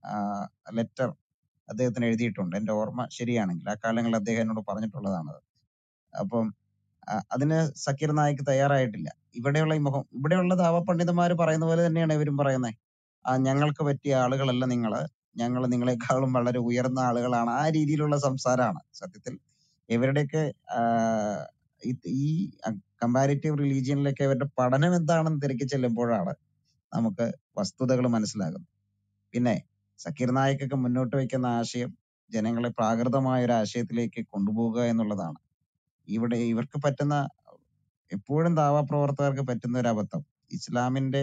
ലെറ്റർ അദ്ദേഹത്തിന് എഴുതിയിട്ടുണ്ട് എന്റെ ഓർമ്മ ശരിയാണെങ്കിൽ ആ കാലങ്ങളിൽ അദ്ദേഹം എന്നോട് പറഞ്ഞിട്ടുള്ളതാണ് അപ്പം ആ, അതിന് സക്കീർ നായിക്ക് തയ്യാറായിട്ടില്ല ഇവിടെയുള്ള ഈ മുഖം ഇവിടെയുള്ള ദാവ പണ്ഡിതന്മാർ പറയുന്ന പോലെ തന്നെയാണ് ഇവരും പറയുന്നത് ആ ഞങ്ങൾക്ക് പറ്റിയ ആളുകളല്ല നിങ്ങള് ഞങ്ങൾ നിങ്ങളെക്കാളും വളരെ ഉയർന്ന ആളുകളാണ് ആ രീതിയിലുള്ള സംസാരമാണ് സത്യത്തിൽ ഇവരുടെയൊക്കെ ആഹ് ഈ- ഈ കമ്പാരിറ്റീവ് റിലീജിയനിലൊക്കെ ഇവരുടെ പഠനം എന്താണെന്ന് തിരക്കി ചെല്ലുമ്പോഴാണ് നമുക്ക് വസ്തുതകൾ മനസ്സിലാകുന്നത് പിന്നെ സക്കീർ നായിക്കൊക്കെ മുന്നോട്ട് വയ്ക്കുന്ന ആശയം ജനങ്ങളെ പ്രാകൃതമായ ഒരു ആശയത്തിലേക്ക് കൊണ്ടുപോകുക എന്നുള്ളതാണ് ഇവിടെ ഇവർക്ക് പറ്റുന്ന എപ്പോഴും ദാവാ പ്രവർത്തകർക്ക് പറ്റുന്ന ഒരു അബദ്ധം ഇസ്ലാമിന്റെ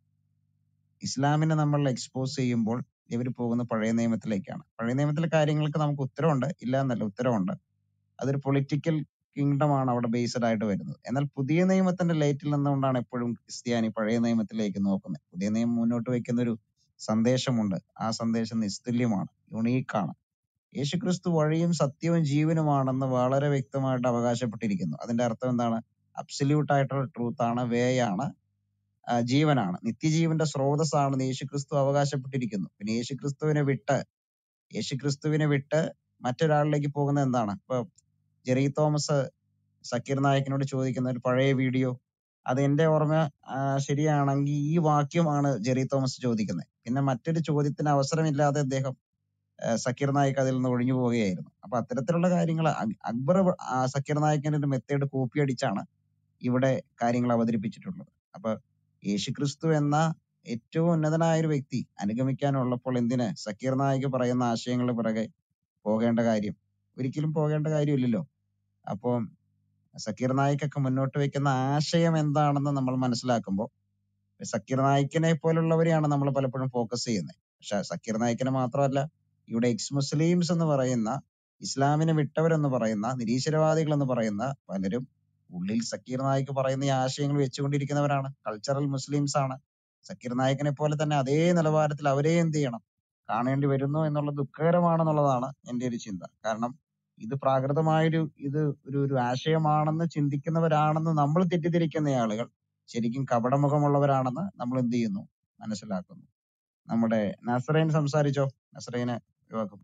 ഇസ്ലാമിനെ നമ്മൾ എക്സ്പോസ് ചെയ്യുമ്പോൾ ഇവർ പോകുന്ന പഴയ നിയമത്തിലേക്കാണ് പഴയ നിയമത്തിലെ കാര്യങ്ങൾക്ക് നമുക്ക് ഉത്തരവുണ്ട് ഇല്ല എന്നല്ല ഉത്തരവുണ്ട് അതൊരു പൊളിറ്റിക്കൽ കിങ്ഡം ആണ് അവിടെ ബേസ്ഡ് ആയിട്ട് വരുന്നത് എന്നാൽ പുതിയ നിയമത്തിന്റെ ലൈറ്റിൽ നിന്നുകൊണ്ടാണ് എപ്പോഴും ക്രിസ്ത്യാനി പഴയ നിയമത്തിലേക്ക് നോക്കുന്നത് പുതിയ നിയമം മുന്നോട്ട് വെക്കുന്ന ഒരു സന്ദേശമുണ്ട് ആ സന്ദേശം നിസ്തുല്യമാണ് യുണീക്കാണ് യേശുക്രിസ്തു വഴിയും സത്യവും ജീവനുമാണെന്ന് വളരെ വ്യക്തമായിട്ട് അവകാശപ്പെട്ടിരിക്കുന്നു അതിന്റെ അർത്ഥം എന്താണ് അബ്സല്യൂട്ട് ആയിട്ടുള്ള ട്രൂത്ത് ആണ് വേ ആണ് ആ, ജീവനാണ് നിത്യജീവന്റെ സ്രോതസ്സാണെന്ന് യേശുക്രിസ്തു അവകാശപ്പെട്ടിരിക്കുന്നു പിന്നെ യേശുക്രിസ്തുവിനെ വിട്ട് യേശുക്രിസ്തുവിനെ വിട്ട് മറ്റൊരാളിലേക്ക് പോകുന്നത് എന്താണ് ഇപ്പൊ ജെറി തോമസ് സക്കീർ നായക്കിനോട് ചോദിക്കുന്ന ഒരു പഴയ വീഡിയോ അത് എന്റെ ഓർമ്മ ആ, ശരിയാണെങ്കിൽ ഈ വാക്യമാണ് ജെറി തോമസ് ചോദിക്കുന്നത് പിന്നെ മറ്റൊരു ചോദ്യത്തിന് അവസരമില്ലാതെ അദ്ദേഹം ആ, സക്കീർ നായിക് അതിൽ നിന്ന് ഒഴിഞ്ഞു പോവുകയായിരുന്നു അപ്പൊ അത്തരത്തിലുള്ള കാര്യങ്ങൾ അക്ബർ ആ, സക്കീർ നായിക്കിന്റെ ഒരു മെത്തേഡ് കോപ്പി അടിച്ചാണ് ഇവിടെ കാര്യങ്ങൾ അവതരിപ്പിച്ചിട്ടുള്ളത് അപ്പൊ യേശുക്രിസ്തു എന്ന ഏറ്റവും ഉന്നതനായ ഒരു വ്യക്തി അനുഗമിക്കാനുള്ളപ്പോൾ എന്തിന് സക്കീർ നായിക് പറയുന്ന ആശയങ്ങളുടെ പിറകെ പോകേണ്ട കാര്യം ഒരിക്കലും പോകേണ്ട കാര്യമില്ലല്ലോ അപ്പോൾ സക്കീർ നായിക്കൊക്കെ മുന്നോട്ട് വെക്കുന്ന ആശയം എന്താണെന്ന് നമ്മൾ മനസ്സിലാക്കുമ്പോൾ സക്കീർ നായിക്കിനെ പോലുള്ളവരെയാണ് നമ്മൾ പലപ്പോഴും ഫോക്കസ് ചെയ്യുന്നത് പക്ഷെ സക്കീർ നായിക്കിനെ മാത്രമല്ല ഇവിടെ എക്സ് മുസ്ലിംസ് എന്ന് പറയുന്ന ഇസ്ലാമിനെ വിട്ടവരെന്ന് പറയുന്ന നിരീശ്വരവാദികൾ എന്ന് പറയുന്ന പലരും ഉള്ളിൽ സക്കീർ നായിക്ക് പറയുന്ന ഈ ആശയങ്ങൾ വെച്ചുകൊണ്ടിരിക്കുന്നവരാണ് കൾച്ചറൽ മുസ്ലിംസ് ആണ് സക്കീർ നായിക്കിനെ പോലെ തന്നെ അതേ നിലവാരത്തിൽ അവരെ എന്ത് ചെയ്യണം കാണേണ്ടി വരുന്നു എന്നുള്ളത് ദുഃഖകരമാണെന്നുള്ളതാണ് എന്റെ ഒരു ചിന്ത കാരണം ഇത് പ്രാകൃതമായൊരു ഇത് ഒരു ഒരു ആശയമാണെന്ന് ചിന്തിക്കുന്നവരാണെന്ന് നമ്മൾ തെറ്റിദ്ധരിക്കുന്ന ആളുകൾ ശരിക്കും കപടമുഖമുള്ളവരാണെന്ന് നമ്മൾ എന്ത് ചെയ്യുന്നു മനസ്സിലാക്കുന്നു നമ്മുടെ നസറൈൻ സംസാരിച്ചോ നസറൈനെ ഒഴിവാക്കും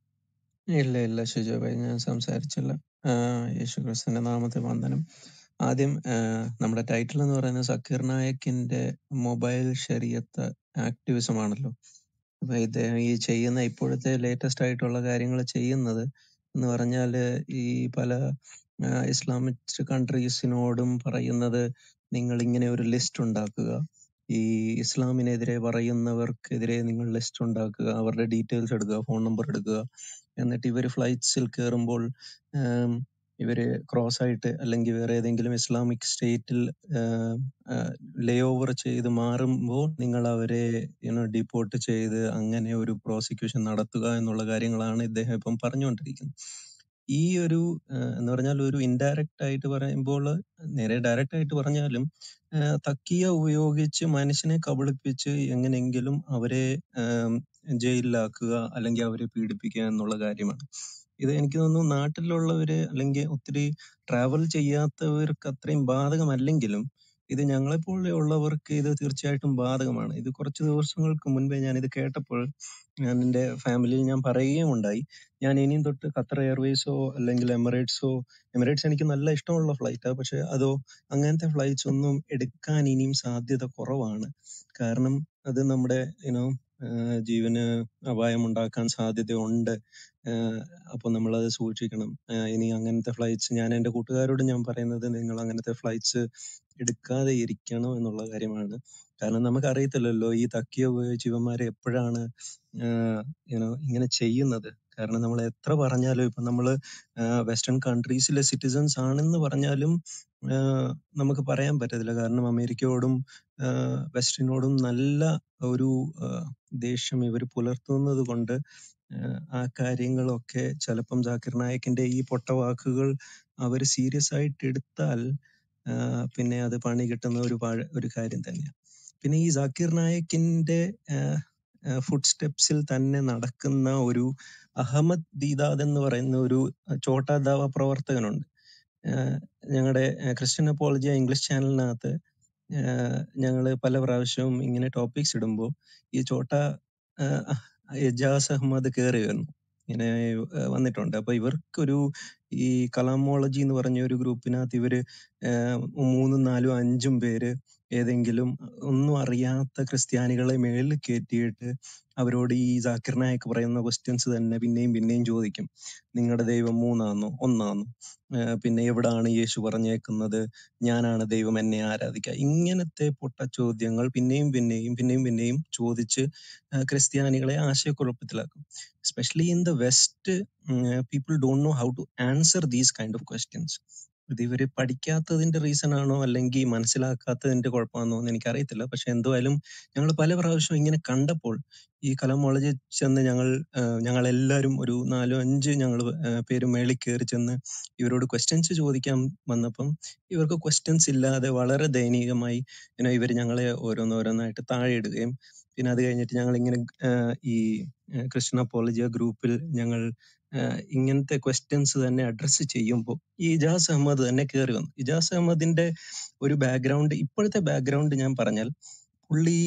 ഇല്ല ഇല്ല ഷിജോ ഭായി ഞാൻ സംസാരിച്ചില്ല ആഹ് യേശു ക്രിസ്തുവിന്റെ നാമത്തിൽ വന്ദനം ആദ്യം ആഹ് നമ്മുടെ ടൈറ്റിൽ എന്ന് പറയുന്നത് സക്കീർ നായക്കിന്റെ മൊബൈൽ ശരീരത്ത് ആക്ടിവിസം ആണല്ലോ അപ്പൊ ഇദ്ദേഹം ഈ ചെയ്യുന്ന ഇപ്പോഴത്തെ ലേറ്റസ്റ്റ് ആയിട്ടുള്ള കാര്യങ്ങൾ ചെയ്യുന്നത് എന്ന് പറഞ്ഞാല് ഈ പല ആഹ് ഇസ്ലാമിക് കൺട്രീസിനോടും പറയുന്നത് നിങ്ങൾ ഇങ്ങനെ ഒരു ലിസ്റ്റ് ഉണ്ടാക്കുക ഈ ഇസ്ലാമിനെതിരെ പറയുന്നവർക്കെതിരെ നിങ്ങൾ ലിസ്റ്റ് ഉണ്ടാക്കുക അവരുടെ ഡീറ്റെയിൽസ് എടുക്കുക ഫോൺ നമ്പർ എടുക്കുക എന്നിട്ട് ഇവർ ഫ്ലൈറ്റ്സിൽ കയറുമ്പോൾ ആം, ഇവര് ക്രോസ് ആയിട്ട് അല്ലെങ്കിൽ വേറെ ഏതെങ്കിലും ഇസ്ലാമിക് സ്റ്റേറ്റിൽ ലേ ഓവർ ചെയ്ത് മാറുമ്പോൾ നിങ്ങൾ അവരെ ഡിപ്പോർട്ട് ചെയ്ത് അങ്ങനെ ഒരു പ്രോസിക്യൂഷൻ നടത്തുക എന്നുള്ള കാര്യങ്ങളാണ് ഇദ്ദേഹം ഇപ്പം പറഞ്ഞുകൊണ്ടിരിക്കുന്നത് ഈ ഒരു ആഹ് എന്ന് പറഞ്ഞാൽ ഒരു ഇൻഡയറക്റ്റ് ആയിട്ട് പറയുമ്പോൾ നേരെ ഡയറക്റ്റ് ആയിട്ട് പറഞ്ഞാലും ആഹ് തക്കിയ ഉപയോഗിച്ച് മനുഷ്യനെ കബളിപ്പിച്ച് എങ്ങനെയെങ്കിലും അവരെ ആം, ജയിലിലാക്കുക അല്ലെങ്കിൽ അവരെ പീഡിപ്പിക്കുക എന്നുള്ള കാര്യമാണ് ഇത് എനിക്ക് തോന്നുന്നു നാട്ടിലുള്ളവര് അല്ലെങ്കിൽ ഒത്തിരി ട്രാവൽ ചെയ്യാത്തവർക്ക് അത്രയും ബാധകമല്ലെങ്കിലും ഇത് ഞങ്ങളെപ്പോലെയുള്ളവർക്ക് ഇത് തീർച്ചയായിട്ടും ബാധകമാണ് ഇത് കുറച്ച് ദിവസങ്ങൾക്ക് മുൻപേ ഞാൻ ഇത് കേട്ടപ്പോൾ ഞാൻ എൻ്റെ ഫാമിലിയിൽ ഞാൻ പറയുകയും ഉണ്ടായി ഞാൻ ഇനിയും തൊട്ട് ഖത്തർ എയർവേസോ അല്ലെങ്കിൽ എമിറേറ്റ്സോ എമിറേറ്റ്സ് എനിക്ക് നല്ല ഇഷ്ടമുള്ള ഫ്ലൈറ്റാണ് പക്ഷെ അതോ അങ്ങനത്തെ ഫ്ലൈറ്റ്സ് ഒന്നും എടുക്കാൻ ഇനിയും സാധ്യത കുറവാണ് കാരണം അത് നമ്മുടെ യുനോ ജീവന് അപായമുണ്ടാക്കാൻ സാധ്യതയുണ്ട് ആഹ് അപ്പൊ നമ്മളത് സൂക്ഷിക്കണം ആഹ് ഇനി അങ്ങനത്തെ ഫ്ലൈറ്റ്സ് ഞാൻ എൻ്റെ കൂട്ടുകാരോട് ഞാൻ പറയുന്നത് നിങ്ങൾ അങ്ങനത്തെ ഫ്ലൈറ്റ്സ് എടുക്കാതെ ഇരിക്കണം എന്നുള്ള കാര്യമാണ് കാരണം നമുക്ക് അറിയത്തില്ലല്ലോ ഈ തക്കിയ ഉപയോഗിച്ച് ഇവന്മാരെ എപ്പോഴാണ് യുനോ ഇങ്ങനെ ചെയ്യുന്നത് കാരണം നമ്മൾ എത്ര പറഞ്ഞാലും ഇപ്പൊ നമ്മൾ വെസ്റ്റേൺ കൺട്രീസിലെ സിറ്റിസൺസ് ആണെന്ന് പറഞ്ഞാലും ആഹ് നമുക്ക് പറയാൻ പറ്റത്തില്ല കാരണം അമേരിക്കയോടും ആഹ് വെസ്റ്റിനോടും നല്ല ഒരു ആഹ് ദേഷ്യം ഇവർ പുലർത്തുന്നത് കൊണ്ട് ആഹ് ആ കാര്യങ്ങളൊക്കെ ചിലപ്പം ജാക്കിർ നായക്കിന്റെ ഈ പൊട്ട വാക്കുകൾ അവർ സീരിയസ് ആയിട്ട് എടുത്താൽ ആഹ് പിന്നെ അത് പണി കിട്ടുന്ന ഒരു പാഴ- ഒരു കാര്യം തന്നെയാണ് പിന്നെ ഈ ജാക്കിർ നായക്കിന്റെ ഫുഡ് സ്റ്റെപ്സിൽ തന്നെ നടക്കുന്ന ഒരു അഹമ്മദ് ദീദാദ് എന്ന് പറയുന്ന ഒരു ചോട്ടാ ദാവ പ്രവർത്തകനുണ്ട് ഞങ്ങളുടെ ക്രിസ്ത്യൻ അപ്പോളജി ഇംഗ്ലീഷ് ചാനലിനകത്ത് ഞങ്ങൾ പല പ്രാവശ്യവും ഇങ്ങനെ ടോപ്പിക്സ് ഇടുമ്പോൾ ഈ ചോട്ട ആഹ് എജാസ് അഹമ്മദ് കയറി വന്നു ഇങ്ങനെ ആഹ് വന്നിട്ടുണ്ട് അപ്പൊ ഇവർക്കൊരു ഈ കലാമോളജി എന്ന് പറഞ്ഞ ഒരു ഗ്രൂപ്പിനകത്ത് ഇവര് ആഹ് മൂന്നും നാലും അഞ്ചും പേര് ഏതെങ്കിലും ഒന്നും അറിയാത്ത ക്രിസ്ത്യാനികളെ മേളിൽ കയറ്റിയിട്ട് അവരോട് ഈ ജാക്കിർ നായക്ക് പറയുന്ന ക്വസ്റ്റ്യൻസ് തന്നെ പിന്നെയും പിന്നെയും ചോദിക്കും നിങ്ങളുടെ ദൈവം മൂന്നാന്നോ ഒന്നാന്നോ ആഹ് പിന്നെ എവിടാണ് യേശു പറഞ്ഞേക്കുന്നത് ഞാനാണ് ദൈവം എന്നെ ആരാധിക്കുക ഇങ്ങനത്തെ പൊട്ട ചോദ്യങ്ങൾ പിന്നെയും പിന്നെയും പിന്നെയും പിന്നെയും ചോദിച്ച് ആഹ് ക്രിസ്ത്യാനികളെ ആശയക്കുഴപ്പത്തിലാക്കും especially in the West people don't know how to answer these kind of questions ഇത് ഇവര് പഠിക്കാത്തതിന്റെ റീസൺ ആണോ അല്ലെങ്കിൽ മനസ്സിലാക്കാത്തതിന്റെ കുഴപ്പമാണോ എന്ന് എനിക്കറിയത്തില്ല പക്ഷെ എന്തായാലും ഞങ്ങൾ പല പ്രാവശ്യം ഇങ്ങനെ കണ്ടപ്പോൾ ഈ കലാമോളജി ചെന്ന് ഞങ്ങൾ ഞങ്ങൾ എല്ലാവരും ഒരു നാലോ അഞ്ച് ഞങ്ങൾ പേര് മേളിൽ കയറി ചെന്ന് ഇവരോട് ക്വസ്റ്റ്യൻസ് ചോദിക്കാൻ വന്നപ്പം ഇവർക്ക് ക്വസ്റ്റ്യൻസ് ഇല്ലാതെ വളരെ ദയനീയമായി ഇങ്ങനെ ഇവർ ഞങ്ങളെ ഓരോന്നോരോന്നായിട്ട് താഴെ ഇടുകയും പിന്നെ അത് കഴിഞ്ഞിട്ട് ഞങ്ങൾ ഇങ്ങനെ ഈ ക്രിസ്ത്യൻ അപ്പോളജിയ ഗ്രൂപ്പിൽ ഞങ്ങൾ ആഹ് ഇങ്ങനത്തെ ക്വസ്റ്റ്യൻസ് തന്നെ അഡ്രസ്സ് ചെയ്യുമ്പോൾ ഈ ഇജാസ് അഹമ്മദ് തന്നെ കയറി വന്നു ഇജാസ് അഹമ്മദിന്റെ ഒരു ബാക്ക്ഗ്രൗണ്ട് ഇപ്പോഴത്തെ ബാക്ക്ഗ്രൗണ്ട് ഞാൻ പറഞ്ഞാൽ പുള്ളി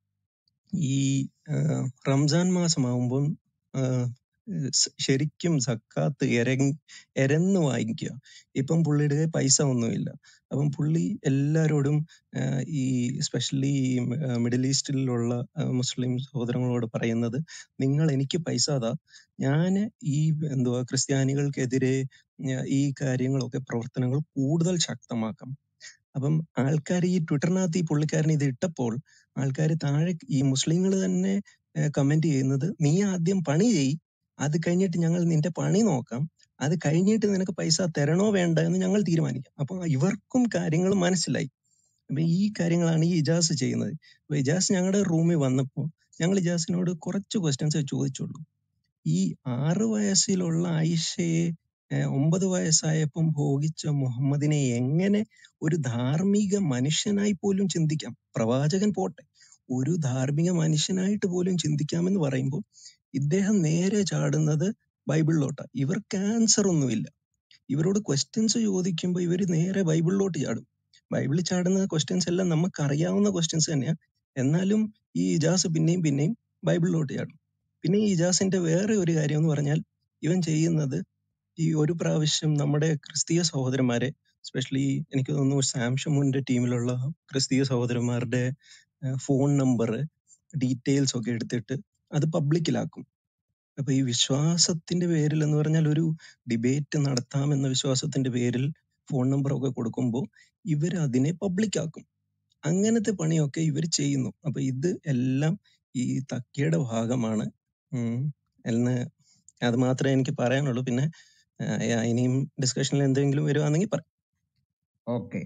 ഈ ആഹ് റംസാൻ മാസമാകുമ്പം ആഹ് സ് ശരിക്കും സക്കാത്ത് എര എരന്ന് വാങ്ങിക്കുക ഇപ്പം പുള്ളിയുടെ കയ്യിൽ പൈസ ഒന്നുമില്ല അപ്പം പുള്ളി എല്ലാരോടും ആഹ് ഈ സ്പെഷ്യലി മിഡിൽ ഈസ്റ്റിലുള്ള ആഹ് മുസ്ലിം സഹോദരങ്ങളോട് പറയുന്നത് നിങ്ങൾ എനിക്ക് പൈസ താ ഞാൻ ഈ എന്തുവാ ക്രിസ്ത്യാനികൾക്കെതിരെ ഞാ- ഈ കാര്യങ്ങളൊക്കെ പ്രവർത്തനങ്ങൾ കൂടുതൽ ശക്തമാക്കാം അപ്പം ആൾക്കാർ ഈ ട്വിറ്ററിനകത്ത് ഈ പുള്ളിക്കാരൻ ഇത് ഇട്ടപ്പോൾ ആൾക്കാർ താഴെ ഈ മുസ്ലിങ്ങൾ തന്നെ കമന്റ് ചെയ്യുന്നത് നീ ആദ്യം പണി ചെയ് അത് കഴിഞ്ഞിട്ട് ഞങ്ങൾ നിന്റെ പണി നോക്കാം അത് കഴിഞ്ഞിട്ട് നിനക്ക് പൈസ തരണോ വേണ്ട എന്ന് ഞങ്ങൾ തീരുമാനിക്കാം അപ്പൊ ഇവർക്കും കാര്യങ്ങൾ മനസ്സിലായി അപ്പൊ ഈ കാര്യങ്ങളാണ് ഈ ഇജാസ് ചെയ്യുന്നത് അപ്പൊ ഇജാസ് ഞങ്ങളുടെ റൂമിൽ വന്നപ്പോൾ ഞങ്ങൾ ഇജാസിനോട് കുറച്ച് ക്വസ്റ്റ്യൻസ് ചോദിച്ചുള്ളൂ ഈ ആറ് വയസ്സിലുള്ള ആയിഷയെ ഏഹ് ഒമ്പത് വയസ്സായപ്പം ഭോഗിച്ച മുഹമ്മദിനെ എങ്ങനെ ഒരു ധാർമ്മിക മനുഷ്യനായി പോലും ചിന്തിക്കാം പ്രവാചകൻ പോട്ടെ ഒരു ധാർമ്മിക മനുഷ്യനായിട്ട് പോലും ചിന്തിക്കാമെന്ന് പറയുമ്പോൾ ഇദ്ദേഹം നേരെ ചാടുന്നത് ബൈബിളിലോട്ടാ ഇവർക്ക് ആൻസർ ഒന്നുമില്ല ഇവരോട് ക്വസ്റ്റ്യൻസ് ചോദിക്കുമ്പോൾ ഇവർ നേരെ ബൈബിളിലോട്ട് ചാടും ബൈബിളിൽ ചാടുന്ന ക്വസ്റ്റ്യൻസ് എല്ലാം നമുക്ക് അറിയാവുന്ന ക്വസ്റ്റ്യൻസ് തന്നെയാണ് എന്നാലും ഈ ഇജാസ് പിന്നെയും പിന്നെയും ബൈബിളിലോട്ട് ചാടും പിന്നെ ഈ ഇജാസിന്റെ വേറെ ഒരു കാര്യം എന്ന് പറഞ്ഞാൽ ഇവൻ ചെയ്യുന്നത് ഈ ഒരു പ്രാവശ്യം നമ്മുടെ ക്രിസ്തീയ സഹോദരന്മാരെ സ്പെഷ്യലി എനിക്ക് തോന്നുന്നു സാംഷമുന്റെ ടീമിലുള്ള ക്രിസ്തീയ സഹോദരന്മാരുടെ ഫോൺ നമ്പർ ഡീറ്റെയിൽസ് ഒക്കെ എടുത്തിട്ട് അത് പബ്ലിക്കിലാക്കും അപ്പൊ ഈ വിശ്വാസത്തിന്റെ പേരിൽ എന്ന് പറഞ്ഞാൽ ഒരു ഡിബേറ്റ് നടത്താമെന്ന വിശ്വാസത്തിന്റെ പേരിൽ ഫോൺ നമ്പർ ഒക്കെ കൊടുക്കുമ്പോൾ ഇവർ അതിനെ പബ്ലിക് ആക്കും അങ്ങനത്തെ പണിയൊക്കെ ഇവർ ചെയ്യുന്നു അപ്പൊ ഇത് എല്ലാം ഈ തക്കിയുടെ ഭാഗമാണ് ഉം എന്ന് അത് മാത്രമേ എനിക്ക് പറയാനുള്ളൂ പിന്നെ ആ, ഇനിയും ഡിസ്കഷനിൽ എന്തെങ്കിലും വരുവാണെങ്കിൽ പറയാം ഓക്കെ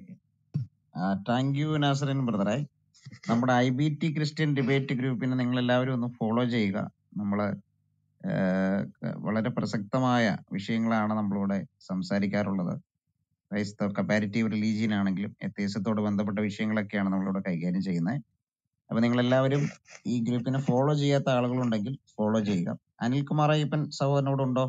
താങ്ക് യു നാസറിൻ ബ്രദറെ നമ്മുടെ I B T Christian debate ഗ്രൂപ്പിനെ നിങ്ങൾ എല്ലാവരും ഒന്ന് ഫോളോ ചെയ്യുക നമ്മൾ വളരെ പ്രസക്തമായ വിഷയങ്ങളാണ് നമ്മളിവിടെ സംസാരിക്കാറുള്ളത് ക്രൈസ്തവ കമ്പാരിറ്റീവ് റിലീജിയൻ ആണെങ്കിലും എത്തേസത്തോട് ബന്ധപ്പെട്ട വിഷയങ്ങളൊക്കെയാണ് നമ്മളിവിടെ കൈകാര്യം ചെയ്യുന്നത് അപ്പൊ നിങ്ങൾ എല്ലാവരും ഈ ഗ്രൂപ്പിനെ ഫോളോ ചെയ്യാത്ത ആളുകളുണ്ടെങ്കിൽ ഫോളോ ചെയ്യുക അനിൽകുമാർ അയ്യപ്പൻ സഹോദരനോട് ഉണ്ടോ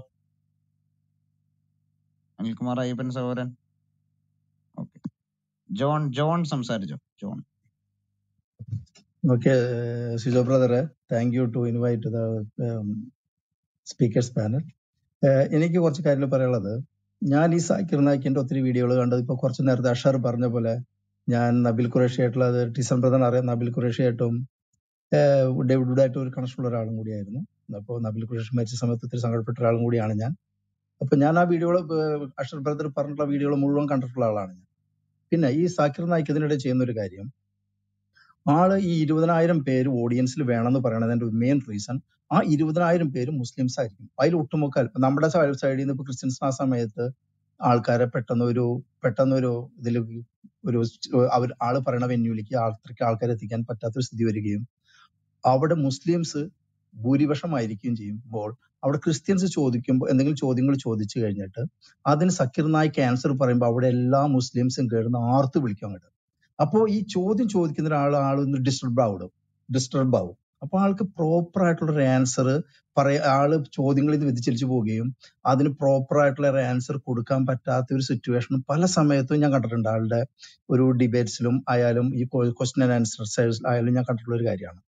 അനിൽകുമാർ അയ്യപ്പൻ സഹോദരൻ ഓക്കെ ജോൺ ജോൺ സംസാരിച്ചോ John Okay, uh, Sijo brother, thank you to invite the um, speakers panel. Uh, എനിക്ക് കുറച്ച് കാര്യങ്ങൾ പറയാനുള്ളത് ഞാൻ ഈ സാക്കിർ നായിക്കിന്റെ ഒത്തിരി വീഡിയോകൾ കണ്ടത് ഇപ്പൊ കുറച്ച് നേരത്തെ അഷർ പറഞ്ഞ പോലെ ഞാൻ നബിൽ ഖുറേഷി ആയിട്ടുള്ള അത് ടിസൺ ബ്രദർ അറിയാം നബിൽ ഖുറേഷി ആയിട്ടും ഡേവിഡുമായിട്ട് ഒരു കണക്ഷൻ ഉള്ള ഒരാളും കൂടിയായിരുന്നു അപ്പോൾ നബിൽ ഖുറേഷി മരിച്ച സമയത്ത് ഒത്തിരി സങ്കടപ്പെട്ട ഒരാളും കൂടിയാണ് ഞാൻ അപ്പൊ ഞാൻ ആ വീഡിയോകൾ അഷർ ബ്രദർ പറഞ്ഞിട്ടുള്ള വീഡിയോകൾ മുഴുവൻ കണ്ടിട്ടുള്ള ആളാണ് ഞാൻ പിന്നെ ഈ സാക്കിർ നായിക്ക് ഇതിനിടെ ചെയ്യുന്ന ഒരു കാര്യം ആള് ഈ ഇരുപതിനായിരം പേര് ഓഡിയൻസിൽ വേണമെന്ന് പറയണതിന്റെ മെയിൻ റീസൺ ആ ഇരുപതിനായിരം പേര് മുസ്ലിംസ് ആയിരിക്കും അതിൽ ഒട്ടുമുക്കാൽ ഇപ്പൊ നമ്മുടെ സൈഡിൽ നിന്ന് ഇപ്പൊ ക്രിസ്ത്യൻസ് ആ സമയത്ത് ആൾക്കാരെ പെട്ടെന്ന് ഒരു പെട്ടെന്ന് ഒരു ഇതിൽ ഒരു അവർ ആള് പറയണ വെന്യൂലേക്ക് അത്രയ്ക്ക് ആൾക്കാരെ എത്തിക്കാൻ പറ്റാത്തൊരു സ്ഥിതി വരികയും അവിടെ മുസ്ലിംസ് ഭൂരിപക്ഷമായിരിക്കുകയും ചെയ്യുമ്പോൾ അവിടെ ക്രിസ്ത്യൻസ് ചോദിക്കുമ്പോൾ എന്തെങ്കിലും ചോദ്യങ്ങൾ ചോദിച്ചു കഴിഞ്ഞിട്ട് അതിന് സക്കീർ നായിക്ക് ആൻസർ പറയുമ്പോൾ അവിടെ എല്ലാ മുസ്ലിംസും കേടുന്ന ആർത്ത് വിളിക്കും അങ്ങോട്ട് അപ്പോ ഈ ചോദ്യം ചോദിക്കുന്ന ഒരാൾ ആളൊന്ന് ഡിസ്റ്റർബ് ആവും ഡിസ്റ്റർബ് ആവും അപ്പൊ ആൾക്ക് പ്രോപ്പർ ആയിട്ടുള്ള ഒരു ആൻസർ പറയ ആള് ചോദ്യങ്ങളിൽ നിന്ന് വ്യതിചലിച്ചു പോവുകയും അതിന് പ്രോപ്പർ ആയിട്ടുള്ള ഒരു ആൻസർ കൊടുക്കാൻ പറ്റാത്ത ഒരു സിറ്റുവേഷൻ പല സമയത്തും ഞാൻ കണ്ടിട്ടുണ്ട് ആളുടെ ഒരു ഡിബേറ്റ്സിലും ആയാലും ഈ ക്വസ്റ്റ്യൻ ആൻഡ് ആൻസർ ആയാലും ഞാൻ കണ്ടിട്ടുള്ള ഒരു കാര്യമാണ്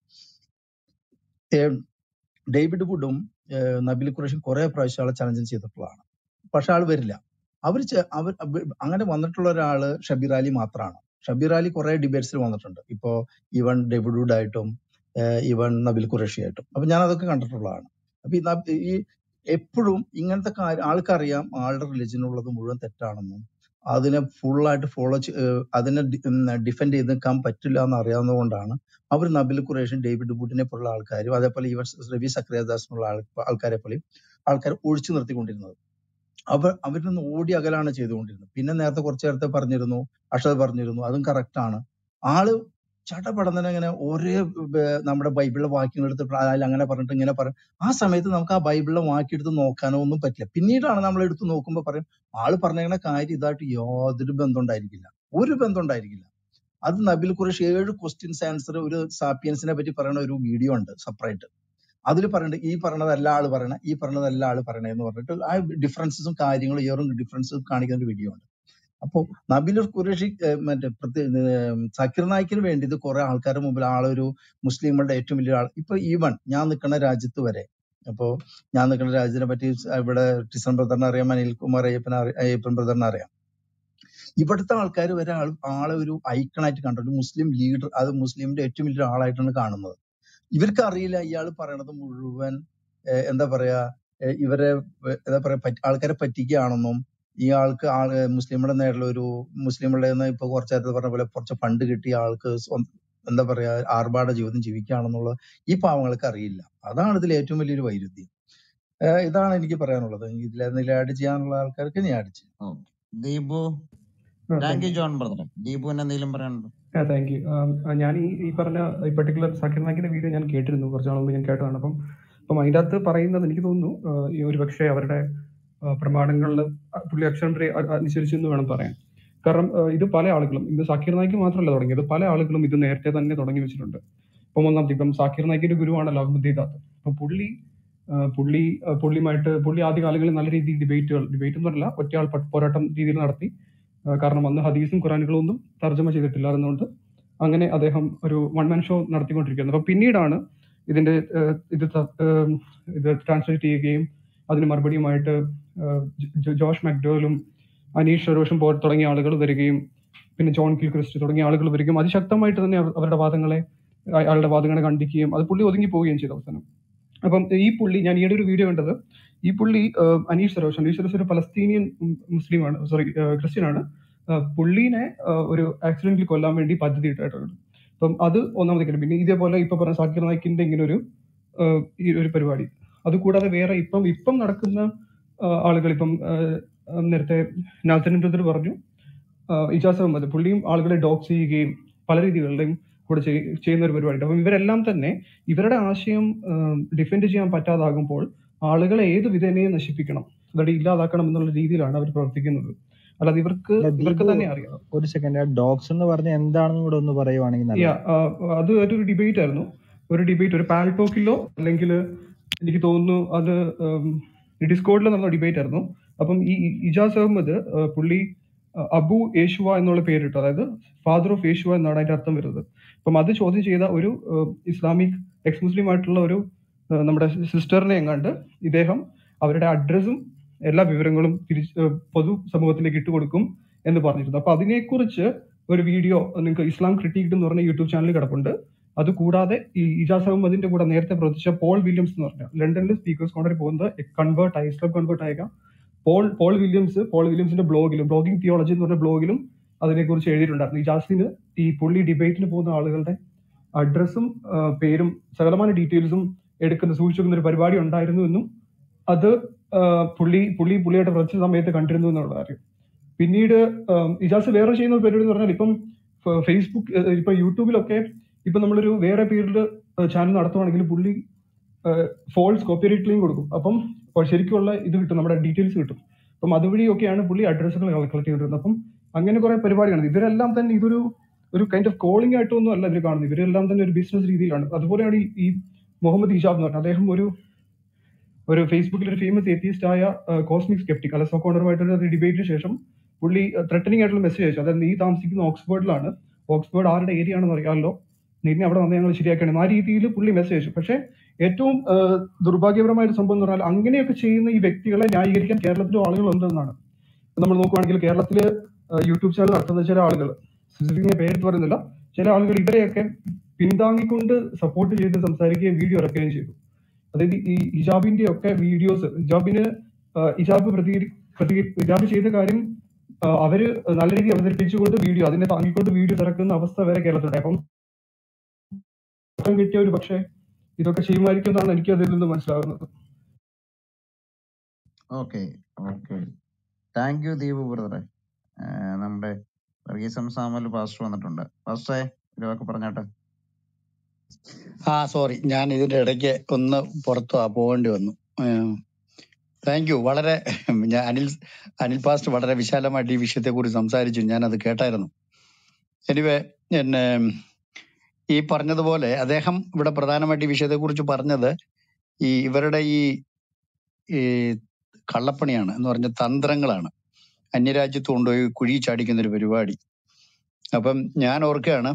ഏഹ് ഡേവിഡ് വുഡും ഏഹ് നബിൽ ഖുറേഷും കുറെ പ്രാവശ്യം ആളെ ചലഞ്ച് ചെയ്തിട്ടുള്ളതാണ് പക്ഷെ ആൾ വരില്ല അവർ അവർ അവ- അങ്ങനെ വന്നിട്ടുള്ള ഒരാള് ഷബീർ അലി മാത്രമാണ് ഷബീർ അലി കുറെ ഡിബേറ്റ്സിൽ വന്നിട്ടുണ്ട് ഇപ്പോ ഈവൻ ഡേവിഡ് വുഡ് ആയിട്ടും ഏഹ് ഈവൻ നബിൽ ഖുറേഷി ആയിട്ടും അപ്പൊ ഞാൻ അതൊക്കെ കണ്ടിട്ടുള്ളതാണ് അപ്പൊ ഈ നബ്- ഈ എപ്പോഴും ഇങ്ങനത്തെ കാര്യം ആൾക്കറിയാം ആളുടെ റിലിജൻ ഉള്ളത് മുഴുവൻ തെറ്റാണെന്നും അതിനെ ഫുള്ളായിട്ട് ഫോളോ അതിനെ ഡിഫെൻഡ് ചെയ്ത് നിൽക്കാൻ പറ്റില്ല എന്ന് അറിയാവുന്നതുകൊണ്ടാണ് അവർ നബിൽ ഖുറേഷും ഡേവിഡ് ബൂട്ടിനെ പോലുള്ള ആൾക്കാരും അതേപോലെ ഇവൻ രവി സക്രിയദാസിനുള്ള ആൾ ആൾക്കാരെ പോലെയും ആൾക്കാർ ഒഴിച്ചു നിർത്തിക്കൊണ്ടിരുന്നത് അവർ അവരിൽ നിന്ന് ഓടി അകലാണ് ചെയ്തുകൊണ്ടിരുന്നത് പിന്നെ നേരത്തെ കുറച്ചു നേരത്തെ പറഞ്ഞിരുന്നു അക്ഷത് പറഞ്ഞിരുന്നു അതും correct ആണ് ആള് ചടപടന്നെ ഇങ്ങനെ ഒരേ ബ- നമ്മുടെ ബൈബിളിലെ വാക്യങ്ങൾ എടുത്തിട്ട് അതിൽ അങ്ങനെ പറഞ്ഞിട്ട് ഇങ്ങനെ പറയും ആ സമയത്ത് നമുക്ക് ആ ബൈബിളിലെ വാക്യം എടുത്ത് നോക്കാനോ ഒന്നും പറ്റില്ല പിന്നീടാണ് നമ്മൾ എടുത്ത് നോക്കുമ്പോൾ പറയും ആള് പറഞ്ഞിരിക്കുന്ന കാര്യം ഇതായിട്ട് യാതൊരു ബന്ധം ഉണ്ടായിരിക്കില്ല ഒരു ബന്ധം ഉണ്ടായിരിക്കില്ല അത് നബിൽ ഖുറേഷ് ഏഴ് ക്വസ്റ്റ്യൻസ് ആൻസർ ഒരു സാപ്പിയൻസിനെ പറ്റി പറയുന്ന ഒരു വീഡിയോ ഉണ്ട് സെപ്പറേറ്റ് അതിൽ പറയുന്നുണ്ട് ഈ പറഞ്ഞതല്ല ആള് പറയണ ഈ പറഞ്ഞതല്ല ആള് പറയണേ എന്ന് പറഞ്ഞിട്ട് ആ ഡിഫറൻസസും കാര്യങ്ങളും ഏറും ഡിഫറൻസും കാണിക്കുന്ന ഒരു വീഡിയോ ഉണ്ട് അപ്പോ നബിൽ ഖുറേഷി ഏഹ് മറ്റേ പ്രത്യേക ഏഹ് സക്കീർ നായിക്കിന് വേണ്ടി ഇത് കുറെ ആൾക്കാരുടെ മുമ്പിൽ ആളൊരു മുസ്ലിങ്ങളുടെ ഏറ്റവും വലിയ ആൾ ഇപ്പൊ ഈവൻ ഞാൻ നിൽക്കുന്ന രാജ്യത്ത് വരെ അപ്പോ ഞാൻ നിൽക്കുന്ന രാജ്യത്തിനെ പറ്റി ഇവിടെ ടിസൺ ബ്രദറിനെ അറിയാം അനിൽകുമാർ അയ്യപ്പനെ അറിയാം അയ്യപ്പൻ ബ്രദറിനെ അറിയാം ഇവിടുത്തെ ആൾക്കാർ വരെ ആൾ ആളെ ഒരു ഐക്കണായിട്ട് കണ്ടു ഒരു മുസ്ലിം ലീഡർ അത് മുസ്ലിമിന്റെ ഏറ്റവും വലിയ ആളായിട്ടാണ് കാണുന്നത് ഇവർക്ക് അറിയില്ല ഇയാൾ പറയണത് മുഴുവൻ ഏഹ് എന്താ പറയാ ഏഹ് ഇവരെ ഏഹ് എന്താ പറയാ പറ്റി- ആൾക്കാരെ പറ്റിക്കുകയാണെന്നും ഈ ആൾക്ക് ആള് മുസ്ലിമുടെ നേരിലുള്ള ഒരു മുസ്ലിമുടെ ഇപ്പൊ കുറച്ച് നേരത്തെ പറഞ്ഞ പോലെ കുറച്ച് ഫണ്ട് കിട്ടിയ ആൾക്ക് സ്വന്തം എന്താ പറയാ ആർഭാട ജീവിതം ജീവിക്കുകയാണെന്നുള്ള ഈ പാവങ്ങൾക്ക് അറിയില്ല അതാണ് ഇതിൽ ഏറ്റവും വലിയൊരു വൈരുദ്ധ്യം ഏഹ് ഇതാണ് എനിക്ക് പറയാനുള്ളത് ഇതിൽ എന്തെങ്കിലും ആഡ് ചെയ്യാനുള്ള ആൾക്കാർക്ക് ഞാൻ ആഡ് ചെയ്യാം okay Deepu thank thank you you John brother ദീപുവിന് എന്തെങ്കിലും പറയാനുണ്ടോ താങ്ക് യു ഞാൻ ഈ ഈ പറഞ്ഞ ഈ പെർട്ടിക്കുലർ സക്കീർ നായിക്കിന്റെ വീഡിയോ ഞാൻ കേട്ടിരുന്നു കുറച്ച് നാൾ മുമ്പ് ഞാൻ കേട്ടതാണ് അപ്പം അപ്പം അതിൻ്റെ അകത്ത് പറയുന്നത് എനിക്ക് തോന്നുന്നു ആ, ഈ ഒരു പക്ഷേ അവരുടെ പ്രമാണങ്ങളിൽ പുള്ളി അക്ഷരം വരെ അ- അനുസരിച്ചു എന്ന് വേണം പറയാൻ കാരണം ആ, ഇത് പല ആളുകളും ഇത് സാക്കിർ നായിക്ക് മാത്രമല്ല തുടങ്ങിയത് പല ആളുകളും ഇത് നേരത്തെ തന്നെ തുടങ്ങി വെച്ചിട്ടുണ്ട് ഇപ്പം ഒന്നാമത്തെ ഇപ്പം സാക്കിർ നായിക്കിന്റെ ഗുരുവാണല്ലോ അഹമ്മദീദാത്ത് അപ്പൊ പുള്ളി ആ, പുള്ളി ആ, പുള്ളിയുമായിട്ട് പുള്ളി ആദ്യ കാലങ്ങളിൽ നല്ല രീതിയിൽ ഡിബേറ്റുകൾ ഡിബേറ്റ് എന്ന് പറഞ്ഞില്ല ഒറ്റയാൾ പ- പോരാട്ടം രീതിയിൽ നടത്തി ആ, കാരണം അന്ന് ഹദീസും ഖുറാനുകളും ഒന്നും തർജ്ജമ ചെയ്തിട്ടില്ലായിരുന്നുകൊണ്ട് അങ്ങനെ അദ്ദേഹം ഒരു വൺ മാൻ ഷോ നടത്തിക്കൊണ്ടിരിക്കുന്നത് അപ്പൊ പിന്നീടാണ് ഇതിന്റെ ഏഹ്, ഇത് ത- ഏഹ്, ഇത് ട്രാൻസ്ലേറ്റ് ചെയ്യുകയും അതിന് മറുപടിയുമായിട്ട് ഏഹ്, ജോ- ജോ- ജോഷ് മക്ഡോലും അനീഷ് ഷെറോഷും പോ തുടങ്ങിയ ആളുകൾ വരികയും പിന്നെ ജോൺ കിൽ ക്രിസ്റ്റ് തുടങ്ങിയ ആളുകൾ വരികയും അതിശക്തമായിട്ട് തന്നെ അവർ- അവരുടെ വാദങ്ങളെ അയ- അയാളുടെ വാദങ്ങളെ ಖಂಡಿക്കുകയും അത് പുള്ളി ഒതുങ്ങി പോവുകയും ചെയ്തു അവസാനം അപ്പം ഈ പുള്ളി ഞാൻ ഈയിടെ ഒരു വീഡിയോ കണ്ടത് ഈ പുള്ളി ഏഹ്, അനീഷ് സരോഷ് അനീഷ് സരോഷ് ഒരു പലസ്തീനിയൻ മുസ്ലിമാണ് സോറി ക്രിസ്ത്യൻ ആണ് ഏഹ്, പുള്ളീനെ ഏഹ്, ഒരു ആക്സിഡന്റിൽ കൊല്ലാൻ വേണ്ടി പദ്ധതി ഇട്ടായിട്ടുണ്ട് അപ്പം അത് ഒന്നാമത്തെ കാര്യം പിന്നെ ഇതേപോലെ ഇപ്പൊ പറഞ്ഞ സാക്കിർ നായിക്കിന്റെ ഇങ്ങനെ ഒരു ഏഹ്, ഈ ഒരു പരിപാടി അത് കൂടാതെ വേറെ ഇപ്പം ഇപ്പം നടക്കുന്ന ഏഹ്, ആളുകൾ ഇപ്പം ഏഹ്, ഏഹ്, നേരത്തെ നാസറിൻ ബ്രദർ പറഞ്ഞു ഏഹ്, ഇജാസ് അഹമ്മദ് പുള്ളിയും ആളുകളെ ഡോക്സ് ചെയ്യുകയും പല രീതികളിലും കൂടെ ചെയ്- ചെയ്യുന്ന ഒരു പരിപാടി അപ്പം ഇവരെല്ലാം തന്നെ ഇവരുടെ ആശയം ഡിഫെൻഡ് ചെയ്യാൻ പറ്റാതാകുമ്പോൾ ആളുകളെ ഏത് വിധേനയും നശിപ്പിക്കണം അതായത് ഇല്ലാതാക്കണം എന്നുള്ള രീതിയിലാണ് അവർ പ്രവർത്തിക്കുന്നത് അല്ലാതെ ഇവർക്ക് അല്ല ഇവർക്ക് ദീപു തന്നെ അറിയാം ഒരു സെക്കൻഡ് ആ ഡോഗ്സ് എന്ന് പറഞ്ഞ എന്താണെന്ന് കൂടെ ഒന്ന് പറയുവാണെങ്കിൽ യാ നല്ലതാണ് അത് ഒരു ഡിബേറ്റ് ആയിരുന്നു ഒരു ഡിബേറ്റ് ഒരു പാൽടോക്കിലോ അല്ലെങ്കിൽ എനിക്ക് തോന്നുന്നു അത് ഡിസ്കോഡിൽ നടന്ന ഡിബേറ്റ് ആയിരുന്നു അപ്പം ഈ ഇ- ഇജാസ് അഹമ്മദ് ആ, പുള്ളി ആ, അബു യേശുവ എന്നുള്ള പേരിട്ടു അതായത് ഫാദർ ഓഫ് യേശുവ എന്നാണ് അതിന്റെ അർത്ഥം വരുന്നത് അപ്പം അത് ചോദ്യം ചെയ്ത ഒരു ആ, ഇസ്ലാമിക് എക്സ് മുസ്ലിം ആയിട്ടുള്ള ഒരു ആ, നമ്മുടെ സിസ്റ്ററിനെ എങ്ങാണ്ട് ഇദ്ദേഹം അവരുടെ അഡ്രസ്സും എല്ലാ വിവരങ്ങളും തിരിച്ച് ആ, പൊതു സമൂഹത്തിലേക്ക് ഇട്ടുകൊടുക്കും എന്ന് പറഞ്ഞിരുന്നു അപ്പൊ അതിനെക്കുറിച്ച് ഒരു വീഡിയോ നിങ്ങൾക്ക് ഇസ്ലാം ക്രിട്ടിക്ഡ് എന്ന് പറഞ്ഞ യൂട്യൂബ് ചാനൽ കിടപ്പുണ്ട് അത് കൂടാതെ ഈ ഇജാസ് അഹമ്മദിന്റെ കൂടെ നേരത്തെ പ്രവർത്തിച്ച പോൾ വില്യംസ് എന്ന് പറഞ്ഞ ലണ്ടനിൽ സ്പീക്കേഴ്സ് കോണറിൽ പോകുന്നത് കൺവേർട്ട് ആയി ഇസ്ലാം കൺവേർട്ട് ആയ പോൾ പോൾ വില്യംസ് പോൾ വില്യംസിന്റെ ബ്ലോഗിലും ബ്ലോഗിംഗ് തിയോളജി എന്ന് പറഞ്ഞ ബ്ലോഗിലും അതിനെക്കുറിച്ച് എഴുതിയിട്ടുണ്ടായിരുന്നു ഇജാസിന് ഈ പുള്ളി ഡിബേറ്റിന് പോകുന്ന ആളുകളുടെ അഡ്രസ്സും പേരും സകലമായ ഡീറ്റെയിൽസും എടുക്കുന്ന സൂക്ഷിച്ചു വെക്കുന്ന ഒരു പരിപാടി ഉണ്ടായിരുന്നു എന്നും അത് ആ, പുള്ളി പുള്ളി പുള്ളിയായിട്ട് പ്രവർത്തിച്ച സമയത്ത് കണ്ടിരുന്നു എന്നുള്ള കാര്യം പിന്നീട് ആം, ഇജാസ് വേറെ ചെയ്യുന്ന ഒരു പരിപാടി എന്ന് പറഞ്ഞാൽ ഇപ്പം ഫ- ഫേസ്ബുക്ക് ഏഹ്, ഇപ്പൊ യൂട്യൂബിലൊക്കെ ഇപ്പൊ നമ്മളൊരു വേറെ പേരിൽ ചാനൽ നടത്തുവാണെങ്കിൽ പുള്ളി ഫോൾസ് കോപ്പിറൈറ്റ് ക്ലെയിം കൊടുക്കും അപ്പം അപ്പോൾ ശരിക്കുള്ള ഇത് കിട്ടും നമ്മുടെ ഡീറ്റെയിൽസ് കിട്ടും അപ്പം അതുവഴിയൊക്കെയാണ് പുള്ളി അഡ്രസ്സുകൾ കളക്ട് ചെയ്തുകൊണ്ടിരുന്നത് അപ്പം അങ്ങനെ കുറെ പരിപാടിയാണ് ഇവരെല്ലാം തന്നെ ഇതൊരു ഒരു കൈൻഡ് ഓഫ് കോളിംഗ് ആയിട്ടൊന്നും അല്ല ഇവർ കാണുന്നത് ഇവരെല്ലാം തന്നെ ഒരു ബിസിനസ് രീതിയിലാണ് അതുപോലെയാണ് ഈ ഈ മുഹമ്മദ് ഹിജാബ് എന്ന് പറഞ്ഞത് അദ്ദേഹം ഒരു ഒരു ഫേസ്ബുക്കിൽ ഒരു ഫേമസ് എത്തിയിസ്റ്റ് ആയ കോസ്മിക് സ്കെപ്റ്റിക് അല്ല സോക്കോണ്ടറുമായിട്ടുള്ള ഒരു ഡിബേറ്റിന് ശേഷം പുള്ളി ത്രെട്ടനിങ് ആയിട്ടുള്ള മെസ്സേജ് അയച്ചു അതായത് നീ താമസിക്കുന്ന ഓക്സ്ഫോർഡിലാണ് ഓക്സ്ഫോർഡ് ആരുടെ ഏരിയ ആണെന്ന് അറിയാമല്ലോ നിന്നെ അവിടെ വന്ന് ഞങ്ങൾ ശരിയാക്കണം ആ രീതിയിൽ പുള്ളി മെസ്സേജ് അയച്ചു പക്ഷേ ഏറ്റവും ആ, ദുർഭാഗ്യപരമായ ഒരു സംഭവം എന്ന് പറഞ്ഞാൽ അങ്ങനെയൊക്കെ ചെയ്യുന്ന ഈ വ്യക്തികളെ ന്യായീകരിക്കാൻ കേരളത്തിലും ആളുകളുണ്ടെന്നാണ് നമ്മൾ നോക്കുകയാണെങ്കിൽ കേരളത്തിൽ യൂട്യൂബ് ചാനൽ നടത്തുന്ന ചില ആളുകൾ സ്പെസിഫിക് പേരെടുത്ത് പറയുന്നില്ല ചില ആളുകൾ ഇവരെയൊക്കെ പിന്താങ്ങിക്കൊണ്ട് സപ്പോർട്ട് ചെയ്ത് സംസാരിക്കുകയും വീഡിയോ ഇറക്കുകയും ചെയ്തു അതായത് ഈ ഹിജാബിന്റെ ഒക്കെ വീഡിയോസ് ഹിജാബിന് ആ, ഹിജാബ് പ്രതികരി പ്രതികരി ഹിജാബ് ചെയ്ത കാര്യം ആ, അവര് നല്ല രീതിയിൽ അവതരിപ്പിച്ചുകൊണ്ട് വീഡിയോ അതിനെ താങ്ങിക്കൊണ്ട് വീഡിയോ ഇറക്കുന്ന അവസ്ഥ വരെ കേരളത്തിലുണ്ട് അപ്പം കുറ്റം കിട്ടിയ ഒരു പക്ഷേ ഇതൊക്കെ ചെയ്യുമായിരിക്കും എന്നാണ് എനിക്ക് അതിൽ നിന്ന് മനസ്സിലാകുന്നത് okay okay thank you Deepu ബ്രദറെ നമ്മുടെ വർഗീസം സാമൽ പാസ്റ്റർ വന്നിട്ടുണ്ട് പാസ്റ്ററെ ഒരു വാക്ക് പറഞ്ഞാട്ടെ ആ സോറി ഞാൻ ഇതിന്റെ ഇടയ്ക്ക് ഒന്ന് പുറത്തു ആ പോകേണ്ടി വന്നു താങ്ക് യു വളരെ ഞാൻ അനിൽ അനിൽ പാസ്റ്റ് വളരെ വിശാലമായിട്ട് ഈ വിഷയത്തെ കുറിച്ച് സംസാരിച്ചു ഞാൻ അത് കേട്ടായിരുന്നു എനിവേ എന്നെ ഈ പറഞ്ഞതുപോലെ അദ്ദേഹം ഇവിടെ പ്രധാനമായിട്ട് ഈ വിഷയത്തെ കുറിച്ച് പറഞ്ഞത് ഈ ഇവരുടെ ഈ ഈ കള്ളപ്പണിയാണ് എന്ന് പറഞ്ഞ തന്ത്രങ്ങളാണ് അന്യരാജ്യത്ത് കൊണ്ടുപോയി കുഴി ചാടിക്കുന്ന ഒരു പരിപാടി അപ്പം ഞാൻ ഓർക്കുകയാണ്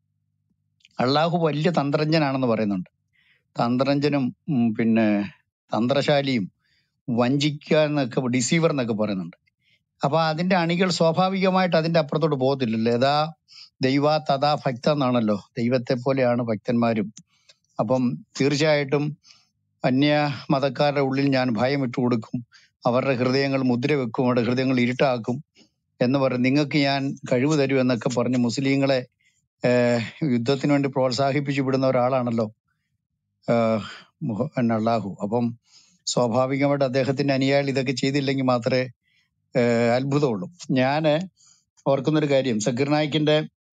അള്ളാഹു വലിയ തന്ത്രജ്ഞനാണെന്ന് പറയുന്നുണ്ട് തന്ത്രജ്ഞനും ഉം, പിന്നെ തന്ത്രശാലിയും വഞ്ചിക്കാന്നൊക്കെ ഡിസീവർ എന്നൊക്കെ പറയുന്നുണ്ട് അപ്പൊ അതിന്റെ അണികൾ സ്വാഭാവികമായിട്ട് അതിന്റെ അപ്പുറത്തോട്ട് പോകത്തില്ലല്ലോ യഥാ ദൈവ തഥാ ഭക്ത എന്നാണല്ലോ ദൈവത്തെ പോലെയാണ് ഭക്തന്മാരും അപ്പം തീർച്ചയായിട്ടും അന്യ മതക്കാരുടെ ഉള്ളിൽ ഞാൻ ഭയം ഇട്ട് കൊടുക്കും അവരുടെ ഹൃദയങ്ങൾ മുദ്ര വെക്കും അവരുടെ ഹൃദയങ്ങൾ ഇരുട്ടാക്കും എന്ന് പറഞ്ഞ് നിങ്ങൾക്ക് ഞാൻ കഴിവ് തരും എന്നൊക്കെ പറഞ്ഞ് മുസ്ലിങ്ങളെ ഏഹ്, യുദ്ധത്തിന് വേണ്ടി പ്രോത്സാഹിപ്പിച്ചു വിടുന്ന ഒരാളാണല്ലോ ഏഹ്, മുഹ- പിന്നെ അള്ളാഹു അപ്പം സ്വാഭാവികമായിട്ട് അദ്ദേഹത്തിന്റെ അനുയായികൾ ഇതൊക്കെ ചെയ്തില്ലെങ്കിൽ മാത്രമേ ഏഹ്, അത്ഭുതമുള്ളൂ ഞാന് ഓർക്കുന്നൊരു കാര്യം സക്കീർ നായിക്കിന്റെ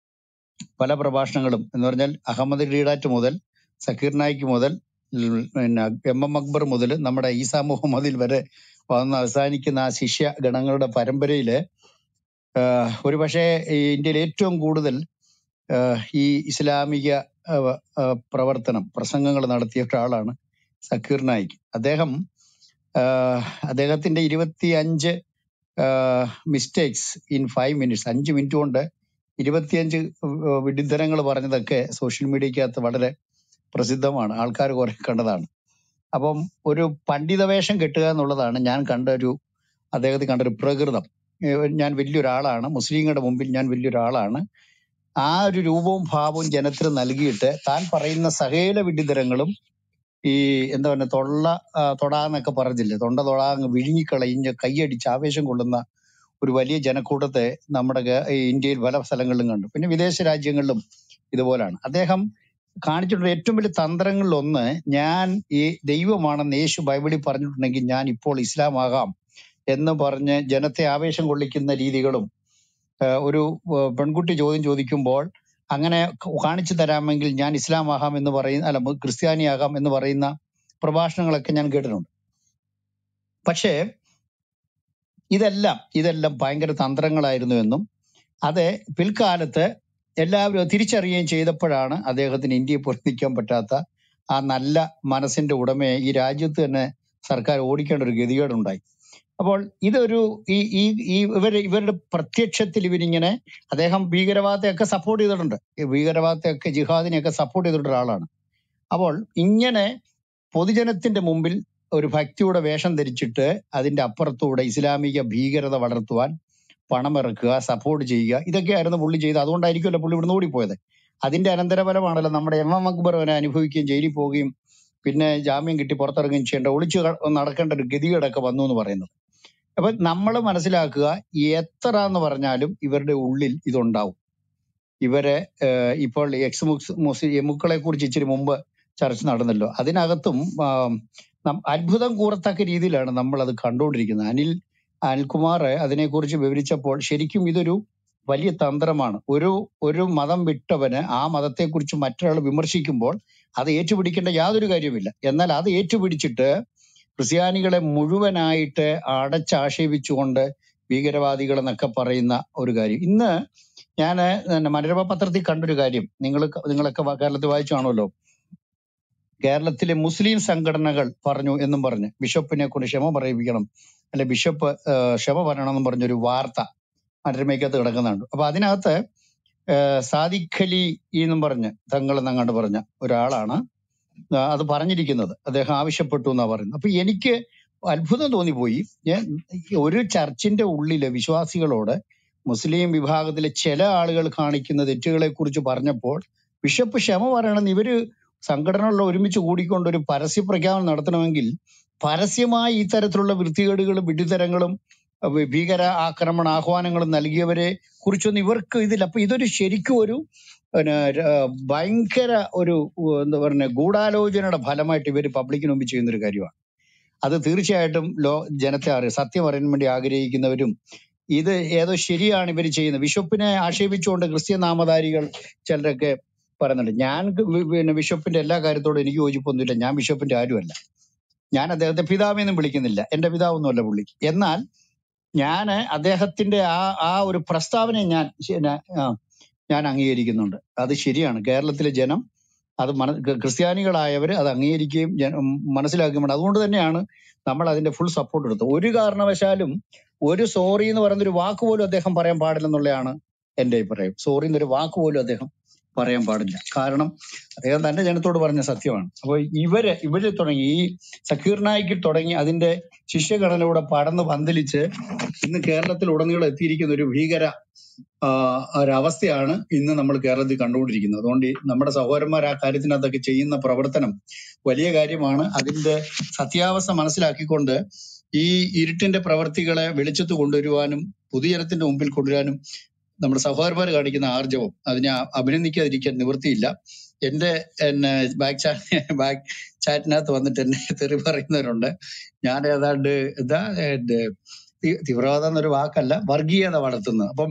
പല പ്രഭാഷണങ്ങളും എന്ന് പറഞ്ഞാൽ അഹമ്മദ് ഡീഡാറ്റ് മുതൽ സക്കീർ നായിക്ക് മുതൽ ഉം, പിന്നെ എം എം അക്ബർ മുതൽ നമ്മുടെ ഈസാ മുഹമ്മദിൽ വരെ വന്ന് അവസാനിക്കുന്ന ആ ശിഷ്യ ഗണങ്ങളുടെ പരമ്പരയില് ആഹ്, ഒരു പക്ഷേ ഈ ഇന്ത്യയിൽ ഏറ്റവും കൂടുതൽ ആഹ്, ഈ ഇസ്ലാമിക ആഹ്, ആഹ്, പ്രവർത്തനം പ്രസംഗങ്ങൾ നടത്തിയ ഒരാളാണ് സക്കീർ നായിക് അദ്ദേഹം ആഹ്, അദ്ദേഹത്തിന്റെ ഇരുപത്തി അഞ്ച് മിസ്റ്റേക്സ് ഇൻ ഫൈവ് മിനിറ്റ്സ് അഞ്ച് മിനിറ്റ് കൊണ്ട് ഇരുപത്തിയഞ്ച് വിഡിത്തരങ്ങൾ പറഞ്ഞതൊക്കെ സോഷ്യൽ മീഡിയക്കകത്ത് വളരെ പ്രസിദ്ധമാണ് ആൾക്കാർ കുറെ കണ്ടതാണ് അപ്പം ഒരു പണ്ഡിത വേഷം കെട്ടുക എന്നുള്ളതാണ് ഞാൻ കണ്ട ഒരു അദ്ദേഹത്തിന് കണ്ട ഒരു പ്രകൃതം ഏഹ് ഞാൻ വലിയൊരാളാണ് മുസ്ലിങ്ങളുടെ മുമ്പിൽ ഞാൻ വലിയൊരാളാണ് ആ ഒരു രൂപവും ഭാവവും ജനത്തിന് നൽകിയിട്ട് താൻ പറയുന്ന സകല വിഡിതരങ്ങളും ഈ എന്താ പറയുക തൊള്ള ആ, തൊടാന്നൊക്കെ പറഞ്ഞില്ലേ തൊണ്ട തൊടാങ്ങ് വിഴുങ്ങിക്കളയിഞ്ഞ് കൈയടിച്ച് ആവേശം കൊള്ളുന്ന ഒരു വലിയ ജനക്കൂട്ടത്തെ നമ്മുടെ ഗ- ഈ ഇന്ത്യയിൽ പല സ്ഥലങ്ങളിലും കണ്ടു പിന്നെ വിദേശ രാജ്യങ്ങളിലും ഇതുപോലാണ് അദ്ദേഹം കാണിച്ചിട്ടുള്ള ഏറ്റവും വലിയ തന്ത്രങ്ങളിൽ ഒന്ന് ഞാൻ ഈ ദൈവമാണെന്ന് യേശു ബൈബിളിൽ പറഞ്ഞിട്ടുണ്ടെങ്കിൽ ഞാൻ ഇപ്പോൾ ഇസ്ലാം ആകാം എന്ന് പറഞ്ഞ് ജനത്തെ ആവേശം കൊള്ളിക്കുന്ന രീതികളും ഏഹ് ഒരു ഏഹ് പെൺകുട്ടി ചോദ്യം ചോദിക്കുമ്പോൾ അങ്ങനെ ക- കാണിച്ചു തരാമെങ്കിൽ ഞാൻ ഇസ്ലാം ആകാം എന്ന് പറയുന്ന അല്ല മു- ക്രിസ്ത്യാനിയാകാം എന്ന് പറയുന്ന പ്രഭാഷണങ്ങളൊക്കെ ഞാൻ കേട്ടിട്ടുണ്ട് പക്ഷേ ഇതെല്ലാം ഇതെല്ലാം ഭയങ്കര തന്ത്രങ്ങളായിരുന്നു എന്നും അത് പിൽക്കാലത്ത് എല്ലാവരും അത് തിരിച്ചറിയുകയും ചെയ്തപ്പോഴാണ് അദ്ദേഹത്തിന് ഇന്ത്യയെ പൊരുത്തിക്കാൻ പറ്റാത്ത ആ നല്ല മനസ്സിന്റെ ഉടമയെ ഈ രാജ്യത്ത് തന്നെ സർക്കാർ ഓടിക്കേണ്ട ഒരു ഗതികേടുണ്ടായി അപ്പോൾ ഇതൊരു ഈ ഈ ഈ ഇവര് ഇവരുടെ പ്രത്യക്ഷത്തിൽ ഇവരിങ്ങനെ അദ്ദേഹം ഭീകരവാദത്തെയൊക്കെ സപ്പോർട്ട് ചെയ്തിട്ടുണ്ട് ഈ ഭീകരവാദത്തെയൊക്കെ ജിഹാദിനെയൊക്കെ സപ്പോർട്ട് ചെയ്തിട്ടുള്ള ഒരാളാണ് അപ്പോൾ ഇങ്ങനെ പൊതുജനത്തിന്റെ മുമ്പിൽ ഒരു ഭക്തിയുടെ വേഷം ധരിച്ചിട്ട് അതിന്റെ അപ്പുറത്തൂടെ ഇസ്ലാമിക ഭീകരത വളർത്തുവാൻ പണമിറക്കുക സപ്പോർട്ട് ചെയ്യുക ഇതൊക്കെയായിരുന്നു പുള്ളി ചെയ്തത് അതുകൊണ്ടായിരിക്കുമല്ലോ പുള്ളി ഇവിടുന്ന് ഓടിപ്പോയത് അതിന്റെ അനന്തരഫലമാണല്ലോ നമ്മുടെ എം എം അക്ബർ അവനെ അനുഭവിക്കുകയും ജയിലിൽ പോവുകയും പിന്നെ ജാമ്യം കിട്ടി പുറത്തിറങ്ങുകയും ചെയ്യേണ്ട ഒളിച്ചു ക- നടക്കേണ്ട ഒരു ഗതികേടൊക്കെ വന്നു എന്ന് പറയുന്നത് അപ്പൊ നമ്മൾ മനസ്സിലാക്കുക എത്ര എന്ന് പറഞ്ഞാലും ഇവരുടെ ഉള്ളിൽ ഇതുണ്ടാവും ഇവരെ ഏഹ് ഇപ്പോൾ എക്സ് മുക്കളെ കുറിച്ച് ഇച്ചിരി മുമ്പ് ചർച്ച നടന്നല്ലോ അതിനകത്തും ആ, നം- അത്ഭുതം കൂറത്തക്ക രീതിയിലാണ് നമ്മൾ അത് കണ്ടുകൊണ്ടിരിക്കുന്നത് അനിൽ അനിൽകുമാർ അതിനെക്കുറിച്ച് വിവരിച്ചപ്പോൾ ശരിക്കും ഇതൊരു വലിയ തന്ത്രമാണ് ഒരു ഒരു മതം വിട്ടവന് ആ മതത്തെക്കുറിച്ച് മറ്റൊരാൾ വിമർശിക്കുമ്പോൾ അത് ഏറ്റുപിടിക്കേണ്ട യാതൊരു കാര്യവുമില്ല എന്നാൽ അത് ഏറ്റുപിടിച്ചിട്ട് ക്രിസ്ത്യാനികളെ മുഴുവനായിട്ട് അടച്ചാക്ഷേപിച്ചുകൊണ്ട് ഭീകരവാദികൾ എന്നൊക്കെ പറയുന്ന ഒരു കാര്യം ഇന്ന് ഞാൻ മനോരമ പത്രത്തിൽ കണ്ടൊരു കാര്യം നിങ്ങൾ നിങ്ങളൊക്കെ വ- കേരളത്തിൽ വായിച്ചു കാണുമല്ലോ കേരളത്തിലെ മുസ്ലിം സംഘടനകൾ പറഞ്ഞു എന്നും പറഞ്ഞ് ബിഷപ്പിനെ കൊണ്ട് ക്ഷമ പറയിപ്പിക്കണം അല്ലെ ബിഷപ്പ് ആ, ക്ഷമ പറയണം എന്നും പറഞ്ഞൊരു വാർത്ത മനോരമയ്ക്കകത്ത് കിടക്കുന്നുണ്ട് അപ്പൊ അതിനകത്ത് ആ, സാദിഖ് അലി എന്നും പറഞ്ഞ് തങ്ങൾ എന്നങ്ങാണ്ട് പറഞ്ഞ ഒരാളാണ് ആ, അത് പറഞ്ഞിരിക്കുന്നത് അദ്ദേഹം ആവശ്യപ്പെട്ടു എന്നാ പറയുന്നത് അപ്പൊ എനിക്ക് അത്ഭുതം തോന്നിപ്പോയി ഞാൻ ഈ ഒരു ചർച്ചിന്റെ ഉള്ളിലെ വിശ്വാസികളോട് മുസ്ലിം വിഭാഗത്തിലെ ചില ആളുകൾ കാണിക്കുന്ന തെറ്റുകളെ കുറിച്ച് പറഞ്ഞപ്പോൾ ബിഷപ്പ് ക്ഷമ പറയണമെന്ന് ഇവര് സംഘടനകളിൽ ഒരുമിച്ച് കൂടിക്കൊണ്ട് ഒരു പരസ്യ പ്രഖ്യാപനം നടത്തണമെങ്കിൽ പരസ്യമായി ഈ തരത്തിലുള്ള വൃത്തികേടുകളും വിഡ്ഢിത്തരങ്ങളും അഹ് ഭീകര ആക്രമണ ആഹ്വാനങ്ങളും നൽകിയവരെ കുറിച്ചൊന്നും ഇവർക്ക് ഇതില്ല അപ്പൊ ഇതൊരു ശരിക്കും ഒരു പിന്നെ, ര- ഭയങ്കര ഒരു ഉ, എന്താ പറയുക ഗൂഢാലോചനയുടെ ഫലമായിട്ട് ഇവർ പബ്ലിക്കിന് മുമ്പ് ചെയ്യുന്ന ഒരു കാര്യമാണ് അത് തീർച്ചയായിട്ടും ലോ ജനത്തെ അറിയാം സത്യം അറിയാൻ വേണ്ടി ആഗ്രഹിക്കുന്നവരും ഇത് ഏതോ ശരിയാണ് ഇവർ ചെയ്യുന്നത് ബിഷപ്പിനെ ആക്ഷേപിച്ചുകൊണ്ട് ക്രിസ്ത്യൻ നാമധാരികൾ ചിലരൊക്കെ പറയുന്നുണ്ട് ഞാൻ ക- വി- പിന്നെ ബിഷപ്പിന്റെ എല്ലാ കാര്യത്തോടും എനിക്ക് യോജിപ്പൊന്നുമില്ല ഞാൻ ബിഷപ്പിന്റെ ആരുമല്ല ഞാൻ അദ്ദേഹത്തെ പിതാവെന്നും വിളിക്കുന്നില്ല എന്റെ പിതാവൊന്നുമല്ല പുള്ളി എന്നാൽ ഞാൻ അദ്ദേഹത്തിന്റെ ആ ആ ഒരു പ്രസ്താവനയെ ഞാൻ ശ- ന- ആ, ഞാൻ അംഗീകരിക്കുന്നുണ്ട് അത് ശരിയാണ് കേരളത്തിലെ ജനം അത് മന ക്രി- ക്രിസ്ത്യാനികളായവർ അത് അംഗീകരിക്കുകയും ജന- ഉം മനസ്സിലാക്കുകയും വേണം അതുകൊണ്ട് തന്നെയാണ് നമ്മൾ അതിന്റെ ഫുൾ സപ്പോർട്ട് എടുത്തത് ഒരു കാരണവശാലും ഒരു സോറി എന്ന് പറയുന്ന ഒരു വാക്ക് പോലും അദ്ദേഹം പറയാൻ പാടില്ലെന്നുള്ളതാണ് എന്റെ അഭിപ്രായം സോറി എന്നൊരു വാക്ക് പോലും അദ്ദേഹം പറയാൻ പാടില്ല കാരണം അദ്ദേഹം തന്റെ ജനത്തോട് പറഞ്ഞ സത്യമാണ് അപ്പൊ ഇവര് ഇവര് തുടങ്ങി ഈ സക്കീർ നായിക്കിൽ തുടങ്ങി അതിന്റെ ശിഷ്യഘടനയുടെ പടന്ന് പന്തലിച്ച് ഇന്ന് കേരളത്തിൽ ഉടനീളം എത്തിയിരിക്കുന്ന ഒരു ഭീകര ആ, ഒരവസ്ഥയാണ് ഇന്ന് നമ്മൾ കേരളത്തിൽ കണ്ടുകൊണ്ടിരിക്കുന്നത് അതുകൊണ്ട് ഈ നമ്മുടെ സഹോദരന്മാർ ആ കാര്യത്തിനകത്തൊക്കെ ചെയ്യുന്ന പ്രവർത്തനം വലിയ കാര്യമാണ് അതിന്റെ സത്യാവസ്ഥ മനസ്സിലാക്കിക്കൊണ്ട് ഈ ഇരുട്ടിന്റെ പ്രവർത്തികളെ വെളിച്ചത്ത് കൊണ്ടുവരുവാനും പൊതുജനത്തിന്റെ മുമ്പിൽ കൊണ്ടുവരാനും നമ്മുടെ സഹോദരന്മാർ കാണിക്കുന്ന ആർജവം അതിനെ അ- അഭിനന്ദിക്കാതിരിക്കാൻ നിവൃത്തിയില്ല എന്റെ എന്നെ ബാക്ക് ചാറ്റ് ബാക്ക് ചാറ്റിനകത്ത് വന്നിട്ട് എന്നെ തെറി പറയുന്നവരുണ്ട് ഞാൻ ഏതാണ്ട് എന്താ ഏത് തി- തീവ്രവാദം എന്നൊരു വാക്കല്ല വർഗീയത വളർത്തുന്നത് അപ്പം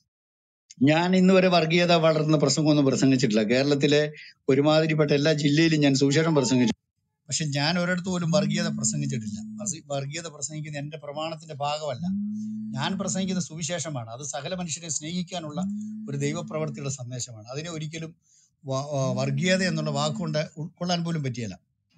ഞാൻ ഇന്ന് വരെ വർഗീയത വളർത്തുന്ന പ്രസംഗമൊന്നും പ്രസംഗിച്ചിട്ടില്ല കേരളത്തിലെ ഒരുമാതിരിപ്പെട്ട എല്ലാ ജില്ലയിലും ഞാൻ സുവിശേഷം പ്രസംഗിച്ചു പക്ഷെ ഞാൻ ഒരിടത്ത് പോലും വർഗീയത പ്രസംഗിച്ചിട്ടില്ല വർഗീ- വർഗീയത പ്രസംഗിക്കുന്ന എന്റെ പ്രമാണത്തിന്റെ ഭാഗമല്ല ഞാൻ പ്രസംഗിക്കുന്ന സുവിശേഷമാണ് അത് സകല മനുഷ്യരെ സ്നേഹിക്കാനുള്ള ഒരു ദൈവപ്രവർത്തിയുടെ സന്ദേശമാണ് അതിനെ ഒരിക്കലും വ- വ- വർഗീയത എന്നുള്ള വാക്കുകൊണ്ട് ഉൾക്കൊള്ളാൻ പോലും പറ്റിയല്ല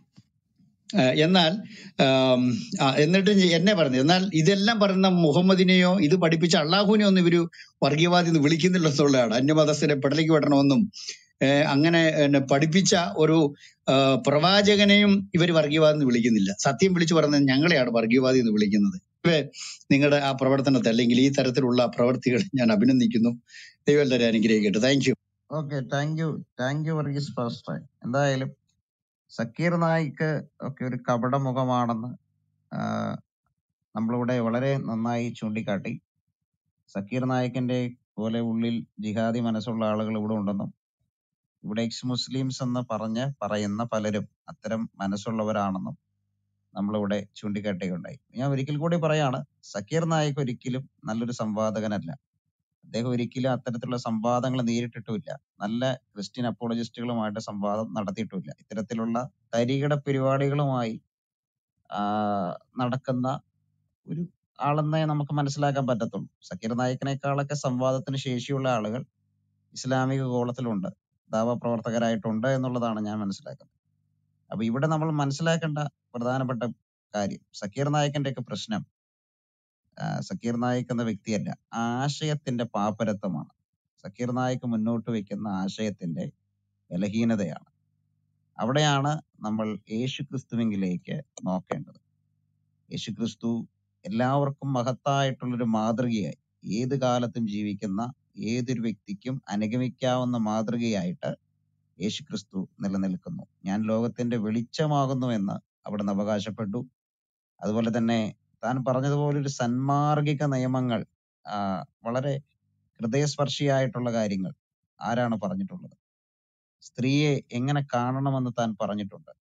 ഏഹ് എന്നാൽ ആം, ആ, എന്നിട്ട് ഞ- എന്നെ പറഞ്ഞു എന്നാൽ ഇതെല്ലാം പറയുന്ന മുഹമ്മദിനെയോ ഇത് പഠിപ്പിച്ച അള്ളാഹുവിനെ ഒന്നും ഇവര് വർഗീയവാദി എന്ന് വിളിക്കുന്നില്ലെന്നുള്ളതാണ് അന്യമതസ്ഥരെ പെടലേക്ക് വിടണമെന്നും ഏഹ് അങ്ങനെ എന്നെ പഠിപ്പിച്ച ഒരു ആ, പ്രവാചകനെയും ഇവർ വർഗീയവാദി എന്ന് വിളിക്കുന്നില്ല സത്യം വിളിച്ചു പറഞ്ഞത് ഞങ്ങളെയാണ് വർഗീയവാദി എന്ന് വിളിക്കുന്നത് ഇവേ നിങ്ങളുടെ ആ പ്രവർത്തനത്തെ അല്ലെങ്കിൽ ഈ തരത്തിലുള്ള പ്രവർത്തികൾ ഞാൻ അഭിനന്ദിക്കുന്നു ദൈവം എല്ലാവരും അനുഗ്രഹിക്കട്ടെ thank you okay thank you thank you Varghese pastor എന്തായാലും സക്കീർ നായിക്ക് ഒക്കെ ഒരു കപട മുഖമാണെന്ന് ആഹ് നമ്മളിവിടെ വളരെ നന്നായി ചൂണ്ടിക്കാട്ടി സക്കീർ നായിക്കിന്റെ പോലെ ഉള്ളിൽ ജിഹാദി മനസ്സുള്ള ആളുകൾ ഇവിടെ ഉണ്ടെന്നും ഇവിടെ എക്സ് മുസ്ലിംസ് എന്ന് പറഞ്ഞ് പറയുന്ന പലരും അത്തരം മനസ്സുള്ളവരാണെന്നും നമ്മളിവിടെ ചൂണ്ടിക്കാട്ടുകയുണ്ടായി ഞാൻ ഒരിക്കൽ കൂടി പറയാണ് സക്കീർ നായിക് ഒരിക്കലും നല്ലൊരു സംവാദകനല്ല അദ്ദേഹം ഒരിക്കലും അത്തരത്തിലുള്ള സംവാദങ്ങൾ നേരിട്ടിട്ടുമില്ല നല്ല ക്രിസ്ത്യൻ അപ്പോളജിസ്റ്റുകളുമായിട്ട് സംവാദം നടത്തിയിട്ടുമില്ല ഇത്തരത്തിലുള്ള തരികിട പരിപാടികളുമായി ആ, നടക്കുന്ന ഒരു ആളെന്നേ നമുക്ക് മനസ്സിലാക്കാൻ പറ്റത്തുള്ളൂ സക്കീർ നായിക്കിനേക്കാളൊക്കെ സംവാദത്തിന് ശേഷിയുള്ള ആളുകൾ ഇസ്ലാമിക ഗോളത്തിലുണ്ട് ദാവ പ്രവർത്തകരായിട്ടുണ്ട് എന്നുള്ളതാണ് ഞാൻ മനസ്സിലാക്കുന്നത് അപ്പൊ ഇവിടെ നമ്മൾ മനസ്സിലാക്കേണ്ട പ്രധാനപ്പെട്ട കാര്യം സക്കീർ നായിക്കിന്റെ ഒക്കെ പ്രശ്നം ആ, സക്കീർ നായിക് എന്ന വ്യക്തിയല്ല ആശയത്തിന്റെ പാപ്പരത്വമാണ് സക്കീർ നായിക് മുന്നോട്ട് വെക്കുന്ന ആശയത്തിന്റെ ബലഹീനതയാണ് അവിടെയാണ് നമ്മൾ യേശു ക്രിസ്തുവിലേക്ക് നോക്കേണ്ടത് യേശു ക്രിസ്തു എല്ലാവർക്കും മഹത്തായിട്ടുള്ളൊരു മാതൃകയായി ഏത് കാലത്തും ജീവിക്കുന്ന ഏതൊരു വ്യക്തിക്കും അനുഗമിക്കാവുന്ന മാതൃകയായിട്ട് യേശു ക്രിസ്തു നിലനിൽക്കുന്നു ഞാൻ ലോകത്തിന്റെ വെളിച്ചമാകുന്നു എന്ന് അവിടുന്ന് അവകാശപ്പെട്ടു അതുപോലെ തന്നെ താൻ പറഞ്ഞതുപോലെ ഒരു സന്മാർഗിക നിയമങ്ങൾ ആ, വളരെ ഹൃദയസ്പർശിയായിട്ടുള്ള കാര്യങ്ങൾ ആരാണ് പറഞ്ഞിട്ടുള്ളത് സ്ത്രീയെ എങ്ങനെ കാണണമെന്ന് താൻ പറഞ്ഞിട്ടുണ്ട്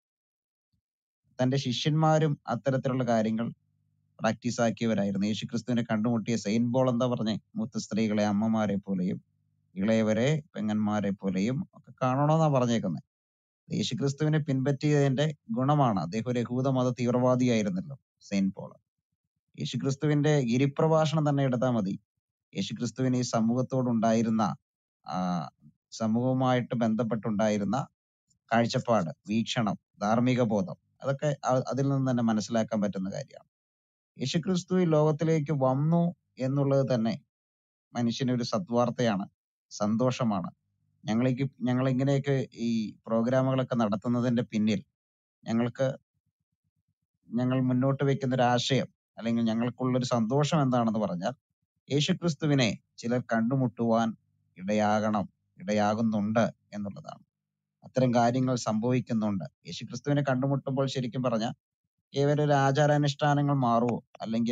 തന്റെ ശിഷ്യന്മാരും അത്തരത്തിലുള്ള കാര്യങ്ങൾ പ്രാക്ടീസ് ആക്കിയവരായിരുന്നു യേശുക്രിസ്തുവിനെ കണ്ടുമുട്ടിയ സെയിന്റ് പോൾ എന്താ പറഞ്ഞേ മൂത്ത സ്ത്രീകളെ അമ്മമാരെ പോലെയും ഇളയവരെ പെങ്ങന്മാരെ പോലെയും ഒക്കെ കാണണമെന്നാ പറഞ്ഞേക്കുന്നത് യേശുക്രിസ്തുവിനെ പിൻപറ്റിയതിന്റെ ഗുണമാണ് അദ്ദേഹം ഒരു യഹൂദ മത തീവ്രവാദിയായിരുന്നല്ലോ സെയിന്റ് പോൾ യേശുക്രിസ്തുവിന്റെ ഗിരിപ്രഭാഷണം തന്നെ എടുത്താൽ മതി യേശുക്രിസ്തുവിന് ഈ സമൂഹത്തോടുണ്ടായിരുന്ന ആ സമൂഹവുമായിട്ട് ബന്ധപ്പെട്ടുണ്ടായിരുന്ന കാഴ്ചപ്പാട് വീക്ഷണം ധാർമ്മിക ബോധം അതൊക്കെ അ- അതിൽ നിന്ന് തന്നെ മനസ്സിലാക്കാൻ പറ്റുന്ന കാര്യമാണ് യേശുക്രിസ്തു ഈ ലോകത്തിലേക്ക് വന്നു എന്നുള്ളത് തന്നെ മനുഷ്യന് ഒരു സദ്വാർത്തയാണ് സന്തോഷമാണ് ഞങ്ങളേക്ക് ഞങ്ങൾ ഇങ്ങനെയൊക്കെ ഈ പ്രോഗ്രാമുകളൊക്കെ നടത്തുന്നതിന്റെ പിന്നിൽ ഞങ്ങൾക്ക് ഞങ്ങൾ മുന്നോട്ട് വെക്കുന്ന ഒരു ആശയം അല്ലെങ്കിൽ ഞങ്ങൾക്കുള്ള ഒരു സന്തോഷം എന്താണെന്ന് പറഞ്ഞാൽ യേശുക്രിസ്തുവിനെ ചിലർ കണ്ടുമുട്ടുവാൻ ഇടയാകണം ഇടയാകുന്നുണ്ട് എന്നുള്ളതാണ് അത്തരം കാര്യങ്ങൾ സംഭവിക്കുന്നുണ്ട് യേശുക്രിസ്തുവിനെ കണ്ടുമുട്ടുമ്പോൾ ശരിക്കും പറഞ്ഞാൽ കേവലം ഒരു ആചാരാനുഷ്ഠാനങ്ങൾ മാറുമോ അല്ലെങ്കിൽ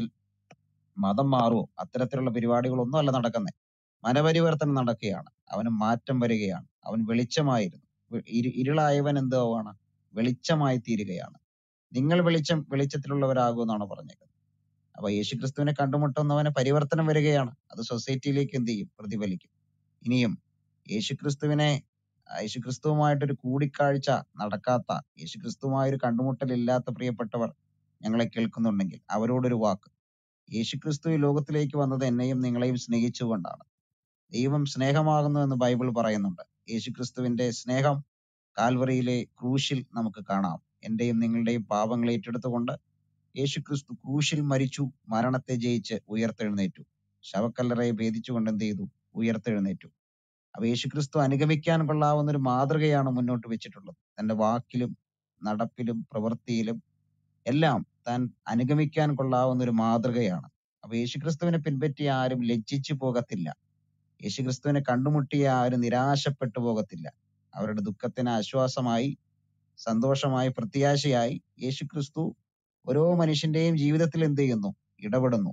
മതം മാറുമോ അത്തരത്തിലുള്ള പരിപാടികളൊന്നും അല്ല നടക്കുന്നത് മനപരിവർത്തനം നടക്കുകയാണ് അവന് മാറ്റം വരികയാണ് അവൻ വെളിച്ചമായിരുന്നു വെ- ഇരു- ഇരുളായവൻ എന്താവാണ് വെളിച്ചമായി തീരുകയാണ് നിങ്ങൾ വെളിച്ചം വെളിച്ചത്തിലുള്ളവരാകുമെന്നാണ് പറഞ്ഞേക്കുന്നത് അപ്പൊ യേശുക്രിസ്തുവിനെ കണ്ടുമുട്ടുന്നവന് പരിവർത്തനം വരികയാണ് അത് സൊസൈറ്റിയിലേക്ക് എന്ത് ചെയ്യും പ്രതിഫലിക്കും ഇനിയും യേശുക്രിസ്തുവിനെ ആ, യേശുക്രിസ്തുവുമായിട്ടൊരു കൂടിക്കാഴ്ച നടക്കാത്ത യേശുക്രിസ്തുവുമായ ഒരു കണ്ടുമുട്ടൽ ഇല്ലാത്ത പ്രിയപ്പെട്ടവർ ഞങ്ങളെ കേൾക്കുന്നുണ്ടെങ്കിൽ അവരോടൊരു വാക്ക് യേശുക്രിസ്തു ഈ ലോകത്തിലേക്ക് വന്നത് എന്നെയും നിങ്ങളെയും സ്നേഹിച്ചുകൊണ്ടാണ് ദൈവം സ്നേഹമാകുന്നു എന്ന് ബൈബിൾ പറയുന്നുണ്ട് യേശുക്രിസ്തുവിന്റെ സ്നേഹം കാൽവറിയിലെ ക്രൂശിൽ നമുക്ക് കാണാം എന്റെയും നിങ്ങളുടെയും പാപങ്ങൾ ഏറ്റെടുത്തുകൊണ്ട് യേശുക്രിസ്തു ക്രൂശിൽ മരിച്ചു മരണത്തെ ജയിച്ച് ഉയർത്തെഴുന്നേറ്റു ശവക്കല്ലറയെ ഭേദിച്ചുകൊണ്ട് എന്ത് ചെയ്തു ഉയർത്തെഴുന്നേറ്റു അപ്പൊ യേശുക്രിസ്തു അനുഗമിക്കാൻ കൊള്ളാവുന്ന ഒരു മാതൃകയാണ് മുന്നോട്ട് വെച്ചിട്ടുള്ളത് തന്റെ വാക്കിലും നടപ്പിലും പ്രവൃത്തിയിലും എല്ലാം താൻ അനുഗമിക്കാൻ കൊള്ളാവുന്ന ഒരു മാതൃകയാണ് അപ്പൊ യേശുക്രിസ്തുവിനെ പിൻപറ്റിയ ആരും ലജ്ജിച്ചു പോകത്തില്ല യേശുക്രിസ്തുവിനെ കണ്ടുമുട്ടിയ ആരും നിരാശപ്പെട്ടു പോകത്തില്ല അവരുടെ ദുഃഖത്തിന് ആശ്വാസമായി സന്തോഷമായി പ്രത്യാശയായി യേശുക്രിസ്തു ഓരോ മനുഷ്യന്റെയും ജീവിതത്തിൽ എന്ത് ചെയ്യുന്നു ഇടപെടുന്നു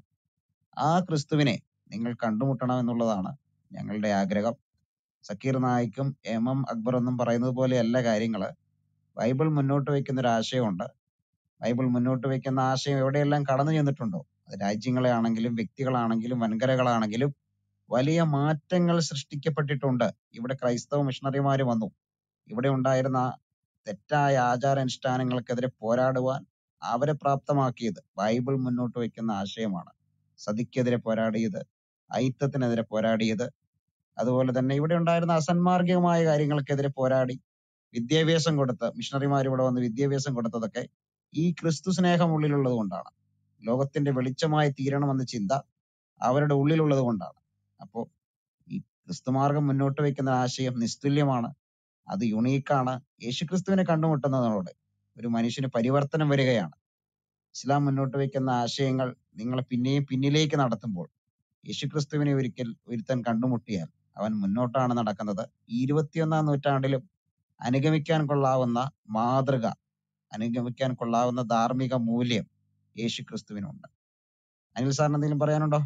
ആ ക്രിസ്തുവിനെ നിങ്ങൾ കണ്ടുമുട്ടണം എന്നുള്ളതാണ് ഞങ്ങളുടെ ആഗ്രഹം സക്കീർ നായിക്കും എം എം അക്ബർ എന്നും പറയുന്നത് പോലെയല്ല കാര്യങ്ങള് ബൈബിൾ മുന്നോട്ട് വെക്കുന്ന ഒരു ആശയമുണ്ട് ബൈബിൾ മുന്നോട്ട് വെക്കുന്ന ആശയം എവിടെയെല്ലാം കടന്നു ചെന്നിട്ടുണ്ടോ അത് രാജ്യങ്ങളെ ആണെങ്കിലും വ്യക്തികളാണെങ്കിലും വൻകരകളാണെങ്കിലും വലിയ മാറ്റങ്ങൾ സൃഷ്ടിക്കപ്പെട്ടിട്ടുണ്ട് ഇവിടെ ക്രൈസ്തവ മിഷണറിമാര് വന്നു ഇവിടെ ഉണ്ടായിരുന്ന തെറ്റായ ആചാരാനുഷ്ഠാനങ്ങൾക്കെതിരെ പോരാടുവാൻ അവരെ പ്രാപ്തമാക്കിയത് ബൈബിൾ മുന്നോട്ട് വെക്കുന്ന ആശയമാണ് സതിക്കെതിരെ പോരാടിയത് ഐത്തത്തിനെതിരെ പോരാടിയത് അതുപോലെ തന്നെ ഇവിടെ ഉണ്ടായിരുന്ന അസന്മാർഗികമായ കാര്യങ്ങൾക്കെതിരെ പോരാടി വിദ്യാഭ്യാസം കൊടുത്ത് മിഷണറിമാർ ഇവിടെ വന്ന് വിദ്യാഭ്യാസം കൊടുത്തതൊക്കെ ഈ ക്രിസ്തു സ്നേഹം ഉള്ളിലുള്ളത് കൊണ്ടാണ് ലോകത്തിന്റെ വെളിച്ചമായി തീരണമെന്ന ചിന്ത അവരുടെ ഉള്ളിലുള്ളത് കൊണ്ടാണ് അപ്പോ ഈ ക്രിസ്തുമാർഗം മുന്നോട്ട് വെക്കുന്ന ആശയം നിസ്തുല്യമാണ് അത് യുണീക്കാണ് യേശുക്രിസ്തുവിനെ കണ്ടുമുട്ടുന്നതോടെ ഒരു മനുഷ്യന് പരിവർത്തനം വരികയാണ് ഇസ്ലാം മുന്നോട്ട് വെക്കുന്ന ആശയങ്ങൾ നിങ്ങളെ പിന്നെയും പിന്നിലേക്ക് നടത്തുമ്പോൾ യേശുക്രിസ്തുവിനെ ഒരിക്കൽ ഒരുത്തൻ കണ്ടുമുട്ടിയാൽ അവൻ മുന്നോട്ടാണ് നടക്കുന്നത് ഈ ഇരുപത്തിയൊന്നാം നൂറ്റാണ്ടിലും അനുഗമിക്കാൻ കൊള്ളാവുന്ന മാതൃക അനുഗമിക്കാൻ കൊള്ളാവുന്ന ധാർമ്മിക മൂല്യം യേശുക്രിസ്തുവിനുണ്ട് അനിൽ സാറിന് എന്തെങ്കിലും പറയാനുണ്ടോ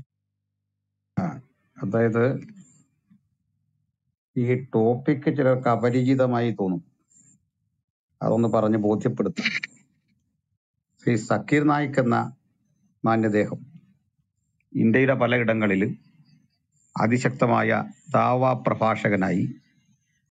അതായത് ഈ ടോപ്പിക്ക് ചിലർക്ക് അപരിചിതമായി തോന്നും അതൊന്ന് പറഞ്ഞ് ബോധ്യപ്പെടുത്താം ശ്രീ സക്കീർ നായിക് എന്ന മാന്യദേഹം ഇന്ത്യയിലെ പലയിടങ്ങളിലും അതിശക്തമായ ദാവാ പ്രഭാഷകനായി